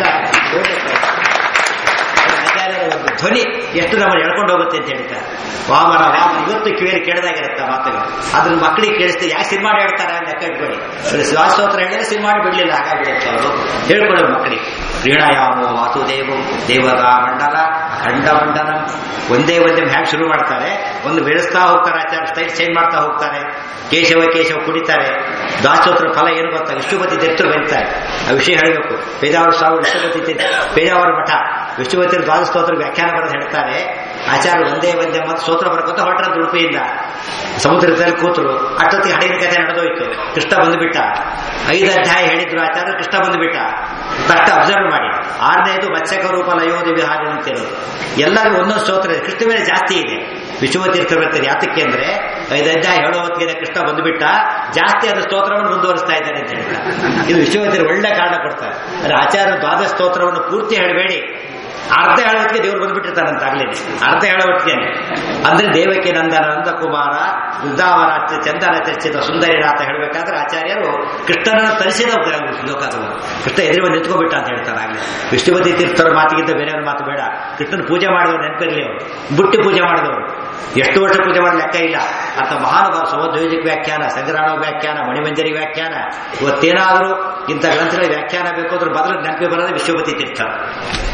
ಆಚಾರ್ಯರ ಒಂದು ಧ್ವನಿ ಎಷ್ಟು ನಮ್ಮನ್ನು ಎಳ್ಕೊಂಡು ಹೋಗುತ್ತೆ ಅಂತ ಹೇಳ್ತಾರೆ ವಾಮನ ವಾಮನ ಇವತ್ತು ಕಿವಿಯಲ್ಲಿ ಕೇಳದಾಗಿರುತ್ತೆ ಆ ಮಾತುಗಳು ಅದನ್ನ ಮಕ್ಕಳಿಗೆ ಕೇಳಿಸ್ತೆ ಯಾಕೆ ಸಿನಿಮಾ ಹೇಳ್ತಾರೆ ಅಂತ ಲೆಕ್ಕ ಇಟ್ಕೊಳ್ಳಿ ಶ್ವಾಸೋತ್ರ ಹೇಳಿದ್ರೆ ಸಿನಿಮಾ ಬಿಡ್ಲಿಲ್ಲ ಹಾಗಾಗಿರುತ್ತೆ ಅವರು ಹೇಳ್ಕೊಳ್ಳೋದು ಮಕ್ಕಳಿಗೆ ಕ್ರೀಡಾಯಾಮೋ ವಾಸುದೇವ ದೇವದ ಮಂಡಲ ಖಂಡ ಮಂಡಲ ಒಂದೇ ಒಂದೇ ಹ್ಯಾಕ್ ಶುರು ಮಾಡ್ತಾರೆ ಒಂದು ಬೆಳೆಸ್ತಾ ಹೋಗ್ತಾರೆ ಆಚಾರ ಸ್ಟೈಲ್ ಚೇಂಜ್ ಮಾಡ್ತಾ ಹೋಗ್ತಾರೆ ಕೇಶವ ಕೇಶವ ಕುಡಿತಾರೆ ದಾಸೋತ್ರ ಫಲ ಏನು ಗೊತ್ತಾ ವಿಷ್ಣುಪತಿ ತೀರ್ಥರು ಬರೀತಾರೆ ಆ ವಿಷಯ ಹೇಳಬೇಕು ಪೇಜಾವರ ಸ್ವಾಮಿ ವಿಷ್ಣುಪತಿ ತೀರ್ಥ ಪೇಜಾವರ ಮಠ ವಿಷ್ಣುಪತಿ ದ್ವಾದಸ್ತೋತ್ರ ವ್ಯಾಖ್ಯಾನ ಬರೆದು ಹೇಳ್ತಾರೆ ಆಚಾರ್ಯ ಒಂದೇ ಒಂದೇ ಮತ್ತು ಸ್ತೋತ್ರ ಬರ್ಕೊತ ಹೊರಟ್ರ ಉಡುಪಿಯಿಂದ ಸಮುದ್ರದಲ್ಲಿ ಕೂತರು ಅಷ್ಟೊತ್ತಿಗೆ ಹಡಿನ ಕಥೆ ನಡೆದೋಯ್ತು ಕೃಷ್ಣ ಬಂದುಬಿಟ್ಟ ಐದು ಅಧ್ಯಾಯ ಹೇಳಿದ್ರು ಆಚಾರ್ಯ ಕೃಷ್ಣ ಬಂದುಬಿಟ್ಟ ತಟ್ಟ ಅಬ್ಸರ್ವ್ ಮಾಡಿ ಆರನೇದು ಮತ್ಸ್ಯಕ ರೂಪ ಲಯೋಧಿ ವಿಹಾರ ಅಂತಿರೋದು ಎಲ್ಲರಿಗೂ ಒಂದೊಂದು ಸ್ತೋತ್ರ ಇದೆ ಕೃಷ್ಣ ಮೇಲೆ ಜಾಸ್ತಿ ಇದೆ ವಿಶ್ವತೀರ್ಥ ಬರ್ತಾರೆ ಯಾತಕ್ಕೆ ಅಂದ್ರೆ ಐದು ಅಧ್ಯಾಯ ಹೇಳೋ ಹೊತ್ತಿಗೆ ಕೃಷ್ಣ ಬಂದುಬಿಟ್ಟ ಜಾಸ್ತಿ ಅದು ಸ್ತೋತ್ರವನ್ನು ಮುಂದುವರಿಸ್ತಾ ಇದ್ದಾರೆ ಅಂತ ಹೇಳ್ತಾರೆ ಇದು ವಿಶ್ವತೀರ್ ಒಳ್ಳೆ ಕಾರಣ ಕೊಡ್ತಾರೆ ಅಂದ್ರೆ ಆಚಾರ್ಯ ದ್ವಾದಶ ಸ್ತೋತ್ರವನ್ನು ಪೂರ್ತಿ ಹೇಳಬೇಡಿ ಅರ್ಧ ಹೇಳೋತ್ತಿಗೆ ದೇವರು ಬಂದ್ಬಿಟ್ಟಿರ್ತಾರಂತ ಆಗ್ಲೇನೆ ಅರ್ಧ ಹೇಳೋತ್ತಿಗೆ ಅಂದ್ರೆ ದೇವಕ್ಕೆ ನಂದನ ನಂದಕುಮಾರ ವೃಂದಾವನ ಚಂದನ ಚರ್ಚಿತ ಸುಂದರಿನಾಥ ಹೇಳಬೇಕಾದ್ರೆ ಆಚಾರ್ಯರು ಕೃಷ್ಣನನ್ನು ತರಿಸಿದ ಲೋಕದವರು ಕೃಷ್ಣ ಎದುರು ಬಂದು ನಿಂತ್ಕೊಬಿಟ್ಟ ಅಂತ ಹೇಳ್ತಾರೆ ಆಗ್ಲೇ ವಿಷ್ಣುಪತಿ ತೀರ್ಥರ ಮಾತಿಗಿಂತ ಬೇರೆಯವ್ರ ಮಾತು ಬೇಡ ಕೃಷ್ಣನ ಪೂಜೆ ಮಾಡಿದವರು ನೆನಪಿರಲಿ ಅವರು ಬುಟ್ಟಿ ಪೂಜೆ ಮಾಡಿದವರು ಎಷ್ಟು ವರ್ಷ ಪೂಜೆ ಮಾಡೋ ಲೆಕ್ಕ ಇಲ್ಲ ಅಂತ ಮಹಾನುಭಾವ ಸಮದ್ವೈಜಿಕ ವ್ಯಾಖ್ಯಾನ ಸಂಗ್ರಹಣ ವ್ಯಾಖ್ಯಾನ ಮಣಿಮಂಜರಿ ವ್ಯಾಖ್ಯಾನ ಇವತ್ತೇನಾದರೂ ಇಂಥ ಗ್ರಂಥಗಳ ವ್ಯಾಖ್ಯಾನ ಬೇಕು ಅದ್ರ ಬದಲು ನೆನಪಿ ಬರೋದು ವಿಶ್ವಪತಿ ತೀರ್ಥ ವಿಶ್ವ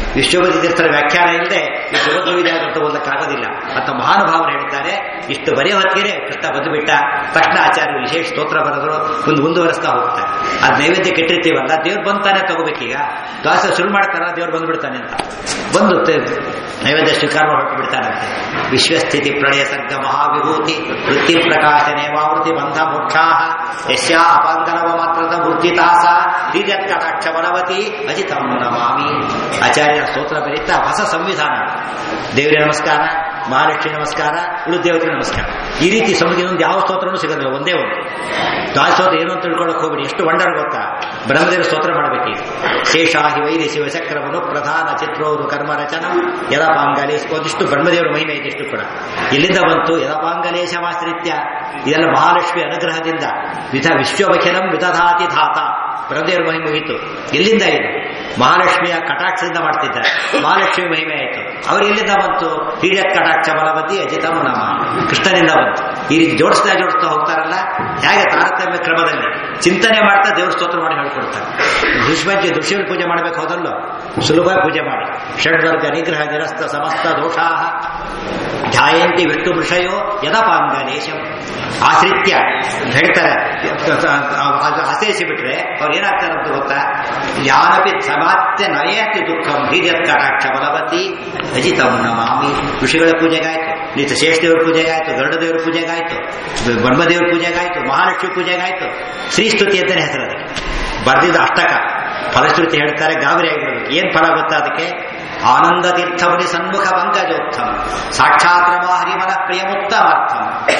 ವಿಷ್ಣುಪತಿ ತೀರ್ಥರ ವ್ಯಾಖ್ಯಾನ ಇಲ್ಲದೆ ಈ ಸುಭದ್ರವಿದೆ ಅಂತ ಓದಕ್ಕಾಗೋದಿಲ್ಲ ಅಂತ ಮಹಾನುಭಾವರು ಹೇಳ್ತಾರೆ ಇಷ್ಟು ಬರೆಯೋ ಹೊತ್ತಿಗೆ ಕೃಷ್ಣ ಬಂದುಬಿಟ್ಟ ತಕ್ಷಣ ಆಚಾರ್ಯರು ವಿಶೇಷ ಸ್ತೋತ್ರ ಬರೆದ್ರು ಮುಂದೆ ಮುಂದುವರೆಸ್ತಾ ಹೋಗ್ತಾರೆ ಅದು ನೈವೇದ್ಯ ಕೆಟ್ಟಿರ್ತೀವಲ್ಲ ದೇವ್ರು ಬಂತಾನೆ ತಗೋಬೇಕೀಗ ದಾಸ ಶುರು ಮಾಡ್ತಾರ ದೇವ್ರು ಬಂದ್ಬಿಡ್ತಾನೆ ಅಂತ ಬಂದು ತೆ- ನೈವೇದ್ಯ ಸ್ವೀಕಾರ ಹೊರಟು ಬಿಡ್ತಾರಂತೆ ವಿಶ್ವಸ್ಥಿತಿ ಪ್ರಳಯ ಸರ್ಗ ಮಹಾವಿಭೂತಿ ವೃತ್ತಿ ಪ್ರಕಾಶನೆ ವಾವೃತಿ ಬಂಧ ಮೋಕ್ಷಾ ಯಶ್ಯಾ ಅಪಾಂಗನವ ಮಾತ್ರದ ವೃತ್ತಿತಾಸ ಹಿರಿಯತ್ ಕಟಾಕ್ಷ ಬಲವತಿ ಅಜಿತಂ ನಮಾಮಿ ಆಚಾರ್ಯ ಸ್ತೋತ್ರ ಬರೀತಾ ಹೊಸ ಸಂವಿಧಾನ ದೇವರಿಗೆ ನಮಸ್ಕಾರ ಮಹಾಲಕ್ಷ್ಮಿ ನಮಸ್ಕಾರ ಉಳಿದ ದೇವತೆಗೆ ನಮಸ್ಕಾರ ಈ ರೀತಿ ಸಮುದ್ರ ಇನ್ನೊಂದು ಯಾವ ಸ್ತೋತ್ರನೂ ಸಿಗೋದಿಲ್ಲ ಒಂದೇ ಒಂದು ದ್ವಾರ ಸ್ತೋತ್ರ ಏನು ಅಂತ ತಿಳ್ಕೊಳ್ಳೋಕೆ ಹೋಗ್ಬಿಡಿ ಎಷ್ಟು ವಂಡರ್ ಗೊತ್ತಾ ಬ್ರಹ್ಮದೇವರು ಸ್ತೋತ್ರ ಮಾಡಬೇಕೀಗ ಶೇಷಾಹಿ ವೈರಿ ಶಿವಚಕ್ರವನು ಪ್ರಧಾನ ಚಿತ್ರೋರು ಕರ್ಮ ರಚನ ಯದಪಾಂಗಲೇಶ ಒಂದಿಷ್ಟು ಬ್ರಹ್ಮದೇವರ ಮಹಿಮೆ ಇದಿಷ್ಟು ಕೂಡ ಇಲ್ಲಿಂದ ಬಂತು ಯದಪಾಂಗಲೇಶಮಾಶ್ರಿತ್ಯ ಇದೆಲ್ಲ ಮಹಾಲಕ್ಷ್ಮಿ ಅನುಗ್ರಹದಿಂದ ವಿಧ ವಿಶ್ವವಖಿಲಂ ವಿತಧಾತಿ ಧಾತ ಬ್ರಹ್ಮದೇವರ ಮಹಿಮೆ ಮುಗಿತು ಎಲ್ಲಿಂದ ಇದು ಮಹಾಲಕ್ಷ್ಮಿಯ ಕಟಾಕ್ಷದಿಂದ ಮಾಡ್ತಿದ್ದಾರೆ ಮಹಾಲಕ್ಷ್ಮಿ ಮಹಿಮೆ ಆಯಿತು ಅವ್ರು ಎಲ್ಲಿಂದ ಬಂತು ಹಿರಿಯ ಕಟಾಕ್ಷ ಬಲವತಿ ಅಜಿತಂ ನಮ ಕೃಷ್ಣನಿಂದ ಬಂತು ಈ ರೀತಿ ಜೋಡಿಸ್ತಾ ಜೋಡಿಸ್ತಾ ಹೋಗ್ತಾರಲ್ಲ ಹೇಗೆ ತಾರತಮ್ಯ ಕ್ರಮದಲ್ಲಿ ಚಿಂತನೆ ಮಾಡ್ತಾ ದೇವ್ರ ಸ್ತೋತ್ರ ಮಾಡಿ ಹೇಳ್ಕೊಡ್ತಾರೆ ದುಷ್ಮಜ್ಜೆ ದುಷ್ಯನ ಪೂಜೆ ಮಾಡಬೇಕು ಹೋದಲ್ಲೋ ಸುಲಭ ಪೂಜೆ ಮಾಡಿ ಷಡ್ವರ್ಗ ನಿಗ್ರಹ ನಿರಸ್ತ ಸಮಸ್ತ ದೋಷಾ ಧ್ಯಾಯಂತಿ ವಿಷ್ಣು ವೃಷಯೋ ಯದಪಾಂಗಲೇಶಂ ಆಶ್ರಿತ್ಯ ಹೇಳ್ತಾರೆ ಅದು ಆಶ್ರಯಿಸಿ ಬಿಟ್ರೆ ಅವ್ರು ಏನಾಗ್ತಾರೆ ಅಂತ ಗೊತ್ತಾ ಯಾರಪಿ ಸಮಾತ್ಯ ನಯತಿ ದುಃಖಂ ಹಿರಿಯತ್ ಕಟಾಕ್ಷ ಬಲವತಿ ಅಜಿತಂ ನಮಾಮಿ ಋಷಿಗಳ ಪೂಜೆಗಾಯ್ತು ನಿತ್ಯ ಶೇಷದೇವರ ಪೂಜೆಗಾಯ್ತು ಗರುಡದೇವರ ಪೂಜೆಗಾಯ್ತು ಬ್ರಹ್ಮದೇವರ ಪೂಜೆಗಾಯ್ತು ಮಹಾಲಕ್ಷ್ಮಿ ಪೂಜೆಗಾಯ್ತು ಶ್ರೀಸ್ತುತಿ ಅಂತಾನೆ ಹೆಸರದು ಬರ್ದಿದ್ದು ಅಷ್ಟಕ ಫಲಶ್ರುತಿ ಹೇಳ್ತಾರೆ ಗಾಬರಿ ಆಗಿರ್ಬೇಕು ಏನ್ ಫಲ ಗೊತ್ತಾ ಅದಕ್ಕೆ ಆನಂದ ತೀರ್ಥಮುನಿ ಸನ್ಮುಖ ಪಂಕಜೋತ್ತಮ ಸಾಕ್ಷಾತ್ ರಮ ಹರಿಮನ ಪ್ರಿಯಮುತ್ತಮರ್ಥಂ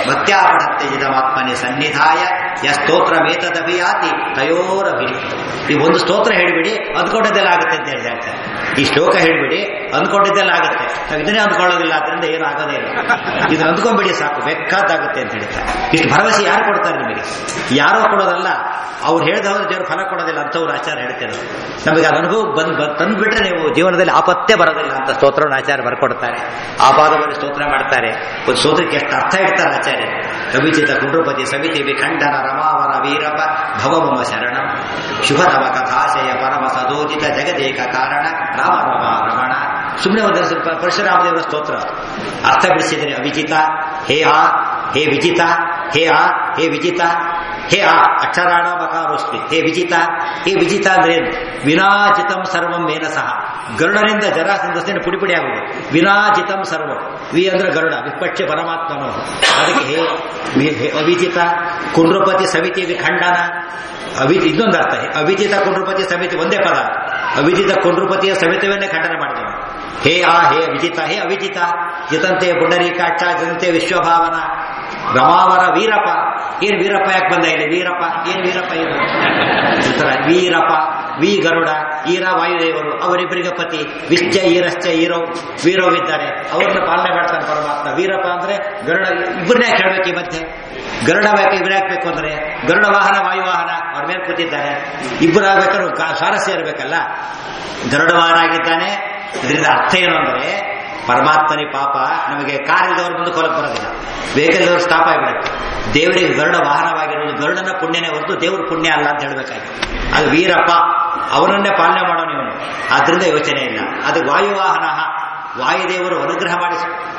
ಭಕ್ತ್ಯಾಪಠತ್ಯಜಿತಮಾತ್ಮನೆ ಸನ್ನಿಧಾಯ ಯ ಸ್ತೋತ್ರಮೇತದಭಿಯಾತಿ ತಯೋರಭಿಷ್ಟ ಈ ಒಂದು ಸ್ತೋತ್ರ ಹೇಳಿಬಿಡಿ ಅಂದ್ಕೊಂಡಿದ್ದೆಲ್ಲ ಆಗುತ್ತೆ ಅಂತ ಹೇಳಿ ಹೇಳ್ತಾರೆ ಈ ಶ್ಲೋಕ ಹೇಳಿಬಿಡಿ ಅಂದ್ಕೊಂಡಿದ್ದೆಲ್ಲ ಆಗುತ್ತೆ ನಾವು ಇದನ್ನೇ ಅಂದ್ಕೊಳ್ಳೋದಿಲ್ಲ ಅದರಿಂದ ಏನು ಆಗೋದೇ ಇಲ್ಲ ಇದನ್ನ ಅಂದ್ಕೊಂಡ್ಬಿಡಿ ಸಾಕು ಬೇಕಾದಾಗುತ್ತೆ ಅಂತ ಹೇಳ್ತಾರೆ ಇಷ್ಟು ಭರವಸೆ ಯಾರು ಕೊಡ್ತಾರೆ ನಿಮಗೆ ಯಾರೋ ಕೊಡೋದಲ್ಲ ಅವ್ರು ಹೇಳಿದವರು ದೇವರು ಫಲ ಕೊಡೋದಿಲ್ಲ ಅಂತವ್ರು ಆಚಾರ ಹೇಳ್ತಾರೆ ನಮಗೆ ಅದು ಅನುಭವ ಬಂದ್ ಬಂದ್- ತಂದ್ಬಿಟ್ರೆ ನೀವು ಜೀವನದಲ್ಲಿ ಆಪತ್ತೇ ಬರೋದಿಲ್ಲ ಅಂತ ಸ್ತೋತ್ರವನ್ನು ಆಚಾರ್ಯ ಬರ್ಕೊಡ್ತಾರೆ ಆಪಾದವನ್ನು ಸ್ತೋತ್ರ ಮಾಡ್ತಾರೆ ಒಂದು ಸ್ತೋತ್ರಕ್ಕೆ ಎಷ್ಟು ಅರ್ಥ ಇಡ್ತಾರೆ ಆಚಾರ್ಯ ಕವಿಚಿತ ಕುಂಡ್ರಪತಿ ಸವಿತಿ ವಿಖಂಡನ ರಮಾವರ ವೀರಪ ಭವಮಮ ಶರಣ ಶುಭ ತವ ಕಥಾಶಯ ಪರಮ ಸದೋಜಿತ ಜಗದೇಕ ಕಾರಣ ರಾಮ ರಮ ರಮಣ ಸುಮ್ಮನೆ ಒಂದು ಸ್ವಲ್ಪ ಪರಶುರಾಮ ದೇವರ ಸ್ತೋತ್ರ ಅರ್ಥ ಬಿಡಿಸಿದರೆ ಅವಿಜಿತ ಹೇ ಆ ಹೇ ವಿಜಿತ ಹೇ ಆ ಹೇ ವಿಜಿತ ಹೇ ಆ ಅಕ್ಷರಾಣ ಬಕಾರೋಸ್ಮಿ ಹೇ ವಿಜಿತ ಹೇ ವಿಜಿತ ಅಂದ್ರೆ ಏನು ವಿನಾಜಿತಂ ಸರ್ವಂ ಮೇನ ಸಹ ಗರುಡನಿಂದ ಜರಾಸಂದಸ್ತಿನ ಪುಡಿ ಪುಡಿ ಆಗುವುದು ವಿನಾಜಿತಂ ಸರ್ವಂ ವಿ ಅಂದ್ರೆ ಗರುಡ ವಿಪಕ್ಷ ಪರಮಾತ್ಮನು ಅದಕ್ಕೆ ಹೇ ವಿ- ಹೇ ಅವಿಜಿತ ಕುಂಡ್ರಪತಿ ಸಮಿತಿ ವಿಖಂಡನ ಅವಿ ಇನ್ನೊಂದು ಅರ್ಥ ಅವಿಜಿತ ಕುಂಡ್ರಪತಿ ಸಮಿತಿ ಒಂದೇ ಪದ ಅವಿಜಿತ ಕುಂಡ್ರಪತಿಯ ಸಮಿತಿಯನ್ನೇ ಖಂಡನೆ ಮಾಡಿದವ ಹೇ ಆ ಹೇ ವಿಜಿತ ಹೇ ಅವಿಜಿತ ಜಿತಂತೆ ಪುಂಡರೀಕಾಕ್ಷ ಜಿತಂತೆ ವಿಶ್ವಭಾವನ ರಮಾವರ ವೀರಪ್ಪ ಏನ್ ವೀರಪ್ಪ ಯಾಕೆ ಬಂದ ಇಲ್ಲಿ ವೀರಪ್ಪ ಏನ್ ವೀರಪ್ಪ ಇದು ಉತ್ತರ ವೀರಪ್ಪ ವಿ ಗರುಡ ಈರ ವಾಯುದೇವರು ಅವರಿಬ್ಬರಿಗೆ ಪತಿ ವಿಶ್ಚ ಈರಶ್ಚ ಈರೋ ವೀರವಿದ್ದಾರೆ ಅವ್ರನ್ನ ಪಾಲನೆ ಮಾಡ್ತಾನೆ ಪರಮಾತ್ಮ ವೀರಪ್ಪ ಅಂದ್ರೆ ಗರುಡ ಇಬ್ಬರನ್ನೇ ಕೇಳ್ಬೇಕು ಈ ಮಧ್ಯೆ ಗರುಡ ಬೇಕು ಇಬ್ಬರೇ ಹಾಕ್ಬೇಕು ಅಂದ್ರೆ ಗರುಡ ವಾಹನ ವಾಯುವಾಹನ ಅವ್ರ ಮೇಲೆ ಕೂತಿದ್ದಾರೆ ಇಬ್ಬರು ಆಗ್ಬೇಕಾದ್ರೆ ಕಾ- ಸ್ವಾರಸ್ಯ ಇರಬೇಕಲ್ಲ ಗರುಡ ವಾಹನ ಆಗಿದ್ದಾನೆ ಇದರಿಂದ ಅರ್ಥ ಏನು ಅಂದ್ರೆ ಪರಮಾತ್ಮನಿ ಪಾಪ ನಮಗೆ ಕಾರಿಲ್ದವ್ರ ಮುಂದೆ ಕೊಲಕ್ಕೆ ಬರೋದಿಲ್ಲ ವೆಹಿಕಲ್ದವ್ರು ಸ್ಟಾಪ್ ಆಗಿಬಿಡುತ್ತೆ ದೇವರಿಗೆ ಗರುಡ ವಾಹನವಾಗಿರೋದು ಗರುಡನ ಪುಣ್ಯನೇ ಹೊರತು ದೇವ್ರ ಪುಣ್ಯ ಅಲ್ಲ ಅಂತ ಹೇಳ್ಬೇಕಾಗಿ ಅದು ವೀರಪ್ಪ ಅವನನ್ನೇ ಪಾಲನೆ ಮಾಡೋನು ಇವನು ಆದ್ರಿಂದ ಯೋಚನೆ ಇಲ್ಲ ಅದು ವಾಯುವಾಹನ ವಾಯುದೇವರು ಅನುಗ್ರಹ ಮಾಡಿ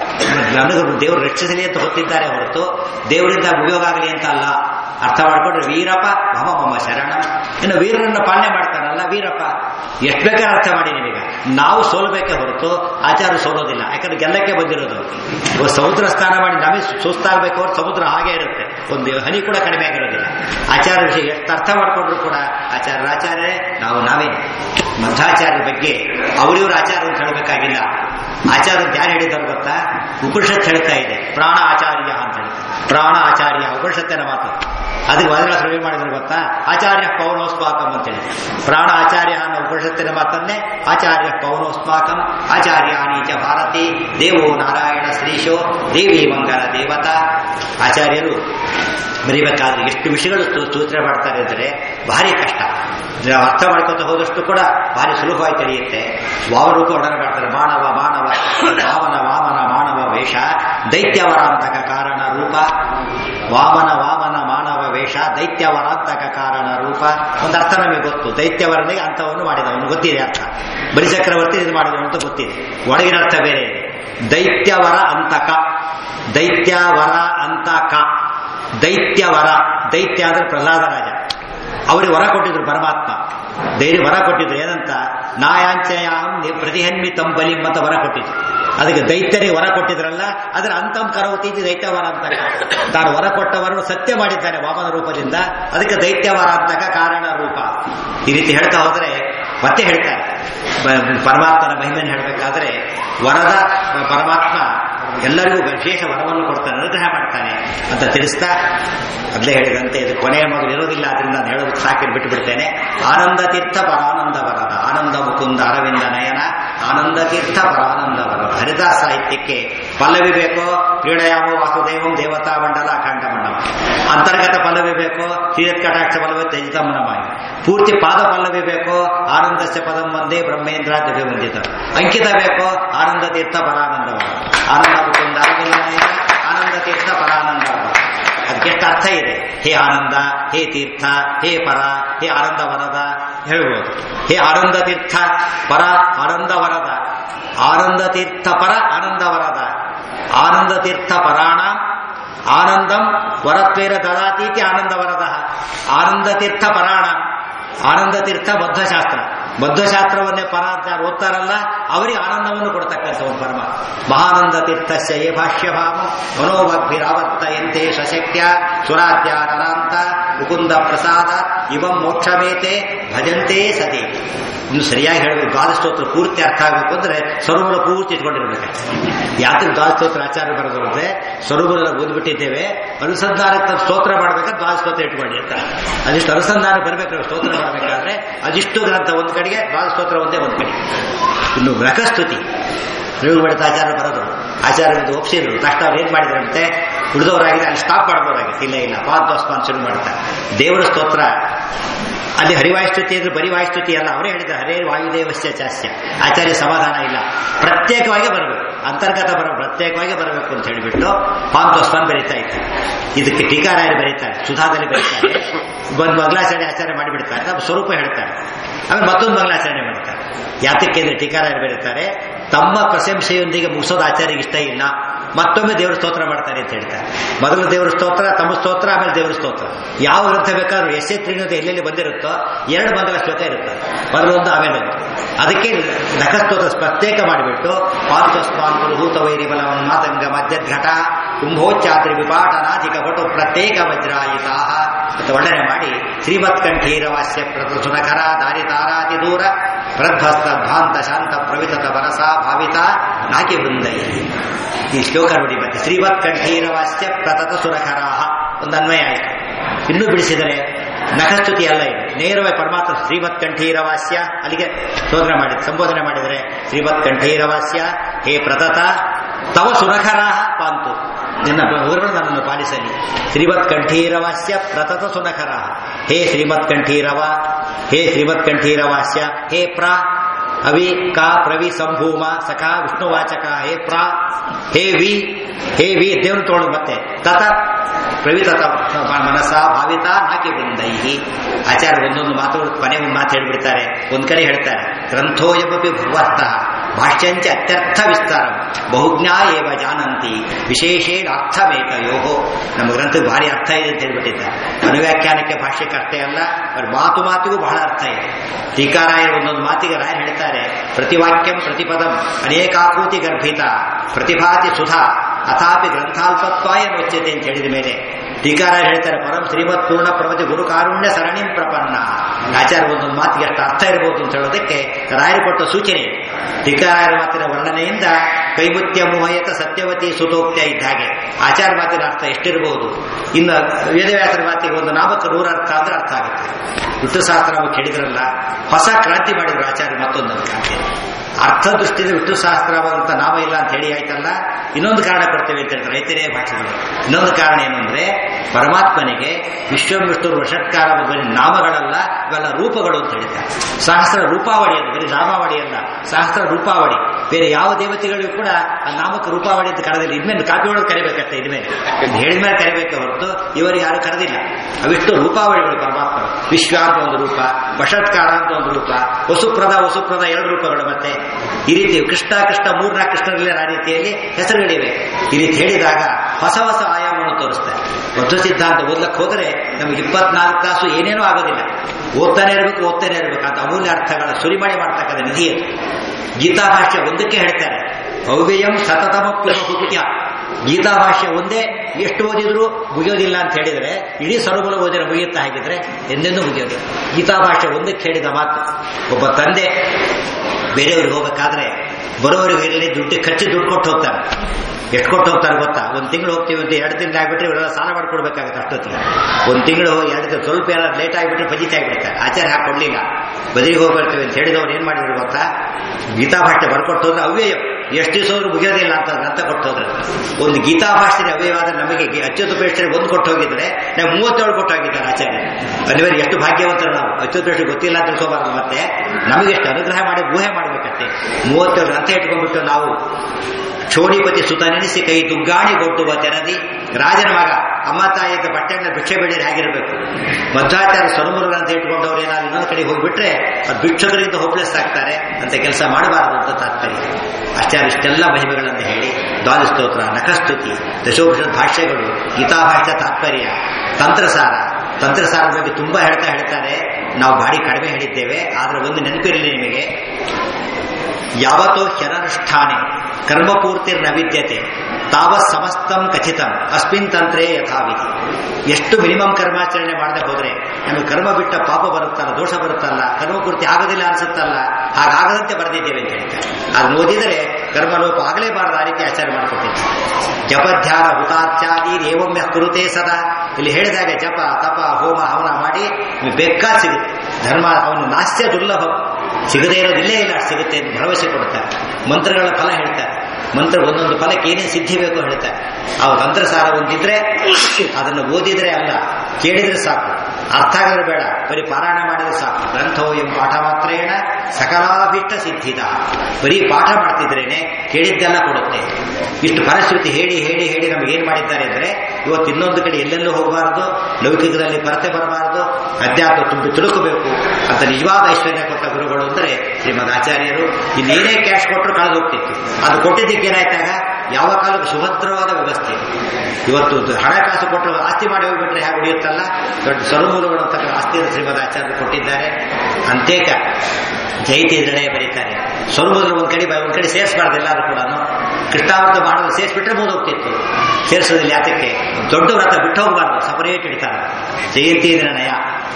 ನನಗೆ ದೇವರು ರಕ್ಷಿಸಲಿ ಅಂತ ಹೊತ್ತಿದ್ದಾರೆ ಹೊರತು ದೇವರಿಂದ ಉಪಯೋಗ ಆಗಲಿ ಅಂತ ಅಲ್ಲ ಅರ್ಥ ಮಾಡ್ಕೊಂಡ್ರೆ ವೀರಪ್ಪ ಮಮ ಮಮ ಶರಣ ಇನ್ನು ವೀರರನ್ನ ಪಾಲನೆ ಮಾಡ್ತಾನಲ್ಲ ವೀರಪ್ಪ ಎಷ್ಟು ಬೇಕಾದ್ರೆ ಅರ್ಥ ಮಾಡಿ ನಿಮಗೆ ನಾವು ಸೋಲ್ಬೇಕೆ ಹೊರತು ಆಚಾರ ಸೋಲೋದಿಲ್ಲ ಯಾಕಂದ್ರೆ ಗೆಲ್ಲಕ್ಕೆ ಬಂದಿರೋದು ಇವಾಗ ಸಮುದ್ರ ಸ್ನಾನ ಮಾಡಿ ನಮಗೆ ಸುಸ್ತಾಗಬೇಕು ಹೊರತು ಸಮುದ್ರ ಹಾಗೆ ಇರುತ್ತೆ ಒಂದು ಹನಿ ಕೂಡ ಕಡಿಮೆ ಆಗಿರೋದಿಲ್ಲ ಆಚಾರ ವಿಷಯ ಎಷ್ಟು ಅರ್ಥ ಮಾಡ್ಕೊಂಡ್ರು ಕೂಡ ಆಚಾರ್ಯರ ಆಚಾರ್ಯ ನಾವು ನಾವೇ ಮಧ್ವಾಚಾರ್ಯರ ಬಗ್ಗೆ ಅವರಿವ್ರ ಆಚಾರ ಅಂತ ಹೇಳಬೇಕಾಗಿಲ್ಲ ಆಚಾರ ಧ್ಯಾನ ಹೇಳಿದವರು ಗೊತ್ತಾ ಉಪನಿಷತ್ ಹೇಳ್ತಾ ಇದೆ ಪ್ರಾಣ ಆಚಾರ್ಯ ಅಂತ ಹೇಳಿ ಪ್ರಾಣ ಆಚಾರ್ಯ ಉಪನಿಷತ್ತಿನ ಮಾತು ಅದಕ್ಕೆ ವಾದಿರಾಜ ಶ್ರವಣ ಮಾಡಿದ್ರು ಗೊತ್ತಾ ಆಚಾರ್ಯ ಪೌನೋಸ್ಮಾಕಂ ಅಂತೇಳಿ ಪ್ರಾಣ ಆಚಾರ್ಯ ಅನ್ನೋ ಉಪನಿಷತ್ತಿನ ಮಾತನ್ನೇ ಆಚಾರ್ಯ ಪೌನೋಸ್ಮಾಕಂ ಆಚಾರ್ಯಾನಿ ಚ ಭಾರತಿ ದೇವೋ ನಾರಾಯಣ ಶ್ರೀಶೋ ದೇವಿ ಮಂಗಲ ದೇವತಾ ಆಚಾರ್ಯರು ಬರೀಬೇಕಾದ್ರೆ ಎಷ್ಟು ವಿಷಯಗಳು ಸ್ತೋ- ಸ್ತೋತ್ರ ಮಾಡ್ತಾರೆ ಅಂದರೆ ಭಾರಿ ಕಷ್ಟ ನಾವು ಅರ್ಥ ಮಾಡ್ಕೊತ ಹೋದಷ್ಟು ಕೂಡ ಭಾರಿ ಸುಲಭವಾಗಿ ತಿಳಿಯುತ್ತೆ ವಾಮರೂಪ ವರ್ಣನೆ ಮಾಡ್ತಾರೆ ಮಾನವ ಮಾನವ ವಾಮನ ವಾಮನ ಮಾನವ ವೇಷ ದೈತ್ಯವರಾಂತಕ ಕಾರಣ ರೂಪ ವಾಮನ ವಾಮನ ಮಾನವ ವೇಷ ವೇಷ ದೈತ್ಯವರಾಂತಕ ಕಾರಣ ರೂಪ ಒಂದು ಅರ್ಥ ನಮಗೆ ಗೊತ್ತು ದೈತ್ಯವರನಿಗೆ ಅಂತವನ್ನು ಮಾಡಿದವನು ಗೊತ್ತಿದೆ ಅರ್ಥ ಬಲಿಚಕ್ರವರ್ತಿ ಇದು ಮಾಡಿದವನು ಅಂತ ಗೊತ್ತಿದೆ ಒಳಗಿನ ಅರ್ಥ ಬೇರೆ ಇದೆ ದೈತ್ಯವರ ಅಂತಕ ದೈತ್ಯವರ ಅಂತಕ ದೈತ್ಯವರ ದೈತ್ಯ ಅಂದ್ರೆ ಪ್ರಹ್ಲಾದ ರಾಜ ಅವರಿಗೆ ವರ ಕೊಟ್ಟಿದ್ರು ಪರಮಾತ್ಮ ಧೈರ್ಯ ವರ ಕೊಟ್ಟಿದ್ರು ಏನಂತ ನಾಯಾಂಚಯಾಂ ಪ್ರತಿಹನ್ಮಿ ತಂ ಬಲಿಂ ಅಂತ ವರ ಕೊಟ್ಟಿದ್ರು ಅದಕ್ಕೆ ದೈತ್ಯರಿಗೆ ವರ ಕೊಟ್ಟಿದ್ರಲ್ಲ ಅದರ ಅಂತಂ ಕರವತಿ ಇದು ದೈತ್ಯವರ ಅಂತ ತಾನು ವರ ಕೊಟ್ಟವರನ್ನು ಸತ್ಯ ಮಾಡಿದ್ದಾನೆ ವಾಮನ ರೂಪದಿಂದ ಅದಕ್ಕೆ ದೈತ್ಯವರ ಅಂತಕ ಕಾರಣ ರೂಪ ಈ ರೀತಿ ಹೇಳ್ತಾ ಹೋದರೆ ಮತ್ತೆ ಹೇಳ್ತಾರೆ ಬ- ಪರಮಾತ್ಮನ ಮಹಿಮೆಯನ್ನು ಹೇಳಬೇಕಾದ್ರೆ ವರದ ಪರಮಾತ್ಮ ಎಲ್ಲರಿಗೂ ವಿಶೇಷ ವರವನ್ನು ಕೊಡ್ತಾನೆ ಅನುಗ್ರಹ ಮಾಡ್ತಾನೆ ಅಂತ ತಿಳಿಸ್ತಾ ಅಲ್ಲೇ ಹೇಳಿದಂತೆ ಇದು ಕೊನೆಯ ಮಗು ಇರೋದಿಲ್ಲ ಅದರಿಂದ ನಾನು ಹೇಳೋದು ಸಾಕಿ ಬಿಟ್ಟು ಬಿಡ್ತೇನೆ ಆನಂದ ತೀರ್ಥ ಪರಾನಂದ ವರದ ಆನಂದ ಮುಕುಂದ ಅರವಿಂದ ನಯನ ಆನಂದ ತೀರ್ಥ ಪರಾನಂದ ವರದ ಹರಿದಾಸ ಸಾಹಿತ್ಯಕ್ಕೆ ಪಲ್ಲವಿ ಬೇಕೋ ಕ್ರೀಡಯಾಮೋ ವಾಸುದೇವಂ ದೇವತಾ ಮಂಡಲ ಅಖಂಡ ಮಂಡಲ ಅಂತರ್ಗತ ಪಲ್ಲವಿ ಬೇಕೋ ತೀರ್ಥ ಕಟಾಕ್ಷ ಪಲ್ಲವಿ ತ್ಯಜಿತಮ್ಮನಮಾಯಿ ಪೂರ್ತಿ ಪಾದ ಪಲ್ಲವಿ ಬೇಕೋ ಆನಂದಸ್ಯ ಪದಂ ಒಂದೇ ಬ್ರಹ್ಮೇಂದ್ರ ದಿವ್ಯವಂದಿತ ಅಂಕಿತ ಬೇಕೋ ಆನಂದ ತೀರ್ಥ ಪರಾನಂದ ವರದ ಆನಂದ ಮುಕುಂದ ಅರವಿಂದ ನಯನ ಆನಂದ ತೀರ್ಥ ಪರಾನಂದ ವರದ ಅದಕ್ಕೆ ಎಷ್ಟು ಅರ್ಥ ಇದೆ ಹೇ ಆನಂದ ಹೇ ತೀರ್ಥ ಹೇ ಪರ ಹೇ ಆನಂದ ವರದ ಹೇಳ್ಬೋದು ಹೇ ಆನಂದ ತೀರ್ಥ ಪರ ಆನಂದ ವರದ ಆನಂದ ತೀರ್ಥ ಪರ ಆನಂದ ವರದ ಆನಂದ ತೀರ್ಥ ಪರಾಣ ಆನಂದಂ ವರತ್ವೇರ ದದಾತೀತಿ ಆನಂದ ವರದ ಆನಂದ ತೀರ್ಥ ಪರಾಣ ಆನಂದ ತೀರ್ಥ ಬದ್ಧಶಾಸ್ತ್ರ ಬದ್ಧಶಾಸ್ತ್ರವನ್ನೇ ಪರ ಅಂತ ಯಾರು ಓದ್ತಾರಲ್ಲ ಅವರಿಗೆ ಆನಂದವನ್ನು ಕೊಡ್ತಕ್ಕಂಥವನು ಪರಮ ಮಹಾನಂದ ತೀರ್ಥಸ್ಯ ಯೇ ಭಾಷ್ಯಭಾಮ ಮನೋಭಕ್ತಿರಾವರ್ತಯಂತೆ ಸಶಕ್ಯ ಸುರಾಧ್ಯ ನರಾಂತ ಮುಕುಂದ ಪ್ರಸಾದ ಇವಂ ಮೋಕ್ಷಮೇತೆ ಭಜಂತೆ ಸತಿ ಇನ್ನು ಸರಿಯಾಗಿ ಹೇಳಬೇಕು ದ್ವಾದಸ್ತೋತ್ರ ಪೂರ್ತಿ ಅರ್ಥ ಆಗಬೇಕು ಅಂದ್ರೆ ಸ್ವರೂಪದ ಪೂರ್ತಿ ಇಟ್ಕೊಂಡಿರ್ಬೇಕು ಯಾಕೆ ದ್ವಾದಸ್ತೋತ್ರ ಆಚಾರ ಬರೆದ್ರು ಅಂದ್ರೆ ಸ್ವರೂಪದ ಓದ್ಬಿಟ್ಟಿದ್ದೇವೆ ಅನುಸಂಧಾನಕ್ಕೆ ನಾವು ಸ್ತೋತ್ರ ಮಾಡ್ಬೇಕಾದ್ರೆ ದ್ವಾದಸ್ತೋತ್ರ ಇಟ್ಕೊಳ್ಳಿ ಅಂತ ಅದಿಷ್ಟು ಅನುಸಂಧಾನ ಬರಬೇಕು ಸ್ತೋತ್ರ ಮಾಡಬೇಕಾದ್ರೆ ಅದಿಷ್ಟು ಗ್ರಂಥ ಒಂದ್ ಕಡೆಗೆ ದ್ವಾದಸ್ತೋತ್ರ ಒಂದೇ ಒಂದ್ ಕಡೆ ಇನ್ನು ಗ್ರಹಸ್ತುತಿ ಬಡಿತ ಆಚಾರ ಬರೋದು ಆಚಾರ್ಯರದ್ದು ಒಪ್ಸಿದ್ರು ತಕ್ಷಣ ಅವ್ರು ಏನ್ ಮಾಡಿದ್ರಂತೆ ಉಳಿದವರಾಗಿದೆ ಅಲ್ಲಿ ಸ್ಟಾಪ್ ಮಾಡ್ಬೋದಾಗಿತ್ತು ಇಲ್ಲ ಇಲ್ಲ ಪಾದೋಸ್ಮಾನ್ ಶುರು ಮಾಡ್ತಾರೆ ದೇವರ ಸ್ತೋತ್ರ ಅಲ್ಲಿ ಹರಿವಾಯುಸ್ತುತಿ ಅಂದ್ರೆ ಬರೀ ವಾಯುಸ್ತುತಿ ಅಲ್ಲ ಅವರೇ ಹೇಳಿದ್ದಾರೆ ಹರೇ ವಾಯುದೇವಸ್ಯ ಚಾಸ್ಯ ಆಚಾರ್ಯ ಸಮಾಧಾನ ಇಲ್ಲ ಪ್ರತ್ಯೇಕವಾಗಿ ಬರಬೇಕು ಅಂತರ್ಗತ ಬರ ಪ್ರತ್ಯೇಕವಾಗಿ ಬರಬೇಕು ಅಂತ ಹೇಳಿಬಿಟ್ಟು ಪಾಂತೋಸ್ಮಾನ್ ಬರೀತಾ ಇದ್ದಾರೆ ಇದಕ್ಕೆ ಟೀಕಾರಾಯರು ಬರೀತಾರೆ ಸುಧಾದಲ್ಲಿ ಬರೀತಾರೆ ಒಂದು ಮಂಗಲಾಚರಣೆ ಆಚರಣೆ ಮಾಡಿಬಿಡ್ತಾರೆ ನಮ್ಮ ಸ್ವರೂಪ ಹೇಳ್ತಾರೆ ಆಮೇಲೆ ಮತ್ತೊಂದು ಮಂಗಲಾಚರಣೆ ಮಾಡ್ತಾರೆ ಯಾತಕ್ಕೆ ಅಂದ್ರೆ ಟೀಕಾರಾಯರು ಬರೀತಾರೆ ತಮ್ಮ ಪ್ರಶಂಸೆಯೊಂದಿಗೆ ಮುಗಿಸೋದು ಆಚಾರ್ಯಗೆ ಇಷ್ಟ ಇಲ್ಲ ಮತ್ತೊಮ್ಮೆ ದೇವರ ಸ್ತೋತ್ರ ಮಾಡ್ತಾರೆ ಅಂತ ಹೇಳ್ತಾರೆ ಮೊದಲು ದೇವರ ಸ್ತೋತ್ರ ತಮ್ಮ ಸ್ತೋತ್ರ ಆಮೇಲೆ ದೇವರ ಸ್ತೋತ್ರ ಯಾವ ಗ್ರಂಥ ಬೇಕಾದ್ರೂ ಎಷ್ಟೇ ತ್ರಿಣತೆ ಎಲ್ಲೆಲ್ಲಿ ಬಂದಿರುತ್ತೋ ಎರಡು ಮಂಗಲ ಶ್ಲೋಕ ಇರುತ್ತೆ ಮೊದಲೊಂದು ಆಮೇಲೆ ಒಂದು ಅದಕ್ಕೆ ನಖಸ್ತೋತ್ರ ಪ್ರತ್ಯೇಕ ಮಾಡಿಬಿಟ್ಟು ಪಾರ್ಥಸ್ವಾನ್ ಭೂತ ವೈರಿ ಬಲವನ್ ಮಾತಂಗ ಮಧ್ಯಘಟ ಕುಂಭೋಚ್ಚಾತ್ರಿ ವಿಪಾಟನಾಧಿಕ ಪಟು ಪ್ರತ್ಯೇಕ ವಜ್ರಾಯಿತಾ ಅಂತ ವರ್ಣನೆ ಮಾಡಿ ಶ್ರೀಮತ್ ಕಂಠೀರವಾಸ್ಯ ಪ್ರತ ಸುನಖರ ದಾರಿ ತಾರಾತಿ ದೂರ ಪ್ರಧ್ವಸ್ತ ಧ್ವಾಂತ ಶಾಂತ ಪ್ರವಿತತ ವರಸ ಭಾವಿತ ನಾಕಿ ಬೃಂದೈ ಈ ಶ್ಲೋಕ ನೋಡಿ ಮತ್ತೆ ಶ್ರೀಮತ್ ಕಂಠೀರವಾಸ್ಯ ಪ್ರತತ ಸುರಖರಾಹ ಒಂದು ಅನ್ವಯ ಆಯಿತು ಇನ್ನೂ ಬಿಡಿಸಿದರೆ ನಖಸ್ತುತಿ ಅಲ್ಲ ಇದು ನೇರವಾಗಿ ಪರಮಾತ್ಮ ಶ್ರೀಮತ್ ಕಂಠೀರವಾಸ್ಯ ಅಲ್ಲಿಗೆ ಶೋಧನೆ ಮಾಡಿ ಸಂಬೋಧನೆ ಮಾಡಿದರೆ ಶ್ರೀಮತ್ ಕಂಠೀರವಾಸ್ಯ ಹೇ ಪ್ರತತ ತವ ಸುರಖರಾಹ ಪಾಂತು ನಿನ್ನ ಊರನ್ನು ನನ್ನನ್ನು ಪಾಲಿಸಲಿ ಶ್ರೀಮತ್ ಕಂಠೀರವಾಸ್ಯ ಪ್ರತತ ಸುನಖರ ಹೇ ಶ್ರೀಮತ್ ಕಂಠೀರವ ಹೇ ಶ್ರೀಮತ್ ಕಂಠೀರವಾಸ್ಯ ಹೇ ಪ್ರ ಅವಿ ಕಾ ಪ್ರವಿ ಸಂಭೂಮ ಸಖ ವಿಷ್ಣುವಾಚಕ ಹೇ ಪ್ರ ಹೇ ವಿ ಹೇ ವಿ ದೇವ್ರು ತೋಳು ಮತ್ತೆ ತತ ಪ್ರವಿತತ ಮನಸ ಭಾವಿತ ನಾಕಿ ಬೃಂದೈಹಿ ಆಚಾರ್ಯ ಒಂದೊಂದು ಮಾತುಗಳು ಕೊನೆ ಒಂದು ಮಾತು ಹೇಳ್ಬಿಡ್ತಾರೆ ಒಂದ್ ಕಡೆ ಹೇಳ್ತಾರೆ ಗ್ರಂಥೋಯಮಪಿ ಭುವಸ್ತಃ ಭಾಷ್ಯಂಚ ಅತ್ಯರ್ಥ ವಿಸ್ತಾರ ಬಹುಜ್ಞಾ ಏವ ಜಾನಂತಿ ವಿಶೇಷೇಣ ಅರ್ಥಮೇಕಯೋಹೋ ನಮ್ಮ ಗ್ರಂಥಕ್ಕೆ ಭಾರಿ ಅರ್ಥ ಇದೆ ಅಂತ ಹೇಳ್ಬಿಟ್ಟಿದ್ದಾರೆ ಅನುವ್ಯಾಖ್ಯಾನಕ್ಕೆ ಭಾಷ್ಯಕ್ಕೆ ಅರ್ಥ ಅಲ್ಲ ಅವ್ರ ಮಾತು ಮಾತಿಗೂ ಬಹಳ ಅರ್ಥ ಇದೆ ಟೀಕಾರಾಯರು ಒಂದೊಂದು ಮಾತಿಗೆ ರಾಯರು ಹೇಳ್ತಾರೆ ಪ್ರತಿವಾಕ್ಯಂ ಪ್ರತಿಪದಂ ಅನೇಕಾಕೃತಿ ಗರ್ಭಿತ ಪ್ರತಿಭಾತಿ ಸುಧಾ ಅಥಾಪಿ ಗ್ರಂಥಾಲ್ಪತ್ವಾಯ ಮುಚ್ಚತೆ ಅಂತ ಹೇಳಿದ ಮೇಲೆ ಟೀಕಾರ ಹೇಳ್ತಾರೆ ಪರಂ ಶ್ರೀಮತ್ ಪೂರ್ಣ ಪ್ರವತಿ ಗುರು ಕಾರುಣ್ಯ ಸರಣಿಂ ಪ್ರಪನ್ನ ಆಚಾರ ಒಂದೊಂದು ಮಾತಿಗೆ ಎಷ್ಟು ಅರ್ಥ ಇರಬಹುದು ಅಂತ ಹೇಳೋದಕ್ಕೆ ರಾಯರು ಕೊಟ್ಟ ಸೂಚನೆ ಟೀಕಾರಾಯರ ಮಾತಿನ ವರ್ಣನೆಯಿಂದ ಕೈಮುತ್ಯ ಮೋಹಯತ ಸತ್ಯವತಿ ಸುತೋಕ್ತಿಯ ಇದ್ದ ಹಾಗೆ ಆಚಾರ ಮಾತಿನ ಅರ್ಥ ಎಷ್ಟಿರಬಹುದು ಇನ್ನು ವೇದವ್ಯಾಸರ ಮಾತಿಗೆ ಒಂದು ನಾಮಕ ನೂರ ಅರ್ಥ ಅಂದ್ರೆ ಅರ್ಥ ಆಗುತ್ತೆ ವಿಷ್ಣುಶಾಸ್ತ್ರ ನಾವು ಕೇಳಿದ್ರಲ್ಲ ಹೊಸ ಕ್ರಾಂತಿ ಮಾಡಿದ್ರು ಆಚಾರ್ಯ ಮತ್ತೊಂದು ಕ್ರಾಂತಿ ಅರ್ಥ ದೃಷ್ಟಿಯಿಂದ ವಿಷ್ಣು ಸಹಸ್ರವಾದಂಥ ನಾಮ ಇಲ್ಲ ಅಂತ ಹೇಳಿ ಆಯ್ತಲ್ಲ ಇನ್ನೊಂದು ಕಾರಣ ಕೊಡ್ತೇವೆ ಅಂತ ಹೇಳ್ತಾರೆ ರೈತರೇ ಭಾಷೆಗಳು ಇನ್ನೊಂದು ಕಾರಣ ಏನು ಅಂದ್ರೆ ಪರಮಾತ್ಮನಿಗೆ ವಿಶ್ವ ವಿಷ್ಣು ವಷಟ್ಕಾರ ಬರೀ ನಾಮಗಳಲ್ಲ ಇವೆಲ್ಲ ರೂಪಗಳು ಅಂತ ಹೇಳ್ತಾರೆ ಸಹಸ್ರ ರೂಪಾವಳಿ ಅದು ಬರೀ ನಾಮಾವಳಿ ಅಲ್ಲ ಸಹಸ್ರ ರೂಪಾವಳಿ ಬೇರೆ ಯಾವ ದೇವತೆಗಳಿಗೂ ಕೂಡ ಆ ನಾಮಕ ರೂಪಾವಳಿ ಅಂತ ಕರೆದಿಲ್ಲ ಇನ್ಮೇಲೆ ಕಾಪಿ ಒಳಗೆ ಕರಿಬೇಕಷ್ಟೇ ಇನ್ಮೇಲೆ ಹೇಳಿದ ಮೇಲೆ ಕರಿಬೇಕೆ ಹೊರತು ಇವರು ಯಾರು ಕರೆದಿಲ್ಲ ಅವಿಷ್ಟು ರೂಪಾವಳಿಗಳು ಪರಮಾತ್ಮ ವಿಶ್ವ ಅಂತ ಒಂದು ರೂಪ ವಷತ್ಕಾರ ಅಂತ ಒಂದು ರೂಪ ವಸುಪ್ರದ ವಸುಪ್ರದ ಎರಡು ರೂಪಗಳು ಮತ್ತೆ ಈ ರೀತಿ ಕೃಷ್ಣ ಕೃಷ್ಣ ಮೂರ್ನಾಲ್ಕು ಕೃಷ್ಣರಲ್ಲಿ ಆ ರೀತಿಯಲ್ಲಿ ಹೆಸರುಗಳಿವೆ ಈ ರೀತಿ ಹೇಳಿದಾಗ ಹೊಸ ಹೊಸ ಆಯಾಮವನ್ನು ತೋರಿಸ್ತಾರೆ ವಸ್ತು ಸಿದ್ಧಾಂತ ಓದ್ಲಕ್ಕೆ ಹೋದರೆ ನಮಗೆ ಇಪ್ಪತ್ನಾಲ್ಕು ತಾಸು ಏನೇನೂ ಆಗೋದಿಲ್ಲ ಓದ್ತಾನೆ ಇರಬೇಕು ಓದ್ತಾನೆ ಇರಬೇಕು ಅಂತ ಅಮೂಲ್ಯ ಅರ್ಥಗಳ ಸುರಿಮಳೆ ಮಾಡ್ತಕ್ಕಂಥ ನಿಧಿ ಅದು ಗೀತಾ ಭಾಷ್ಯ ಒಂದಕ್ಕೆ ಹೇಳ್ತಾರೆ ಅವ್ಯಯಂ ಸತತಮ ಕುಲಹುತ್ಯ ಗೀತಾ ಭಾಷ್ಯ ಒಂದೇ ಎಷ್ಟು ಓದಿದ್ರು ಮುಗಿಯೋದಿಲ್ಲ ಅಂತ ಹೇಳಿದರೆ ಇಡೀ ಸರ್ವಗುಣ ಓದಿರ ಮುಗಿಯುತ್ತಾ ಹಾಗಿದ್ರೆ ಎಂದೆಂದೂ ಮುಗಿಯೋದಿಲ್ಲ ಗೀತಾ ಭಾಷ್ಯ ಒಂದಕ್ಕೆ ಹೇಳಿದ ಮಾತು ಒಬ್ಬ ತಂದೆ ಬೇರೆಯವ್ರಿಗೆ ಹೋಗ್ಬೇಕಾದ್ರೆ ಬರೋವರಿಗೆ ಇರಲಿ ದುಡ್ಡು ಖರ್ಚು ದುಡ್ಡು ಕೊಟ್ಟು ಹೋಗ್ತಾರೆ ಎಷ್ಟು ಕೊಟ್ಟು ಹೋಗ್ತಾರೆ ಗೊತ್ತಾ ಒಂದು ತಿಂಗಳು ಹೋಗ್ತೀವಿ ಅಂತ ಎರಡು ತಿಂಗಳು ಆಗ್ಬಿಟ್ರೆ ಇವರೆಲ್ಲ ಸಾಲ ಮಾಡ್ಕೊಡ್ಬೇಕಾಗುತ್ತೆ ಅಷ್ಟೊತ್ತಿಗೆ ಒಂದು ತಿಂಗಳು ಎರಡು ತಿಂಗಳು ಸ್ವಲ್ಪ ಏನಾದ್ರು ಲೇಟ್ ಆಗಿಬಿಟ್ರೆ ಫಜಿತಿ ಆಗಿಬಿಡ್ತಾರೆ ಆಚಾರ ಹಾಕೊಡ್ಲಿಲ್ಲ ಬದಿಗೆ ಹೋಗ್ಬರ್ತೀವಿ ಅಂತ ಹೇಳಿದವ್ರು ಏನು ಮಾಡಿದ್ರು ಗೊತ್ತಾ ಗೀತಾ ಭಾಷೆ ಬರ್ಕೊಟ್ಟು ಹೋದ್ರೆ ಅವ್ಯಯ ಎಷ್ಟು ದಿವಸ ಹೋದ್ರು ಮುಗಿಯೋದಿಲ್ಲ ಅಂತ ಗ್ರಂಥ ಕೊಟ್ಟು ಹೋದ್ರೆ ಒಂದು ಗೀತಾ ಭಾಷೆ ಅವ್ಯಯವಾದ್ರೆ ನಮಗೆ ಗಿ- ಅಚ್ಯುತ ಪೇಕ್ಷೆ ಒಂದು ಕೊಟ್ಟು ಹೋಗಿದ್ರೆ ನಾವು ಮೂವತ್ತೇಳು ಕೊಟ್ಟು ಹೋಗಿದ್ದಾರೆ ಆಚಾರ್ಯ ಅಲ್ಲಿವರೆಗೆ ಎಷ್ಟು ಭಾಗ್ಯವಂತರು ನಾವು ಅಚ್ಯುತ ಪೇಕ್ಷೆ ಗೊತ್ತಿಲ್ಲ ಅಂತ ತಿಳ್ಕೊಬಾರ್ದು ಮತ್ತೆ ನಮಗೆ ಎಷ್ಟು ಅನುಗ್ರಹ ಮಾಡಿ ಊಹೆ ಮಾಡಬೇಕಷ್ಟೇ ಮೂವತ್ತೇಳು ಗ್ರಂಥ ಇಟ್ಕೊಂಡ್ಬಿಟ್ಟು ನಾವು ಚೋಡಿಪತಿ ಸುತ ನೆನೆಸಿ ಕೈ ದುಗ್ಗಾಣಿ ಕೊಟ್ಟುವ ತೆರದಿ ರಾಜನ ಮಗ ಅಮ್ಮ ತಾಯಿಯ ಬಟ್ಟೆಗಳ ಭಿಕ್ಷೆ ಬೇಡಿದ್ರೆ ಹೇಗಿರಬೇಕು ಮಧ್ವಾಚಾರ್ಯ ಸ್ವರಮುರುಗ ಅಂತ ಇಟ್ಕೊಂಡವ್ರು ಏನಾದ್ರು ಇನ್ನೊಂದು ಕಡೆ ಹೋಗ್ಬಿಟ್ರೆ ಅದು ಭಿಕ್ಷುಕರಿಂದ ಹೋಪ್ಲೆಸ್ ಆಗ್ತಾರೆ ಅಂತ ಕೆಲಸ ಮಾಡಬಾರದು ಅಂತ ತಾತ್ಪರ್ಯ ಆಚಾರ್ಯ ಇಷ್ಟೆಲ್ಲ ಮಹಿಮೆಗಳನ್ನು ಹೇಳಿ ದ್ವಾದಶ ಸ್ತೋತ್ರ ನಖಸ್ತುತಿ ದಶೋಪನಿಷತ್ ಭಾಷ್ಯಗಳು ಗೀತಾಭಾಷ್ಯ ತಾತ್ಪರ್ಯ ತಂತ್ರಸಾರ ತಂತ್ರಸಾರದ ಬಗ್ಗೆ ತುಂಬಾ ಹೇಳ್ತಾ ಹೇಳ್ತಾರೆ ನಾವು ಬಾಡಿ ಕಡಿಮೆ ಹೇಳಿದ್ದೇವೆ ಆದ್ರೆ ಒಂದು ನೆನಪಿರಲಿ ನಿಮಗೆ ಯಾವತ್ತೋ ಶರನುಷ್ಠಾನೆ ಕರ್ಮಪೂರ್ತಿರ್ನ ವಿದ್ಯತೆ ತಾವ ಸಮಸ್ತಂ ಖಚಿತಂ ಅಸ್ಮಿನ್ ತಂತ್ರೇ ಯಥಾವಿಧಿ ಎಷ್ಟು ಮಿನಿಮಮ್ ಕರ್ಮಾಚರಣೆ ಮಾಡದೆ ಹೋದ್ರೆ ನಮಗೆ ಕರ್ಮ ಬಿಟ್ಟ ಪಾಪ ಬರುತ್ತಲ್ಲ ದೋಷ ಬರುತ್ತಲ್ಲ ಕರ್ಮಪೂರ್ತಿ ಆಗೋದಿಲ್ಲ ಅನ್ಸುತ್ತಲ್ಲ ಹಾಗಾಗದಂತೆ ಬರೆದಿದ್ದೇವೆ ಅಂತ ಹೇಳ್ತಾರೆ ಅದನ್ನ ಓದಿದರೆ ಕರ್ಮಲೋಪ ಆಗಲೇಬಾರದು ಆ ರೀತಿ ಆಚಾರ ಮಾಡಿಕೊಟ್ಟಿದ್ದಾರೆ ಜಪಧ್ಯಾನ ಹುತಾರ್ಚಾದಿ ಏವಮ್ಯ ಕುರುತೆ ಸದಾ ಇಲ್ಲಿ ಹೇಳಿದಾಗ ಜಪ ತಪ ಹೋಮ ಹವನ ಮಾಡಿ ನಿಮಗೆ ಬೇಕಾದ ಸಿಗುತ್ತೆ ಧರ್ಮ ಅವನು ನಾಸ್ಯ ದುರ್ಲಭ ಸಿಗದೇ ಇರೋದಿಲ್ಲೇ ಇಲ್ಲ ಅಷ್ಟು ಸಿಗುತ್ತೆ ಅಂತ ಭರವಸೆ ಕೊಡ್ತಾರೆ ಮಂತ್ರಗಳ ಫಲ ಹೇಳ್ತಾರೆ ಮಂತ್ರ ಒಂದೊಂದು ಫಲಕ್ಕೆ ಏನೇನು ಸಿದ್ಧಿ ಬೇಕೋ ಹೇಳ್ತಾರೆ ಆ ತಂತ್ರಸಾರ ಒಂದಿದ್ರೆ ಅದನ್ನು ಓದಿದ್ರೆ ಅಲ್ಲ ಕೇಳಿದ್ರೆ ಸಾಕು ಅರ್ಥ ಆಗಿದ್ರೆ ಬೇಡ ಬರೀ ಪಾರಾಯಣ ಮಾಡಿದ್ರೆ ಸಾಕು ಗ್ರಂಥೋ ಎಂ ಪಾಠ ಮಾತ್ರೇಣ ಸಕಲಾಭಿಷ್ಟ ಸಿದ್ಧಿದ ಬರೀ ಪಾಠ ಮಾಡ್ತಿದ್ರೇನೆ ಕೇಳಿದ್ದೆಲ್ಲ ಕೊಡುತ್ತೆ ಇಷ್ಟು ಪರಿಸ್ಥಿತಿ ಹೇಳಿ ಹೇಳಿ ಹೇಳಿ ನಮಗೆ ಏನ್ ಮಾಡಿದ್ದಾರೆ ಅಂದ್ರೆ ಇವತ್ತು ಇನ್ನೊಂದು ಕಡೆ ಎಲ್ಲೆಲ್ಲೂ ಹೋಗಬಾರದು ಲೌಕಿಕದಲ್ಲಿ ಕೊರತೆ ಬರಬಾರದು ಅಧ್ಯಾತ್ಮ ತುಂಬಿ ತಿಳುಕಬೇಕು ಅಂತ ನಿಜವಾದ ಐಶ್ವರ್ಯ ಕೊಟ್ಟ ಗುರುಗಳು ಅಂದ್ರೆ ಶ್ರೀಮದ್ ಆಚಾರ್ಯರು ಇನ್ನೇನೇ ಕ್ಯಾಶ್ ಕೊಟ್ಟರು ಕಳೆದು ಹೋಗ್ತಿತ್ತು ಅದು ಕೊಟ್ಟಿದ್ದಕ್ಕೆ ಏನಾಯ್ತಾಗ ಯಾವ ಕಾಲಕ್ಕೂ ಸುಭದ್ರವಾದ ವ್ಯವಸ್ಥೆ ಇವತ್ತು ಹಣಕಾಸು ಕೊಟ್ಟು ಆಸ್ತಿ ಮಾಡಿ ಹೋಗ್ಬಿಟ್ರೆ ಹೇಗೆ ಉಳಿಯುತ್ತಲ್ಲ ದೊಡ್ಡ ಸರ್ವಮೂಲಗಳು ಅಂತಕ್ಕ ಆಸ್ತಿಯನ್ನು ಶ್ರೀಮದ್ ಆಚಾರ್ಯರು ಕೊಟ್ಟಿದ್ದಾರೆ ಅಂತೇಕ ಜೈತಿ ನಿರ್ಣಯ ಬರೀತಾರೆ ಸ್ವರ್ಮೂಲ ಒಂದ್ ಕಡೆ ಒಂದ್ ಕಡೆ ಸೇರಿಸಬಾರ್ದು ಎಲ್ಲರೂ ಕೂಡ ಕೃಷ್ಣಾವೃತ ಮಾಡೋದು ಸೇರಿಸ್ಬಿಟ್ರೆ ಹೋಗ್ತಿತ್ತು ಸೇರಿಸೋದಿಲ್ಲ ಯಾತಕ್ಕೆ ದೊಡ್ಡ ವ್ರತ ಬಿಟ್ಟು ಹೋಗಬಾರ್ದು ಸಪರೇಟ್ ಇಡ್ತಾರೆ ಜಯಂತಿ ನಿರ್ಣಯ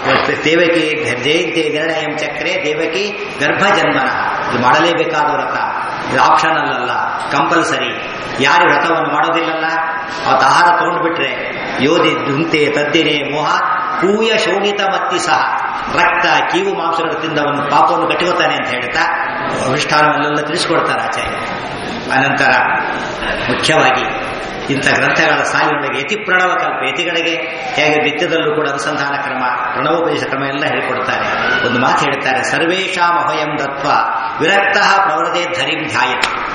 ದೇವಕಿ ಜಯಂತಿ ನಿರ್ಣಯಂ ಚಕ್ರೆ ದೇವಕಿ ಗರ್ಭ ಜನ್ಮನ ಇದು ಮಾಡಲೇಬೇಕಾದ ವ್ರತ ಇದು ಆಪ್ಷನಲ್ ಅಲ್ಲ ಕಂಪಲ್ಸರಿ ಯಾರು ವ್ರತವನ್ನು ಮಾಡೋದಿಲ್ಲಲ್ಲ ಅವತ್ತು ಆಹಾರ ತಗೊಂಡ್ಬಿಟ್ರೆ ಯೋಧಿ ದುಂತೆ ತದ್ದಿನೆ ಮೋಹ ಪೂಯ ಶೋಣಿತ ಮತ್ತಿ ಸಹ ರಕ್ತ ಕೀವು ಮಾಂಸಗಳು ತಿಂದವನು ಪಾಪವನ್ನು ಕಟ್ಟಿಕೊತಾನೆ ಅಂತ ಹೇಳ್ತಾ ಅನುಷ್ಠಾನವನ್ನೆಲ್ಲ ತಿಳಿಸ್ಕೊಡ್ತಾರೆ ಆಚಾರ್ಯ ಅನಂತರ ಮುಖ್ಯವಾಗಿ ಇಂಥ ಗ್ರಂಥಗಳ ಸಾಲಿನೊಳಗೆ ಯತಿ ಪ್ರಣವ ಕಲ್ಪ ಯತಿಗಳಿಗೆ ಹೇಗೆ ನಿತ್ಯದಲ್ಲೂ ಕೂಡ ಅನುಸಂಧಾನ ಕ್ರಮ ಪ್ರಣವೋಪದೇಶ ಕ್ರಮ ಎಲ್ಲ ಹೇಳಿಕೊಡ್ತಾರೆ ಒಂದು ಮಾತು ಹೇಳ್ತಾರೆ ಸರ್ವೇಶಾಂ ಅಭಯಂ ದತ್ವ ವಿರಕ್ತ ಪ್ರವರದೇ ಧರಿಂ ಧ್ಯಾಯ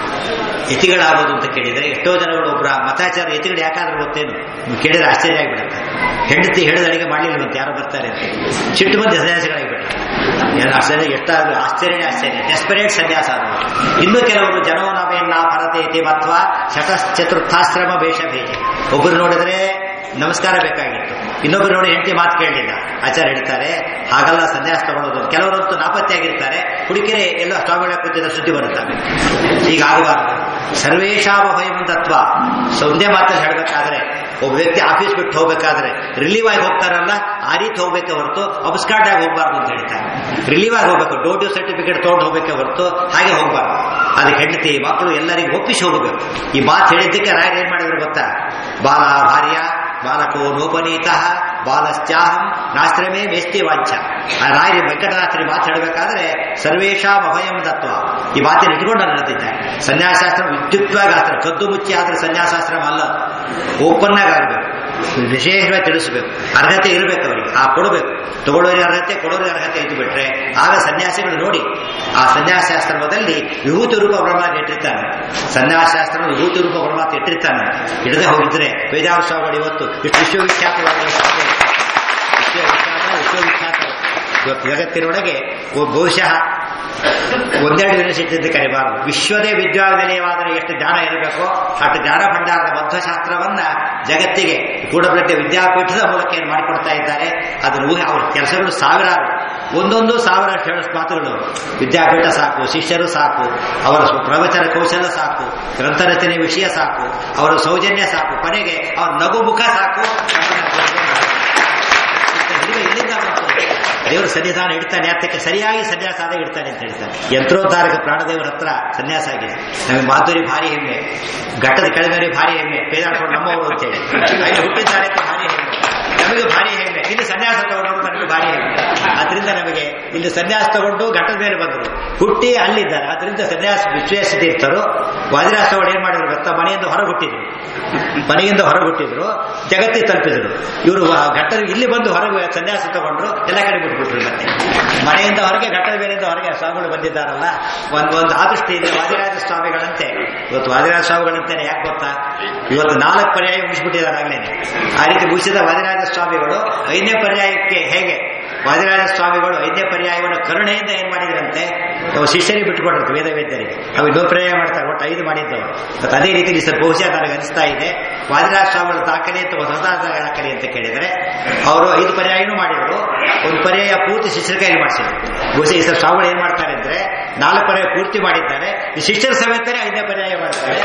ಯತಿಗಳಾಗೋದು ಅಂತ ಕೇಳಿದರೆ ಎಷ್ಟೋ ಜನಗಳು ಒಬ್ಬರ ಮತಾಚಾರ ಯತಿಗಳು ಯಾಕಾದ್ರೂ ಗೊತ್ತೇನು ನೀವು ಕೇಳಿದ್ರೆ ಆಶ್ಚರ್ಯ ಆಗಿಬಿಡುತ್ತೆ ಹೆಂಡತಿ ಹೇಳಿದ ಅಡಿಗೆ ಮಾಡಲಿಲ್ಲವಂತೆ ಯಾರೋ ಬರ್ತಾರೆ ಅಂತ ಸಿಟ್ಟು ಬಂದು ಸನ್ಯಾಸಿಗಳಾಗಿಬಿಟ್ಟು ಏನು ಆಶ್ಚರ್ಯ ಎಷ್ಟಾದ್ರೂ ಆಶ್ಚರ್ಯನೇ ಆಶ್ಚರ್ಯ ಡೆಸ್ಪರೇಟ್ ಸನ್ಯಾಸ ಅದು ಇನ್ನು ಕೆಲವರು ಜನೋ ನವೇನ್ನ ಪರತೇತಿ ಮತ್ವ ಶತಶ್ಚತುರ್ಥಾಶ್ರಮ ವೇಷ ಭೇಜ ಒಬ್ಬರು ನೋಡಿದ್ರೆ ನಮಸ್ಕಾರ ಬೇಕಾಗಿತ್ತು ಇನ್ನೊಬ್ಬರು ನೋಡಿ ಹೆಂಡತಿ ಮಾತು ಕೇಳಲಿಲ್ಲ ಆಚಾರ್ಯ ಹೇಳ್ತಾರೆ ಹಾಗಲ್ಲ ಸನ್ಯಾಸ ತಗೊಳ್ಳೋದು ಕೆಲವರಂತೂ ನಾಪತ್ತೆಯಾಗಿರ್ತಾರೆ ಹುಡುಕಿರೆ ಎಲ್ಲ ಸ್ವಾಮಿಗಳ ಕೂತಿದ್ದ ಸುದ್ದಿ ಬರುತ್ತಾರೆ ಈಗ ಆಗಬಾರದು ಸರ್ವೇಶಾವಭಯಂ ತತ್ವ ಒಂದೇ ಮಾತಲ್ಲಿ ಹೇಳಬೇಕಾದ್ರೆ ಒಬ್ಬ ವ್ಯಕ್ತಿ ಆಫೀಸ್ ಬಿಟ್ಟು ಹೋಗ್ಬೇಕಾದ್ರೆ ರಿಲೀವ್ ಆಗಿ ಹೋಗ್ತಾರಲ್ಲ ಆ ರೀತಿ ಹೋಗ್ಬೇಕೆ ಹೊರತು ಅಬ್ಸ್ಕಾರ್ಡ್ ಆಗಿ ಹೋಗ್ಬಾರ್ದು ಅಂತ ಹೇಳ್ತಾರೆ ರಿಲೀವ್ ಆಗಿ ಹೋಗ್ಬೇಕು ಡೋ ಡ್ಯೂ ಸರ್ಟಿಫಿಕೇಟ್ ತೊಗೊಂಡು ಹೋಗ್ಬೇಕೆ ಹೊರತು ಹಾಗೆ ಹೋಗ್ಬಾರ್ದು ಅದಕ್ಕೆ ಹೆಂಡತಿ ಮಕ್ಕಳು ಎಲ್ಲರಿಗೂ ಒಪ್ಪಿಸಿ ಹೋಗಬೇಕು ಈ ಮಾತು ಹೇಳಿದ್ದಕ್ಕೆ ರಾಯರು ಏನ್ ಮಾಡಿದ್ರು ಗೊತ್ತಾ ಬಾಲ ಭಾರ್ಯ ಬಾಲಕೋ ನೋಪನೀತ ಬಾಲಶ್ಚಾಹಂ ನಾಶ್ರಮೇ ಮೇಸ್ತಿ ವಾಂಚ ಆ ರಾಯರಿ ವೆಂಕಟನಾಥರಿ ಮಾತು ಹೇಳಬೇಕಾದ್ರೆ ಸರ್ವೇಶಾಂ ಅಭಯಂ ತತ್ವ ಈ ಮಾತಿನ ಇಟ್ಕೊಂಡು ನಡೆದಿದ್ದಾರೆ ಸನ್ಯಾಸಾಸ್ತ್ರ ವಿದ್ಯುತ್ವಾಗಿ ಆದ್ರೆ ಕದ್ದು ಮುಚ್ಚಿ ಆದ್ರೆ ಸನ್ಯಾಸಾಶ್ರಮ ಅಲ್ಲ ಓಪನ್ ಆಗಿ ಆಗಬೇಕು ವಿಶೇಷವಾಗಿ ತಿಳಿಸಬೇಕು ಅರ್ಹತೆ ಇರಬೇಕು ಅವರಿಗೆ ಆ ಕೊಡಬೇಕು ತಗೊಳ್ಳೋರಿಗೆ ಅರ್ಹತೆ ಕೊಡೋರಿಗೆ ಅರ್ಹತೆ ಇದ್ದು ಬಿಟ್ರೆ ಆಗ ಸನ್ಯಾಸಿಗಳು ನೋಡಿ ಆ ಸನ್ಯಾಸಾಶ್ರಮದಲ್ಲಿ ವಿಭೂತಿ ರೂಪ ಪರಮಾತ್ಮ ಇಟ್ಟಿರ್ತಾನೆ ಸನ್ಯಾಸಾಸ್ತ್ರ ವಿಭೂತಿ ರೂಪ ಪರಮಾತ್ಮ ಇಟ್ಟಿರ್ತಾನೆ ಹಿಡದೆ ಹೋಗಿದ್ರೆ ವೇದಾಂತ ಸ್ವಾಮಿಗಳು ಇವತ್ತು ಇಷ್ಟು ವಿಶ್ವವಿಖ್ಯಾತವಾಗಿರೋ ಸಾಧ್ಯ ವಿಶ್ವವಿಖ್ಯಾತ ವಿಶ್ವವಿಖ್ಯಾತ ಇವತ್ತು ಜಗತ್ತಿನೊಳಗೆ ಒಬ್ಬ ಬಹುಶಃ ಒಂದೆರಡು ಯೂನಿವರ್ಸಿಟಿ ಅಂತ ಕರಿಬಾರದು ವಿಶ್ವದೇ ವಿದ್ಯಾನಿಲಯವಾದರೆ ಎಷ್ಟು ಜ್ಞಾನ ಇರಬೇಕೋ ಅಷ್ಟು ಜ್ಞಾನ ಭಂಡಾರದ ಬದ್ಧಶಾಸ್ತ್ರವನ್ನ ಜಗತ್ತಿಗೆ ಕೂಡಬಳತೆ ವಿದ್ಯಾಪೀಠದ ಮೂಲಕ ಏನು ಮಾಡಿಕೊಡ್ತಾ ಇದ್ದಾರೆ ಅದನ್ನು ಊಹೆ ಅವರ ಕೆಲಸಗಳು ಸಾವಿರಾರು ಒಂದೊಂದು ಸಾವಿರ ಹೇಳೋ ಮಾತುಗಳು ವಿದ್ಯಾಪೀಠ ಸಾಕು ಶಿಷ್ಯರು ಸಾಕು ಅವರ ಸ್ವ- ಪ್ರವಚನ ಕೌಶಲ ಸಾಕು ಗ್ರಂಥ ರಚನೆ ವಿಷಯ ಸಾಕು ಅವರ ಸೌಜನ್ಯ ಸಾಕು ಕೊನೆಗೆ ಅವ್ರ ನಗು ಮುಖ ಸಾಕು ಇಲ್ಲಿಗೆ ಎಲ್ಲಿಂದ ಬಂತು? ದೇವರು ಸನ್ನಿಧಾನ ಇಡ್ತಾನೆ ಅದಕ್ಕೆ ಸರಿಯಾಗಿ ಸನ್ಯಾಸ ಆದಾಗ ಇಡ್ತಾನೆ ಅಂತ ಹೇಳ್ತಾನೆ ಯಂತ್ರೋದ್ಧಾರಕ ಪ್ರಾಣದೇವರ ಹತ್ರ ಸನ್ಯಾಸ ಆಗಿದೆ ನಮಗೆ ಮಾಧುರಿ ಭಾರಿ ಹೆಮ್ಮೆ ಘಟ್ಟದ ಕೆಳಗಡೆ ಭಾರಿ ಹೆಮ್ಮೆ ಪೇದಾಡ್ಕೊಂಡು ನಮ್ಮವರು ಅಂತೇಳಿ ಅಲ್ಲಿ ಹುಟ್ಟಿದ್ದಾರೆ ಅಂತ ಭಾರಿ ಹೆಮ್ಮೆ ನಮಗೆ ಭಾರಿ ಹೆಮ್ಮೆ ಇಲ್ಲಿ ಸನ್ಯಾಸ ತಗೊಂಡು ನಮಗೆ ಭಾರಿ ಹೆಮ್ಮೆ ಅದರಿಂದ ನಮಗೆ ಇಲ್ಲಿ ಸನ್ಯಾಸ ತಗೊಂಡು ಘಟ್ಟದ ಮೇಲೆ ಬಂದರು ಹುಟ್ಟಿ ಅಲ್ಲಿದ್ದಾರೆ ಅದರಿಂದ ಸನ್ಯಾಸ ವಿಶ್ವೇಶ ತೀರ್ಥರು ವಾದಿರಾಸವರು ಏನ್ ಮಾಡಿದ್ರು ಗೊತ್ತಾ ಮನೆಯಿಂದ ಹೊರಗೆ ಹುಟ್ಟಿದ್ರು ಮನೆಯಿಂದ ಹೊರಗೆ ಹುಟ್ಟಿದ್ರು ಜಗತ್ತಿಗೆ ತಲುಪಿದ್ರು ಇವರು ಘಟ್ಟದ ಇಲ್ಲಿ ಬಂದು ಹೊರಗೆ ಸನ್ಯಾಸ ತಗೊಂಡ್ರು ಎಲ್ಲ ಕಡೆ ಬಿಟ್ಬಿಟ್ರು ಮತ್ತೆ ಮನೆಯಿಂದ ಹೊರಗೆ ಘಟ್ಟದ ಮೇಲಿಂದ ಹೊರಗೆ ಸ್ವಾಮಿಗಳು ಬಂದಿದ್ದಾರಲ್ಲ ಒಂದು ಒಂದು ಆದೃಷ್ಟಿ ಇದೆ ವಾದಿರಾಜ ಸ್ವಾಮಿಗಳಂತೆ ಇವತ್ತು ವಾದಿರಾಜ ಸ್ವಾಮಿಗಳಂತೇನೆ ಯಾಕೆ ಗೊತ್ತಾ ಇವತ್ತು ನಾಲ್ಕು ಪರ್ಯಾಯ ಮುಗಿಸ್ಬಿಟ್ಟಿದ್ದಾರೆ ಆಗ್ಲೇನೆ ಆ ರೀತಿ ಮುಗಿಸಿದ ವಾದಿರಾಜ ಸ್ವಾಮಿಗಳು ಐದನೇ ಪರ್ಯಾಯಕ್ಕೆ ಹೇಗೆ ವಾದಿರಾಜ ಸ್ವಾಮಿಗಳು ಐದನೇ ಪರ್ಯಾಯವನ್ನು ಕರುಣೆಯಿಂದ ಏನ್ ಮಾಡಿದ್ರಂತೆ ಅವು ಶಿಷ್ಯರಿಗೆ ಬಿಟ್ಕೊಟ್ರು ವೇದ ವೇದ್ಯರಿಗೆ ಅವು ಇನ್ನೂ ಪರ್ಯಾಯ ಮಾಡ್ತಾರೆ ಒಟ್ಟು ಐದು ಮಾಡಿದ್ದವರು ಮತ್ತು ಅದೇ ರೀತಿ ಸರ್ ಬಹುಶಃ ನನಗೆ ಅನಿಸ್ತಾ ಇದೆ ವಾದಿರಾಜ ಸ್ವಾಮಿಗಳ ದಾಖಲೆ ಅಂತ ಹೊಸ ದಾಖಲೆ ಅಂತ ಕೇಳಿದರೆ ಅವರು ಐದು ಪರ್ಯಾಯನೂ ಮಾಡಿದ್ರು ಒಂದು ಪರ್ಯಾಯ ಪೂರ್ತಿ ಶಿಷ್ಯರ ಕೈಲಿ ಮಾಡಿಸಿದ್ರು ಬಹುಶಃ ಈ ಸರ್ ಸ್ವಾಮಿಗಳು ಏನ್ ಮಾಡ್ತಾರೆ ಅಂದ್ರೆ ನಾಲ್ಕು ಪರ್ಯಾಯ ಪೂರ್ತಿ ಮಾಡಿದ್ದಾರೆ ಈ ಶಿಷ್ಯರ ಸಮೇತನೇ ಐದನೇ ಪರ್ಯಾಯ ಮಾಡ್ತಾರೆ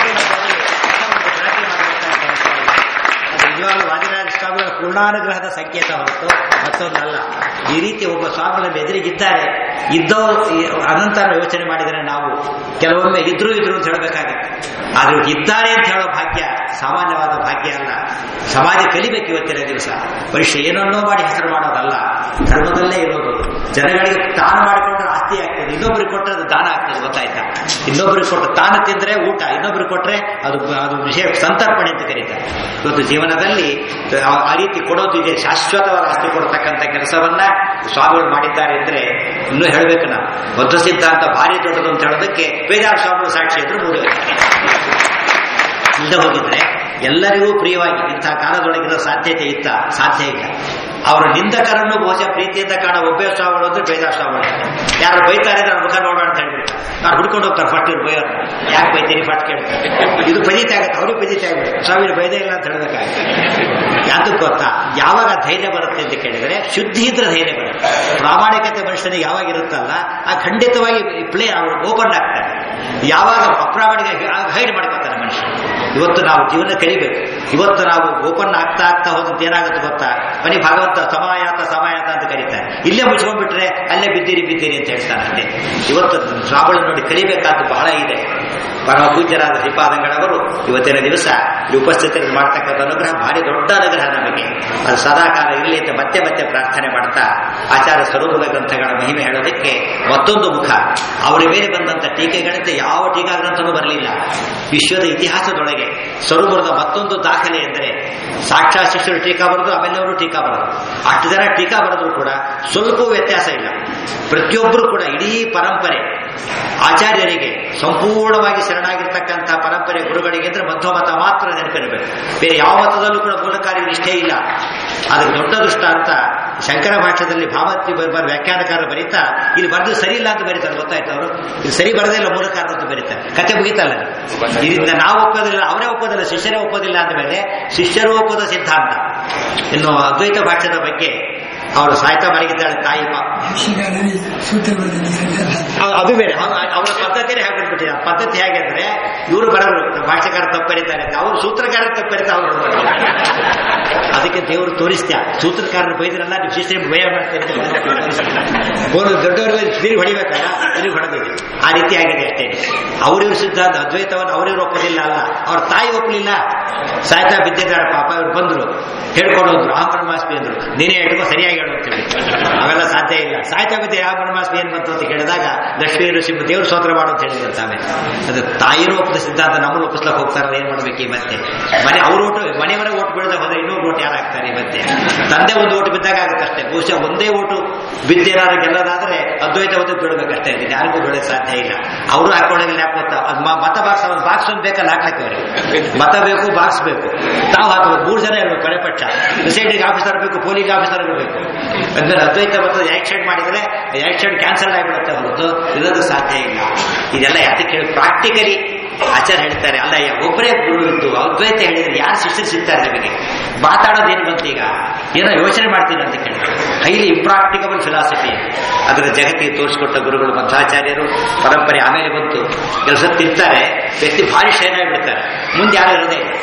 ಅದು ನಿಜವಾಗ್ಲೂ ವಾದಿರಾಜ ಸ್ವಾಮಿಗಳ ಪೂರ್ಣಾನುಗ್ರಹದ ಸಂಕೇತ ಹೊರತು ಮತ್ತೊಂದಲ್ಲ ಈ ರೀತಿ ಒಬ್ಬ ಸ್ವಾಮಿಗಳನ್ನು ಎದುರಿಗಿದ್ದಾರೆ ಇದ್ದೋ ಅನಂತರ ಯೋಚನೆ ಮಾಡಿದರೆ ನಾವು ಕೆಲವೊಮ್ಮೆ ಇದ್ರು ಇದ್ರು ಅಂತ ಹೇಳಬೇಕಾಗತ್ತೆ ಆದ್ರೆ ಇವ್ರು ಇದ್ದಾರೆ ಅಂತ ಹೇಳೋ ಭಾಗ್ಯ ಸಾಮಾನ್ಯವಾದ ಭಾಗ್ಯ ಅಲ್ಲ ಸಮಾಜ ಕಲಿಬೇಕು ಇವತ್ತಿನ ದಿವಸ ಪರೀಕ್ಷೆ ಏನನ್ನೋ ಮಾಡಿ ಹೆಸರು ಮಾಡೋದಲ್ಲ ಧರ್ಮದಲ್ಲೇ ಇರೋದು ಜನಗಳಿಗೆ ತಾನು ಮಾಡಿಕೊಂಡ್ರೆ ಆಸ್ತಿ ಆಗ್ತದೆ ಇನ್ನೊಬ್ಬರಿಗೆ ಕೊಟ್ಟರೆ ಅದು ದಾನ ಆಗ್ತದೆ ಗೊತ್ತಾಯ್ತಾ ಇನ್ನೊಬ್ಬರಿಗೆ ಕೊಟ್ಟು ತಾನು ತಿಂದ್ರೆ ಊಟ ಇನ್ನೊಬ್ಬರಿಗೆ ಕೊಟ್ರೆ ಅದು ಅದು ವಿಷಯ ಸಂತರ್ಪಣೆ ಅಂತ ಕರೀತಾರೆ ಇವತ್ತು ಜೀವನದಲ್ಲಿ ಆ- ಆ ರೀತಿ ಕೊಡೋದು ಇದೆ ಶಾಶ್ವತವಾದ ಆಸ್ತಿ ಕೊಡ್ತಕ್ಕಂಥ ಕೆಲಸವನ್ನ ಸ್ವಾಮಿಗಳು ಮಾಡಿದ್ದಾರೆ ಅಂದ್ರೆ ಇನ್ನೂ ಹೇಳ್ಬೇಕು ನಾವು ಬದ್ಧ ಸಿದ್ಧಾಂತ ಭಾರಿ ದೊಡ್ಡದು ಅಂತ ಹೇಳೋದಕ್ಕೆ ವೇದಾಂತ ಸ್ವಾಮಿಗಳು ಸಾಕ್ಷಿ ಅಂದ್ರೆ ಮೂರು ಇಲ್ಲದೆ ಹೋಗಿದ್ರೆ ಎಲ್ಲರಿಗೂ ಪ್ರಿಯವಾಗಿ ಇಂತಹ ಕಾಲದೊಳಗಿರೋ ಸಾಧ್ಯತೆ ಇತ್ತ ಸಾಧ್ಯ ಇಲ್ಲ ಅವರ ನಿಂದಕರನ್ನು ಬಹುಶಃ ಪ್ರೀತಿಯಿಂದ ಕಾಣೋ ಒಬ್ಬೇ ಸ್ವಾಮಿಗಳು ಅಂದ್ರೆ ಬೇದ ಸ್ವಾಮಿಗಳು ಯಾರು ಬೈತಾರೆ ನಾನು ಮುಖ ನೋಡೋಣ ಅಂತ ಹೇಳ್ಬಿಟ್ಟು ನಾನು ಹುಡ್ಕೊಂಡು ಹೋಗ್ತಾರೆ ಫಸ್ಟ್ ಇವ್ರು ಬೈಯೋರು ಯಾಕೆ ಬೈತೀನಿ ಫಸ್ಟ್ ಕೇಳ್ತಾರೆ ಇದು ಪಜಿತ ಆಗುತ್ತೆ ಅವ್ರಿಗೆ ಪಜಿತ ಆಗ್ಬಿಟ್ಟು ಸ್ವಾಮಿ ಬೈದೇ ಇಲ್ಲ ಅಂತ ಹೇಳಬೇಕಾಗುತ್ತೆ ಯಾತಕ್ಕೆ ಗೊತ್ತಾ ಯಾವಾಗ ಧೈರ್ಯ ಬರುತ್ತೆ ಅಂತ ಕೇಳಿದ್ರೆ ಶುದ್ಧಿ ಇದ್ರೆ ಧೈರ್ಯ ಬರುತ್ತೆ ಪ್ರಾಮಾಣಿಕತೆ ಮನುಷ್ಯನಿಗೆ ಯಾವಾಗ ಇರುತ್ತಲ್ಲ ಆ ಖಂಡಿತವಾಗಿ ಪ್ಲೇ ಅವರು ಓಪನ್ ಆಗ್ತಾರೆ ಯಾವಾಗ ಅಪ್ರಾಮಾಣಿಕ ಹೈಡ್ ಮಾಡ್ಕೊತಾನೆ ಮನುಷ್ಯ ಇವತ್ತು ನಾವು ಜೀವನ ಕಲಿಬೇಕು ಇವತ್ತು ನಾವು ಓಪನ್ ಆಗ್ತಾ ಆಗ್ತಾ ಹೋದಂತ ಏನಾಗುತ್ತೆ ಗೊತ್ತಾ ಬನ್ನಿ ಭಗವಂತ ಸಮಾಯಾತ ಸಮಾಯಾತ ಅಂತ ಕರೀತಾರೆ ಇಲ್ಲೇ ಮುಚ್ಕೊಂಡ್ಬಿಟ್ರೆ ಅಲ್ಲೇ ಬಿದ್ದೀರಿ ಬಿದ್ದೀರಿ ಅಂತ ಹೇಳ್ತಾನೆ ಅಷ್ಟೇ ಇವತ್ತು ಸ್ವಾಮಿಗಳು ನೋಡಿ ಕಲಿಬೇಕಾದ್ದು ಬಹಳ ಇದೆ ಪರಮ ಪೂಜ್ಯರಾದ ಶ್ರೀಪಾದಂಗಳವರು ಇವತ್ತಿನ ದಿವಸ ಈ ಉಪಸ್ಥಿತರಿಗೆ ಮಾಡ್ತಕ್ಕಂಥ ಅನುಗ್ರಹ ಭಾರಿ ದೊಡ್ಡ ಅನುಗ್ರಹ ನಮಗೆ ಅದು ಸದಾಕಾಲ ಇರಲಿ ಅಂತ ಮತ್ತೆ ಮತ್ತೆ ಪ್ರಾರ್ಥನೆ ಮಾಡ್ತಾ ಆಚಾರ್ಯ ಸ್ವರೂಪದ ಗ್ರಂಥಗಳ ಮಹಿಮೆ ಹೇಳೋದಕ್ಕೆ ಮತ್ತೊಂದು ಮುಖ ಅವರ ಮೇಲೆ ಬಂದಂತ ಟೀಕೆಗಳಂತೆ ಯಾವ ಟೀಕಾ ಗ್ರಂಥನೂ ಬರಲಿಲ್ಲ ವಿಶ್ವದ ಇತಿಹಾಸದೊಳಗೆ ಸ್ವರೂಪದ ಮತ್ತೊಂದು ದಾಖಲೆ ಎಂದರೆ ಸಾಕ್ಷಾತ್ ಶಿಷ್ಯರು ಟೀಕಾ ಬರೆದು ಆಮೇಲೆ ಅವರು ಟೀಕಾ ಬರೆದು ಅಷ್ಟು ಜನ ಟೀಕಾ ಬರೆದ್ರು ಕೂಡ ಸ್ವಲ್ಪ ವ್ಯತ್ಯಾಸ ಇಲ್ಲ ಪ್ರತಿಯೊಬ್ಬರು ಕೂಡ ಇಡೀ ಪರಂಪರೆ ಆಚಾರ್ಯರಿಗೆ ಸಂಪೂರ್ಣವಾಗಿ ಶರಣಾಗಿರ್ತಕ್ಕಂಥ ಪರಂಪರೆ ಗುರುಗಳಿಗೆ ಅಂದ್ರೆ ಮಧ್ವ ಮತ ಮಾತ್ರ ನೆನಪಿರಬೇಕು ಬೇರೆ ಯಾವ ಮತದಲ್ಲೂ ಕೂಡ ಮೂಲ ಕಾರ್ಯ ನಿಷ್ಠೆ ಇಲ್ಲ ಅದಕ್ಕೆ ದೊಡ್ಡ ದುಷ್ಟ ಅಂತ ಶಂಕರ ಭಾಷೆಯಲ್ಲಿ ಭಾವತಿ ಬರ್ ವ್ಯಾಖ್ಯಾನಕಾರ ಬರೀತಾ ಇಲ್ಲಿ ಬರೆದು ಸರಿ ಇಲ್ಲ ಅಂತ ಬರೀತಾರೆ ಗೊತ್ತಾಯ್ತು ಅವರು ಇದು ಸರಿ ಬರದೇ ಇಲ್ಲ ಮೂಲಕಾರ ಅಂತ ಬರೀತಾರೆ ಕತೆ ಮುಗಿತಲ್ಲ ಇದರಿಂದ ನಾವು ಒಪ್ಪೋದಿಲ್ಲ ಅವರೇ ಒಪ್ಪೋದಿಲ್ಲ ಶಿಷ್ಯರೇ ಒಪ್ಪೋದಿಲ್ಲ ಅಂದಮೇಲೆ ಶಿಷ್ಯರು ಒಪ್ಪೋದ ಸಿದ್ಧಾಂತ ಇನ್ನು ಅದ್ವೈತ ಭಾಷೆದ ಬಗ್ಗೆ ಅವರು ಸಾಯ್ತಾ ಮಲಗಿದ್ದಾಳೆ ತಾಯಿ ಪಾಪ ಶಿಕ್ಷಕರಲ್ಲಿ ಸೂತ್ರಬದ್ಧತೆ ಸರಿಯಲ್ಲ ಅವ್- ಅದು ಬೇರೆ ಅವ್- ಅವರ ಪದ್ಧತಿನೇ ಹೇಗೆ ಬಿಟ್ಟಿದೆ ಪದ್ಧತಿ ಹೇಗೆ ಅಂದ್ರೆ ಇವರು ಬರೋರು ಭಾಷೆಕಾರ ತಪ್ಪರಿತಾರೆ ಅಂತ ಅವ್ರು ಸೂತ್ರಕಾರ ತಪ್ಪರಿತ ಅವರು ಅದಕ್ಕೆ ದೇವರು ತೋರಿಸ್ತ್ಯಾ ಸೂತ್ರಕಾರರು ಬೈದ್ರಲ್ಲ ನೀವು ಶಿಷ್ಯರಿಗೆ ಭಯ ಮಾಡ್ತಾರೆ ಬೋನು ದೊಡ್ಡವರಿಗೆ ತಿರುಗಿ ಹೊಡಿಬೇಕಲ್ಲ ತಿರುಗಿ ಹೊಡೆದಿದೆ ಆ ರೀತಿ ಆಗಿದೆ ಅಷ್ಟೇ ಅವರಿವ್ರ ಸಿದ್ಧಾಂತ ಅದ್ವೈತವನ್ನು ಅವರಿವ್ರು ಒಪ್ಪಲಿಲ್ಲ ಅಲ್ಲ ಅವ್ರ ತಾಯಿ ಒಪ್ಪಲಿಲ್ಲ ಸಾಯ್ತಾ ಬಿದ್ದಿದ್ದಾರೆ ಪಾಪ ಇವ್ರು ಬಂದ್ರು ಹೇಳ್ಕೊಂಡು ಹೋದ್ರು ಆ ಬ್ರಹ್ಮಾಸ್ಮಿ ಅಂದ್ರು ನೀನೇ ಹೇಳ್ಕೊ ಸರಿಯಾಗಿ ಹೇಳು ಅಂತೇಳಿ ಅವೆಲ್ಲ ಸಾಧ್ಯ ಇಲ್ಲ ಸಾಯ್ತಾ ಬಿದ್ದೆ ಆ ಬ್ರಹ್ಮಾಸ್ಮಿ ಏನ್ ಬಂತು ಅಂತ ಕೇಳಿದಾಗ ಲಕ್ಷ್ಮೀ ನರಸಿಂಹ ದೇವರು ಸ್ತೋತ್ರ ಮಾಡು ಅಂತ ಹೇಳಿದ್ರು ತಾವೇ ಅದು ತಾಯಿನೂ ಒಪ್ಪಿದ ಸಿದ್ಧಾಂತ ನಮ್ಮನ್ನು ಒಪ್ಪಿಸ್ಲಕ್ಕೆ ಹೋಗ್ತಾರಲ್ಲ ಏನ್ ಮಾಡ್ಬೇಕು ಈ ಮತ್ತೆ ಮನೆ ಅವ್ರ ಓಟು ಮನೆಯವರೇ ಓಟ್ ಬಿಡದೆ ಹೋದ್ರೆ ಇನ್ನೊಬ್ರು ಓಟ್ ಯಾರಾಗ್ತಾರೆ ಈ ಮತ್ತೆ ತಂದೆ ಒಂದು ಓಟು ಬಿದ್ದಾಗ ಆಗುತ್ತಷ್ಟೇ ಬಹುಶಃ ಒಂದೇ ಓಟು ಬಿದ್ದೇನಾದ್ರು ಗೆಲ್ಲೋದಾದ್ರೆ ಅದ್ವೈತ ಒಂದು ಬಿಡಬೇಕಷ್ಟೇ ಇದು ಯಾರಿಗೂ ಬಿಡೋಕೆ ಸಾಧ್ಯ ಇಲ್ಲ ಅವರು ಹಾಕೊಳ್ಳೋದಿಲ್ಲ ಯಾಕೆ ಗೊತ್ತಾ ಅದು ಮ- ಮತ ಬಾಕ್ಸ್ ಒಂದು ಬಾಕ್ಸ್ ಒಂದು ಬೇಕಲ್ಲ ಹಾಕ್ಲಿಕ್ಕೆ ಅವ್ರಿಗೆ ಮತ ಬೇಕು ಬಾಕ್ಸ್ ಬೇಕು ತಾವು ಹಾಕಬೇಕು ಮೂರು ಜನ ಇರಬೇಕು ಕಡೆ ಪಕ್ಷ ಪ್ರೆಸಿಡೆಂಟಿಗೆ ಆಫೀಸರ್ ಬೇಕು ಪೊಲೀಸ್ ಆಫೀಸರ್ ಬೇಕು ಅಂದ್ರೆ ಅದ್ವೈತ ಮತ್ತು ಆಕ್ಷನ್ ಮಾಡಿದ್ರೆ ಆಕ್ಷನ್ ಕ್ಯಾನ್ಸಲ್ ಆಗಿಬಿಡುತ್ತೆ ಹೊರತು ಇರೋದು ಸಾಧ್ಯ ಇಲ್ಲ ಇದೆಲ್ಲ ಯಾತಕ್ಕೆ ಹೇಳಿ ಪ್ರಾಕ್ಟಿಕಲಿ ಆಚಾರ್ಯ ಹೇಳ್ತಾರೆ ಅಲ್ಲ ಯ- ಒಬ್ಬರೇ ಗುರು ಇದ್ದು ಅದ್ವೈತ ಹೇಳಿದ್ರೆ ಯಾರು ಶಿಷ್ಯರು ಸಿಗ್ತಾರೆ ನಿಮಗೆ ಮಾತಾಡೋದು ಏನು ಬಂತು ಈಗ ಏನೋ ಯೋಚನೆ ಮಾಡ್ತೀನಿ ಅಂತ ಕೇಳಿದ್ರೆ ಹೈಲಿ ಇಂಪ್ರಾಕ್ಟಿಕಬಲ್ ಫಿಲಾಸಫಿ ಅದರ ಜಗತ್ತಿಗೆ ತೋರಿಸಿಕೊಟ್ಟ ಗುರುಗಳು ಮಧ್ವಾಚಾರ್ಯರು ಪರಂಪರೆ ಆಮೇಲೆ ಬಂತು ಕೆಲಸ ತಿಂತಾರೆ ವ್ಯಕ್ತಿ ಭಾರಿ ಶೈನ್ ಆಗಿಬಿಡ್ತಾರೆ ಮುಂದೆ ಯಾರು ಇರೋದೇ ಇಲ್ಲ.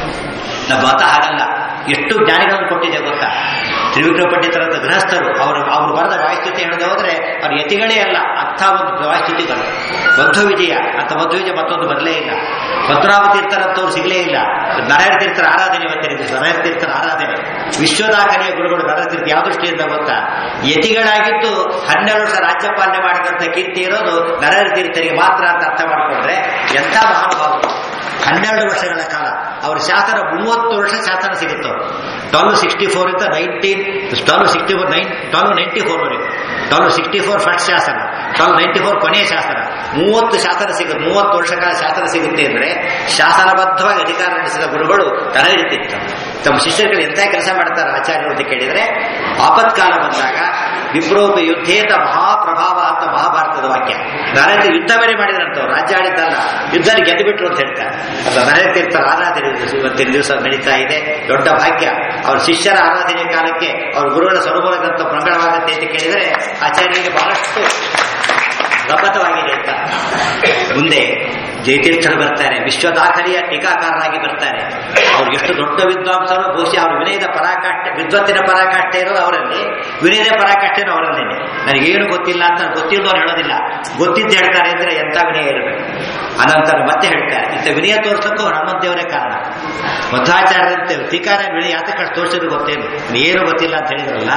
ನಮ್ಮ ಮತ ಹಾಗಲ್ಲ ಎಷ್ಟು ಜ್ಞಾನಿಗಳನ್ನು ಕೊಟ್ಟಿದೆ ಗೊತ್ತಾ ತ್ರಿವಿಕ್ರಮ ಪಂಡಿತರಾದ ಗೃಹಸ್ಥರು ಅವರು ಅವರು ಬರೆದ ವಾಯುಸ್ತುತಿ ಹೇಳದೆ ಹೋದ್ರೆ ಅವ್ರ ಯತಿಗಳೇ ಅಲ್ಲ ಅಂಥ ಒಂದು ವಾಯುಸ್ತುತಿಗಳು ಮಧ್ವ ವಿಜಯ ಅಂತ ಮಧ್ವ ವಿಜಯ ಮತ್ತೊಂದು ಬರಲೇ ಇಲ್ಲ ಪದ್ಮನಾಭ ತೀರ್ಥರಂತವ್ರು ಸಿಗಲೇ ಇಲ್ಲ ನರಹರ ತೀರ್ಥರ ಆರಾಧನೆ ಇವತ್ತಿನ ನರಹರ ತೀರ್ಥರ ಆರಾಧನೆ ವಿಶ್ವದಾಖಲೆಯ ಗುರುಗಳು ನರಹರ ತೀರ್ಥ ಯಾವ ದೃಷ್ಟಿಯಿಂದ ಗೊತ್ತಾ ಯತಿಗಳಾಗಿದ್ದು ಹನ್ನೆರಡು ವರ್ಷ ರಾಜ್ಯಪಾಲನೆ ಮಾಡಿದಂಥ ಕೀರ್ತಿ ಇರೋದು ನರಹರ ತೀರ್ಥರಿಗೆ ಮಾತ್ರ ಅಂತ ಅರ್ಥ ಮಾಡಿಕೊಂಡ್ರೆ ಎಂಥ ಮಹಾನುಭಾವರು ಹನ್ನೆರಡು ವರ್ಷಗಳ ಕಾಲ ಅವರ ಶಾಸನ ಮೂವತ್ತು ವರ್ಷ ಶಾಸನ ಸಿಗುತ್ತೆ ಟ್ವೆಲ್ವ್ ಸಿಕ್ಸ್ಟಿ ಫೋರ್ ಇಂದ nineteen twelve sixty four nine twelve ninety four ವರೆಗೂ ಟ್ವೆಲ್ವ್ ಸಿಕ್ಸ್ಟಿ ಫೋರ್ ಫಸ್ಟ್ ಶಾಸನ ಟ್ವೆಲ್ವ್ ನೈಂಟಿ ಫೋರ್ ಕೊನೆಯ ಶಾಸನ ಮೂವತ್ತು ಶಾಸನ ಸಿಗುತ್ತೆ ಮೂವತ್ತು ವರ್ಷಗಳ ಶಾಸನ ಸಿಗುತ್ತೆ ಅಂದ್ರೆ ಶಾಸನಬದ್ಧವಾಗಿ ಅಧಿಕಾರ ನಡೆಸಿದ ಗುರುಗಳು ತರಹಿರ್ತಿತ್ತು ತಮ್ಮ ಶಿಷ್ಯರುಗಳು ಎಂಥ ಕೆಲಸ ಮಾಡ್ತಾರೆ ಆಚಾರ್ಯರು ಅಂತ ಕೇಳಿದ್ರೆ ಆಪತ್ಕಾಲ ಬಂದಾಗ ವಿಪ್ರೋಪ ಯುದ್ಧೇತ ಮಹಾಪ್ರಭಾವ ಅಂತ ಮಹಾಭಾರತದ ವಾಕ್ಯ ನರೇಂದ್ರ ಯುದ್ಧ ಬೇರೆ ಮಾಡಿದ್ರಂತವ್ರು ರಾಜ್ಯ ಆಡಿದ್ದಲ್ಲ ಯುದ್ಧ ಗೆದ್ದು ಬಿಟ್ರು ಅಂತ ಹೇಳ್ತಾರೆ ಅದು ನರೇಂದ್ರ ತೀರ್ಥರ ಆರಾಧನೆ ಇವತ್ತಿನ ದಿವಸ ನಡೀತಾ ಇದೆ ದೊಡ್ಡ ಭಾಗ್ಯ ಅವ್ರ ಶಿಷ್ಯರ ಆರಾಧನೆ ಕಾಲಕ್ಕೆ ಅವ್ರ ಗುರುಗಳ ಸ್ವರೂಪದ ಗ್ರಂಥ ಪ್ರಕಟವಾಗುತ್ತೆ ಅಂತ ಕೇಳಿದರೆ ಆಚಾರ್ಯರಿಗೆ ಬಹಳಷ್ಟು ಗಮ್ಮತವಾಗಿದೆ ಅಂತ ಮುಂದೆ ಜಯತೀರ್ಥರು ಬರ್ತಾರೆ ವಿಶ್ವ ದಾಖಲೆಯ ಟೀಕಾಕಾರರಾಗಿ ಬರ್ತಾರೆ ಅವ್ರು ಎಷ್ಟು ದೊಡ್ಡ ವಿದ್ವಾಂಸರು ಬಹುಶಃ ಅವ್ರ ವಿನಯದ ಪರಾಕಾಷ್ಠೆ ವಿದ್ವತ್ತಿನ ಪರಾಕಾಷ್ಠೆ ಇರೋದು ಅವರಲ್ಲಿ ವಿನಯದ ಪರಾಕಾಷ್ಠೆನೂ ಅವರಲ್ಲೇನೆ ನನಗೇನು ಗೊತ್ತಿಲ್ಲ ಅಂತ ಗೊತ್ತಿಲ್ಲದವ್ರು ಹೇಳೋದಿಲ್ಲ ಗೊತ್ತಿದ್ದು ಹೇಳ್ತಾರೆ ಅಂದ್ರೆ ಎಂಥ ವಿನಯ ಇರಬೇಕು ಅನಂತರ ಮತ್ತೆ ಹೇಳ್ತಾರೆ ಇಂಥ ವಿನಯ ತೋರ್ಸಕ್ಕೂ ಹನುಮಂತೇವರೇ ಕಾರಣ ಮಧ್ವಾಚಾರ್ಯರಂತೆ ಟೀಕಾರ ವಿನಯ ಯಾತಕ್ಕೆ ಅಷ್ಟು ತೋರಿಸಿದ್ರು ಗೊತ್ತೇನು ಏನು ಗೊತ್ತಿಲ್ಲ ಅಂತ ಹೇಳಿದ್ರಲ್ಲ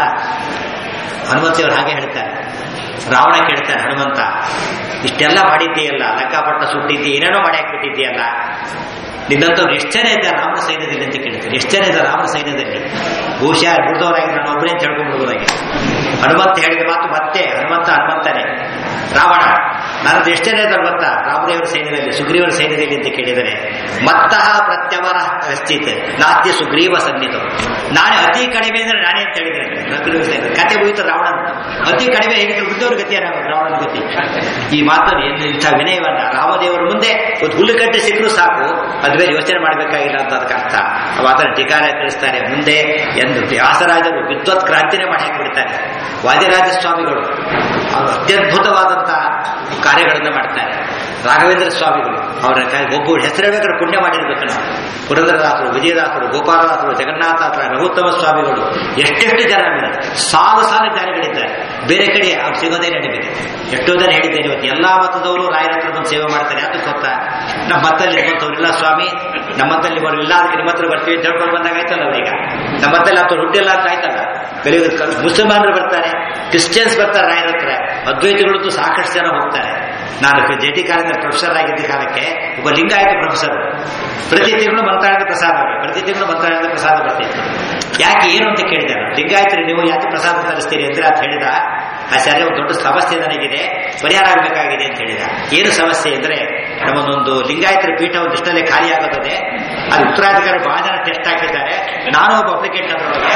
ಹನುಮಂತೇವರು ಹಾಗೆ ಹೇಳ್ತಾರೆ ರಾವಣ ಕೇಳ್ತಾನೆ ಹನುಮಂತ ಇಷ್ಟೆಲ್ಲ ಮಾಡಿದ್ದೀಯಲ್ಲ ಲಂಕಾಪಟ್ಟ ಸುಟ್ಟಿದ್ದಿ ಏನೇನೋ ಮಾಡಿ ಹಾಕ್ಬಿಟ್ಟಿದ್ದೀಯಲ್ಲ ನಿನ್ನಂತವ್ರು ಎಷ್ಟು ಜನ ಇದ್ದಾರೆ ರಾಮನ ಸೈನ್ಯದಲ್ಲಿ ಅಂತ ಕೇಳ್ತಾರೆ ಎಷ್ಟು ಜನ ಇದ್ದಾರೆ ರಾಮನ ಸೈನ್ಯದಲ್ಲಿ ಬಹುಶಃ ದುಡ್ದವರಾಗಿ ನಾನು ಒಬ್ಬನೇ ಅಂತ ಹೇಳ್ಕೊಂಡ್ಬಿಡ್ಬೋದಾಗಿ ಹನುಮಂತ ಹೇಳಿದ ಮಾತು ಮತ್ತೆ ಹನುಮಂತ ಹನುಮಂತನೇ ರಾವಣ ನನ್ನದು ಎಷ್ಟು ಜನ ಇದ್ದಾರೆ ಗೊತ್ತಾ ರಾಮದೇವರ ಸೈನ್ಯದಲ್ಲಿ ಸುಗ್ರೀವರ ಸೈನ್ಯದಲ್ಲಿ ಅಂತ ಕೇಳಿದರೆ ಮತ್ತಃ ಪ್ರತ್ಯವರ ಕಶ್ಚಿತ್ ನಾಸ್ತಿ ಸುಗ್ರೀವ ಸನ್ನಿಧು ನಾನೇ ಅತಿ ಕಡಿಮೆ ಅಂದ್ರೆ ನಾನೇ ಅಂತ ಹೇಳಿದ್ರೆ ಸುಗ್ರೀವ ಸೈನ್ಯ ಕತೆ ಹೋಯ್ತು ರಾವಣನ ಅತಿ ಕಡಿಮೆ ಹೇಗೆ ಬುದ್ಧವ್ರ ಗತಿ ರಾವಣನ ಗತಿ ಈ ಮಾತನ್ನು ಏನು ಇಂಥ ವಿನಯವನ್ನ ರಾಮದೇವರ ಮುಂದೆ ಒಂದು ಹುಲ್ಲುಗಡ್ಡೆ ಸಿಕ್ಕರೂ ಸಾಕು ಅದು ಬೇರೆ ಯೋಚನೆ ಮಾಡಬೇಕಾಗಿಲ್ಲ ಅಂತ ಅದಕ್ಕೆ ಅರ್ಥ ಆ ಮಾತನ್ನು ಟೀಕಾರ ತಿಳಿಸ್ತಾರೆ ಮುಂದೆ ಎಂದು ವ್ಯಾಸರಾಜರು ವಿದ್ವತ್ ಕ್ರಾಂತಿನೇ ಮಾಡಿ ಹಾಕಿಬಿಡ್ತಾರೆ ವಾದಿರಾಜ ಸ್ವಾಮಿಗಳು ಅವರು ಅತ್ಯದ್ಭುತವಾದಂತಹ ಕಾರ್ಯಗಳನ್ನು ಮಾಡ್ತಾರೆ ರಾಘವೇಂದ್ರ ಸ್ವಾಮಿಗಳು ಅವರ ಕ- ಒಬ್ಬ ಹೆಸರು ಹೇಳ್ಬೇಕಾದ್ರೆ ಪುಣ್ಯ ಮಾಡಿರ್ಬೇಕು ನಾವು ಪುರಂದರದಾಸರು ವಿಜಯದಾಸರು ಗೋಪಾಲದಾಸರು ಜಗನ್ನಾಥಾಸರ ರಘುತ್ತಮ ಸ್ವಾಮಿಗಳು ಎಷ್ಟೆಷ್ಟು ಜನ ಇದ್ದಾರೆ ಸಾಲು ಸಾಲು ಜ್ಞಾನಿಗಳಿದ್ದಾರೆ ಬೇರೆ ಕಡೆ ಅವ್ರು ಸಿಗೋದೇ ನಿಮಗೆ ಎಷ್ಟೋ ಜನ ಹೇಳಿದ್ದೇನೆ ಇವತ್ತು ಎಲ್ಲಾ ಮತದವರು ರಾಯರ ಹತ್ರ ಬಂದು ಸೇವೆ ಮಾಡ್ತಾರೆ ಯಾಕೆ ಗೊತ್ತಾ ನಮ್ಮ ಮತ್ತಲ್ಲಿ ಇರುವಂತವ್ರಿಲ್ಲ ಸ್ವಾಮಿ ನಮ್ಮತ್ತಲ್ಲಿ ಬರಲಿಲ್ಲ ಅದಕ್ಕೆ ನಿಮ್ಮ ಹತ್ರ ಬರ್ತೀವಿ ಅಂತ ಹೇಳ್ಕೊಂಡು ಬಂದಾಗ ಆಯ್ತಲ್ಲ ಅವ್ರೀಗ ನಮ್ಮತ್ತಲ್ಲಿ ಅಥವಾ ಹುಟ್ಟಿಲ್ಲ ಅಂತ ಆಯ್ತಲ್ಲ ಕಲಿಯುಗ ಮುಸಲ್ಮಾನರು ಬರ್ತಾರೆ ಕ್ರಿಶ್ಚಿಯನ್ಸ್ ಬರ್ತಾರೆ ರಾಯರ ಹತ್ರ ಅದ್ವೈತಿಗಳಂತೂ ಸಾಕಷ್ಟು ಜನ ಹೋಗ್ತಾರೆ ನಾನು ಜೆ ಟಿ ಕಾಲೇಜಿನ ಪ್ರೊಫೆಸರ್ ಆಗಿದ್ದ ಕಾಲಕ್ಕೆ ಒಬ್ಬ ಲಿಂಗಾಯತ ಪ್ರೊಫೆಸರ್ ಪ್ರತಿ ತಿಂಗಳು ಮಂತ್ರಾಲಯದ ಪ್ರಸಾದ ಬರುತ್ತೆ. ಪ್ರತಿ ತಿಂಗಳು ಮಂತ್ರಾಲಯದ ಪ್ರಸಾದ ಬರ್ತಿತ್ತು ಯಾಕೆ ಏನು ಅಂತ ಕೇಳಿದೆ ನಾನು ಲಿಂಗಾಯತರು ನೀವು ಯಾಕೆ ಪ್ರಸಾದ ತರಿಸ್ತೀರಿ ಅಂದ್ರೆ ಅಂತ ಹೇಳಿದ ಆಚಾರ್ಯ ಒಂದು ದೊಡ್ಡ ಸಮಸ್ಯೆ ನನಗಿದೆ ಪರಿಹಾರ ಆಗಬೇಕಾಗಿದೆ ಅಂತ ಹೇಳಿದ ಏನು ಸಮಸ್ಯೆ ಅಂದ್ರೆ ನಮ್ಮದೊಂದು ಲಿಂಗಾಯತರ ಪೀಠ ಒಂದಿಷ್ಟಲ್ಲೇ ಖಾಲಿ ಆಗುತ್ತದೆ ಅದು ಉತ್ತರಾಧಿಕಾರಿ ಬಹಳ ಜನ ಟೆಸ್ಟ್ ಹಾಕಿದ್ದಾರೆ ನಾನು ಒಬ್ಬ ಅಪ್ಲಿಕೆಂಟ್ ಅದರೊಳಗೆ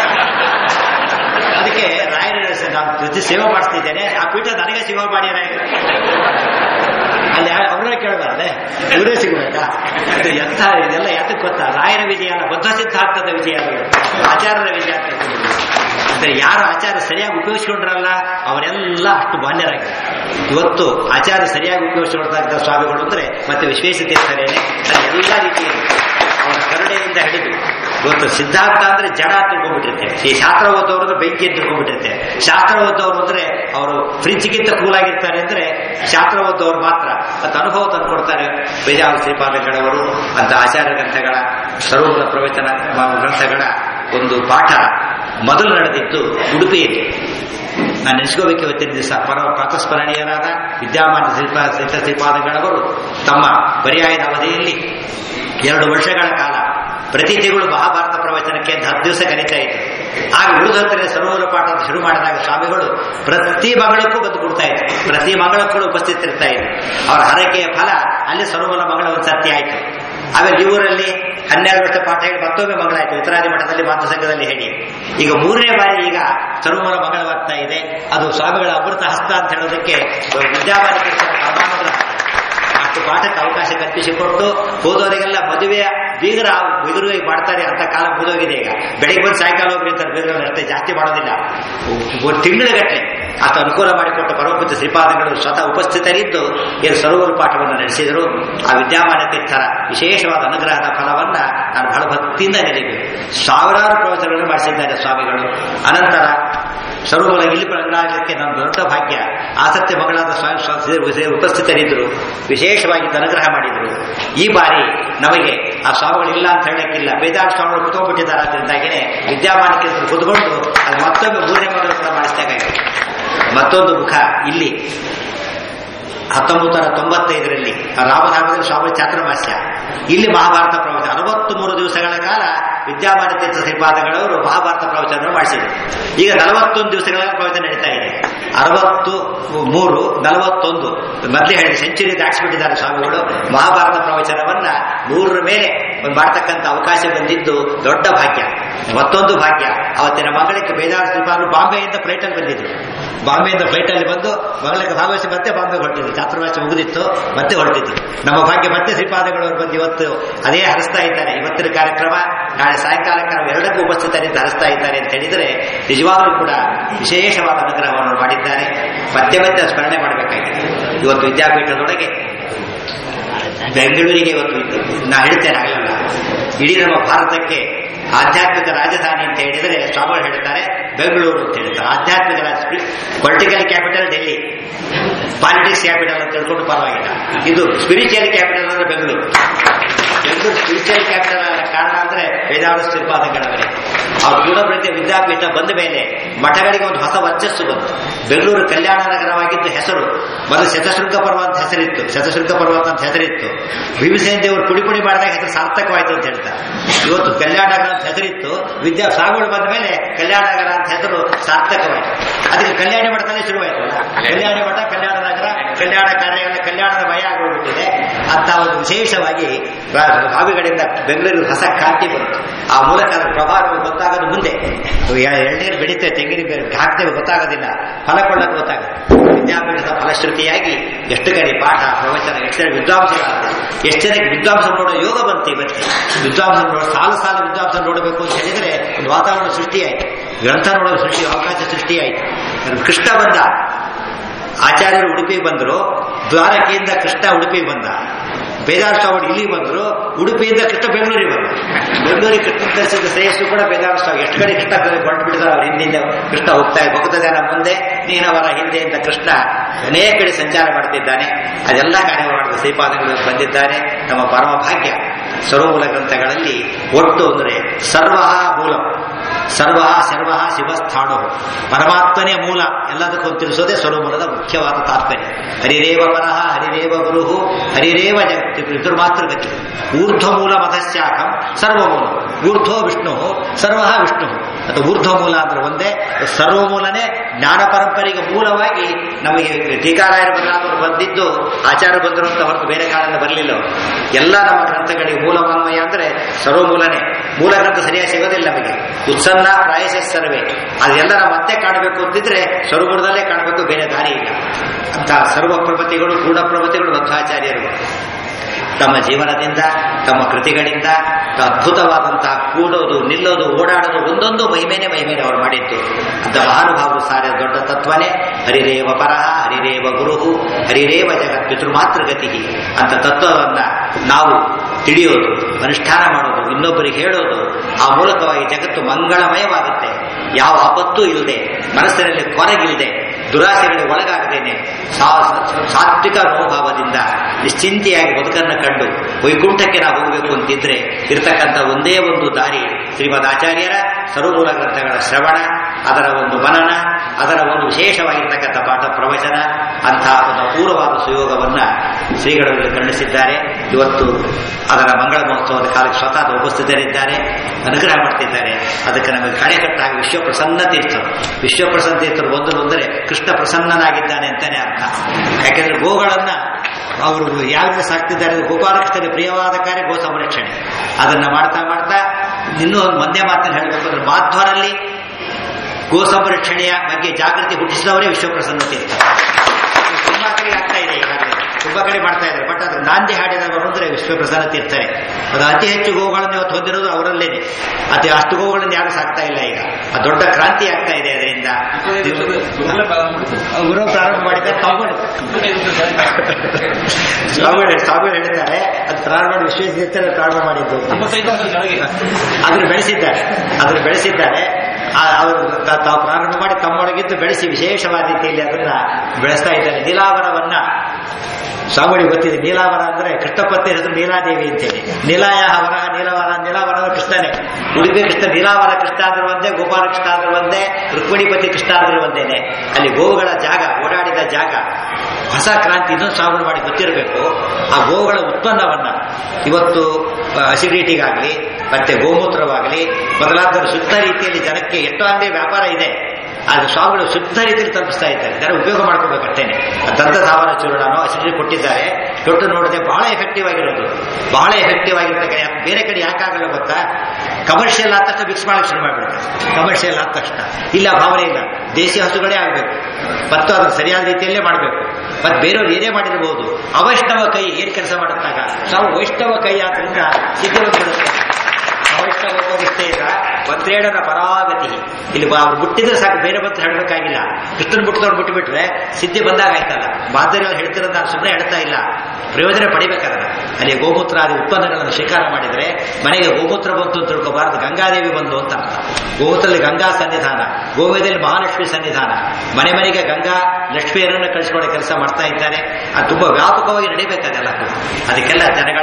ಅದಕ್ಕೆ ರಾಯರ ನಾನು ಪ್ರತಿ ಸೇವೆ ಮಾಡಿಸ್ತಿದ್ದೇನೆ ಆ ಪೀಠ ನನಗೆ ಸಿಗೋ ಮಾಡಿ ರಾಯರು ಅಲ್ಲಿ ಅವ್ರನ್ನೇ ಕೇಳಬಾರ್ದೆ ಇವರೇ ಸಿಗ್ಬೇಕಾ ಅದು ಎಂಥ ಇದೆಲ್ಲ ಯಾತಕ್ಕೆ ಗೊತ್ತಾ ರಾಯರ ವಿಜಯ ಅಲ್ಲ ಬದ್ಧ ಸಿದ್ಧಾರ್ಥದ ವಿಜಯ ಅದು ಆಚಾರ್ಯರ ವಿಜಯ ಅಂತ ತಿಳ್ಕೊಂಡು. ಅಂದ್ರೆ ಯಾರು ಆಚಾರ ಸರಿಯಾಗಿ ಉಪಯೋಗಿಸ್ಕೊಂಡ್ರಲ್ಲ ಅವರೆಲ್ಲ ಅಷ್ಟು ಮಾನ್ಯರಾಗಿದ್ದಾರೆ ಇವತ್ತು ಆಚಾರ ಸರಿಯಾಗಿ ಉಪಯೋಗಿಸ್ಕೊಳ್ತಾ ಸ್ವಾಮಿಗಳು ಅಂದ್ರೆ ಮತ್ತೆ ವಿಶ್ವೇಶತೀರ್ಥರೇನೆ ಅದು ಎಲ್ಲ ರೀತಿಯಲ್ಲಿ ಅವರ ಕರುಣೆಯಿಂದ ಹಿಡಿದು ಇವತ್ತು ಸಿದ್ಧಾಂತ ಅಂದ್ರೆ ಜಡ ಅಂತ ತಿಳ್ಕೊಂಡ್ಬಿಟ್ಟಿರ್ತೇವೆ ಈ ಶಾಸ್ತ್ರ ಓದೋರು ಅಂದ್ರೆ ಬೆಂಕಿ ಅಂತ ತಿಳ್ಕೊಂಡ್ಬಿಟ್ಟಿರ್ತೇವೆ ಶಾಸ್ತ್ರ ಓದೋರು ಅಂದ್ರೆ ಅವರು ಫ್ರಿಜ್ಗಿಂತ ಕೂಲಾಗಿರ್ತಾರೆ ಅಂದ್ರೆ ಶಾಸ್ತ್ರ ಓದೋರು ಮಾತ್ರ ಅಂತ ಅನುಭವ ತಂದು ಕೊಡ್ತಾರೆ ಬೇಜಾರು ಶ್ರೀಪಾದಗಳವರು ಅಂತ ಆಚಾರ್ಯ ಗ್ರಂಥಗಳ ಸರ್ವಮೂಲ ಪ್ರವಚನ ಗ್ರಂಥಗಳ ಒಂದು ಪಾಠ ಮೊದಲು ನಡೆದಿದ್ದು ಉಡುಪಿಯಲ್ಲಿ ನಾನು ನೆನೆಸ್ಕೋಬೇಕು ಇವತ್ತಿನ ದಿವಸ ಪರ ಪ್ರಾತಸ್ಮರಣೀಯರಾದ ವಿದ್ಯಾಮಾನ ಶ್ರೀಪಾ ಸಿದ್ಧ ಶ್ರೀಪಾದಗಳವರು ತಮ್ಮ ಪರ್ಯಾಯದ ಅವಧಿಯಲ್ಲಿ ಎರಡು ವರ್ಷಗಳ ಕಾಲ ಪ್ರತಿ ತಿಂಗಳು ಮಹಾಭಾರತ ಪ್ರವಚನಕ್ಕೆ ಅಂತ ಹತ್ತು ದಿವಸ ಕರೀತಾ ಇದ್ರು ಆಗ ಉಳಿದೊತ್ತರೆ ಸರೋವರ ಪಾಠ ಶುರು ಮಾಡಿದಾಗ ಸ್ವಾಮಿಗಳು ಪ್ರತಿ ಮಂಗಳಕ್ಕೂ ಬಂದು ಕೊಡ್ತಾ ಇದ್ರು ಪ್ರತಿ ಮಂಗಳಕ್ಕೂ ಉಪಸ್ಥಿತರಿರ್ತಾ ಇದ್ರು ಅವರ ಹರಕೆಯ ಫಲ ಅಲ್ಲಿ ಸರೋವರ ಮಂಗಳ ಒಂದು ಸತ್ಯ ಆಯಿತು ಆಮೇಲೆ ಈ ಊರಲ್ಲಿ ಹನ್ನೆರಡು ವರ್ಷ ಪಾಠ ಹೇಳಿ ಮತ್ತೊಮ್ಮೆ ಮಂಗಳಾಯಿತು ಉತ್ತರಾದಿ ಮಠದಲ್ಲಿ ಮಾತು ಸಂಘದಲ್ಲಿ ಹೇಳಿ ಈಗ ಮೂರನೇ ಬಾರಿ ಈಗ ಸರೋವರ ಮಂಗಳವಾಗ್ತಾ ಇದೆ ಅದು ಸ್ವಾಮಿಗಳ ಅಮೃತ ಹಸ್ತ ಅಂತ ಹೇಳೋದಕ್ಕೆ ವಿದ್ಯಾಮಾನಕ್ಕೆ ಪ್ರಮಾಣದ ಹಸ್ತ. ಅಷ್ಟು ಪಾಠಕ್ಕೆ ಅವಕಾಶ ಕಲ್ಪಿಸಿಕೊಟ್ಟು ಹೋದವರಿಗೆಲ್ಲ ಮದುವೆಯ ಬೀಗರ ಬೀಗರು ಮಾಡ್ತಾರೆ ಅಂತ ಕಾಲ ಮುಗಿದೋಗಿದೆ ಈಗ ಬೆಳಿಗ್ಗೆ ಬಂದು ಸಾಯಂಕಾಲ ಹೋಗಿ ಅಂತಾರೆ ಬೀಗರು ಅಷ್ಟೇ ಜಾಸ್ತಿ ಮಾಡೋದಿಲ್ಲ ಒಂದು ತಿಂಗಳಗಟ್ಟಲೆ ಅಷ್ಟು ಅನುಕೂಲ ಮಾಡಿಕೊಟ್ಟ ಪರಮಪೂಜ್ಯ ಶ್ರೀಪಾದಗಳು ಸ್ವತಃ ಉಪಸ್ಥಿತರಿದ್ದು ಏನು ಸರೋವರ ಪಾಠವನ್ನು ನಡೆಸಿದರು ಆ ವಿದ್ಯಾಮಾನ ತೀರ್ಥರ ವಿಶೇಷವಾದ ಅನುಗ್ರಹದ ಫಲವನ್ನ ನಾನು ಬಹಳ ಭಕ್ತಿಯಿಂದ ನೆನೆಬೇಕು ಸಾವಿರಾರು ಪ್ರವಚನಗಳನ್ನು ಮಾಡಿಸಿದ್ದಾರೆ ಸ್ವಾಮಿಗಳು ಅನಂತರ ಸರ್ವಗಳ ಇಲ್ಲಿ ಪ್ರಜ್ಞಾಗಕ್ಕೆ ನನ್ನ ದೊಡ್ಡ ಭಾಗ್ಯ ಆಸಕ್ತಿ ಮಗಳಾದ ಸ್ವಾಮಿ ಸ್ವಾಮಿ ಉಪಸ್ಥಿತರಿದ್ದರು ವಿಶೇಷವಾಗಿ ಅನುಗ್ರಹ ಮಾಡಿದರು ಈ ಬಾರಿ ನಮಗೆ ಆ ಸ್ವಾಮಿಗಳು ಇಲ್ಲ ಅಂತ ಹೇಳಕ್ಕಿಲ್ಲ ಬೇದಾರ ಸ್ವಾಮಿಗಳು ಕುತ್ಕೊಂಡ್ಬಿಟ್ಟಿದ್ದಾರೆ ಅದರಿಂದಾಗಿನೇ ವಿದ್ಯಾಮಾನಕ್ಕೆ ಕುತ್ಕೊಂಡು ಅದು ಮತ್ತೊಮ್ಮೆ ಮೂರನೇ ಮಗಳು ಕೂಡ ಮಾಡಿಸ್ಬೇಕಾಗಿದೆ ಮತ್ತೊಂದು ಮುಖ ಇಲ್ಲಿ ಹತ್ತೊಂಬತ್ತು ನೂರ ತೊಂಬತ್ತೈದರಲ್ಲಿ ರಾಮಧಾಮದಲ್ಲಿ ಸ್ವಾಮಿ ಚಾತುರ್ಮಾಸ್ಯ ಇಲ್ಲಿ ಮಹಾಭಾರತ ಪ್ರವಚನ ಅರವತ್ತು ಮೂರು ದಿವಸಗಳ ಕಾಲ ವಿದ್ಯಾಮಾನ ತೀರ್ಥ ಶ್ರೀಪಾದಗಳವರು ಮಹಾಭಾರತ ಪ್ರವಚನ ಮಾಡಿಸಿದರು ಈಗ ನಲವತ್ತೊಂದು ದಿವಸಗಳ ಪ್ರವಚನ ನಡೀತಾ ಇದೆ ಅರವತ್ತು ಮೂರು ನಲವತ್ತೊಂದು ಮೊದಲೇ ಹೇಳಿದ ಸೆಂಚುರಿ ದಾಟಿಸ್ಬಿಟ್ಟಿದ್ದಾರೆ ಸ್ವಾಮಿಗಳು ಮಹಾಭಾರತ ಪ್ರವಚನವನ್ನ ನೂರರ ಮೇಲೆ ಮಾಡ್ತಕ್ಕಂಥ ಅವಕಾಶ ಬಂದಿದ್ದು ದೊಡ್ಡ ಭಾಗ್ಯ ಮತ್ತೊಂದು ಭಾಗ್ಯ ಅವತ್ತಿನ ಮಗಳಿಗೆ ಬೇದಾರ ಶ್ರೀಪಾದರು ಬಾಂಬೆಯಿಂದ ಫ್ಲೈಟಲ್ಲಿ ಬಂದಿದ್ರು ಬಾಂಬೆಯಿಂದ ಫ್ಲೈಟಲ್ಲಿ ಬಂದು ಮಗಳಿಗೆ ಭಾಗವಹಿಸಿ ಮತ್ತೆ ಬಾಂಬೆ ಹೊರಟಿದ್ರು ಚಾತುರ್ಮಾಸ ಮುಗಿದಿತ್ತು ಮತ್ತೆ ಹೊರಟಿದ್ರು ನಮ್ಮ ಭಾಗ್ಯ ಮತ್ತೆ ಶ್ರೀಪಾದಗಳವರು ಬಂದು ಇವತ್ತು ಅದೇ ಹರಿಸ್ತಾ ಇದ್ದಾರೆ ಇವತ್ತಿನ ಕಾರ್ಯಕ್ರಮ ನಾಳೆ ಸಾಯಂಕಾಲಕ್ಕೆ ನಾವು ಎರಡಕ್ಕೂ ಉಪಸ್ಥಿತರಿದ್ದು ಹರಿಸ್ತಾ ಇದ್ದಾರೆ ಅಂತ ಹೇಳಿದರೆ ನಿಜವಾಗ್ಲೂ ಕೂಡ ವಿಶೇಷವಾದ ಅನುಗ್ರಹವನ್ನು ಮಾಡಿದ್ದಾರೆ ಮತ್ತೆ ಮತ್ತೆ ಸ್ಮರಣೆ ಮಾಡಬೇಕಾಗಿದೆ ಇವತ್ತು ವಿದ್ಯಾಪೀಠದೊಳಗೆ ಬೆಂಗಳೂರಿಗೆ ಇವತ್ತು ನಾ ಹೇಳ್ತೇನೆ ಆಗಲ್ಲ ಇಡೀ ನಮ್ಮ ಭಾರತಕ್ಕೆ ಆಧ್ಯಾತ್ಮಿಕ ರಾಜಧಾನಿ ಅಂತ ಹೇಳಿದರೆ ಸ್ವಾಮಿಗಳು ಹೇಳ್ತಾರೆ ಬೆಂಗಳೂರು ಅಂತ ಹೇಳ್ತಾರೆ ಆಧ್ಯಾತ್ಮಿಕ political capital Delhi politics capital ಅಂತ ಹೇಳ್ಕೊಂಡು ಪರವಾಗಿಲ್ಲ ಇದು ಸ್ಪಿರಿಚುವಲ್ ಕ್ಯಾಪಿಟಲ್ ಅಂದ್ರೆ ಬೆಂಗಳೂರು ಬೆಂಗಳೂರು ಸ್ಪಿರಿಚುವಲ್ ಕ್ಯಾಪಿಟಲ್ ಕಾರಣ ಅಂದ್ರೆ ವೇದಾಂತ ಶ್ರೀಪಾದಗಳವರೇ ಅವ್ರು ಗುಣಪ್ರತಿ ವಿದ್ಯಾಪೀಠ ಬಂದ ಮೇಲೆ ಮಠಗಳಿಗೆ ಒಂದು ಹೊಸ ವರ್ಚಸ್ಸು ಬಂತು ಬೆಂಗಳೂರು ಕಲ್ಯಾಣ ನಗರವಾಗಿದ್ದು ಹೆಸರು ಮೊದಲು ಶತಶೃಂಗ ಪರ್ವ ಅಂತ ಹೆಸರಿತ್ತು ಶತಶೃಂಗ ಪರ್ವತ ಅಂತ ಹೆಸರಿತ್ತು ಭೀಮಸೇನ ದೇವರು ಪುಡಿ ಪುಡಿ ಮಾಡಿದಾಗ ಹೆಸರು ಸಾರ್ಥಕವಾಯಿತು ಅಂತ ಹೇಳ್ತಾರೆ ಇವತ್ತು ಕಲ್ಯಾಣ ನಗರ ಅಂತ ಹೆಸರಿತ್ತು ವಿದ್ಯಾ ಸ್ವಾಮಿಗಳು ಬಂದ ಮೇಲೆ ಕಲ್ಯಾಣ ನಗರ ಅಂತ ಹೆಸರು ಸಾರ್ಥಕವಾಯಿತು ಅದಕ್ಕೆ ಕಲ್ಯಾಣ ಮಠದಲ್ಲೇ ಶುರುವಾಯಿತು ಕಲ್ಯಾಣ ಮಠ ಕಲ್ಯಾಣ ನಗರ ಕಲ್ಯಾಣ ಕಾರ್ಯಗಳ ಕಲ್ಯಾಣದ ಭಯ ಆಗೋಗ್ಬಿಟ್ಟಿದೆ ಅಂತ ಒಂದು ವಿಶೇಷವಾಗಿ ಭಾವಿಗಳಿಂದ ಬೆಂಗಳೂರು ಹೊಸ ಕ್ರಾಂತಿ ಬಂತು ಆ ಮೂಲಕ ಅದರ ಪ್ರಭಾವ ಗೊತ್ತಾಗೋದು ಮುಂದೆ ಎಳ್ನೀರು ಬೆಳೀತೆ ತೆಂಗಿನ ಹಾಕ್ತೇವೆ ಗೊತ್ತಾಗೋದಿಲ್ಲ ಫಲ ಕೊಳ್ಳೋದು ಗೊತ್ತಾಗುತ್ತೆ ವಿದ್ಯಾಪೀಠದ ಫಲಶ್ರುತಿಯಾಗಿ ಎಷ್ಟು ಕಡೆ ಪಾಠ ಪ್ರವಚನ ಎಷ್ಟು ಜನ ವಿದ್ವಾಂಸರಾದ ಎಷ್ಟು ಜನಕ್ಕೆ ವಿದ್ವಾಂಸ ನೋಡೋ ಯೋಗ ಬಂತು ಇವತ್ತೆ ವಿದ್ವಾಂಸ ನೋಡೋ ಸಾಲು ಸಾಲು ವಿದ್ವಾಂಸ ನೋಡಬೇಕು ಅಂತ ಹೇಳಿದ್ರೆ ಒಂದು ವಾತಾವರಣ ಸೃಷ್ಟಿಯಾಯಿತು ಗ್ರಂಥ ನೋಡೋ ಸೃಷ್ಟಿ ಅವಕಾಶ ಸೃಷ್ಟಿಯಾಯಿತು ಕೃಷ್ಣ ಬಂದ ಆಚಾರ್ಯರು ಉಡುಪಿಗೆ ಬಂದರು ದ್ವಾರಕೆಯಿಂದ ಕೃಷ್ಣ ಉಡುಪಿಗೆ ಬಂದ ಬೇದಾರ ಸ್ವಾಮಿ ಇಲ್ಲಿ ಬಂದರು ಉಡುಪಿಯಿಂದ ಕೃಷ್ಣ ಬೆಂಗಳೂರಿಗೆ ಬಂದ ಬೆಂಗಳೂರಿಗೆ ಕೃಷ್ಣ ತರಿಸಿದ ಶ್ರೇಯಸ್ಸು ಕೂಡ ಬೇದಾರ ಸ್ವಾಮಿ ಎಷ್ಟು ಕಡೆ ಕೃಷ್ಣ ಹೊರಟು ಬಿಡಿದಾರೆ ಅವ್ರ ಹಿಂದಿಂದ ಕೃಷ್ಣ ಹೋಗ್ತಾ ಭಕ್ತಜನ ಮುಂದೆ ನೀನವರ ಹಿಂದೆಯಿಂದ ಕೃಷ್ಣ ಅನೇಕ ಕಡೆ ಸಂಚಾರ ಮಾಡ್ತಿದ್ದಾನೆ ಅದೆಲ್ಲ ಕಾರ್ಯ ಮಾಡಿದ ಶ್ರೀಪಾದಗಳು ಬಂದಿದ್ದಾರೆ ನಮ್ಮ ಪರಮ ಭಾಗ್ಯ ಸರ್ವಮೂಲ ಗ್ರಂಥಗಳಲ್ಲಿ ಒಟ್ಟು ಅಂದರೆ ಸರ್ವ ಮೂಲ ಸರ್ವ ಸರ್ವ ಶಿವಸ್ಥಾಣು ಪರಮಾತ್ಮನೇ ಮೂಲ ಎಲ್ಲದಕ್ಕೂ ತಿಳಿಸೋದೇ ಸರ್ವಮೂಲದ ಮುಖ್ಯವಾದ ತಾತ್ಪರ್ಯ ಹರಿರೇವ ಪರಹ ಹರಿರೇವ ಗುರು ಹರಿರೇವ ಜಗತ್ತಿ ಇದ್ರ ಮಾತ್ರ ಗತಿ ಊರ್ಧ್ವ ಮೂಲ ಮತಶ್ಯಾಖಂ ಸರ್ವಮೂಲ ಊರ್ಧ್ವ ವಿಷ್ಣು ಸರ್ವ ವಿಷ್ಣು ಅಥವಾ ಊರ್ಧ್ವ ಮೂಲ ಅಂದ್ರೆ ಒಂದೇ ಸರ್ವಮೂಲನೇ ಜ್ಞಾನ ಪರಂಪರೆಗೆ ಮೂಲವಾಗಿ ನಮಗೆ ಟೀಕಾರಾಯರ ಬದಲಾದವರು ಬಂದಿದ್ದು ಆಚಾರ ಬಂದರು ಅಂತ ಹೊರತು ಬೇರೆ ಕಾಲದಿಂದ ಬರಲಿಲ್ಲ ಎಲ್ಲ ನಮ್ಮ ಗ್ರಂಥಗಳಿಗೆ ಮೂಲವಾನ್ಮಯ ಅಂದ್ರೆ ಸರ್ವಮೂಲನೇ ಮೂಲ ಗ್ರಂಥ ಸರಿಯಾಗಿ ಸಿಗೋದಿಲ್ಲ ನಮಗೆ ಉತ್ಸನ್ನ ಪ್ರಾಯಶ ಸರ್ವೇ ಅದೆಲ್ಲ ನಾವು ಮತ್ತೆ ಕಾಣಬೇಕು ಅಂತಿದ್ರೆ ಸ್ವರೂಪದಲ್ಲೇ ಕಾಣಬೇಕು ಬೇರೆ ದಾರಿ ಇಲ್ಲ ಅಂತ ಸರ್ವ ಪ್ರಪತಿಗಳು ಗೂಢ ಪ್ರಪತಿಗಳು ಮಧ್ವಾಚಾರ್ಯರು ತಮ್ಮ ಜೀವನದಿಂದ ತಮ್ಮ ಕೃತಿಗಳಿಂದ ಅದ್ಭುತವಾದಂತಹ ಕೂಡೋದು ನಿಲ್ಲೋದು ಓಡಾಡೋದು ಒಂದೊಂದು ಮೈಮೇನೆ ಮೈಮೇನೆ ಅವರು ಮಾಡಿದ್ದು ಅಂತ ಮಹಾನುಭಾವರು ಸಾರ ದೊಡ್ಡ ತತ್ವನೇ ಹರಿರೇವ ಪರಹ ಹರಿರೇವ ಗುರುಹು ಹರಿರೇವ ಜಗತ್ ಪಿತೃ ಮಾತೃಗತಿ ಅಂತ ತತ್ವವನ್ನ ನಾವು ತಿಳಿಯೋದು ಅನುಷ್ಠಾನ ಮಾಡೋದು ಇನ್ನೊಬ್ಬರಿಗೆ ಹೇಳೋದು ಆ ಮೂಲಕವಾಗಿ ಜಗತ್ತು ಮಂಗಳಮಯವಾಗುತ್ತೆ ಯಾವ ಆಪತ್ತೂ ಇಲ್ಲದೆ ಮನಸ್ಸಿನಲ್ಲಿ ಕೊರಗಿಲ್ಲದೆ ದುರಾಸೆಗಳಿಗೆ ಒಳಗಾಗದೇನೆ ಸಾ- ಸಾತ್ವಿಕ ಮನೋಭಾವದಿಂದ ನಿಶ್ಚಿಂತೆಯಾಗಿ ಬದುಕನ್ನು ಕಂಡು ವೈಕುಂಠಕ್ಕೆ ನಾವು ಹೋಗಬೇಕು ಅಂತಿದ್ರೆ ಇರತಕ್ಕಂಥ ಒಂದೇ ಒಂದು ದಾರಿ ಶ್ರೀಮದ್ ಆಚಾರ್ಯರ ಸರ್ವಮೂಲ ಗ್ರಂಥಗಳ ಶ್ರವಣ ಅದರ ಒಂದು ಮನನ ಅದರ ಒಂದು ವಿಶೇಷವಾಗಿರ್ತಕ್ಕಂಥ ಪಾಠ ಪ್ರವಚನ ಅಂತಹ ಒಂದು ಅಪೂರ್ವವಾದ ಸುಯೋಗವನ್ನ ಶ್ರೀಗಳಲ್ಲಿ ಖಂಡಿಸಿದ್ದಾರೆ ಇವತ್ತು ಅದರ ಮಂಗಳ ಮಹೋತ್ಸವದ ಕಾಲಕ್ಕೆ ಸ್ವತಃ ಉಪಸ್ಥಿತರಿದ್ದಾರೆ ಅನುಗ್ರಹ ಮಾಡ್ತಿದ್ದಾರೆ ಅದಕ್ಕೆ ನಮಗೆ ಕಾರ್ಯಕರ್ತಾಗಿ ವಿಶ್ವ ಪ್ರಸನ್ನ ತೀರ್ಥರು ವಿಶ್ವ ಪ್ರಸನ್ನ ತೀರ್ಥರು ಒಂದು ಅಂದರೆ ಕೃಷ್ಣ ಪ್ರಸನ್ನನಾಗಿದ್ದಾನೆ ಅಂತಾನೆ ಅರ್ಥ ಯಾಕೆಂದ್ರೆ ಗೋಗಳನ್ನ ಅವರು ಯಾವ ರೀತಿ ಸಾಕ್ತಿದ್ದಾರೆ ಅಂದ್ರೆ ಗೋಪಾಲಕೃಷ್ಣನಿಗೆ ಪ್ರಿಯವಾದ ಕಾರ್ಯ ಗೋ ಸಂರಕ್ಷಣೆ ಅದನ್ನ ಮಾಡ್ತಾ ಮಾಡ್ತಾ ಇನ್ನೂ ಒಂದು ಒಂದೇ ಮಾತನ್ನು ಹೇಳಬೇಕು ಅಂದ್ರೆ ಮಾಧ್ವರಲ್ಲಿ ಗೋ ಸಂರಕ್ಷಣೆಯ ಬಗ್ಗೆ ಜಾಗೃತಿ ಹುಟ್ಟಿಸಿದವರೇ ವಿಶ್ವಪ್ರಸನ್ನ ತೀರ್ಥ ತುಂಬಾ ಕಡೆ ಆಗ್ತಾ ಇದೆ ಈಗಾಗಲೇ ತುಂಬಾ ಕಡೆ ಮಾಡ್ತಾ ಇದ್ದಾರೆ ಬಟ್ ಅದು ನಾಂದಿ ಹಾಡಿದವರು ಅಂದ್ರೆ ವಿಶ್ವಪ್ರಸನ್ನ ತೀರ್ಥರೇ ಅದು ಅತಿ ಹೆಚ್ಚು ಗೋಗಳನ್ನು ಇವತ್ತು ಹೊಂದಿರೋದು ಅವರಲ್ಲೇನೆ ಅತಿ ಅಷ್ಟು ಗೋಗಳನ್ನು ಯಾರು ಸಾಕ್ತಾ ಇಲ್ಲ ಈಗ ಅದು ದೊಡ್ಡ ಕ್ರಾಂತಿ ಆಗ್ತಾ ಇದೆ ಅದರಿಂದ ಗುರು ಪ್ರಾರಂಭ ಮಾಡಿದ್ದಾರೆ ತಗೊಂಡು ಸ್ವಾಮಿಗಳು ಸ್ವಾಮಿಗಳು ಹೇಳ್ತಾರೆ ಅದು ಪ್ರಾರಂಭ ಮಾಡಿ ವಿಶ್ವೇಶ್ವರ ಪ್ರಾರಂಭ ಮಾಡಿದ್ದು ಅದನ್ನು ಬೆಳೆಸಿದ್ದಾರೆ ಅದನ್ನು ಬೆಳೆಸಿದ್ದಾರೆ ಆ- ಅವರು ತ- ತಾವು ಪ್ರಾರಂಭ ಮಾಡಿ ತಮ್ಮೊಳಗಿದ್ದು ಬೆಳೆಸಿ ವಿಶೇಷವಾದ ರೀತಿಯಲ್ಲಿ ಅದನ್ನ ಬೆಳೆಸ್ತಾ ಇದ್ದಾರೆ ನೀಲಾವರವನ್ನ ಸ್ವಾಮಿಗಳಿಗೆ ಗೊತ್ತಿದೆ ನೀಲಾವರ ಅಂದ್ರೆ ಕೃಷ್ಣಪತ್ನಿ ಹೆಸರು ನೀಲಾದೇವಿ ಅಂತೇಳಿ ನೀಲಾಯ ವರ ನೀಲವರ ನೀಲಾವರ ಅಂದ್ರೆ ಕೃಷ್ಣನೇ ಉಡುಪಿ ಕೃಷ್ಣ ನೀಲಾವರ ಕೃಷ್ಣ ಆದ್ರೂ ಒಂದೇ ಗೋಪಾಲ ಕೃಷ್ಣ ಆದ್ರೂ ಒಂದೇ ರುಕ್ಮಿಣಿಪತಿ ಕೃಷ್ಣ ಆದ್ರೂ ಒಂದೇನೆ ಅಲ್ಲಿ ಗೋವುಗಳ ಜಾಗ ಓಡಾಡಿದ ಜಾಗ ಹೊಸ ಕ್ರಾಂತಿ ಇನ್ನೊಂದು ಸ್ವಾಮಿಗಳು ಮಾಡಿ ಗೊತ್ತಿರಬೇಕು ಆ ಗೋವುಗಳ ಉತ್ಪನ್ನವನ್ನ ಇವತ್ತು ಅಸಿಡಿಟಿಗಾಗಲಿ ಮತ್ತೆ ಗೋಮೂತ್ರವಾಗಲಿ ಮೊದಲಾದ ಶುದ್ಧ ರೀತಿಯಲ್ಲಿ ಜನಕ್ಕೆ ಎಷ್ಟೋ ಅಂಗಡಿ ವ್ಯಾಪಾರ ಇದೆ ಆದ್ರೆ ಸ್ವಾಮಿಗಳು ಶುದ್ಧ ರೀತಿಯಲ್ಲಿ ತಲುಪಿಸ್ತಾ ಇದ್ದಾರೆ ಜನ ಉಪಯೋಗ ಮಾಡ್ಕೋಬೇಕಷ್ಟೇನೆ ದಂತ ಧಾವನ ಚೂರ್ಣನೋ ಅಸಿಡಿ ಕೊಟ್ಟಿದ್ದಾರೆ ದೊಡ್ಡ ನೋಡದೆ ಬಹಳ ಎಫೆಕ್ಟಿವ್ ಆಗಿರೋದು ಬಹಳ ಎಫೆಕ್ಟಿವ್ ಆಗಿರ್ತಕ್ಕ ಬೇರೆ ಕಡೆ ಯಾಕಾಗಲ್ಲ ಗೊತ್ತಾ ಕಮರ್ಷಿಯಲ್ ಆದ ತಕ್ಷಣ ಮಿಕ್ಸ್ ಮಾಡಕ್ಕೆ ಶುರು ಮಾಡಿಬಿಡ್ತಾರೆ ಕಮರ್ಷಿಯಲ್ ಆದ ತಕ್ಷಣ ಇಲ್ಲ ಭಾವನೆ ಇಲ್ಲ ದೇಸಿ ಹಸುಗಳೇ ಆಗಬೇಕು ಮತ್ತು ಅದನ್ನು ಸರಿಯಾದ ರೀತಿಯಲ್ಲೇ ಮಾಡಬೇಕು ಮತ್ತೆ ಬೇರೆಯವ್ರು ಏನೇ ಮಾಡಿರ್ಬೋದು ಅವೈಷ್ಣವ ಕೈ ಏನು ಕೆಲಸ ಮಾಡುತ್ತಾಗ ನಾವು ವೈಷ್ಣವ ಕೈ ಆದ್ರಿಂದ ಸಿದ್ಧಿ ಬಂದ್ಬಿಡುತ್ತೆ ಅವೈಷ್ಣವ ಉಪನಿಷ್ಠೆಯಿಂದ ಮಂತ್ರೇಣನ ಪರಾಗತಿ ಇಲ್ಲಿ ಬ- ಅವ್ರು ಬಿಟ್ಟಿದ್ರೆ ಸಾಕು ಬೇರೆ ಬಂತು ಹೇಳಬೇಕಾಗಿಲ್ಲ ಕೃಷ್ಣನ್ ಬಿಟ್ಟದವ್ರು ಬಿಟ್ಟು ಬಿಟ್ರೆ ಸಿದ್ಧಿ ಬಂದಾಗ ಆಯ್ತಲ್ಲ ಮಾದರಿ ಅವ್ರು ಹೇಳ್ತಿರೋದು ನಾನು ಸುಮ್ಮನೆ ಹೇಳ್ತಾ ಇಲ್ಲ ಪ್ರಯೋಜನ ಪಡಿಬೇಕಾದ್ರೆ ಅಲ್ಲಿ ಗೋಮೂತ್ರ ಆದಿ ಉತ್ಪನ್ನಗಳನ್ನು ಸ್ವೀಕಾರ ಮಾಡಿದ್ರೆ ಮನೆಗೆ ಗೋಮೂತ್ರ ಬಂತು ಅಂತ ತಿಳ್ಕೋಬಾರದು ಗಂಗಾದೇವಿ ಬಂದು ಅಂತ ಅರ್ಥ ಗೋಮೂತ್ರದಲ್ಲಿ ಗಂಗಾ ಸನ್ನಿಧಾನ ಗೋವೇದಲ್ಲಿ ಮಹಾಲಕ್ಷ್ಮಿ ಸನ್ನಿಧಾನ ಮನೆ ಮನೆಗೆ ಗಂಗಾ ಲಕ್ಷ್ಮಿಯರನ್ನು ಕಳಿಸ್ಕೊಳ್ಳೋ ಕೆಲಸ ಮಾಡ್ತಾ ಇದ್ದಾರೆ ಅದು ತುಂಬಾ ವ್ಯಾಪಕವಾಗಿ ನಡಿಬೇಕಾದಲ್ಲ ಅದಕ್ಕೆಲ್ಲ ಜನಗಳ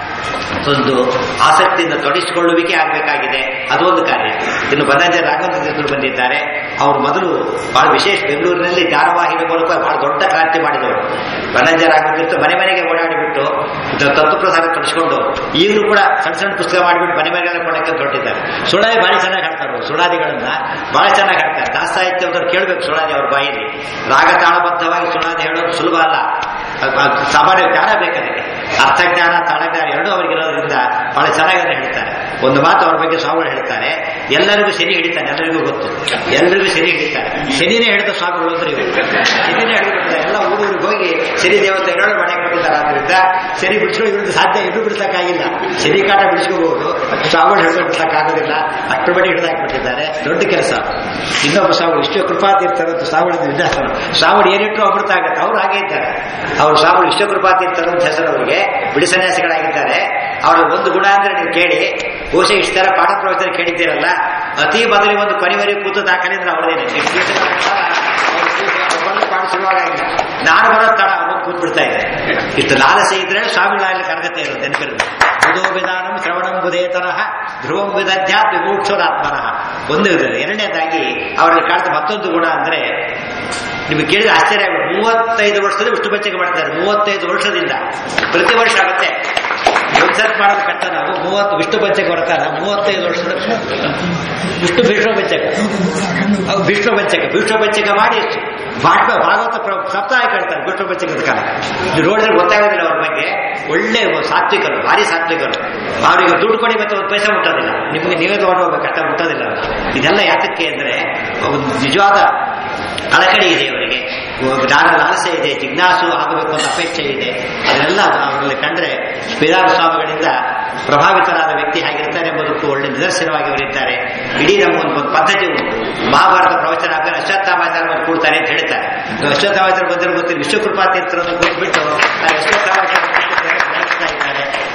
ಒಂದು ಆಸಕ್ತಿಯಿಂದ ತೊಡಗಿಸಿಕೊಳ್ಳುವಿಕೆ ಆಗಬೇಕಾಗಿದೆ ಅದು ಒಂದು ಕಾರ್ಯ ಇನ್ನು ಬನ್ನಂಜ ರಾಘವೇಂದ್ರ ತೀರ್ಥರು ಬಂದಿದ್ದಾರೆ ಅವರು ಮೊದಲು ಬಹಳ ವಿಶೇಷ ಬೆಂಗಳೂರಿನಲ್ಲಿ ಧಾರಾವಾಹಿಯ ಮೂಲಕ ಬಹಳ ದೊಡ್ಡ ಕ್ರಾಂತಿ ಮಾಡಿದವರು ಬನ್ನಂಜ ರಾಘವೇಂದ್ರ ತೀರ್ಥರು ಮನೆ ಮನೆಗೆ ಓಡಾಡಿಬಿಟ್ಟು ಇದು ತತ್ವಪ್ರಸಾದ ತೊಡಗಿಸ್ಕೊಂಡು ಈಗಲೂ ಕೂಡ ಸಣ್ಣ ಸಣ್ಣ ಪುಸ್ತಕ ಮಾಡಿಬಿಟ್ಟು ಮನೆ ಮನೆಗೆಲ್ಲ ಕೊಡಕ್ಕೆ ಹೊರಟಿದ್ದಾರೆ ಸುಳಾದಿ ಭಾರಿ ಚೆನ್ನಾಗಿ ಹಾಡ್ತಾರೆ ಅವರು ಸುಳಾದಿಗಳನ್ನ ಬಹಳ ಚೆನ್ನಾಗಿ ಹಾಡ್ತಾರೆ ದಾಸ ಸಾಹಿತ್ಯದವ್ರು ಕೇಳಬೇಕು ಸುಳಾದಿ ಅವ್ರ ಬಾಯಲ್ಲಿ ರಾಗ ತಾಳಬದ್ಧವಾಗಿ ಸುಳಾದಿ ಹೇಳೋದು ಸುಲಭ ಅಲ್ಲ ಅದು- ಅದು ಸಾಮಾನ್ಯ ಜ್ಞಾನ ಬೇಕದಕ್ಕೆ ಅರ್ಥಜ್ಞಾನ ತಾಳಜ್ಞಾನ ಎರಡೂ ಅವರಿಗಿರೋದ್ರಿಂದ ಬಹಳ ಚೆನ್ನಾಗಿ ಅದನ್ನ ಹೇಳ್ತಾರೆ ಒಂದು ಮಾತು ಅವ್ರ ಬಗ್ಗೆ ಸ್ವಾಮಿಗಳು ಹೇಳ್ತಾರೆ ಎಲ್ಲರಿಗೂ ಶನಿ ಹಿಡಿತಾನೆ ಎಲ್ಲರಿಗೂ ಗೊತ್ತು ಎಲ್ಲರಿಗೂ ಶನಿ ಹಿಡಿತಾರೆ ಶನಿನೇ ಹಿಡಿದ ಸ್ವಾಮಿಗಳು ಅಂದ್ರೆ ಇವರು ಶನಿನೇ ಹಿಡಿದ್ಬಿಟ್ಟಿದ್ದಾರೆ ಎಲ್ಲ ಊರೂರಿಗೆ ಹೋಗಿ ಶನಿ ದೇವತೆ ಎರಡು ಮಾಡಕ್ಕೆ ಕೊಟ್ಟಿದ್ದಾರೆ ಆದ್ರಿಂದ ಶನಿ ಬಿಡಿಸ್ಕೊಂಡು ಇವ್ರಿಗೆ ಸಾಧ್ಯ ಇನ್ನೂ ಬಿಡಿಸಕ್ಕಾಗಿಲ್ಲ ಶನಿ ಕಾಟ ಬಿಡಿಸ್ಕೋಬಹುದು ಸ್ವಾಮಿಗಳು ಹಿಡಿದು ಬಿಡಿಸಕ್ಕಾಗೋದಿಲ್ಲ ಅಷ್ಟರ ಬಡಿ ಹಿಡಿದಾಕ್ಬಿಟ್ಟಿದ್ದಾರೆ ದೊಡ್ಡ ಕೆಲಸ ಇನ್ನೊಬ್ಬ ಸ್ವಾಮಿ ವಿಶ್ವ ಕೃಪಾತೀರ್ಥರು ಅಂತ ಸ್ವಾಮಿಗಳ ವಿದ್ಯಾಸನ ಸ್ವಾಮಿಗಳು ಏನಿಟ್ಟರು ಅಮೃತ ಆಗುತ್ತೆ ಅವ್ರು ಹಾಗೆ ಇದ್ದಾರೆ ಅವರು ಸ್ವಾಮಿಗಳು ವಿಶ್ವ ಕೃಪಾತೀರ್ಥರು ಅಂತ ಹೆಸರು ಅವರಿಗೆ ಬಿಡಿ ಸನ್ಯಾಸಿಗಳಾಗಿದ್ದಾರೆ ಅವರ ಒಂದು ಗುಣ ಅಂದ್ರೆ ನೀವು ಕೇಳಿ ಬಹುಶಃ ಇಷ್ಟು ತರ ಪಾಠ ಪ್ರವಚನ ಕೇಳಿದ್ದೀರಲ್ಲ ಅತಿ ಮೊದಲಿಗೆ ಒಂದು ಕೊನೆವರೆಗೆ ಕೂತು ದಾಖಲೆ ಅಂದ್ರೆ ಅವರದೇನೆ ಪಾಠ ಶುರುವಾಗಿಲ್ಲ ನಾನು ಬರೋ ತಡ ಅವ್ರು ಕೂತ್ ಬಿಡ್ತಾ ಇದೆ ಇಷ್ಟು ಲಾಲಸೆ ಇದ್ರೆ ಸ್ವಾಮಿಗಳಾಗಲಿ ಕರಗತೆ ಇರುತ್ತೆ ನೆನಪಿರುತ್ತೆ ಬುಧೋ ವಿಧಾನಂ ಶ್ರವಣಂ ಬುಧೇ ತರಹ ಧ್ರುವಂ ವಿದಧ್ಯಾತ್ ವಿಮೋಕ್ಷರಾತ್ಮನಃ ಒಂದು ಇದೆ ಎರಡನೇದಾಗಿ ಅವರಲ್ಲಿ ಕಾಣ್ತ ಮತ್ತೊಂದು ಗುಣ ಅಂದ್ರೆ ನಿಮಗೆ ಕೇಳಿದ್ರೆ ಆಶ್ಚರ್ಯ ಆಗುತ್ತೆ ಮೂವತ್ತೈದು ವರ್ಷದಲ್ಲಿ ವಿಷ್ಣು ಪಂಚಕ ಮಾಡ್ತಾರೆ ಮೂವತ್ತೈದು ವರ್ಷದಿಂದ ಪ್ರತಿ ವರ್ಷ ಆಗುತ್ತೆ ಒಂದ್ಸತ್ ಮಾಡೋದು ಕಷ್ಟ ನಾವು ಮೂವತ್ತು ವಿಷ್ಣು ಪಂಚಕ ಬರ್ತಾರ ಮೂವತ್ತೈದು ವರ್ಷದ ವಿಷ್ಣು ವಿಷ್ಣು ಪಂಚಕ ಅವು ವಿಷ್ಣು ಪಂಚಕ ವಿಷ್ಣು ಪಂಚಕ ಮಾಡಿ ಭಾಷಣ ಭಾಗವತ ಪ್ರ- ಸಪ್ತಾಹ ಕೇಳ್ತಾರೆ ವಿಷ್ಣು ಪಂಚಕದ ಕಾಲ ಇದು ನೋಡಿದ್ರೆ ಗೊತ್ತಾಗೋದಿಲ್ಲ ಅವ್ರ ಬಗ್ಗೆ ಒಳ್ಳೆ ಸಾತ್ವಿಕರು ಭಾರಿ ಸಾತ್ವಿಕರು ಅವರಿಗೆ ದುಡ್ಡು ಕೊಡಿ ಮತ್ತೆ ಒಂದು ಪೈಸೆ ಮುಟ್ಟೋದಿಲ್ಲ ನಿಮಗೆ ನೀವೇ ತಗೊಂಡು ಹೋಗ್ಬೇಕು ಕಷ್ಟ ಮುಟ್ಟೋದಿಲ್ಲ ಅವ್ರು. ಇದೆಲ್ಲ ಯಾತಕ್ಕೆ ಅಂದ್ರೆ ಒಂದು ನಿಜವಾದ ಕಳಕಳಿ ಇದೆ ಅವರಿಗೆ ಜ್ಞಾನ ಲಾಲಸೆ ಇದೆ ಜಿಜ್ಞಾಸು ಆಗಬೇಕು ಅಂತ ಅಪೇಕ್ಷೆ ಇದೆ ಅದನ್ನೆಲ್ಲ ಅವರಲ್ಲಿ ಕಂಡ್ರೆ ಶ್ರೀರಾಮ ಸ್ವಾಮಿಗಳಿಂದ ಪ್ರಭಾವಿತರಾದ ವ್ಯಕ್ತಿ ಹೇಗಿರ್ತಾರೆ ಎಂಬುದಕ್ಕೂ ಒಳ್ಳೆ ನಿದರ್ಶನವಾಗಿ ಅವರಿದ್ದಾರೆ ಇಡೀ ನಮಗೊಂದು ಒಂದು ಪದ್ಧತಿ ಉಂಟು ಮಹಾಭಾರತ ಪ್ರವಚನ ಆದ್ಮೇಲೆ ಅಶ್ವತ್ಥಾಮಾಚಾರ ಕೂಡ್ತಾರೆ ಅಂತ ಹೇಳ್ತಾರೆ ಅಶ್ವತ್ಥಾಮಾಚಾರ ಬಂದಿರೋ ಗೊತ್ತಿಲ್ಲ ವಿಶ್ವಕೃಪಾ ತೀರ್ಥರನ್ನು ಕೂತ್ಬಿಟ್ಟು ಆ ಅಶ್ವತ್ಥಾಮಾಚಾರ ನಡೆಸ್ತಾ ಇದ್ದಾರೆ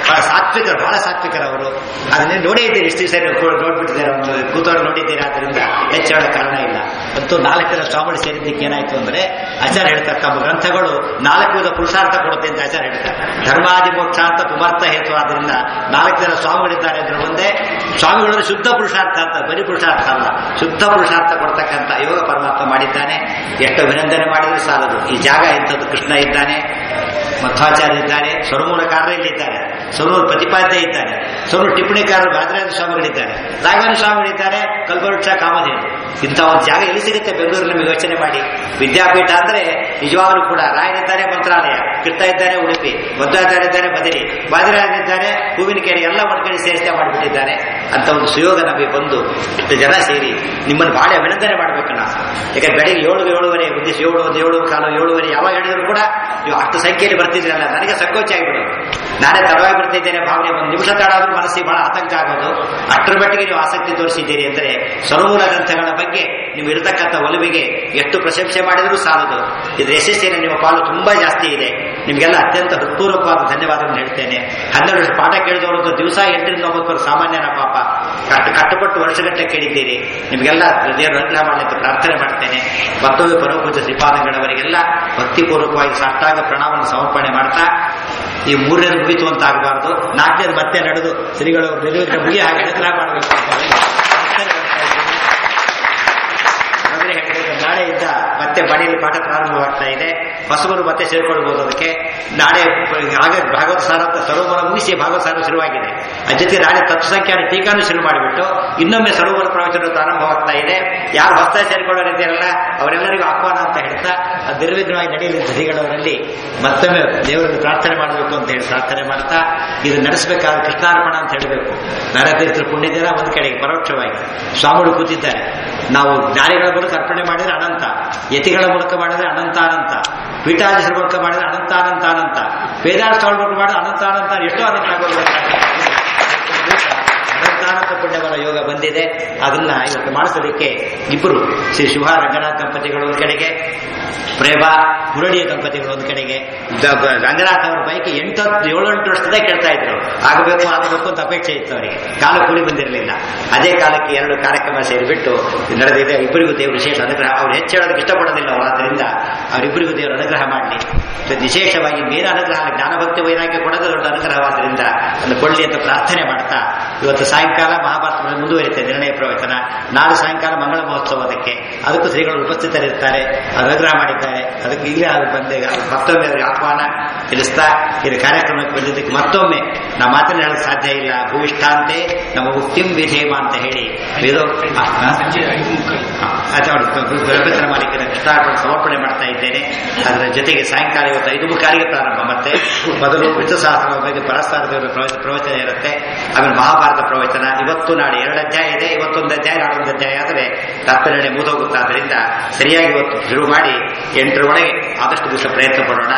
ಬಹಳ ಸಾತ್ವಿಕರು ಬಹಳ ಸಾತ್ವಿಕರವರು ಅದನ್ನೇ ನೋಡೇ ಇದ್ದೀರಿ ಇಷ್ಟು ದಿವಸ ನೀವು ನೋಡ್ಬಿಟ್ಟಿದ್ದಾರೆ ಒಂದು ಕೂತವ್ರು ನೋಡಿದ್ದೀರಿ ಆದ್ರಿಂದ ಹೆಚ್ಚಳ ಕಾರಣ ಇಲ್ಲ ಮತ್ತು ನಾಲ್ಕರ ಸ್ವಾಮಿಗಳು ಸೇರಿದ್ದಕ್ಕೆ ಏನಾಯ್ತು ಅಂದ್ರೆ ಆಚಾರ್ಯ ಹೇಳ್ತಾರೆ ತಮ್ಮ ಗ್ರಂಥಗಳು ನಾಲ್ಕು ವಿಧ ಪುರುಷಾರ್ಥ ಕೊಡುತ್ತೆ ಅಂತ ಆಚಾರ್ಯ ಹೇಳ್ತಾರೆ ಧರ್ಮಾದಿ ಮೋಕ್ಷ ಅಂತ ಪುಮರ್ಥ ಹೇತು ಆದ್ರಿಂದ ನಾಲ್ಕು ಜನ ಸ್ವಾಮಿಗಳಿದ್ದಾರೆ ಅಂದ್ರೆ ಒಂದೇ ಸ್ವಾಮಿಗಳು ಶುದ್ಧ ಪುರುಷಾರ್ಥ ಅಂತ ಬರೀ ಪುರುಷಾರ್ಥ ಅಲ್ಲ ಶುದ್ಧ ಪುರುಷಾರ್ಥ ಕೊಡ್ತಕ್ಕಂಥ ಯೋಗ ಪರಮಾತ್ಮ ಮಾಡಿದ್ದಾನೆ ಎಷ್ಟು ಅಭಿನಂದನೆ ಮಾಡಿದ್ರೆ ಸಾಲದು ಈ ಜಾಗ ಇಂಥದ್ದು ಕೃಷ್ಣ ಇದ್ದಾನೆ ಮಧ್ವಾಚಾರ್ಯ ಇದ್ದಾರೆ ಸ್ವರಮೂಲಕಾರರು ಇಲ್ಲಿದ್ದಾರೆ ಸ್ವರೂರ್ ಪ್ರತಿಪಾದ್ಯ ಇದ್ದಾರೆ ಸ್ವರೂರ್ ಟಿಪ್ಪಣಿಕಾರರು ರಾಜರಾಜ ಸ್ವಾಮಿಗಳಿದ್ದಾರೆ ರಾಘವೇಂದ್ರ ಸ್ವಾಮಿಗಳಿದ್ದಾರೆ ಕಲ್ಪವೃಕ್ಷ ಕಾಮಧೇನು ಇಂಥ ಒಂದು ಜಾಗ ಎಲ್ಲಿ ಸಿಗುತ್ತೆ ಬೆಂಗಳೂರು ನಿಮಗೆ ಯೋಚನೆ ಮಾಡಿ ವಿದ್ಯಾಪೀಠ ಅಂದ್ರೆ ನಿಜವಾಗ್ಲೂ ಕೂಡ ರಾಯರಿದ್ದಾರೆ ಮಂತ್ರಾಲಯ ಕೃಷ್ಣ ಇದ್ದಾರೆ ಉಡುಪಿ ಮಧ್ವಾಚಾರ್ಯ ಇದ್ದಾರೆ ಬದಲಿ ಬಾದಿರಾಜರಿದ್ದಾರೆ ಹೂವಿನ ಕೆರೆ ಎಲ್ಲ ಒಂದು ಕಡೆ ಸೇರಿಸ್ತಾ ಮಾಡಿಬಿಟ್ಟಿದ್ದಾರೆ ಅಂತ ಒಂದು ಸುಯೋಗ ನಮಗೆ ಬಂದು ಇಷ್ಟು ಜನ ಸೇರಿ ನಿಮ್ಮನ್ನು ಬಹಳ ಅಭಿನಂದನೆ ಮಾಡಬೇಕು ನಾವು ಯಾಕಂದ್ರೆ ಬೆಳಿಗ್ಗೆ ಏಳು ಏಳುವರೆ ಉದ್ದೇಶ ಏಳು ಒಂದು ಏಳು ಕಾಲು ಏಳುವರೆ ಯಾವಾಗ ಹೇಳಿದ್ರು ಕೂಡ ನೀವು ಅಷ್ಟು ಸಂಖ್ಯೆಯಲ್ಲಿ ಬರ್ತಿದ್ರಲ್ಲ ನನಗೆ ಸಂಕೋಚ ಆಗಿಬಿಡೋದು ನಾನೇ ತಡವಾಗಿ ಬರ್ತಿದ್ದೇನೆ ಭಾವನೆ ಒಂದು ನಿಮಿಷ ತಡ ಆದ್ರೂ ಮನಸ್ಸಿಗೆ ಬಹಳ ಆತಂಕ ಆಗೋದು ಅಷ್ಟರ ಮಟ್ಟಿಗೆ ನೀವು ಆಸಕ್ತಿ ತೋರಿಸಿದ್ದೀರಿ ಅಂದರೆ ಸರ್ವಮೂಲ ಗ್ರಂಥಗಳ ಬಗ್ಗೆ ನೀವು ಇರತಕ್ಕಂಥ ಒಲವಿಗೆ ಎಷ್ಟು ಪ್ರಶಂಸೆ ಮಾಡಿದರೂ ಸಾಲದು ಇದ್ರ ಯಶಸ್ಸಿನ ನಿಮ್ಮ ಪಾಲು ತುಂಬಾ ಜಾಸ್ತಿ ಇದೆ ನಿಮಗೆಲ್ಲ ಅತ್ಯಂತ ಹೃತ್ಪೂರ್ವಕವಾದ ಧನ್ಯವಾದಗಳನ್ನು ಹೇಳ್ತೇನೆ ಹನ್ನೆರಡು ವರ್ಷ ಪಾಠ ಕೇಳಿದವರು ದಿವಸ ಎಂಟರಿಂದ ಒಂಬತ್ತು ಸಾಮಾನ್ಯನ ಪಾಪ ಕಷ್ಟ ಕಷ್ಟಪಟ್ಟು ವರ್ಷಗಟ್ಟಲೆ ಕೇಳಿದ್ದೀರಿ ನಿಮಗೆಲ್ಲ ದೇವರು ಅನುಗ್ರಹ ಮಾಡಲಿ ಅಂತ ಪ್ರಾರ್ಥನೆ ಮಾಡ್ತೇನೆ ಮತ್ತೊಮ್ಮೆ ಪರಮಪೂಜ ಶ್ರೀಪಾದಂಗಳವರಿಗೆಲ್ಲ ಭಕ್ತಿಪೂರ್ವಕವಾಗಿ ಸಾಷ್ಟಾಂಗ ಪ್ರಣಾಮವನ್ನು ಸಮರ್ಪಣೆ ಮಾಡ್ತಾ ಈ ಮೂರನೇದು ಮುಗಿತು ಅಂತ ಆಗಬಾರ್ದು ನಾಲ್ಕನೇದು ಮತ್ತೆ ನಡೆದು ಶ್ರೀಗಳು ನಿರ್ವಿಘ್ನ ಮುಗಿ ಹಾಗೆ ಅನುಗ್ರಹ ಮಾಡಬೇಕು ಅಂತ ಹೇಳಿ ಪ್ರಾರ್ಥನೆ ಮಾಡ್ತಾ ಇದ್ದೀನಿ. ಅಂದ್ರೆ ಹೇಳಿದ್ರೆ ನಾಳೆಯಿಂದ ಮತ್ತೆ ಮನೆಯಲ್ಲಿ ಪಾಠ ಪ್ರಾರಂಭವಾಗ್ತಾ ಇದೆ ಹೊಸಬರು ಮತ್ತೆ ಸೇರ್ಕೊಳ್ಬಹುದು ಅದಕ್ಕೆ ನಾಳೆ ಆಗ ಭಾಗವತ ಸಾರ ಅಂತ ಸರೋವರ ಮುಗಿಸಿ ಭಾಗವತ ಸಾರ ಶುರುವಾಗಿದೆ ಅದ್ರ ಜೊತೆ ನಾಳೆ ತತ್ವಸಂಖ್ಯಾನ ಟೀಕಾನು ಶುರು ಮಾಡಿಬಿಟ್ಟು ಇನ್ನೊಮ್ಮೆ ಸರೋವರ ಪ್ರವಚನ ಪ್ರಾರಂಭವಾಗ್ತಾ ಇದೆ ಯಾರು ಹೊಸದಾಗಿ ಸೇರ್ಕೊಳ್ಳೋರಿದ್ದಾರಲ್ಲ ಅವರೆಲ್ಲರಿಗೂ ಆಹ್ವಾನ ಅಂತ ಹೇಳ್ತಾ ಅದು ನಿರ್ವಿಘ್ನವಾಗಿ ನಡೆಯಲಿ ಶ್ರೀಗಳವರಲ್ಲಿ ಮತ್ತೊಮ್ಮೆ ದೇವರಲ್ಲಿ ಪ್ರಾರ್ಥನೆ ಮಾಡಬೇಕು ಅಂತ ಹೇಳಿ ಪ್ರಾರ್ಥನೆ ಮಾಡ್ತಾ ಇದು ನಡೆಸಬೇಕಾದ ಕೃಷ್ಣಾರ್ಪಣ ಅಂತ ಹೇಳಬೇಕು ನರತೀರ್ಥರು ಪುಣ್ಯದಿನ ಒಂದು ಕಡೆಗೆ ಪರೋಕ್ಷವಾಗಿ ಸ್ವಾಮಿಗಳು ಕೂತಿದ್ದಾರೆ ನಾವು ಜ್ಞಾನಿಗಳ ಮೂಲಕ ಅರ್ಪಣೆ ಮಾಡಿದ್ರೆ ಅನಂತ ಯತಿಗಳ ಮೂಲಕ ಮಾಡಿದ್ರೆ ಅನಂತ ಅನಂತ ಪೀಠಾಧೀಶರ ಮೂಲಕ ಮಾಡಿದ್ರೆ ಅನಂತ ಅನಂತ ಅನಂತ ವೇದಾಂತ ಮೂಲಕ ಮಾಡಿದ್ರೆ ಅನಂತ ಅನಂತ ಎಷ್ಟೋ ಅನಂತ ಆಗೋದು ಅನಂತಾನಂತ ಪುಣ್ಯಗಳ ಯೋಗ ಬಂದಿದೆ ಅದನ್ನ ಇವತ್ತು ಮಾಡಿಸೋದಕ್ಕೆ ಇಬ್ಬರು ಶ್ರೀ ಶಿವ ರಂಗನಾಥ್ ದಂಪತಿಗಳು ಒಂದು ಕಡೆಗೆ ಪ್ರೇಮ ಮುರಳಿಯ ದಂಪತಿಗಳು ಒಂದು ಕಡೆಗೆ ದ- ಬ- ರಂಗನಾಥ್ ಅವರ ಪೈಕಿ ಎಂಟು ಏಳು ಎಂಟು ವರ್ಷದ ಕೇಳ್ತಾ ಇದ್ರು ಆಗಬೇಕು ಆಗಬೇಕು ಅಂತ ಅಪೇಕ್ಷೆ ಇತ್ತು ಅವರಿಗೆ ಕಾಲ ಕೂಡಿ ಬಂದಿರಲಿಲ್ಲ ಅದೇ ಕಾಲಕ್ಕೆ ಎರಡು ಕಾರ್ಯಕ್ರಮ ಸೇರಿಬಿಟ್ಟು ನಡೆದಿದೆ ಇಬ್ಬರಿಗೂ ದೇವರು ವಿಶೇಷ ಅನುಗ್ರಹ ಅವ್ರು ಹೆಚ್ಚು ಹೇಳೋದಕ್ಕೆ ಇಷ್ಟಪಡೋದಿಲ್ಲ ಅವರು ಆದ್ದರಿಂದ ಅವರಿಬ್ಬರಿಗೂ ದೇವರು ಅನುಗ್ರಹ ಮಾಡಲಿ ವಿಶೇಷವಾಗಿ ಮೇನ ಅನುಗ್ರಹ ಜ್ಞಾನಭಕ್ತಿ ವೈರಾಗ್ಯ ಕೊಡೋದು ದೊಡ್ಡ ಅನುಗ್ರಹವಾದ್ದರಿಂದ ಅದನ್ನು ಕೊಡಲಿ ಅಂತ ಪ್ರಾರ್ಥನೆ ಮಾಡ್ತಾ ಇವತ್ತು ಸಾಯಂಕಾಲ ಮಹಾಭಾರತ ಮುಂದುವರಿಯುತ್ತೆ ನಿರ್ಣಯ ಪ್ರವಚನ ನಾಳೆ ಸಾಯಂಕಾಲ ಮಂಗಳ ಮಹೋತ್ಸವ ಅದಕ್ಕೆ ಅದಕ್ಕೂ ಶ್ರೀಗಳು ಉಪಸ್ಥಿತರಿರ್ತಾರೆ ಅನುಗ್ರಹ ಮಾಡಿದ್ದಾರೆ ಅದಕ್ಕೆ ಈಗಲೇ ಅದು ಬಂದೆ ಮತ್ತೊಮ್ಮೆ ಅವರಿಗೆ ಆಹ್ವಾನ ತಿಳಿಸ್ತಾ ಇದು ಕಾರ್ಯಕ್ರಮಕ್ಕೆ ಬಂದಿದ್ದಕ್ಕೆ ಮತ್ತೊಮ್ಮೆ ನಾ ಮಾತನ್ನ ಹೇಳಕ್ ಸಾಧ್ಯ ಇಲ್ಲ ಭೂಯಿಷ್ಠಾಂತೆ ನಮ್ಮ ಮುಕ್ತಿಂ ವಿಧೇಮ ಅಂತ ಹೇಳಿ ವೇದೋ ಆ, ಆ? ಗರ್ಭತ್ರ ಮಾಲೀಕರ ಕೃಷ್ಣಾರ್ಪಣೆ ಸಮರ್ಪಣೆ ಮಾಡ್ತಾ ಇದ್ದೇನೆ ಅದರ ಜೊತೆಗೆ ಸಾಯಂಕಾಲ ಇವತ್ತು ಐದು ಮುಖಾರಿಗೆ ಪ್ರಾರಂಭ ಮತ್ತೆ ಮೊದಲು ವಿಷ್ಣು ಸಹಸ್ರ ಬಗ್ಗೆ ಪರಸ್ಪರ ಪ್ರವಚನ ಇರುತ್ತೆ ಆಮೇಲೆ ಮಹಾಭಾರತ ಪ್ರವಚನ ಇವತ್ತು ನಾಳೆ ಎರಡು ಅಧ್ಯಾಯ ಇದೆ ಇವತ್ತೊಂದು ಅಧ್ಯಾಯ ನಾಡೊಂದು ಅಧ್ಯಾಯ ಆದರೆ ತಾತ್ಪರ್ಯ ಮುಗಿದೋಗುತ್ತೆ ಆದ್ದರಿಂದ ಸರಿಯಾಗಿ ಇವತ್ತು ಶುರು ಮಾಡಿ ಎಂಟರ ಒಳಗೆ ಆದಷ್ಟು ದಿವಸ ಪ್ರಯತ್ನ ಪಡೋಣ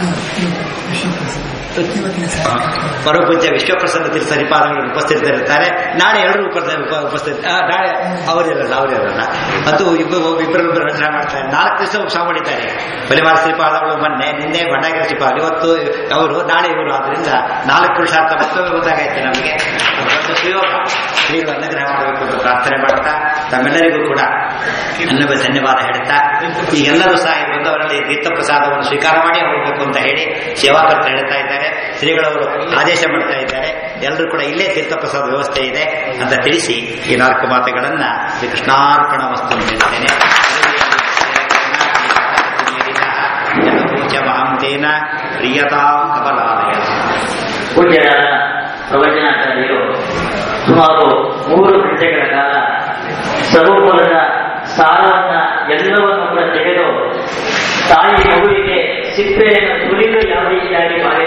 ಇವತ್ತಿನ ಸಾಯಂಕಾಲ ಪರಪೂಜ್ಯ ವಿಶ್ವಪ್ರಸನ್ನ ತೀರ್ಥ ಶ್ರೀಪಾದಗಳು ಉಪಸ್ಥಿತರಿರ್ತಾರೆ ನಾಳೆ ಎಲ್ಲರೂ ಉಪಸ್ಥಿತ ಉಪ- ಉಪಸ್ಥಿತ ಆ, ನಾಳೆ ಅವರಿರಲ್ಲ ಅವರಿರಲ್ಲ ಮತ್ತು ಇಬ್ಬರು ಇಬ್ಬರೊಬ್ಬರು ರಚನೆ ಮಾಡ್ತಾರೆ ನಾಲ್ಕು ದಿವಸ ಉತ್ಸವ ಮಾಡಿದ್ದಾರೆ ಬಲಿಮಾರ ಶ್ರೀಪಾದಗಳು ಮೊನ್ನೆ ನಿನ್ನೆ ಬಂಡಾಗಿರ ಶ್ರೀಪಾದ ಇವತ್ತು ಅವರು ನಾಳೆ ಇವರು ಆದ್ರಿಂದ ನಾಲ್ಕು ಪುರುಷಾರ್ಥ ಮತ್ತೊಮ್ಮೆ ಗೊತ್ತಾಗೈತೆ ನಮಗೆ ದೊಡ್ಡ ಸುಯೋಗ ಶ್ರೀಗಳು ಅನುಗ್ರಹ ಮಾಡಬೇಕು ಅಂತ ಪ್ರಾರ್ಥನೆ ಮಾಡ್ತಾ ತಮ್ಮೆಲ್ಲರಿಗೂ ಕೂಡ ಅನ್ನವ ಧನ್ಯವಾದ ಹೇಳ್ತಾ ಈಗೆಲ್ಲರೂ ಸಹ ಇಲ್ಲಿ ಬಂದವರಲ್ಲಿ ತೀರ್ಥ ಪ್ರಸಾದವನ್ನು ಸ್ವೀಕಾರ ಮಾಡಿ ಹೋಗಬೇಕು ಅಂತ ಹೇಳಿ ಸೇವಾಕರ್ತರು ಹೇಳ್ತಾ ಇದ್ದಾರೆ ಶ್ರೀಗಳವರು ಆದೇಶ ಮಾಡ್ತಾ ಇದ್ದಾರೆ ಎಲ್ಲರೂ ಕೂಡ ಇಲ್ಲೇ ತೀರ್ಥ ಪ್ರಸಾದ ವ್ಯವಸ್ಥೆ ಇದೆ ಅಂತ ತಿಳಿಸಿ ಈ ನಾಲ್ಕು ಮಾತುಗಳನ್ನ ಶ್ರೀ ಕೃಷ್ಣಾರ್ಪಣ ವಸ್ತು ಅಂತ ಹೇಳ್ತೇನೆ ಮಹಾಂತೇನ ಪ್ರಿಯತಾಂ ಕಮಲಾಲಯ ಪೂಜ್ಯರಾದ ಪ್ರವಚನಾಚಾರ್ಯರು ಸುಮಾರು ಮೂರು ಗಂಟೆಗಳ ಕಾಲ ಸರ್ವಮೂಲದ ಸಾರವನ್ನ ಎಲ್ಲವನ್ನು ಕೂಡ ತೆಗೆದು ತಾಯಿ ಮಗುವಿಗೆ ಸಿಪ್ಪೆಯನ್ನು ತುಳಿದು ಯಾವ ರೀತಿಯಾಗಿ ಮಾಡಿ